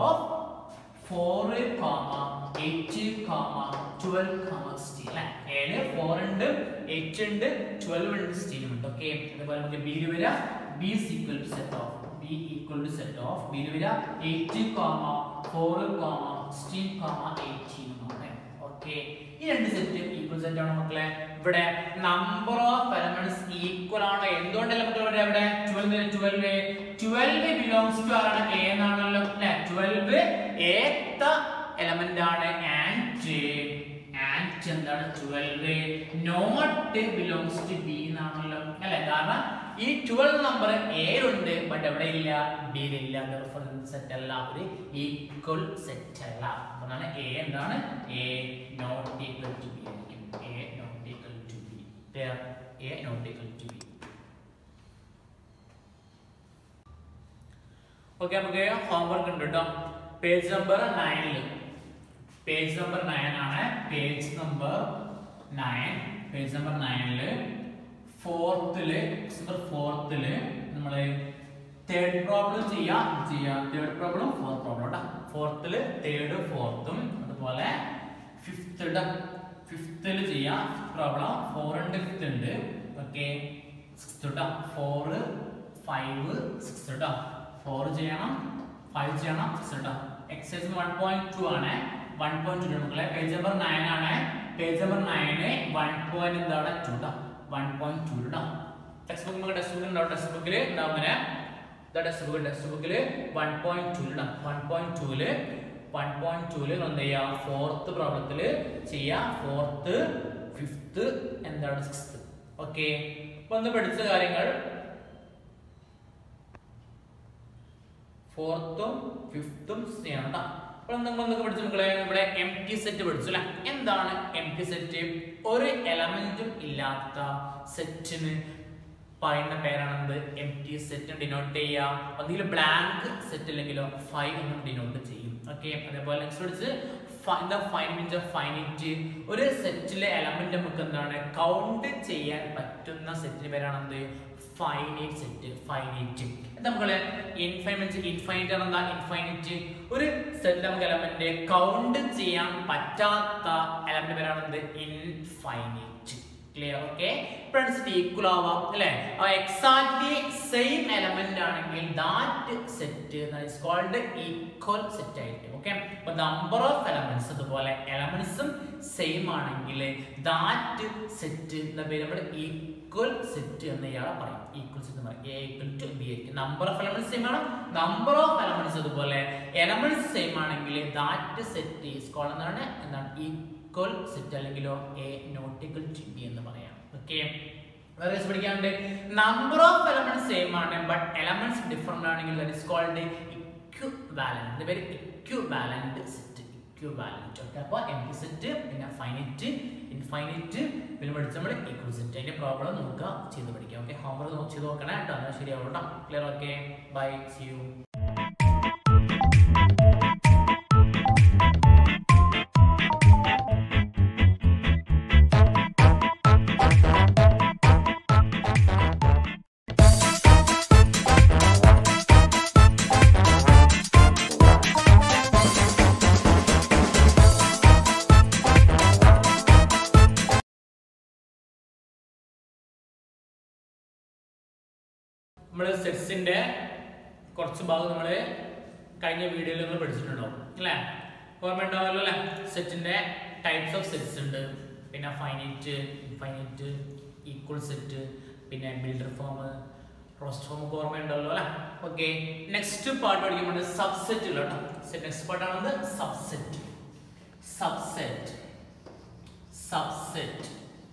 A: 4 comma 8 comma 12 comma 16 അല്ലേ a ന് 4 ഉണ്ട് 8 ഉണ്ട് 12 ഉണ്ട് 16 ഉണ്ട് ഓക്കേ അതുപോലെ നമുക്ക് b യിൽ വരിക b is equal to set of b equal to set of b യിൽ വരിക 8 comma 4 comma 16 comma 18 ആണ് ഓക്കേ ഈ രണ്ട് സെറ്റ് ഈക്വൽ സെറ്റ് ആണ് മക്കളെ ഇവിടെ നമ്പർ ഓഫ് എലമെന്റ്സ് ഈക്വൽ ആണ് എന്തുകൊണ്ടല്ല മക്കളെ ഇവിടെ ഇവിടെ 12 12 12 ബിലോങ്സ് ടു ആരാണ് എ എന്നാണല്ലോ അല്ലെ 12 ഏത്ത എലമെന്റ് ആണ് ആൻഡ് ആൻഡ് എന്താണ് 12 നോട്ട് ബിലോങ്സ് ടു ബി എന്നാണല്ലോ അല്ലെ കാരണം ഈ 12 നമ്പർ എയിലുണ്ട് ബട്ട് എവിടെ ഇല്ല ബിയിലില്ല സെറ്റ് അല്ല ഒരു ഈക്വൽ സെറ്റ് അല്ല അതാണ് എ എന്താണ് A not equal to B ആയിരിക്കും A not equal to B A not equal to B okay നമുക്ക് ഹോംവർക്ക് ഉണ്ട് കേട്ടോ പേജ് നമ്പർ നയനിൽ പേജ് നമ്പർ നയൻ ആണ് page number nine page number നയനില് ഫോർത്തില് നമ്പർ ഫോർത്തില് നമ്മള് തേർഡ് പ്രോബ്ലം ചെയ്യാം ചെയ്യാം തേർഡ് പ്രോബ്ലം ഫോർത്ത് പ്രോബ്ലം കേട്ടോ ഫോർത്തില് തേർഡ് ഫോർത്തും അതുപോലെ ഫിഫ്ത്ത് ഫിഫ്തിൽ ചെയ്യാം പ്രോബ്ലം ഫോർ ഉണ്ട് ഫിഫ്ത്ത് ഉണ്ട് ഓക്കെ സിക്സ് കേട്ടോ ഫോർ ഫൈവ് സിക്സ് കേട്ടോ ഫോർ ചെയ്യണം ഫൈവ് ചെയ്യണം സിക്സ് കേട്ടോ എക്സസൈസ് വൺ പോയിന്റ് ടു ആണ് വൺ പോയിന്റ് ടു മക്കളെ പേജ് നമ്പർ നയൻ ആണ് page number nine one point എന്താണ് ടു കേട്ടോ വൺ പോയിന്റ് ടു കേട്ടോ ടെക്സ്റ്റ് ബുക്ക് നമുക്ക് ടെക്സ്റ്റ് ബുക്ക് ഉണ്ടാവും ടെക്സ്റ്റ് ബുക്കിൽ ഉണ്ടാവും ടെക്സ്റ്റ് ബുക്ക് ടെക്സ്റ്റ് ബുക്കിൽ വൺ പോയിന്റ് ടു ഇടാം വൺ പോയിന്റ് ടൂല് വൺ പോയിന്റ് ടൂല് എന്ത് ചെയ്യാം ഫോർത്ത് പ്രോബ്ലത്തില് ചെയ്യാം ഫോർത്ത് ഫിഫ്ത്ത് എന്താണ് സിക്സ്ത് ഓക്കെ അപ്പൊ ഒന്ന് പഠിച്ച കാര്യങ്ങൾ ഫോർത്തും ഫിഫ്ത്തും ചെയ്യണം കേട്ടോ അപ്പോൾ നമ്മൾ എന്തൊക്കെ പഠിച്ചു മക്കളെ ഇവിടെ എം ടി സെറ്റ് പഠിച്ചു അല്ലെ എന്താണ് എം ടി സെറ്റ് ഒരു എലമെന്റും ഇല്ലാത്ത സെറ്റിന് പറയുന്ന പേരാണെന്ത് എം ടി സെറ്റ് ഡിനോട്ട് ചെയ്യാം ഒന്നുകിൽ ബ്ലാങ്ക് സെറ്റ് അല്ലെങ്കിലോ ഫൈവ് എന്നും ഡിനോട്ട് ചെയ്യും ഓക്കെ അതേപോലെ നെക്സ്റ്റ് പഠിച്ച് എന്താ ഫൈൻ മീൻസ് ഫൈനിറ്റ് ഒരു സെറ്റിലെ എലമെന്റ് നമുക്ക് എന്താണ് കൗണ്ട് ചെയ്യാൻ പറ്റുന്ന സെറ്റിന് പേരാണെന്ത് ഫൈനൈറ്റ് സെറ്റ് ഫൈനൈറ്റ് എന്താ മക്കളെ ഇൻഫൈനൈറ്റ് ഇൻഫൈനൈറ്റ് എന്താ ഇൻഫൈനൈറ്റ് ഒരു സെറ്റ് നമുക്ക് എലമെന്റ് കൗണ്ട് ചെയ്യാൻ പറ്റാത്ത എലമെന്റ് പേരാണെന്ത് infinite clear okay friends equal ആവാം അല്ലെ എക്സാക്ട്ലി സെയിം എലമെന്റ് ആണെങ്കിൽ that set is called equal set ആയിരിക്കും ഓക്കെ അപ്പൊ നമ്പർ ഓഫ് എലമെന്റ്സ് അതുപോലെ എലമെന്റ്സും സെയിം ആണെങ്കിൽ ദാറ്റ് സെറ്റ് എന്ന പേര് നമ്മൾ ഈക്വൽ സെറ്റ് എന്ന് ഇയാളെ പറയും ഈക്വൽ സെറ്റ് എന്ന് പറയും എ ഈക്വൽ ടു ബി ആയിരിക്കും നമ്പർ ഓഫ് എലമെന്റ്സ് സെയിം ആണ് നമ്പർ ഓഫ് എലമെന്റ്സ് അതുപോലെ എലമെന്റ്സ് സെയിം ആണെങ്കിൽ ദാറ്റ് സെറ്റ് ഈസ് കോൾഡ് എന്താണ് എന്താണ് ഈക്വൽ സെറ്റ് അല്ലെങ്കിലോ A not equal to B എന്ന് പറയാം ഓക്കെ വേറെ കേസ് പഠിക്കാനുണ്ട് നമ്പർ ഓഫ് എലമെന്റ്സ് സെയിം ആണ് ബട്ട് എലമെന്റ്സ് ഡിഫറെന്റ് ആണെങ്കിൽ ദാറ്റ് ഇസ് കോൾഡ് ഇക്വിവാലന്റ് ഇതിന്റെ പേര് ഇക്വിവാലന്റ് സെറ്റ് ഇക്വിവാലന്റ് ഓക്കെ അപ്പോൾ എം സെറ്റ് പിന്നെ ഫൈനൈറ്റ് ഇൻഫൈനൈറ്റ് പിന്നെ പഠിച്ച നമ്മൾ ഈക്വൽ സെറ്റ് അതിന്റെ പ്രോബ്ലം നോക്കുക ചെയ്ത് പഠിക്കാം ഓക്കെ ഹോംവർക്ക് ചെയ്ത് നോക്കണേ കേട്ടോ എന്നാൽ ശരിയാവും കേട്ടോ clear okay bye see you നമ്മൾ സെറ്റ്സിന്റെ കുറച്ച് ഭാഗം നമ്മൾ കഴിഞ്ഞ വീഡിയോയിൽ നമ്മൾ പഠിച്ചിട്ടുണ്ടാവും അല്ലേ ഓർമ്മ ഉണ്ടാവുമല്ലോ അല്ലേ സെറ്റിന്റെ ടൈപ്സ് ഓഫ് സെറ്റ്സ് ഉണ്ട് പിന്നെ ഫൈനൈറ്റ് ഇൻഫൈനൈറ്റ് ഈക്വൽ സെറ്റ് പിന്നെ ബിൽഡർ ഫോം റോസ്റ്റ് ഫോം ഒക്കെ ഓർമ്മ ഉണ്ടല്ലോ അല്ലേ ഓക്കെ നെക്സ്റ്റ് പാർട്ട് പഠിക്കുമ്പോൾ സബ്സെറ്റ് കേട്ടോ നെക്സ്റ്റ് പാർട്ടാണ് subset subset subset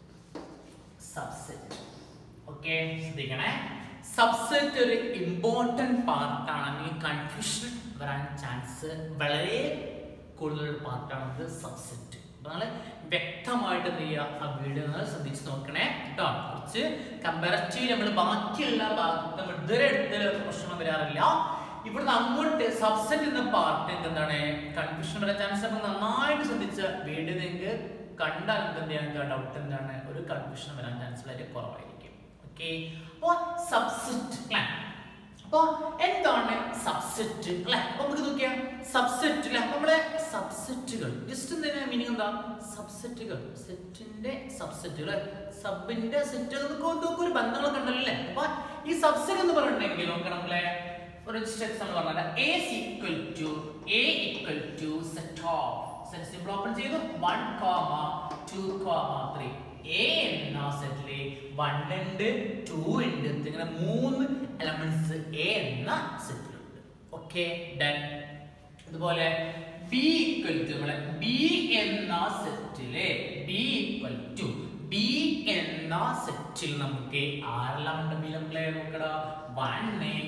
A: subset okay ശ്രദ്ധിക്കണേ സബ്സെറ്റ് ഒരു ഇമ്പോർട്ടൻറ്റ് പാർട്ടാണ് അല്ലെങ്കിൽ കൺഫ്യൂഷൻ വരാൻ ചാൻസ് വളരെ കൂടുതൽ പാർട്ടാണ് സബ്സെറ്റ് നിങ്ങൾ വ്യക്തമായിട്ട് എന്ത് ചെയ്യുക ആ വീഡിയോ നിങ്ങൾ ശ്രദ്ധിച്ച് നോക്കണേ കേട്ടോ കുറച്ച് കമ്പാരറ്റീവ് നമ്മൾ ബാക്കിയുള്ള ഭാഗത്ത് നമ്മൾ ഇതുവരെ എടുത്തതിൽ പ്രശ്നം വരാറില്ല ഇവിടുന്ന് അങ്ങോട്ട് സബ്സെറ്റ് എന്ന പാർട്ട് എന്താണ് കൺഫ്യൂഷൻ വരാൻ ചാൻസ് നമുക്ക് നന്നായിട്ട് ശ്രദ്ധിച്ച വീഡിയോ നിങ്ങൾക്ക് കണ്ടാൽ എന്താണ് ഡൗട്ട് എന്താണ് ഒരു കൺഫ്യൂഷൻ വരാൻ ചാൻസ് വളരെ കുറവായിരിക്കും ഓക്കെ അപ്പോൾ സബ്സെറ്റ് അല്ലേ അപ്പോൾ എന്താണ് സബ്സെറ്റ് അല്ലെ അപ്പൊ നമുക്ക് നോക്കിയാൽ സബ്സെറ്റ് അല്ലെ നമ്മുടെ സബ്സെറ്റുകൾ ജസ്റ്റ് എന്തിനാ മീനിങ് എന്താ സബ്സെറ്റുകൾ സെറ്റിന്റെ സബ്സെറ്റുകൾ സബിന്റെ സെറ്റ് നോക്കുക ഒരു ബന്ധങ്ങളൊക്കെ ഉണ്ടല്ലോ അല്ലേ അപ്പൊ ഈ സബ്സെറ്റ് എന്ന് പറഞ്ഞിട്ടുണ്ടെങ്കിൽ നോക്കാം നമ്മളെ ഒരു എക്സാമ്പിൾ പറഞ്ഞാൽ A equal to A equal to set of set simple open ചെയ്തു one comma two comma three A എന്ന സെറ്റില് വൺ ഉണ്ട് ടു ഉണ്ട് ഇങ്ങനെ മൂന്ന് എലമെന്റ്സ് എ എന്ന സെറ്റിലുണ്ട് ഓക്കെ ഡൺ അതുപോലെ ബി ഈക്വൽ ടു നമ്മളെ ബി എന്ന സെറ്റില് ബി ഈക്വൽ ടു ബി എന്ന സെറ്റിൽ നമുക്ക് ആരെല്ലാം ഉണ്ട് ബി നമ്മളെ നോക്കടാ വൺ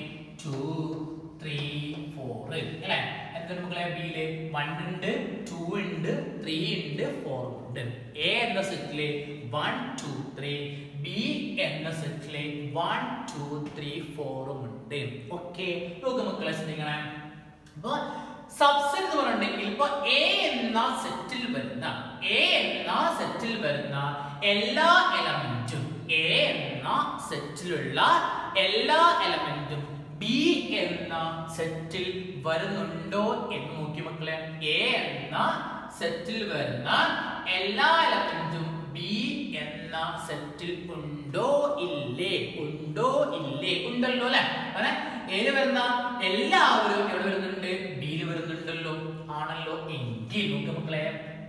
A: ടു ത്രീ ഫോർ അല്ലെ എന്താ മക്കളെ ബിയില് വൺ ഉണ്ട് ടു ഉണ്ട് ത്രീ ഉണ്ട് ഫോർ ഉണ്ട് എ എന്ന സെറ്റില് വൺ ടു ത്രീ ബി എന്ന സെറ്റില് വൺ ടു ത്രീ ഫോറും ഉണ്ട് ഓക്കെ നോക്ക് മക്കളെ ശ്രദ്ധിക്കണേ അപ്പൊ സബ്സെറ്റ് എന്ന് പറഞ്ഞിട്ടുണ്ടെങ്കിൽ ഇപ്പൊ എ എന്ന സെറ്റിൽ വരുന്ന എ എന്ന സെറ്റിൽ വരുന്ന എല്ലാ എലമെന്റും എ എന്ന സെറ്റിലുള്ള എല്ലാ എലമെന്റും ബി എന്ന സെറ്റിൽ വരുന്നുണ്ടോ എന്ന് നോക്കി മക്കളെ എ എന്ന സെറ്റിൽ വരുന്ന എല്ലാ എലമെന്റും ബി എന്ന സെറ്റിൽ ഉണ്ടോ ഇല്ലേ ഉണ്ടോ ഇല്ലേ ഉണ്ടല്ലോ അല്ലെ അങ്ങനെ ഏത് വരുന്ന എല്ലാവരും എവിടെ വരുന്നുണ്ട് ബിയിൽ വരുന്നുണ്ടല്ലോ ആണല്ലോ എങ്കിൽ നോക്ക് മക്കളെ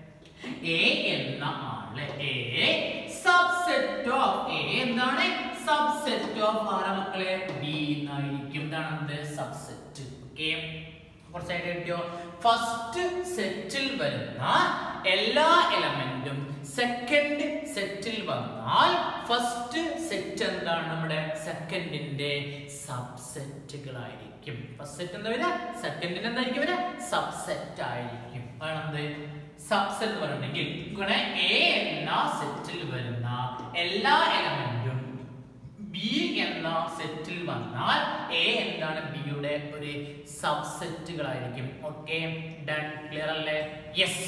A: എ എന്ന ആള് എ സബ്സെറ്റ് ഓഫ് എ എന്താണ് സബ്സെറ്റ് ഓഫ് ആരാ മക്കളെ ബി എന്നായിരിക്കും എന്താണ് സബ്സെറ്റ് ഓക്കെ കുറച്ചായിട്ട് കിട്ടിയോ ഫസ്റ്റ് സെറ്റിൽ വരുന്ന എല്ലാ എലമെന്റും സെക്കൻഡ് സെറ്റിൽ വന്നാൽ ഫസ്റ്റ് സെറ്റ് എന്താണ് എന്താണ് നമ്മുടെ സെക്കൻഡിന്റെ സബ്സെറ്റുകളായിരിക്കും ഫസ്റ്റ് സെറ്റ് എന്താ വരിക സെക്കൻഡിന്റെ എന്തായിരിക്കും വരിക സബ്സെറ്റ് ആയിരിക്കും ആണെന്ത് സബ്സെറ്റ് എന്ന് പറഞ്ഞിട്ടുണ്ടെങ്കിൽ ഇവിടെ എ എന്ന സെറ്റിൽ വരുന്ന എല്ലാ എലമെന്റും ബി എന്ന സെറ്റിൽ വന്നാൽ എ എന്താണ് ബിയുടെ ഒരു സബ്സെറ്റുകളായിരിക്കും ഓക്കെ ഡൺ ക്ലിയർ അല്ലേ യെസ്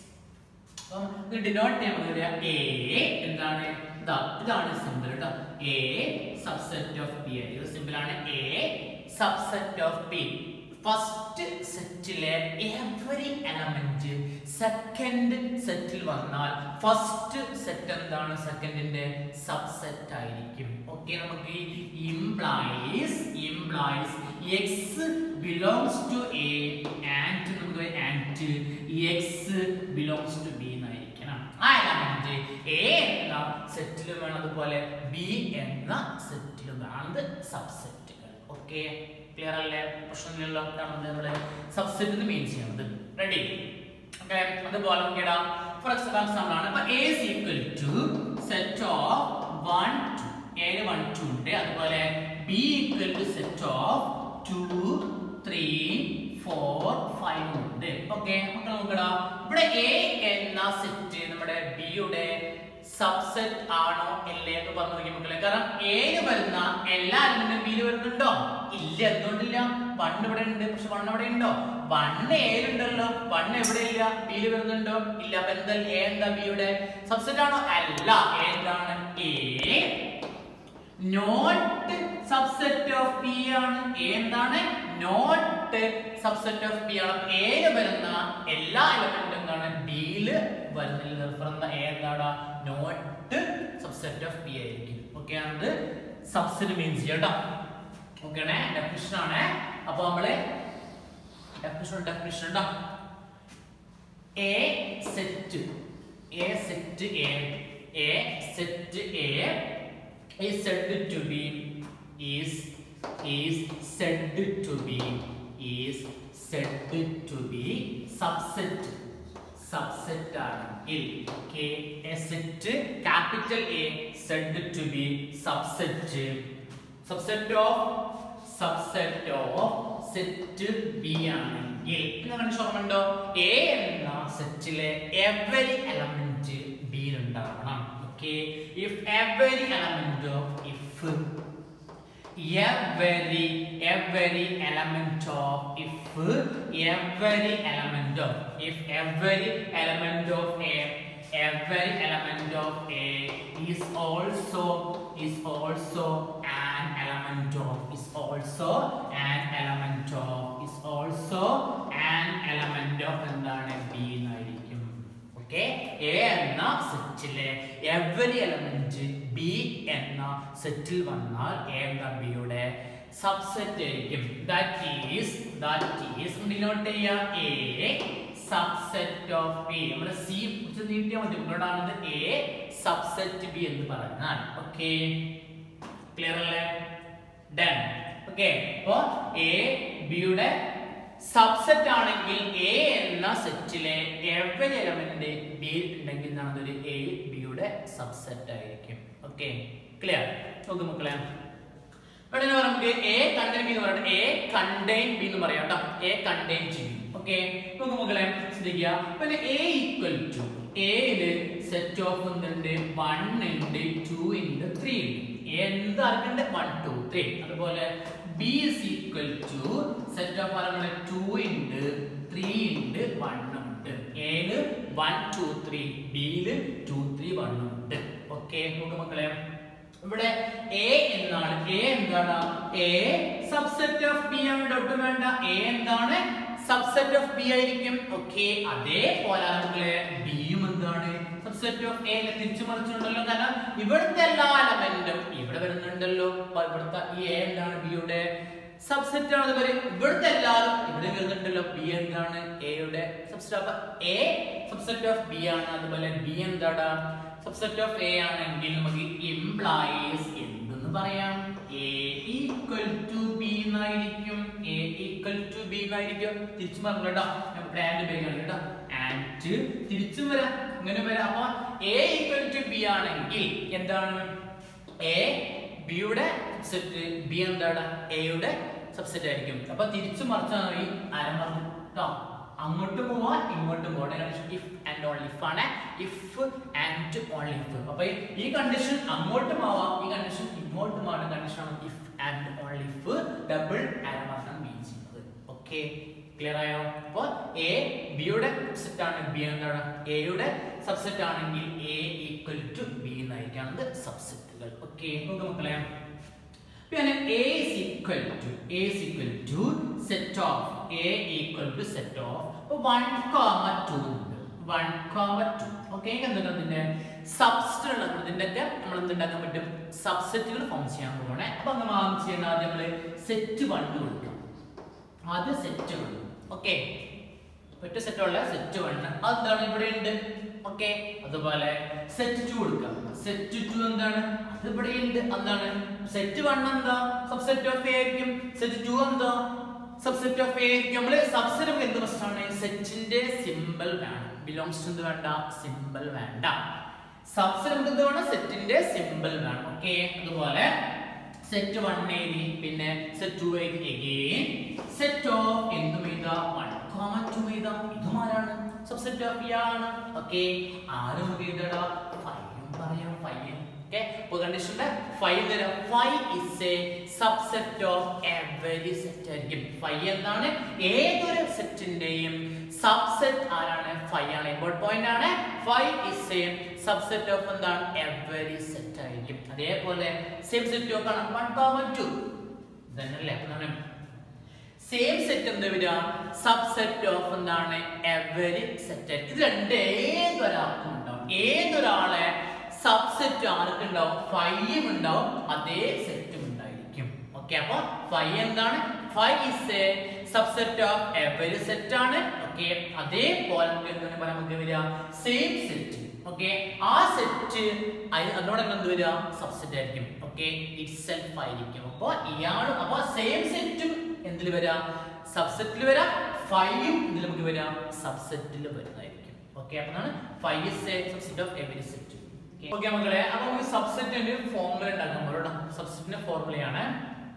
A: ഇത് ഡിനോട്ട് ചെയ്യാൻ വരിക എ എന്താണ് ഇതാ ഇതാണ് സിമ്പിൾ കേട്ടോ എ സബ്സെറ്റ് ഓഫ് ബി ഇത് സിമ്പിൾ ആണ് A subset of B first സെറ്റിലെ എവറി എലമെന്റ് സെക്കൻഡ് സെറ്റിൽ വന്നാൽ ഫസ്റ്റ് സെറ്റ് എന്താണ് സെക്കൻഡിന്റെ സബ്സെറ്റ് ആയിരിക്കും ഓക്കെ നമുക്ക് implies implies x belongs to A and നമുക്ക് and x belongs to B എന്നായിരിക്കണം ആ എലമെന്റ് എ എന്ന സെറ്റിലും വേണം അതുപോലെ ബി എന്ന സെറ്റിലും വേണം സബ്സെറ്റുകൾ ഓക്കെ ക്ലിയർ അല്ലേ പ്രശ്നമില്ലല്ലോ ഇതാണ് നമ്മള് സബ്സെറ്റ് മീൻ ചെയ്യുന്നത് റെഡി ഓക്കെ അതുപോലെ നമുക്ക് ഇടാം ഫോർ എക്സാമ്പിൾ ആണ് അപ്പൊ A is equal to set of 1 2 a ന് 1 2 ഉണ്ട് അതുപോലെ b equal to set of 2 3 4 5 ഉണ്ട് ഓക്കെ നമുക്ക് നോക്കടാ ഇവിടെ a എന്ന സെറ്റ് നമ്മുടെ b യുടെ സബ്സെറ്റ് ആണോ അല്ലേ എന്ന് പറഞ്ഞു നോക്കി മക്കളെ കാരണം എയിൽ വരുന്ന എല്ലാ എലമെന്റും ബിയിൽ വരുന്നുണ്ടോ ഇല്ല എന്തുകൊണ്ടില്ല വൺ ഇവിടെ ഉണ്ട് പക്ഷെ വൺ അവിടെ ഉണ്ടോ വൺ ഏലുണ്ടല്ലോ വൺ എവിടെ ഇല്ല ബിയിൽ വരുന്നുണ്ടോ ഇല്ല അപ്പൊ എന്താ എ എന്താ ബിയുടെ സബ്സെറ്റ് ആണോ അല്ല A എന്താണ് A not subset of B ആണ് A എന്താണ് നോട്ട് സബ്സെറ്റ് ഓഫ് ബി ആണ് എയിൽ വരുന്ന എല്ലാ എലമെന്റും എന്താണ് ബിയിൽ വരുന്നില്ല എന്താ A എന്താണ് നോട്ട് സബ്സെറ്റ് ഓഫ് ബി ആയിരിക്കും ഓക്കെ ആണത് സബ്സെറ്റ് മീൻസ് കേട്ടോ ഓക്കെ ആണ് ഡെഫിനിഷൻ ആണ് അപ്പൊ നമ്മള് ഡെഫിനിഷൻ ഡെഫിനിഷൻ ഉണ്ടോ A set A set A A set A is said to be is is said to be is said to be subset subset ആണെങ്കിൽ okay a set capital A said to be subset subset of subset of set B ആണെങ്കിൽ നിങ്ങൾ ഓർമ്മയുണ്ടോ A എന്ന സെറ്റിലെ every element B യിൽ ഉണ്ടാവണം okay if every element of if every every element of if every element of if every element of a every element of a is also is also an element of is also an element of is also an element of എന്താണ് b എന്നായിരിക്കും ഓക്കെ എ എന്ന സെറ്റിലെ എവറി എലമെന്റ് ബി എന്ന സെറ്റിൽ വന്നാൽ എ എന്ന ബിയുടെ സബ്സെറ്റ് ആയിരിക്കും that is that is denote ചെയ്യുക എ സബ്സെറ്റ് ഓഫ് ബി നമ്മൾ സി കുറിച്ച് നീട്ടിയാൽ മതി ഇവിടെയാണത് എ സബ്സെറ്റ് ബി എന്ന് പറഞ്ഞാൽ ഓക്കെ ക്ലിയർ അല്ലേ ഡൺ ഓക്കെ അപ്പോ എ ബിയുടെ സബ്സെറ്റ് ആണെങ്കിൽ എ എന്ന സെറ്റിലെ എവരി എലമെന്റ് ബി ഉണ്ടെങ്കിൽ എന്താണ് അതൊരു എ ബിയുടെ സബ്സെറ്റ് ആയിരിക്കും ഓക്കെ ക്ലിയർ നോക്ക് മക്കളെ ഇവിടെ എന്താ നമുക്ക് എ കണ്ടെയ്ൻ ബി എന്ന് പറയുന്നത് എ കണ്ടെയ്ൻ ബി എന്ന് പറയാം കേട്ടോ എ കണ്ടെയ്ൻ ബി ഓക്കെ നോക്ക് മക്കളെ ശ്രദ്ധിക്കുക പിന്നെ എ ഈക്വൽ ടു എയില് സെറ്റ് ഓഫ് എന്തുണ്ട് വൺ ഉണ്ട് ടു ഉണ്ട് ത്രീ ഉണ്ട് എന്താർക്കുണ്ട് വൺ ടു ത്രീ അതുപോലെ B is equal to set of ആരങ്ങളെ ടു ഉണ്ട് ത്രീ ഉണ്ട് വൺ ഉണ്ട് എയില് വൺ ടു ത്രീ ബിയില് ടു ത്രീ വൺ ഉണ്ട് ഓക്കെ നോക്ക് മക്കളെ ഇവിടെ എ എന്നാണ് എ എന്താണ് എ സബ്സെറ്റ് ഓഫ് ബി ആണ് ഡോട്ട് വേണ്ട എ എന്താണ് സബ്സെറ്റ് ഓഫ് ബി ആയിരിക്കും ഓക്കെ അതേപോലെ നമുക്ക് ബിയും എന്താണ് സബ്സെറ്റ് ഓഫ് എ തിരിച്ചു മറിച്ചുണ്ടല്ലോ കാരണം ഇവിടുത്തെ എല്ലാ എലമെന്റും ഇവിടെ വരുന്നുണ്ടല്ലോ അപ്പൊ ഇവിടുത്തെ ഈ എ എന്താണ് ബിയുടെ സബ്സെറ്റ് ആണ് അതുപോലെ ഇവിടുത്തെ എല്ലാവരും ഇവിടെ വരുന്നുണ്ടല്ലോ ബി എന്താണ് എയുടെ സബ്സെറ്റ് അപ്പൊ എ സബ്സെറ്റ് ഓഫ് ബി ആണ് അതുപോലെ ബി എന്താണ് സബ്സെറ്റ് ഓഫ് എ ആണെങ്കിൽ നമുക്ക് ഇംപ്ലൈസ് എന്തെന്ന് പറയാം എ ഈക്വൽ ടു ബി എന്നായിരിക്കും എ ഈക്വൽ ടു ബി എന്നായിരിക്കും തിരിച്ചു പറഞ്ഞു കേട്ടോ ഇവിടെ ആൻഡ് ഉപയോഗിക്കണം കേട്ടോ ആൻഡ് തിരിച്ചും വരാം ഇങ്ങനെ വരാം അപ്പൊ എ ഈക്വൽ ടു ബി ആണെങ്കിൽ എന്താണ് എ ബിയുടെ സബ്സെറ്റ് ബി എന്താണ് എയുടെ സബ്സെറ്റ് ആയിരിക്കും അപ്പൊ തിരിച്ചു മറിച്ചാണ് ഈ അരമർന്ന് കേട്ടോ അങ്ങോട്ട് പോവാ ഇങ്ങോട്ട് പോകണം ഇഫ് ആൻഡ് ഓൺലി ഇഫ് ആണ് ഇഫ് ആൻഡ് ഓൺലി ഇഫ് അപ്പൊ ഈ കണ്ടീഷൻ അങ്ങോട്ടും ആവാം ഈ കണ്ടീഷൻ ഇങ്ങോട്ടും ആണ് കണ്ടീഷൻ ആണ് if and only if double അരമർന്നാണ് മീൻ ചെയ്യുന്നത് ഓക്കെ ക്ലിയർ ആയോ അപ്പൊ എ ബിയുടെ സബ്സെറ്റ് ആണ് ബി എന്താണ് എയുടെ സബ്സെറ്റ് ആണെങ്കിൽ എ ഈക്വൽ ടു ബി എന്നായിരിക്കും സബ്സെറ്റുകൾ ഓക്കെ നോക്ക് മക്കളെ പിന്നെ A is equal to A is equal to set of A equal to set of അപ്പൊ 1 comma 2 ഉണ്ട് 1 comma 2 ഓക്കെ എന്താണ് ഇതിന്റെ സബ്സെറ്റ് ഉള്ളത് ഇതിന്റെ ഒക്കെ നമ്മൾ എന്തുണ്ടാക്കാൻ പറ്റും സബ്സെറ്റുകൾ ഫോം ചെയ്യാൻ പോകണേ അപ്പൊ നമ്മൾ ആദ്യം ചെയ്യുന്ന ആദ്യം നമ്മൾ സെറ്റ് 1 കൊടുക്കാം ആദ്യം സെറ്റ് 1 ഓക്കെ ഒറ്റ സെറ്റ് ഉള്ള സെറ്റ് 1 അതാണ് ഇവിടെ ഉണ്ട് ഓക്കെ അതുപോലെ സെറ്റ് 2 കൊടുക്കാം സെറ്റ് 2 എന്താണ് അത് ഇവിടെ ഉണ്ട് എന്താണ് സെറ്റ് 1 എന്താ സബ്സെറ്റ് ഓഫ് എ ആയിരിക്കും സെറ്റ് 2 എന്താ സബ്സെറ്റ് ഓഫ് എ ആയിരിക്കും നമ്മള് സബ്സെറ്റ് നമുക്ക് എന്ത് പ്രശ്നമാണ് സെറ്റിന്റെ സിമ്പിൾ വേണം ബിലോങ്സ് ടു എന്ത് വേണ്ട സിമ്പിൾ വേണ്ട സബ്സെറ്റ് നമുക്ക് എന്ത് വേണം സെറ്റിന്റെ സിമ്പിൾ വേണം ഓക്കെ അതുപോലെ സെറ്റ് വൺ എഴുതി പിന്നെ സെറ്റ് ടു എഴുതി അഗെയിൻ സെറ്റ് ഓഫ് എന്തും എഴുതാ വൺ കോമൺ ടു എഴുതാം ഇതും ആരാണ് സബ്സെറ്റ് ഓഫ് ആണ് ഓക്കെ ആരും എഴുതടാ ഫൈവും പറയാം ഫൈവ് ഓക്കെ അപ്പോൾ കണ്ടീഷന്റെ ഫൈവ് തരാം five is a subset of every set ആയിരിക്കും ഫൈവ് എന്താണ് ഏതൊരു സെറ്റിന്റെയും സബ്സെറ്റ് ആരാണ് ഫൈവ് ആണ് ഇമ്പോർട്ട് പോയിന്റ് ആണ് five is a subset of എന്താണ് എവരി സെറ്റ് ആയിരിക്കും അതേപോലെ സെയിം സെറ്റ് ഓഫ് ആണ് വൺ കോമൺ ടു ഇതന്നല്ലേ എന്താണ് സെയിം സെറ്റ് എന്താ വരിക സബ്സെറ്റ് ഓഫ് എന്താണ് എവരി സെറ്റ് ഇത് രണ്ട് ഏതൊരാൾക്കും ഉണ്ടാവും ഏതൊരാളെ സബ്സെറ്റ് ആർക്കുണ്ടാവും ഫൈവ് ഉണ്ടാവും അതേ സെറ്റും ഉണ്ടായിരിക്കും ഓക്കെ അപ്പൊ ഫൈവ് എന്താണ് five is a subset of every set ആണ് ഓക്കെ അതേപോലെ നമുക്ക് എന്താണ് പറയാൻ നമുക്ക് വരിക സെയിം സെറ്റ് ഓക്കെ ആ സെറ്റ് അതിനോട് എന്ത് വരിക സബ്സെറ്റ് ആയിരിക്കും ഓക്കെ ഇറ്റ് സെൽഫ് ആയിരിക്കും അപ്പൊ ഇയാളും അപ്പൊ സെയിം സെറ്റും എന്തിൽ വരാം സബ്സെറ്റിൽ വരാം ഫൈവും ഇതിൽ നമുക്ക് വരാം സബ്സെറ്റിൽ വരുന്നതായിരിക്കും ഓക്കെ അപ്പൊ five is a subset of every set okay മക്കളെ അപ്പൊ നമുക്ക് സബ്സെറ്റിന്റെ ഫോർമുല ഉണ്ടാക്കാൻ പോലും സബ്സെറ്റിന്റെ ഫോർമുലയാണ്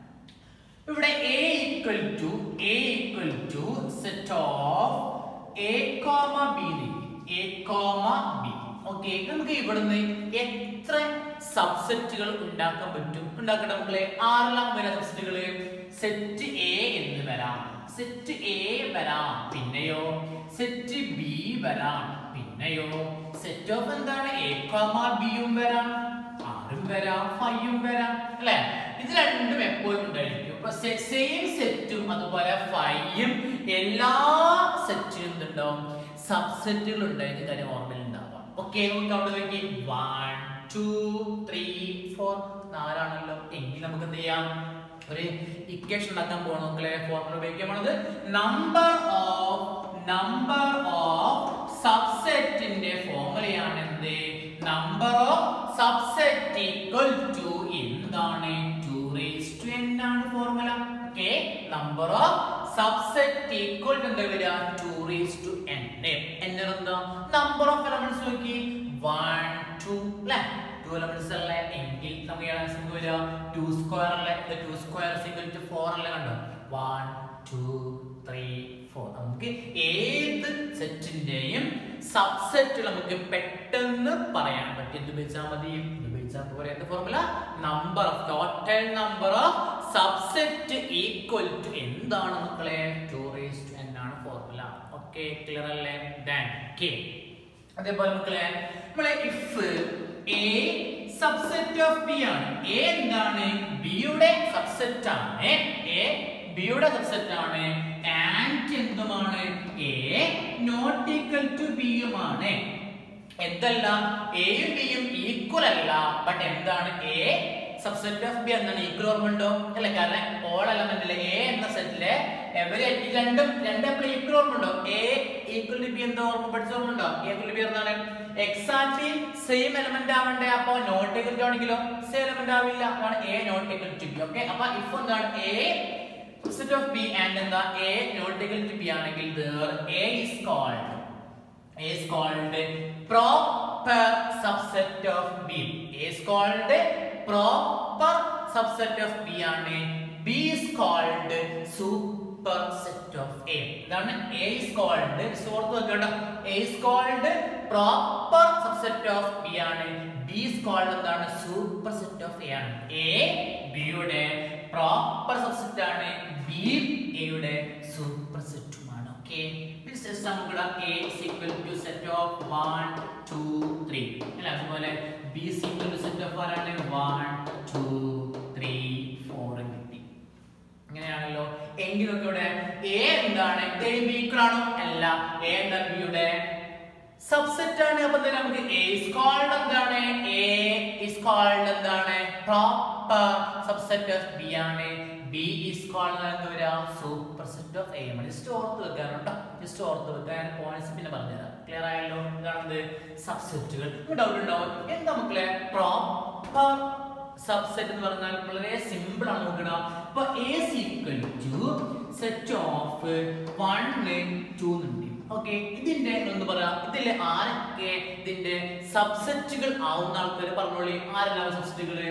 A: ഇവിടെ A equal to A equal to set of A comma B A comma B okay നമുക്ക് ഇവിടുന്ന് എത്ര സബ്സെറ്റുകൾ ഉണ്ടാക്കാൻ പറ്റും ഉണ്ടാക്കട്ടെ മക്കളെ ആറെല്ലാം വരാം സബ്സെറ്റുകൾ സെറ്റ് എ എന്ന് വരാം സെറ്റ് എ വരാം പിന്നെയോ സെറ്റ് ബി വരാം പിന്നെയോ സെറ്റ് ഓഫ് എന്താണ് എ കോമ ബിയും വരാം ആറും വരാം ഫൈവും വരാം അല്ലെ ഇത് രണ്ടും എപ്പോഴും ഉണ്ടായിരിക്കും അപ്പൊ സെയിം സെറ്റും അതുപോലെ ഫൈവും എല്ലാ സെറ്റിനും എന്തുണ്ടാവും സബ്സെറ്റുകൾ ഉണ്ടായിരുന്ന കാര്യം ഓർമ്മയിൽ ഉണ്ടാവാം ഓക്കെ നമുക്ക് അവിടെ നോക്കി വൺ ടു ത്രീ ഫോർ നാലാണല്ലോ എങ്കിൽ നമുക്ക് എന്ത് ചെയ്യാം ഒരു ഇക്വേഷൻ ഉണ്ടാക്കാൻ പോകണം മക്കളെ ഫോർമുല ഉപയോഗിക്കാൻ പോണത് നമ്പർ ഓഫ് നമ്പർ ഓഫ് സബ്സെറ്റിന്റെ ഫോർമുലയാണ് എന്ത് number of subset equal to എന്താണ് ടു റേസ് ടു എൻ ആണ് formula okay number of subset equal to എന്താ വരിക two raise to n n എന്താ നമ്പർ ഓഫ് എലമെന്റ്സ് നോക്കി വൺ ടു അല്ലേ ടു എലമെന്റ്സ് അല്ലേ എങ്കിൽ നമുക്ക് ഏതാണ് നമുക്ക് വരിക ടു സ്ക്വയർ അല്ലേ two square equal to four അല്ലേ കണ്ടോ വൺ ടു ത്രീ ഫോർ നമുക്ക് ഏത് സെറ്റിന്റെയും സബ്സെറ്റ് നമുക്ക് പെട്ടെന്ന് പറയാൻ പറ്റും എന്ത് ഉപയോഗിച്ചാൽ മതി ഇത് ഉപയോഗിച്ചാൽ പോലെ എന്ത് formula number of total number of subset equal to എന്താണ് മക്കളെ ടു റേസ് ടു എൻ ആണ് ഫോർമുല ഓക്കെ ക്ലിയർ അല്ലേ ദാൻ കെ അതേപോലെ മക്കളെ നമ്മളെ if A subset of B ആണ് എ എന്താണ് ബിയുടെ സബ്സെറ്റ് ആണ് എ ബിയുടെ സബ്സെറ്റ് ആണ് ആൻഡ് എന്തുമാണ് എ നോട്ട് ഈക്വൽ ടു ബിയുമാണ് എന്തല്ല എയും ബിയും ഈക്വൽ അല്ല ബട്ട് എന്താണ് എ സബ്സെറ്റ് ഓഫ് ബി എന്താണ് ഈക്വൽ ഓർമ്മ ഉണ്ടോ അല്ല കാരണം ഓൾ എലമെന്റിലെ എ എന്ന സെറ്റിലെ എവരി ഈ രണ്ടും രണ്ടും അപ്പോൾ ഈക്വൽ ഓർമ്മ ഉണ്ടോ എ ഈക്വൽ ടു ബി എന്താ ഓർമ്മ പഠിച്ച ഓർമ്മ ഉണ്ടോ എ ഈക്വൽ ടു ബി എന്താണ് എക്സാക്ട്ലി സെയിം എലമെന്റ് ആവണ്ടേ അപ്പൊ നോട്ട് ഈക്വൽ ടു ആണെങ്കിലോ സെയിം എലമെന്റ് ആവില്ല അതാണ് A not equal to B okay അപ്പൊ ഇഫ് എന്താണ് A set of b and എന്താ a not equal to b ആണെങ്കിൽ there a is called a is called proper subset of b a is called proper subset of B ആണ് B is called superset of A ഇതാണ് എ ഈസ് കോൾഡ് ഓർത്ത് വെക്കട്ടോ A is called proper subset of B ആണ് ബി ഈസ് കോൾഡ് എന്താണ് സൂപ്പർ സെറ്റ് ഓഫ് എ ആണ് എ ബിയുടെ പ്രോപ്പർ സബ്സെറ്റ് ആണ് ബി എയുടെ സൂപ്പർ സെറ്റുമാണ് ഓക്കെ this is നമുക്ക് a is equal to set of 1 2 3 അല്ല അതുപോലെ b is equal to set of ആരാണ് 1 2 3 4 എന്ന് കിട്ടി അങ്ങനെയാണല്ലോ എങ്കിൽ നമുക്ക് ഇവിടെ a എന്താണ് a b equal ആണോ അല്ല a എന്താ b യുടെ സബ്സെറ്റ് ആണ് അപ്പൊ തന്നെ നമുക്ക് a is called എന്താണ് a is called എന്താണ് പ്രോപ്പർ സബ്സെറ്റ് ഓഫ് b ആണ് b is called എന്താ വരിക സൂപ്പർ സെറ്റ് ഓഫ് a ആണ് ജസ്റ്റ് ഓർത്ത് വെക്കാൻ കേട്ടോ ജസ്റ്റ് ഓർത്ത് വെക്കാൻ പോയിന്റ്സ് പിന്നെ പറഞ്ഞുതരാം ക്ലിയർ ആയല്ലോ ഇതാണെന്ത് സബ്സെറ്റുകൾ ഡൗട്ട് ഉണ്ടാവും എന്താ മക്കളെ പ്രോപ്പർ സബ്സെറ്റ് എന്ന് പറഞ്ഞാൽ വളരെ സിമ്പിൾ ആണ് നോക്കുക അപ്പൊ a is equal to set of 1 2 എന്നുണ്ട് ഓക്കെ ഇതിന്റെ എന്ന് പറയാ ഇതിലെ ആരൊക്കെ ഇതിന്റെ സബ്സെറ്റുകൾ ആവുന്ന ആൾക്കാർ പറഞ്ഞോളി ആരെല്ലാം സബ്സെറ്റുകള്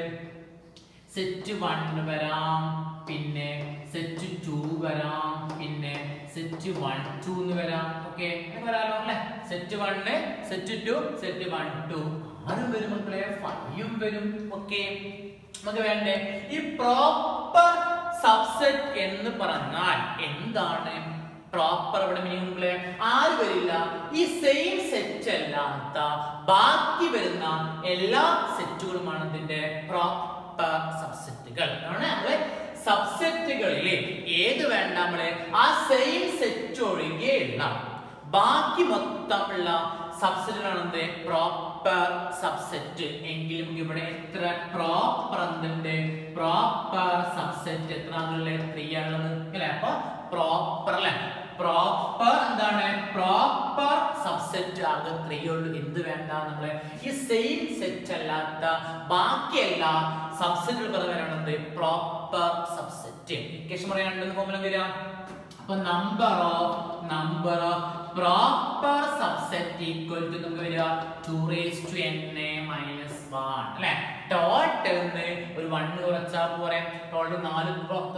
A: സെറ്റ് വൺ വരാം പിന്നെ സെറ്റ് ടു വരാം പിന്നെ സെറ്റ് വൺ ടു എന്ന് വരാം ഓക്കെ വരാലോ അല്ലെ set one set two set one two ആരും വരും മക്കളെ ഫൈവും വരും ഓക്കെ നമുക്ക് വേണ്ടേ ഈ പ്രോപ്പർ സബ്സെറ്റ് എന്ന് പറഞ്ഞാൽ എന്താണ് പ്രോപ്പർ ഇവിടെ മീനിങ്ങളെ ആര് വരില്ല ഈ സെയിം സെറ്റ് അല്ലാത്ത ബാക്കി വരുന്ന എല്ലാ സെറ്റുകളുമാണ് ഇതിന്റെ പ്രോപ്പർ സബ്സെറ്റുകൾ ആണ് നമ്മള് സബ്സെറ്റുകളിൽ ഏത് വേണ്ട നമ്മള് ആ സെയിം സെറ്റ് ഒഴികെയുള്ള ബാക്കി മൊത്തമുള്ള സബ്സെറ്റുകളാണ് എന്ത് പ്രോപ്പർ സബ്സെറ്റ് എങ്കിലും ഇവിടെ എത്ര പ്രോപ്പർ എന്തുണ്ട് പ്രോപ്പർ സബ്സെറ്റ് എത്ര ആണുള്ളത് ത്രീ ആണുള്ളത് അല്ലെ അപ്പൊ പ്രോപ്പർ അല്ലെ പ്രോപ്പർ എന്താണ് പ്രോപ്പർ സബ്സെറ്റ് ആകെ ത്രീ ഉള്ളൂ എന്ത് വേണ്ട നമ്മള് ഈ സെയിം സെറ്റ് അല്ലാത്ത ബാക്കി എല്ലാ സബ്സെറ്റുകൾ പറയുന്നത് പ്രോപ്പർ സബ്സെറ്റ് ഇക്വേഷൻ പറയാനുണ്ടെന്ന് ഫോമുല വരിക അപ്പൊ number of number of proper subset equal to നമുക്ക് വരിക two raise to n a minus one അല്ലെ ടോട്ടലിന് ഒരു വൺ കുറച്ചാൽ പോരെ ടോട്ടൽ നാല്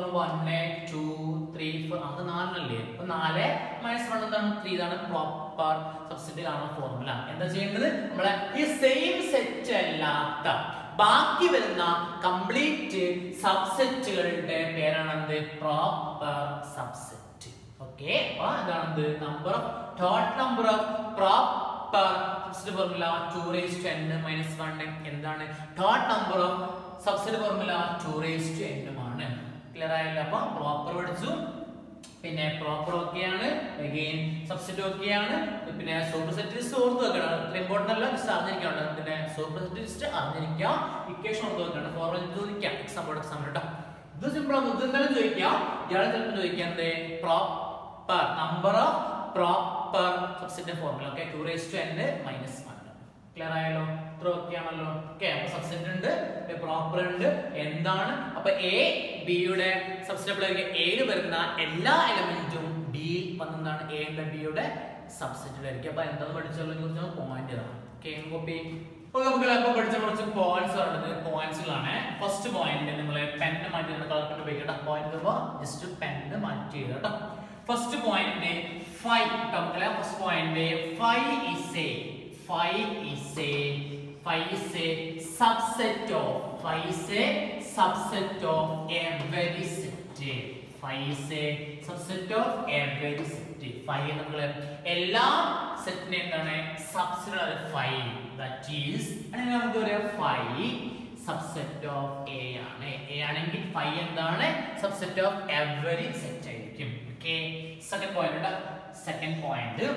A: വണ് ടു ത്രീ ഫോർ അത് നാലിനല്ലേ അപ്പൊ നാല് മൈനസ് വൺ എന്താണ് ത്രീ ഇതാണ് പ്രോപ്പർ സബ്സെറ്റ് കാണുന്ന ഫോർമുല എന്താ ചെയ്യേണ്ടത് നമ്മളെ ഈ സെയിം സെറ്റ് അല്ലാത്ത ബാക്കി വരുന്ന കംപ്ലീറ്റ് സബ്സെറ്റുകളുടെ പേരാണെന്ത് പ്രോപ്പർ സബ്സെറ്റ് ഓക്കെ അപ്പൊ അതാണെന്ത് number of total number of proper subset formula two raise to n minus one എന്താണ് total number of subset formula two raise to N ആണ് ക്ലിയർ ആയല്ലോ അപ്പൊ പ്രോപ്പർ പഠിച്ചു പിന്നെ പ്രോപ്പർ ഒക്കെയാണ് അഗെയിൻ സബ്സെറ്റ് ഒക്കെയാണ് പിന്നെ സൂപ്പർ സെറ്റ് ലിസ്റ്റ് ഓർത്ത് വെക്കണം അത്ര ഇമ്പോർട്ടൻ്റ് അല്ല ലിസ്റ്റ് അറിഞ്ഞിരിക്കണം പിന്നെ സൂപ്പർ സെറ്റ് ലിസ്റ്റ് അറിഞ്ഞിരിക്കാം ഇക്വേഷൻ ഓർത്ത് വെക്കണം ഫോർമുല ചോദിക്കാം എക്സാം ബോർഡ് എക്സാം കേട്ടോ ഇത് സിമ്പിൾ ആണ് ഇത് എന്തായാലും ചോദിക്കാം ഇയാൾ ചിലപ്പോൾ ചോദിക്കാം എന്ത് proper number of proper subset formula okay two raise to n minus one clear ആയല്ലോ ഇത്ര ഒക്കെയാണല്ലോ ഓക്കെ അപ്പൊ സബ്സെറ്റ് ഉണ്ട് പ്രോപ്പർ ഉണ്ട് എന്താണ് അപ്പൊ എ ബിയുടെ സബ്സെറ്റ് എയിൽ വരുന്ന എല്ലാ എലമെന്റും ബി വന്നതാണ് എ ഉണ്ട് ബിയുടെ സബ്സെറ്റിലായിരിക്കും അപ്പൊ എന്താന്ന് പഠിച്ചുള്ള കുറിച്ച് പോയിന്റ് ഇതാണ് ഓക്കെ കോപ്പി അപ്പൊ നമുക്ക് ഇപ്പൊ പഠിച്ച കുറച്ച് പോയിന്റ്സ് പറയുന്നത് പോയിന്റ്സുകളാണ് ഫസ്റ്റ് പോയിന്റ് നിങ്ങൾ പെന്ന് മാറ്റി കളർ പെൻ ഉപയോഗിക്കട്ടെ പോയിന്റ് ജസ്റ്റ് പെന്ന് മാറ്റി കേട്ടോ ഫസ്റ്റ് പോയിന്റ് ഫൈവ് നമുക്കല്ല first point five is a phi is a phi is a subset of phi is a subset of every set phi is a subset of every set phi നമ്മൾ എല്ലാ സെറ്റിനെ എന്താണ് സബ്സെറ്റ് ആണ് phi that is അല്ലെങ്കിൽ നമുക്ക് ഒരു phi സബ്സെറ്റ് ഓഫ് എ ആണ് എ ആണെങ്കിൽ phi എന്താണ് സബ്സെറ്റ് ഓഫ് എവറി സെറ്റ് ആയിരിക്കും okay second point second point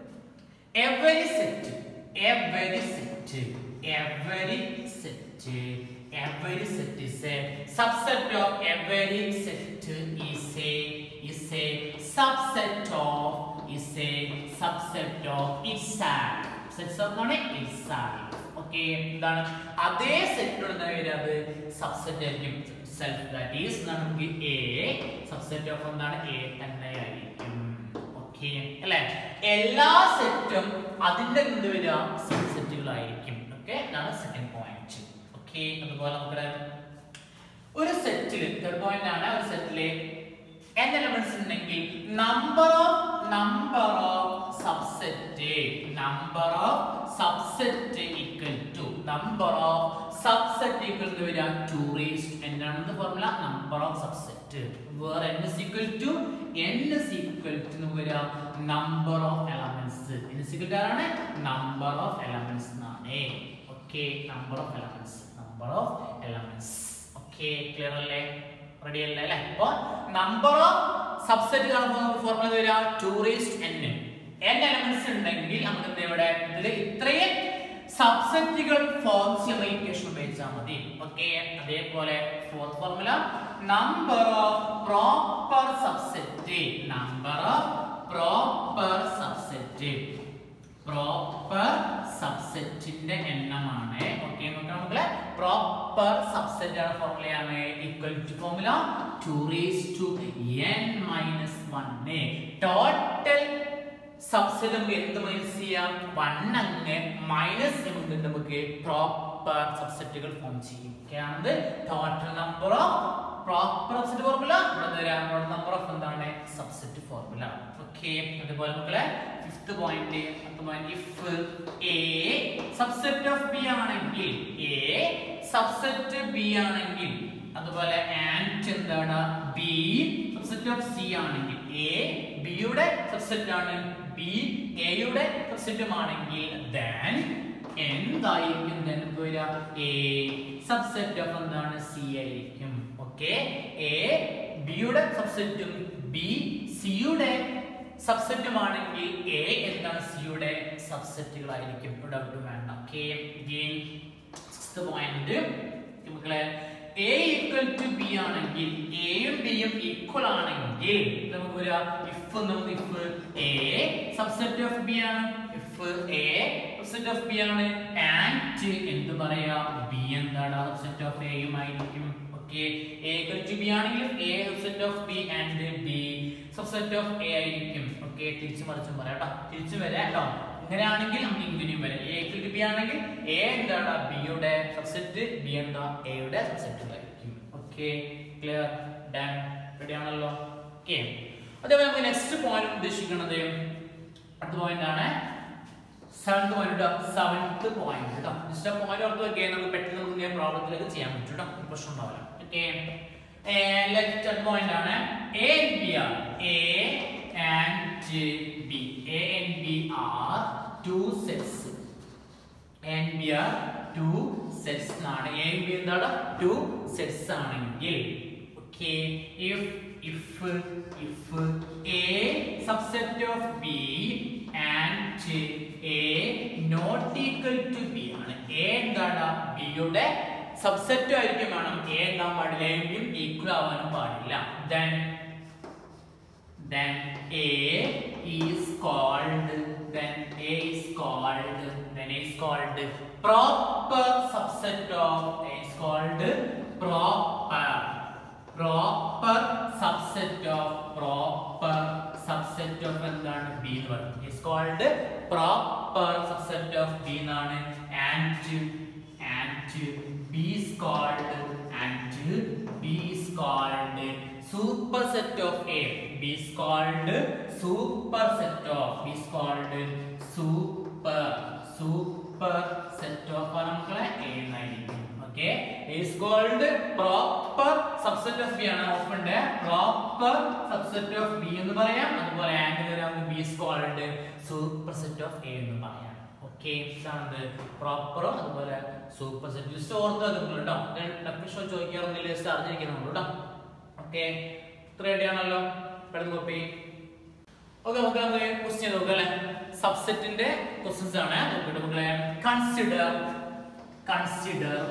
A: every set every set every set every set is a subset of every set is a is a subset of is a subset of itself sets of ആണ് itself ഓക്കെ എന്താണ് അതേ സെറ്റിനോട് എന്താ വരിക അത് സബ്സെറ്റ് ആയിരിക്കും സെൽഫ് ദാറ്റ് ഈസ് എന്താണ് നമുക്ക് എ സബ്സെറ്റ് ഓഫ് എന്താണ് എ തന്നെ ആയിരിക്കും ഓക്കെ അല്ലെ എല്ലാ സെറ്റും അതിന്റെ എന്ത് വരിക സബ്സെറ്റുകളായിരിക്കും ഓക്കെ ഇതാണ് സെക്കൻഡ് പോയിന്റ് ഓക്കെ അതുപോലെ നമുക്ക് ഒരു സെറ്റിൽ തേർഡ് പോയിന്റ് ആണ് ഒരു സെറ്റില് n എലമെന്റ്സ് ഉണ്ടെങ്കിൽ number of number of subset number of subset equal to number of subset equal to വരിക ടു റേസ്റ്റ് എന്താണ് ഫോർമുല നമ്പർ ഓഫ് സബ്സെറ്റ് വേറെ n is equal to n is equal to എന്ന് വരിക number of elements n is equal to ആരാണ് നമ്പർ ഓഫ് എലമെന്റ്സ് എന്നാണ് okay number of elements number of elements okay clear അല്ലേ റെഡി അല്ലേ അല്ലേ അപ്പോ നമ്പർ ഓഫ് സബ്സെറ്റ് ഫോർമുല വരിക two raised n n elements ഉണ്ടെങ്കിൽ നമുക്ക് എന്താ ഇവിടെ ഇതിൽ ഇത്രയും സബ്സെറ്റുകൾ ഫോം ചെയ്യുന്ന ഇക്വേഷൻ ഉപയോഗിച്ചാൽ മതി ഓക്കെ അതേപോലെ fourth formula number of proper subset number of proper subset proper സബ്സെറ്റിന്റെ എണ്ണമാണ് ഓക്കെ നോക്കാം മക്കളെ പ്രോപ്പർ സബ്സെറ്റ് ആണ് ഫോർമുലയാണ് equal to formula two raise to n minus one total subset നമുക്ക് എന്ത് മൈനസ് ചെയ്യാം വൺ അങ്ങ് മൈനസ് കൊണ്ട് നമുക്ക് പ്രോപ്പർ സബ്സെറ്റുകൾ ഫോം ചെയ്യും ഒക്കെയാണത് total number of proper subset formula ഇവിടെ നമ്പർ ഓഫ് എന്താണ് സബ്സെറ്റ് ഫോർമുല ഓക്കെ അതുപോലെ മക്കളെ fifth point fifth point if A subset of B ആണെങ്കിൽ എ സബ്സെറ്റ് ബി ആണെങ്കിൽ അതുപോലെ ആൻഡ് എന്താണ് ബി സബ്സെറ്റ് ഓഫ് സി ആണെങ്കിൽ എ ബിയുടെ സബ്സെറ്റ് ആണ് ബി എയുടെ സബ്സെറ്റും ആണെങ്കിൽ then എന്തായിരിക്കും then വരിക എ സബ്സെറ്റ് ഓഫ് എന്താണ് സി ആയിരിക്കും ഓക്കെ എ ബിയുടെ സബ്സെറ്റും ബി സിയുടെ സബ്സെറ്റുമാണെങ്കിൽ എ എന്താണ് സിയുടെ സബ്സെറ്റുകളായിരിക്കും ഡൗട്ട് വേണ്ട ഓക്കെ സിക്സ്ത് പോയിന്റ് മക്കളെ എ ഈക്വൽ ടു ബി ആണെങ്കിൽ എയും ബിയും ഈക്വൽ ആണെങ്കിൽ നമുക്ക് ഒരു ഇഫ് നമുക്ക് if A subset of B ആണ് if A subset of B ആണ് ആൻഡ് എന്ത് പറയാ ബി എന്താണ് സബ്സെറ്റ് ഓഫ് എയും ആയിരിക്കും okay A equal to B ആണെങ്കിൽ A subset of B and B subset of A ആയിരിക്കും ഓക്കെ തിരിച്ചു മറിച്ചും പറയാം കേട്ടോ തിരിച്ചു വരാം കേട്ടോ ഇങ്ങനെയാണെങ്കിൽ നമുക്ക് ഇങ്ങനെയും വരാം എ ഈക്വൽ ടു ബി ആണെങ്കിൽ എ എന്താണ് ബിയുടെ സബ്സെറ്റ് ബി എന്താ എയുടെ സബ്സെറ്റ് ആയിരിക്കും ഓക്കെ ക്ലിയർ ഡൺ റെഡി ആണല്ലോ ഓക്കെ അതേപോലെ നമുക്ക് നെക്സ്റ്റ് പോയിന്റ് ഉദ്ദേശിക്കുന്നത് അടുത്ത പോയിന്റ് ആണ് സെവൻത് പോയിന്റ് സെവൻത് പോയിന്റ് കേട്ടോ നെക്സ്റ്റ് പോയിന്റ് ഓർത്ത് വെക്കുക നമുക്ക് പെട്ടെന്ന് നമുക്ക് ഇങ്ങനെ പ്രോബ്ലത്തിലേക്ക് ചെയ്യാൻ പറ്റും കേട്ടോ ഒരു പ്രശ്നം ഉണ്ടാവില്ല ഓക്കെ ലെഫ്റ്റ് പോയിന്റ് ആണ് A B R A and B A and B are two sets and B are two sets ആണ് എ ബി എന്താണ് ടു സെറ്റ്സ് ആണെങ്കിൽ okay if if if A subset of B and A not equal to B ആണ് എ എന്താണ് ബിയുടെ സബ്സെറ്റ് ആയിരിക്കും വേണം എ എന്താൻ പാടില്ല എ ബിയും ഈക്വൽ ആവാനും പാടില്ല then then A is called then A is called then A is called proper subset of A is called proper proper subset of proper subset of എന്താണ് B എന്ന് പറയുന്നത് is called proper subset of B എന്നാണ് and and B is called and B is called superset of A. B is called superset of. B is called super superset of മക്കളെ A എന്നായിരിക്കും okay is called proper subset of B ആണ് ഓപ്പണ്ട് proper subset of B എന്ന് പറയാം അതുപോലെ ആംഗിൾ നമുക്ക് B is called superset of A എന്ന് പറയാം ഓക്കെ ഇതാണ് പ്രോപ്പറും അതുപോലെ സൂപ്പർ സെറ്റ് ലിസ്റ്റ് ഓർത്ത് വെക്കുന്നുള്ളൂ കേട്ടോ ഡെഫിനിഷൻ ചോദിക്കാറൊന്നുമില്ല ലിസ്റ്റ് അറിഞ്ഞിരിക്കുന്നുള്ളൂ കേട്ടോ ഓക്കെ റെഡി ആണല്ലോ പെട്ടെന്ന് കോപ്പി ഓക്കെ നമുക്ക് നമുക്ക് ക്വസ്റ്റ്യൻ നോക്കാം അല്ലെ സബ്സെറ്റിന്റെ ക്വസ്റ്റ്യൻസ് ആണ് നോക്കിയിട്ട് മക്കളെ consider consider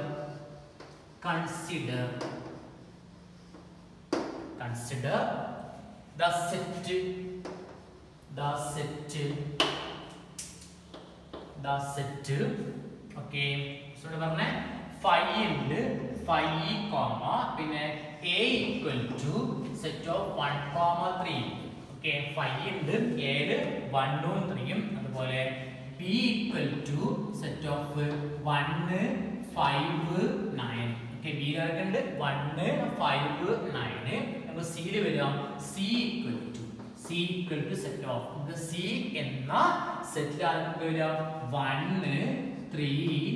A: consider consider the set the set the set okay ഇവിടെ പറഞ്ഞ ഫൈവ് ഉണ്ട് ഫൈവ് കോമ പിന്നെ A equal to set of one comma three okay five ഉണ്ട് ഏഴ് വണ്ണും ത്രീയും അതുപോലെ B equal to set of one five nine okay ബിയിലാർക്കുണ്ട് വണ്ണ് ഫൈവ് നയന് നമുക്ക് സിയിൽ വരാം C equal to C equal to set of നമുക്ക് സി എന്ന സെറ്റിൽ ആർക്ക് വരാം one three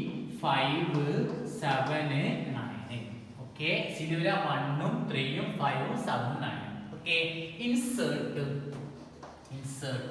A: five seven nine okay സിയിൽ വരാം വണ്ണും ത്രീയും ഫൈവും സെവനും നയനും okay insert insert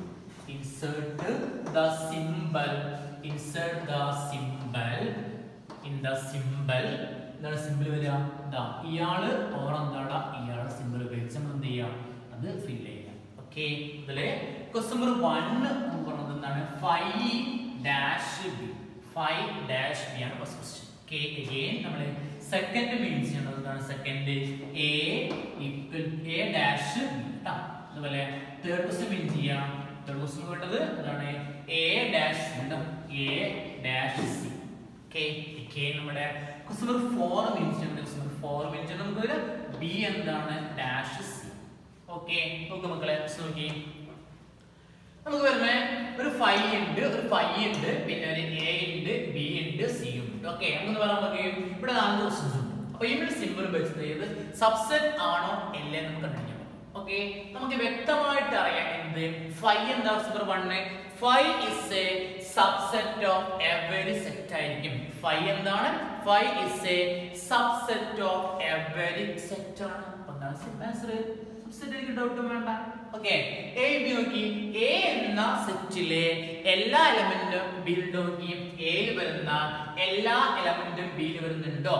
A: insert the symbol insert the symbol in the symbol എന്താണ് സിമ്പിൾ വരിക ഇതാ ഇയാള് ഓർ എന്താണ് ഇയാളെ സിമ്പിൾ ഉപയോഗിച്ച് നമ്മൾ എന്ത് ചെയ്യാം അത് ഫിൽ ചെയ്യാം ഓക്കെ ഇതില് ക്വസ്റ്റ്യൻ നമ്പർ വൺ പറഞ്ഞത് എന്താണ് five dash B five dash B ആണ് ഫസ്റ്റ് ക്വസ്റ്റ്യൻ ഓക്കെ അഗെയിൻ നമ്മൾ സെക്കൻഡ് മീൻസ് ചെയ്യേണ്ടത് എന്താണ് second A equal A dash B കേട്ടോ അതുപോലെ തേർഡ് ക്വസ്റ്റ്യൻ മീൻ ചെയ്യാം തേർഡ് ക്വസ്റ്റ്യൻ വേണ്ടത് അതാണ് A dash A dash C okay okay നമ്മുടെ ക്വസ്റ്റ്യൻ നമ്പർ ഫോർ മീൻസ് ചെയ്യുന്നത് ക്വസ്റ്റ്യൻ നമ്പർ ഫോർ മീൻസ് ചെയ്യുന്നത് നമുക്ക് ബി എന്താണ് ഡാഷ് സി ഓക്കെ നോക്ക് മക്കളെ നോക്കി നമുക്ക് വരുന്ന ഒരു ഫൈവ് ഉണ്ട് ഒരു ഫൈവ് ഉണ്ട് പിന്നെ ഒരു എ ഉണ്ട് ബി ഉണ്ട് സി ഉണ്ട് ഓക്കെ അങ്ങനെ പറയാൻ പറയും ഇവിടെ നാല് ക്വസ്റ്റ്യൻസ് ഉണ്ട് അപ്പൊ ഈ സിമ്പിൾ വെച്ചിട്ട് ഇത് സബ്സെറ്റ് ആണോ അല്ലേ നമുക്ക് കണ്ടുപിടിക്കാം ഓക്കെ നമുക്ക് വ്യക്തമായിട്ട് അറിയാം എന്ത് ഫൈവ് എന്താ number one five is a subset of every set ആയിരിക്കും ഫൈവ് എന്താണ് five is a subset of every set ആണ് അപ്പൊ എന്താണ് ആൻസർ സബ്സെറ്റ് എനിക്ക് ഡൗട്ടും വേണ്ട ഓക്കെ എ ബി നോക്കി എ എന്ന സെറ്റിലെ എല്ലാ എലമെന്റും ബിയിൽ നോക്കി എയിൽ വരുന്ന എല്ലാ എലമെന്റും ബിയിൽ വരുന്നുണ്ടോ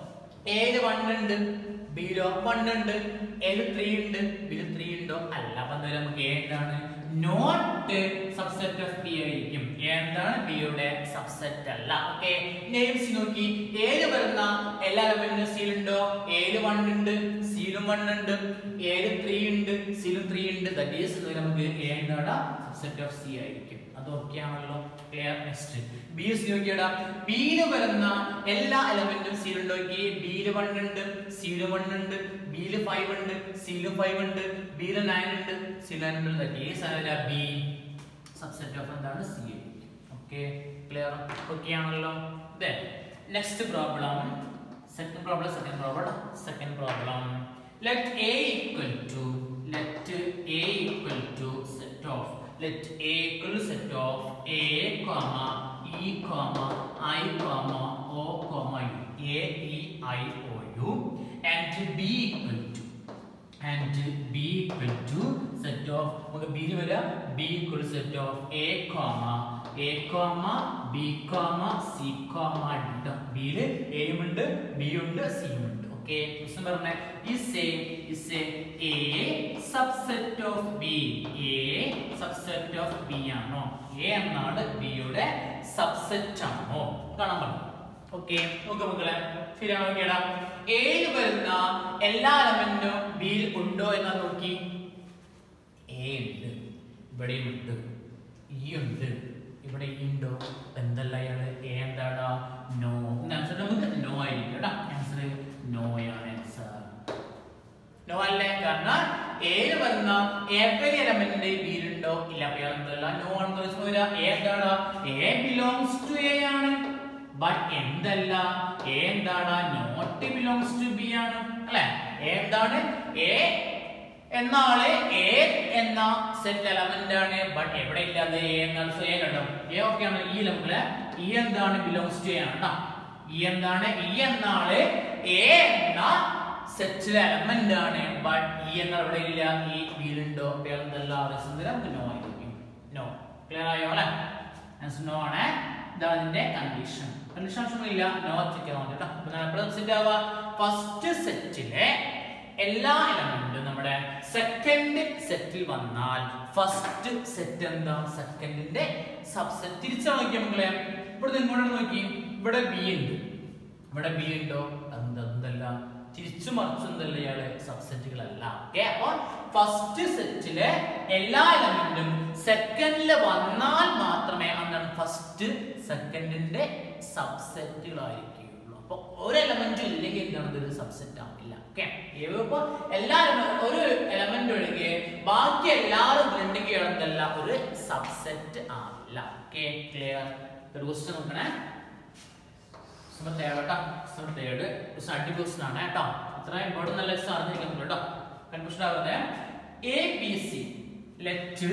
A: എയിൽ വൺ ഉണ്ട് ബിയിലോ വൺ ഉണ്ട് എയിൽ ത്രീ ഉണ്ട് ബിയിൽ ത്രീ ഉണ്ടോ അല്ല അപ്പൊ എന്താ നമുക്ക് എ എന്താണ് നോട്ട് സബ്സെറ്റ് ഓഫ് ബി ആയിരിക്കും എ എന്താണ് ബിയുടെ സബ്സെറ്റ് അല്ല ഓക്കെ നെയിംസ് നോക്കി ഏഴ് വരുന്ന എല്ലാ എലമെന്റിനും സീൽ ഉണ്ടോ ഏഴ് വൺ ഉണ്ട് സീലും വൺ ഉണ്ട് ഏഴ് ത്രീ ഉണ്ട് സീലും ത്രീ ഉണ്ട് ദാറ്റ് ഈസ് നമുക്ക് എ എന്താണ് സബ്സെറ്റ് ഓഫ് സി ആയിരിക്കും അത് ഓക്കെ ആണല്ലോ ക്ലിയർ നെക്സ്റ്റ് ബി സി നോക്കിയടാ ബിയിൽ വരുന്ന എല്ലാ എലമെന്റും സീൽ നോക്കി ബിയിൽ വൺ ഉണ്ട് സീല് വൺ ഉണ്ട് ബിയിൽ ഫൈവ് ഉണ്ട് സീലും ഫൈവ് ഉണ്ട് ബിയിൽ നയൻ ഉണ്ട് സി നയൻ ഉണ്ട് that is B subset of എന്താണ് സി ഓക്കെ ക്ലിയർ ഓക്കെ ആണല്ലോ then next problem second problem second problem second problem let A equal to let A equal to set of let a equal to set of a comma e comma i comma o comma u a e i o u and b equal to and b equal to set of നമുക്ക് b യിൽ വരാം b equal to set of a comma a comma b comma c comma d b യിൽ a യും ഉണ്ട് b ഉണ്ട് c യും ഉണ്ട് ഓക്കെ ക്വസ്റ്റ്യൻ പറഞ്ഞ is a is a a subset of b a subset of b ആണോ a എന്നാണ് b യുടെ സബ്സെറ്റ് ആണോ കാണാൻ പറഞ്ഞു ഓക്കെ നോക്ക് മക്കളെ ശരിയാണോ നോക്കിയടാ ഏഴ് വരുന്ന എല്ലാ എലമെന്റും ബിയിൽ ഉണ്ടോ എന്ന് നോക്കി എ ഉണ്ട് ഇവിടെയും ഉണ്ട് ഇ ഉണ്ട് ഇവിടെ ഇ ഉണ്ടോ എന്തല്ല അയാള് എ എന്താണ് നോ ആൻസർ നമുക്ക് നോ ആയിരിക്കും കേട്ടോ ആൻസർ നോ ആണ് ആൻസർ നോ അല്ലേ കാരണം ഏഴ് വരുന്ന എവരി എലമെന്റ് ബിയിലുണ്ടോ ഇല്ല അപ്പൊ ഇയാൾ എന്തല്ല നോ ആണെന്ന് വെച്ചാൽ വരാ എ എന്താണ് എ ബിലോങ്സ് ടു എ ആണ് ബട്ട് എന്തല്ല എ എന്താണ് നോട്ട് ബിലോങ്സ് ടു ബി ആണ് അല്ലെ എ എന്താണ് എ എന്നാള് എ എന്ന സെറ്റ് എലമെന്റ് ആണ് ബട്ട് എവിടെ ഇല്ലാതെ എ എന്നാൽ സോ എ കണ്ടോ എ ഓക്കെ ആണ് ഈ നമുക്ക് ഇ എന്താണ് ബിലോങ്സ് ടു എ ആണ് കേട്ടോ ഇ എന്താണ് ഇ എന്നാള് എ എന്ന സെറ്റിലെ എലമെന്റ് ആണ് ബട്ട് ഇ എന്ന ഇവിടെ ഇല്ല ഈ ബിയിലുണ്ടോ എന്തല്ല നമുക്ക് നോ ആയിരിക്കും നോ ക്ലിയർ ആയോ അല്ലെ നോ ആണ് ഇതാണ് ഇതിന്റെ കണ്ടീഷൻ കണ്ടീഷൻ ആവശ്യമൊന്നുമില്ല നോ ചെക്ക് ചെയ്യാൻ കേട്ടോ അപ്പൊ നമ്മൾ എപ്പോഴും സെറ്റ് ആവുക ഫസ്റ്റ് സെറ്റിലെ എല്ലാ എലമെന്റും നമ്മുടെ സെക്കൻഡ് സെറ്റിൽ വന്നാൽ ഫസ്റ്റ് സെറ്റ് എന്താ സെക്കൻഡിന്റെ സബ്സെറ്റ് തിരിച്ചു നോക്കിയാൽ മക്കളെ ഇവിടെ ഇങ്ങോട്ട് നോക്കി ഇവിടെ ബി ഉണ്ട് ഇവിടെ ബി ഉണ്ടോ എന്തല്ല തിരിച്ചു മറിച്ചെന്തല്ല ഇയാള് സബ്സെറ്റുകളല്ല ഓക്കെ അപ്പൊ ഫസ്റ്റ് സെറ്റിലെ എല്ലാ എലമെന്റും സെക്കൻഡില് വന്നാൽ മാത്രമേ എന്താണ് ഫസ്റ്റ് സെക്കൻഡിന്റെ സബ്സെറ്റുകളായിരിക്കുള്ളൂ അപ്പൊ ഒരു എലമെന്റും ഇല്ലെങ്കിൽ എന്താണ് ഇതൊരു സബ്സെറ്റ് ആവില്ല ഓക്കെ ഇപ്പൊ എല്ലാ element- ഒരു എലമെന്റ് ഒഴികെ ബാക്കി എല്ലാവരും ഉണ്ടെങ്കിൽ എന്തല്ല ഒരു സബ്സെറ്റ് ആവില്ല ഓക്കെ ക്ലിയർ ഒരു ക്വസ്റ്റ്യൻ നോക്കണേ തേർഡ് കേട്ടോ തേർഡ് അടിപൊളി ക്വസ്റ്റൻ ആണ് കേട്ടോ അത്ര ഇമ്പോർട്ടൻ്റ് നല്ല ക്വസ്റ്റൻ അറിഞ്ഞിരിക്കുന്നു കേട്ടോ കൺഫ്യൂഷൻ ആവാതെ A B C let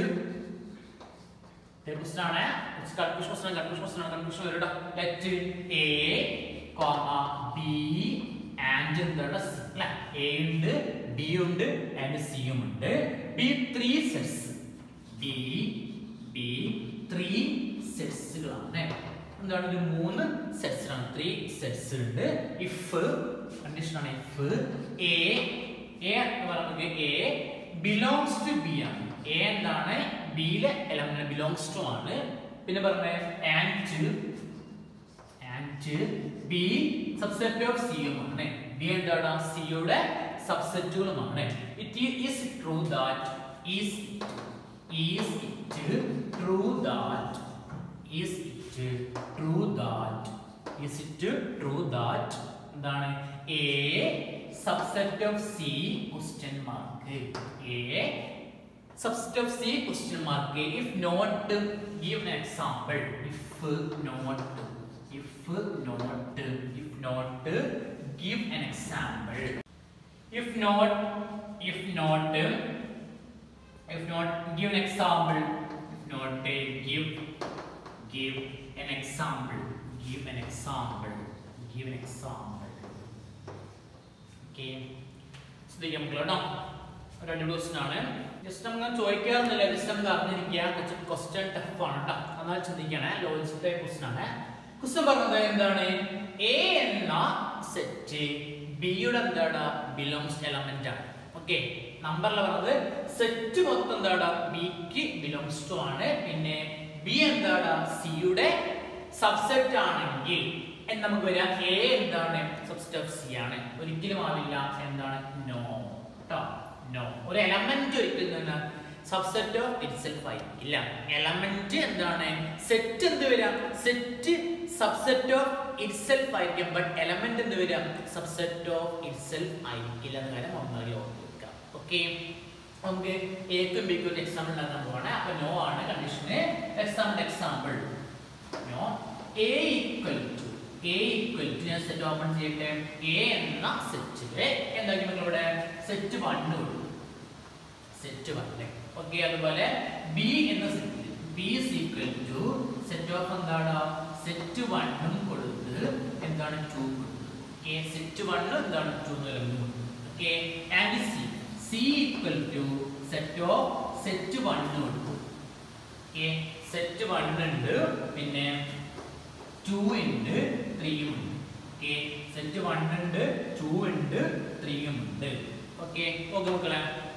A: question ആണ് കൺഫ്യൂഷൻ ക്വസ്റ്റൻ കൺഫ്യൂഷൻ ക്വസ്റ്റൻ ആണ് കൺഫ്യൂഷൻ വരും കേട്ടോ let A comma B and എന്താണ് അല്ലെ എ ഉണ്ട് ബി ഉണ്ട് ആൻഡ് സിയും ഉണ്ട് B three sets B B three സെറ്റ്സുകളാണ് എന്താണ് ഇത് മൂന്ന് സെറ്റ്സ് ആണ് ത്രീ സെറ്റ്സ് ഉണ്ട് ഇഫ് കണ്ടീഷൻ ആണ് ഇഫ് എ എ എന്ന് പറയുന്നത് എ ബിലോങ്സ് ടു ബി ആണ് എ എന്താണ് ബിയിലെ എലമെന്റ് ബിലോങ്സ് ടു ആണ് പിന്നെ പറഞ്ഞ and and B subset of സിയും ആണ് ബി എന്താണ് സിയുടെ സബ്സെറ്റുകളുമാണ് it is true that is is it true that is it true that is it true that എന്താണ് A subset of C question mark A subset of C question mark if not give an example if not if not if not give an example if not if not if not give an example if not uh, give give an example give an example give an example okay ശ്രദ്ധിക്കാം മക്കളെ കേട്ടോ ഒരു അടിപൊളി ക്വസ്റ്റൻ ആണ് ജസ്റ്റ് നമുക്ക് ചോദിക്കാറുന്നില്ല ജസ്റ്റ് നമുക്ക് അറിഞ്ഞിരിക്കുക കുറച്ച് ക്വസ്റ്റ്യൻ ടഫ് ആണ് കേട്ടോ എന്നാൽ ചിന്തിക്കണേ ലോജിക്കൽ ക്വസ്റ്റൻ ആണ് ക്വസ്റ്റൻ പറഞ്ഞത് എന്താണ് എ എന്ന സെറ്റ് ബിയുടെ എന്താണ് ബിലോങ്സ് എലമെന്റ് ആണ് ഓക്കെ നമ്പറിൽ പറഞ്ഞത് സെറ്റ് മൊത്തം എന്താണ് ബിക്ക് ബിലോങ്സ് ടു ആണ് പിന്നെ ബി എന്താണ് സിയുടെ സബ്സെറ്റ് ആണെങ്കിൽ എന്ന് നമുക്ക് വരാം എ എന്താണ് സബ്സെറ്റ് ഓഫ് സി ആണ് ഒരിക്കലും ആവില്ല എന്താണ് നോ കേട്ടോ നോ ഒരു എലമെന്റ് ഒരിക്കലും സബ്സെറ്റ് ഓഫ് ഇറ്റ്സെൽഫ് ആയിരിക്കില്ല എലമെന്റ് എന്താണ് സെറ്റ് എന്ത് വരാം സെറ്റ് സബ്സെറ്റ് ഓഫ് ഇറ്റ്സെൽഫ് ആയിരിക്കും ബട്ട് എലമെന്റ് എന്ത് വരാം സബ്സെറ്റ് ഓഫ് ഇറ്റ്സെൽഫ് ആയിരിക്കില്ല എന്ന കാര്യം ഒന്നായി ഓർക്കുക ഓക്കെ നമുക്ക് എക്കും ബിക്കും ഒരു എക്സാമ്പിൾ ഉണ്ടാക്കാൻ പോവാണ് അപ്പൊ നോ ആണ് condition example example no A equal to A equal to ഞാൻ സെറ്റ് ഓപ്പൺ ചെയ്യട്ടെ എ എന്ന സെറ്റില് എന്താക്കി നമ്മൾ ഇവിടെ സെറ്റ് വണ്ണ് കൊടുക്കും സെറ്റ് വണ്ണ് ഓക്കെ അതുപോലെ ബി എന്ന സെറ്റിൽ B is equal to set of എന്താണ് സെറ്റ് വണ്ണും കൊടുത്ത് എന്താണ് ടു ഓക്കെ സെറ്റ് വണ്ണും എന്താണ് two okay and C C equal to set of set one കൊടുക്കും ഓക്കെ സെറ്റ് വൺ ഉണ്ട് പിന്നെ ടു ഉണ്ട് ത്രീയും ഉണ്ട് ഓക്കെ സെറ്റ് വൺ ഉണ്ട് ടു ഉണ്ട് ത്രീയും ഉണ്ട് ഓക്കെ ഓക്കെ മക്കളെ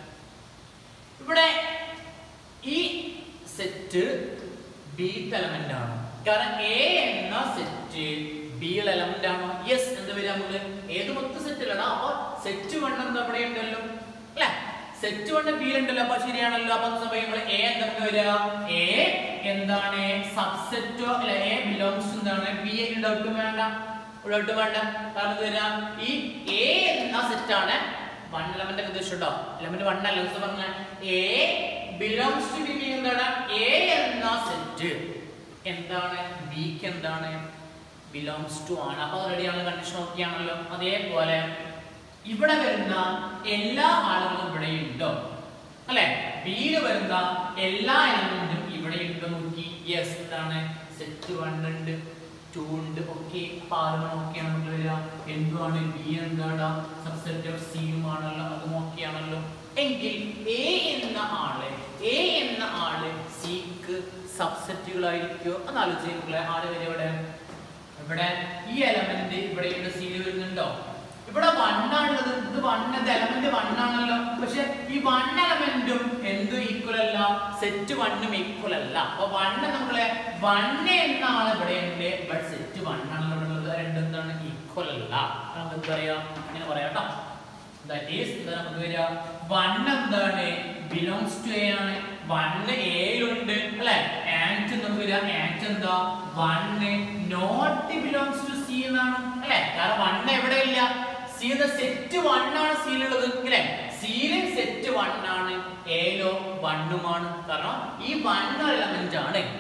A: ഇവിടെ ഈ സെറ്റ് ബി എലമെന്റ് ആണ് കാരണം എ എന്ന സെറ്റ് ബി എലമെന്റ് ആണോ യെസ് എന്ത് വരിക നമുക്ക് ഏത് മൊത്തം സെറ്റ് അല്ലടാ അപ്പൊ സെറ്റ് വൺ എന്താ ഇവിടെ ഉണ്ടല്ലോ അല്ലെ സെറ്റ് വൺ ബി ഉണ്ടല്ലോ അപ്പൊ ശരിയാണല്ലോ അപ്പൊ സമയങ്ങൾ എ എന്തൊക്കെ വരിക എ എന്താണ് സബ്സെറ്റോ അല്ല എ ബിലോങ്സ് എന്താണ് ബി എ ഡൗട്ട് വേണ്ട ഡൗട്ട് വേണ്ട കാരണം എന്ത് വരിക ഈ എ എന്ന സെറ്റ് ആണ് വൺ എലമെന്റ് ഒക്കെ ഉദ്ദേശിച്ചോ എലമെന്റ് വൺ അല്ല എന്ന് പറഞ്ഞ എ ബിലോങ്സ് ടു ബി എന്താണ് എ എന്ന സെറ്റ് എന്താണ് ബിക്ക് എന്താണ് ബിലോങ്സ് ടു ആണ് അപ്പൊ റെഡിയാണ് കണ്ടീഷൻ ഓക്കെ ആണല്ലോ അതേപോലെ ഇവിടെ വരുന്ന എല്ലാ ആളുകളും ഇവിടെ ഉണ്ടോ അല്ലെ ബിയിൽ വരുന്ന എല്ലാ എലമെന്റും ഇവിടെ ഉണ്ടോ നോക്കി യെസ് എന്താണ് സെറ്റ് വൺ ഉണ്ട് ടു ഉണ്ട് ഓക്കെ അപ്പൊ ആളുകൾ ഓക്കെ ആണല്ലോ വരിക എന്തുമാണ് ബി എന്താണ് സബ്സെറ്റ് ഓഫ് സിയും ആണല്ലോ അതും ഓക്കെ ആണല്ലോ എങ്കിൽ എ എന്ന ആള് എ എന്ന ആള് സിക്ക് സബ്സെറ്റുകളായിരിക്കോ എന്ന് ആലോചിക്കുക ആര് വരെ ഇവിടെ ഇവിടെ ഈ എലമെന്റ് ഇവിടെ ഇവിടെ സിയിൽ വരുന്നുണ്ടോ ഇവിടെ വണ്ണാണുള്ളത് ഇത് വണ്ണത് എലമെന്റ് വണ്ണാണല്ലോ പക്ഷെ ഈ വൺ എലമെന്റും എന്തും ഈക്വൽ അല്ല സെറ്റ് വണ്ണും ഈക്വൽ അല്ല അപ്പൊ വണ്ണ് നമ്മളെ വണ്ണ് എന്ന ആള് ഇവിടെ ഉണ്ട് ബട്ട് സെറ്റ് വണ്ണാണല്ലോ ഇവിടെ ഉള്ളത് രണ്ടും എന്താണ് ഈക്വൽ അല്ല നമുക്ക് എന്ത് പറയാം അങ്ങനെ പറയാം കേട്ടോ ദാറ്റ് ഈസ് എന്താ നമുക്ക് വരിക വൺ എന്താണ് ബിലോങ്സ് ടു എ ആണ് വണ്ണ് എയിലുണ്ട് അല്ലെ ആൻഡ് നമുക്ക് വരിക ആൻഡ് എന്താ one not belongs to C എന്നാണ് അല്ലെ കാരണം വണ്ണ് എവിടെ ഇല്ല സി എന്ന സെറ്റ് വൺ ആണ് സിയിലുള്ളത് അല്ലെ സിയിലെ സെറ്റ് വൺ ആണ് എയിലോ വണ്ണുമാണ് കാരണം ഈ വൺ എലമെന്റ് ആണ്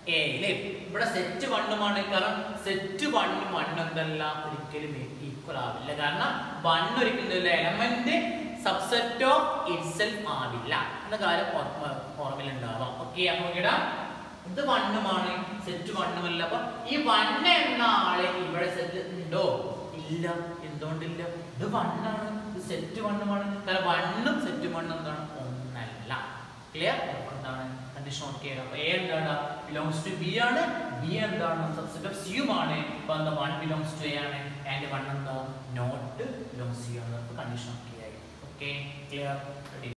A: എ അല്ലേ ഇവിടെ സെറ്റ് വണ്ണുമാണ് കാരണം സെറ്റ് വണ്ണും വണ്ണും എന്തല്ല ഒരിക്കലും ഈക്വൽ ആവില്ല കാരണം വൺ ഒരിക്കലും എലമെന്റ് സബ്സെറ്റ് ഓഫ് ഇറ്റ്സെൽഫ് ആവില്ല എന്ന കാര്യം ഓർമ്മ- ഓർമ്മയിലുണ്ടാവാം ഓക്കെ അപ്പൊ നോക്കിടാം ഇത് വണ്ണുമാണ് സെറ്റ് വണ്ണുമല്ല അപ്പൊ ഈ വണ്ണ് എന്ന ആള് ഇവിടെ സെറ്റ് ഉണ്ടോ ഇല്ല എന്തുകൊണ്ടില്ല ഇത് വണ്ണാണ് ഇത് സെറ്റ് വണ്ണുമാണ് കാരണം വണ്ണും സെറ്റ് വണ്ണും എന്താണ് ഒന്നല്ല ക്ലിയർ എന്താണ് കണ്ടീഷൻ ഓക്കെ അപ്പൊ എ എന്താണ് ബിലോങ്സ് ടു ബി ആണ് ബി എന്താണ് സബ്സെറ്റ് ഓഫ് സിയും ആണ് അപ്പൊ എന്താ വൺ ബിലോങ്സ് ടു എ ആണ് ആൻഡ് വൺ എന്താ നോട്ട് ബിലോങ്സ് ടു ആണ് കണ്ടീഷൻ ഓക്കെ ആയി ഓക്കെ ക്ലിയർ റെഡി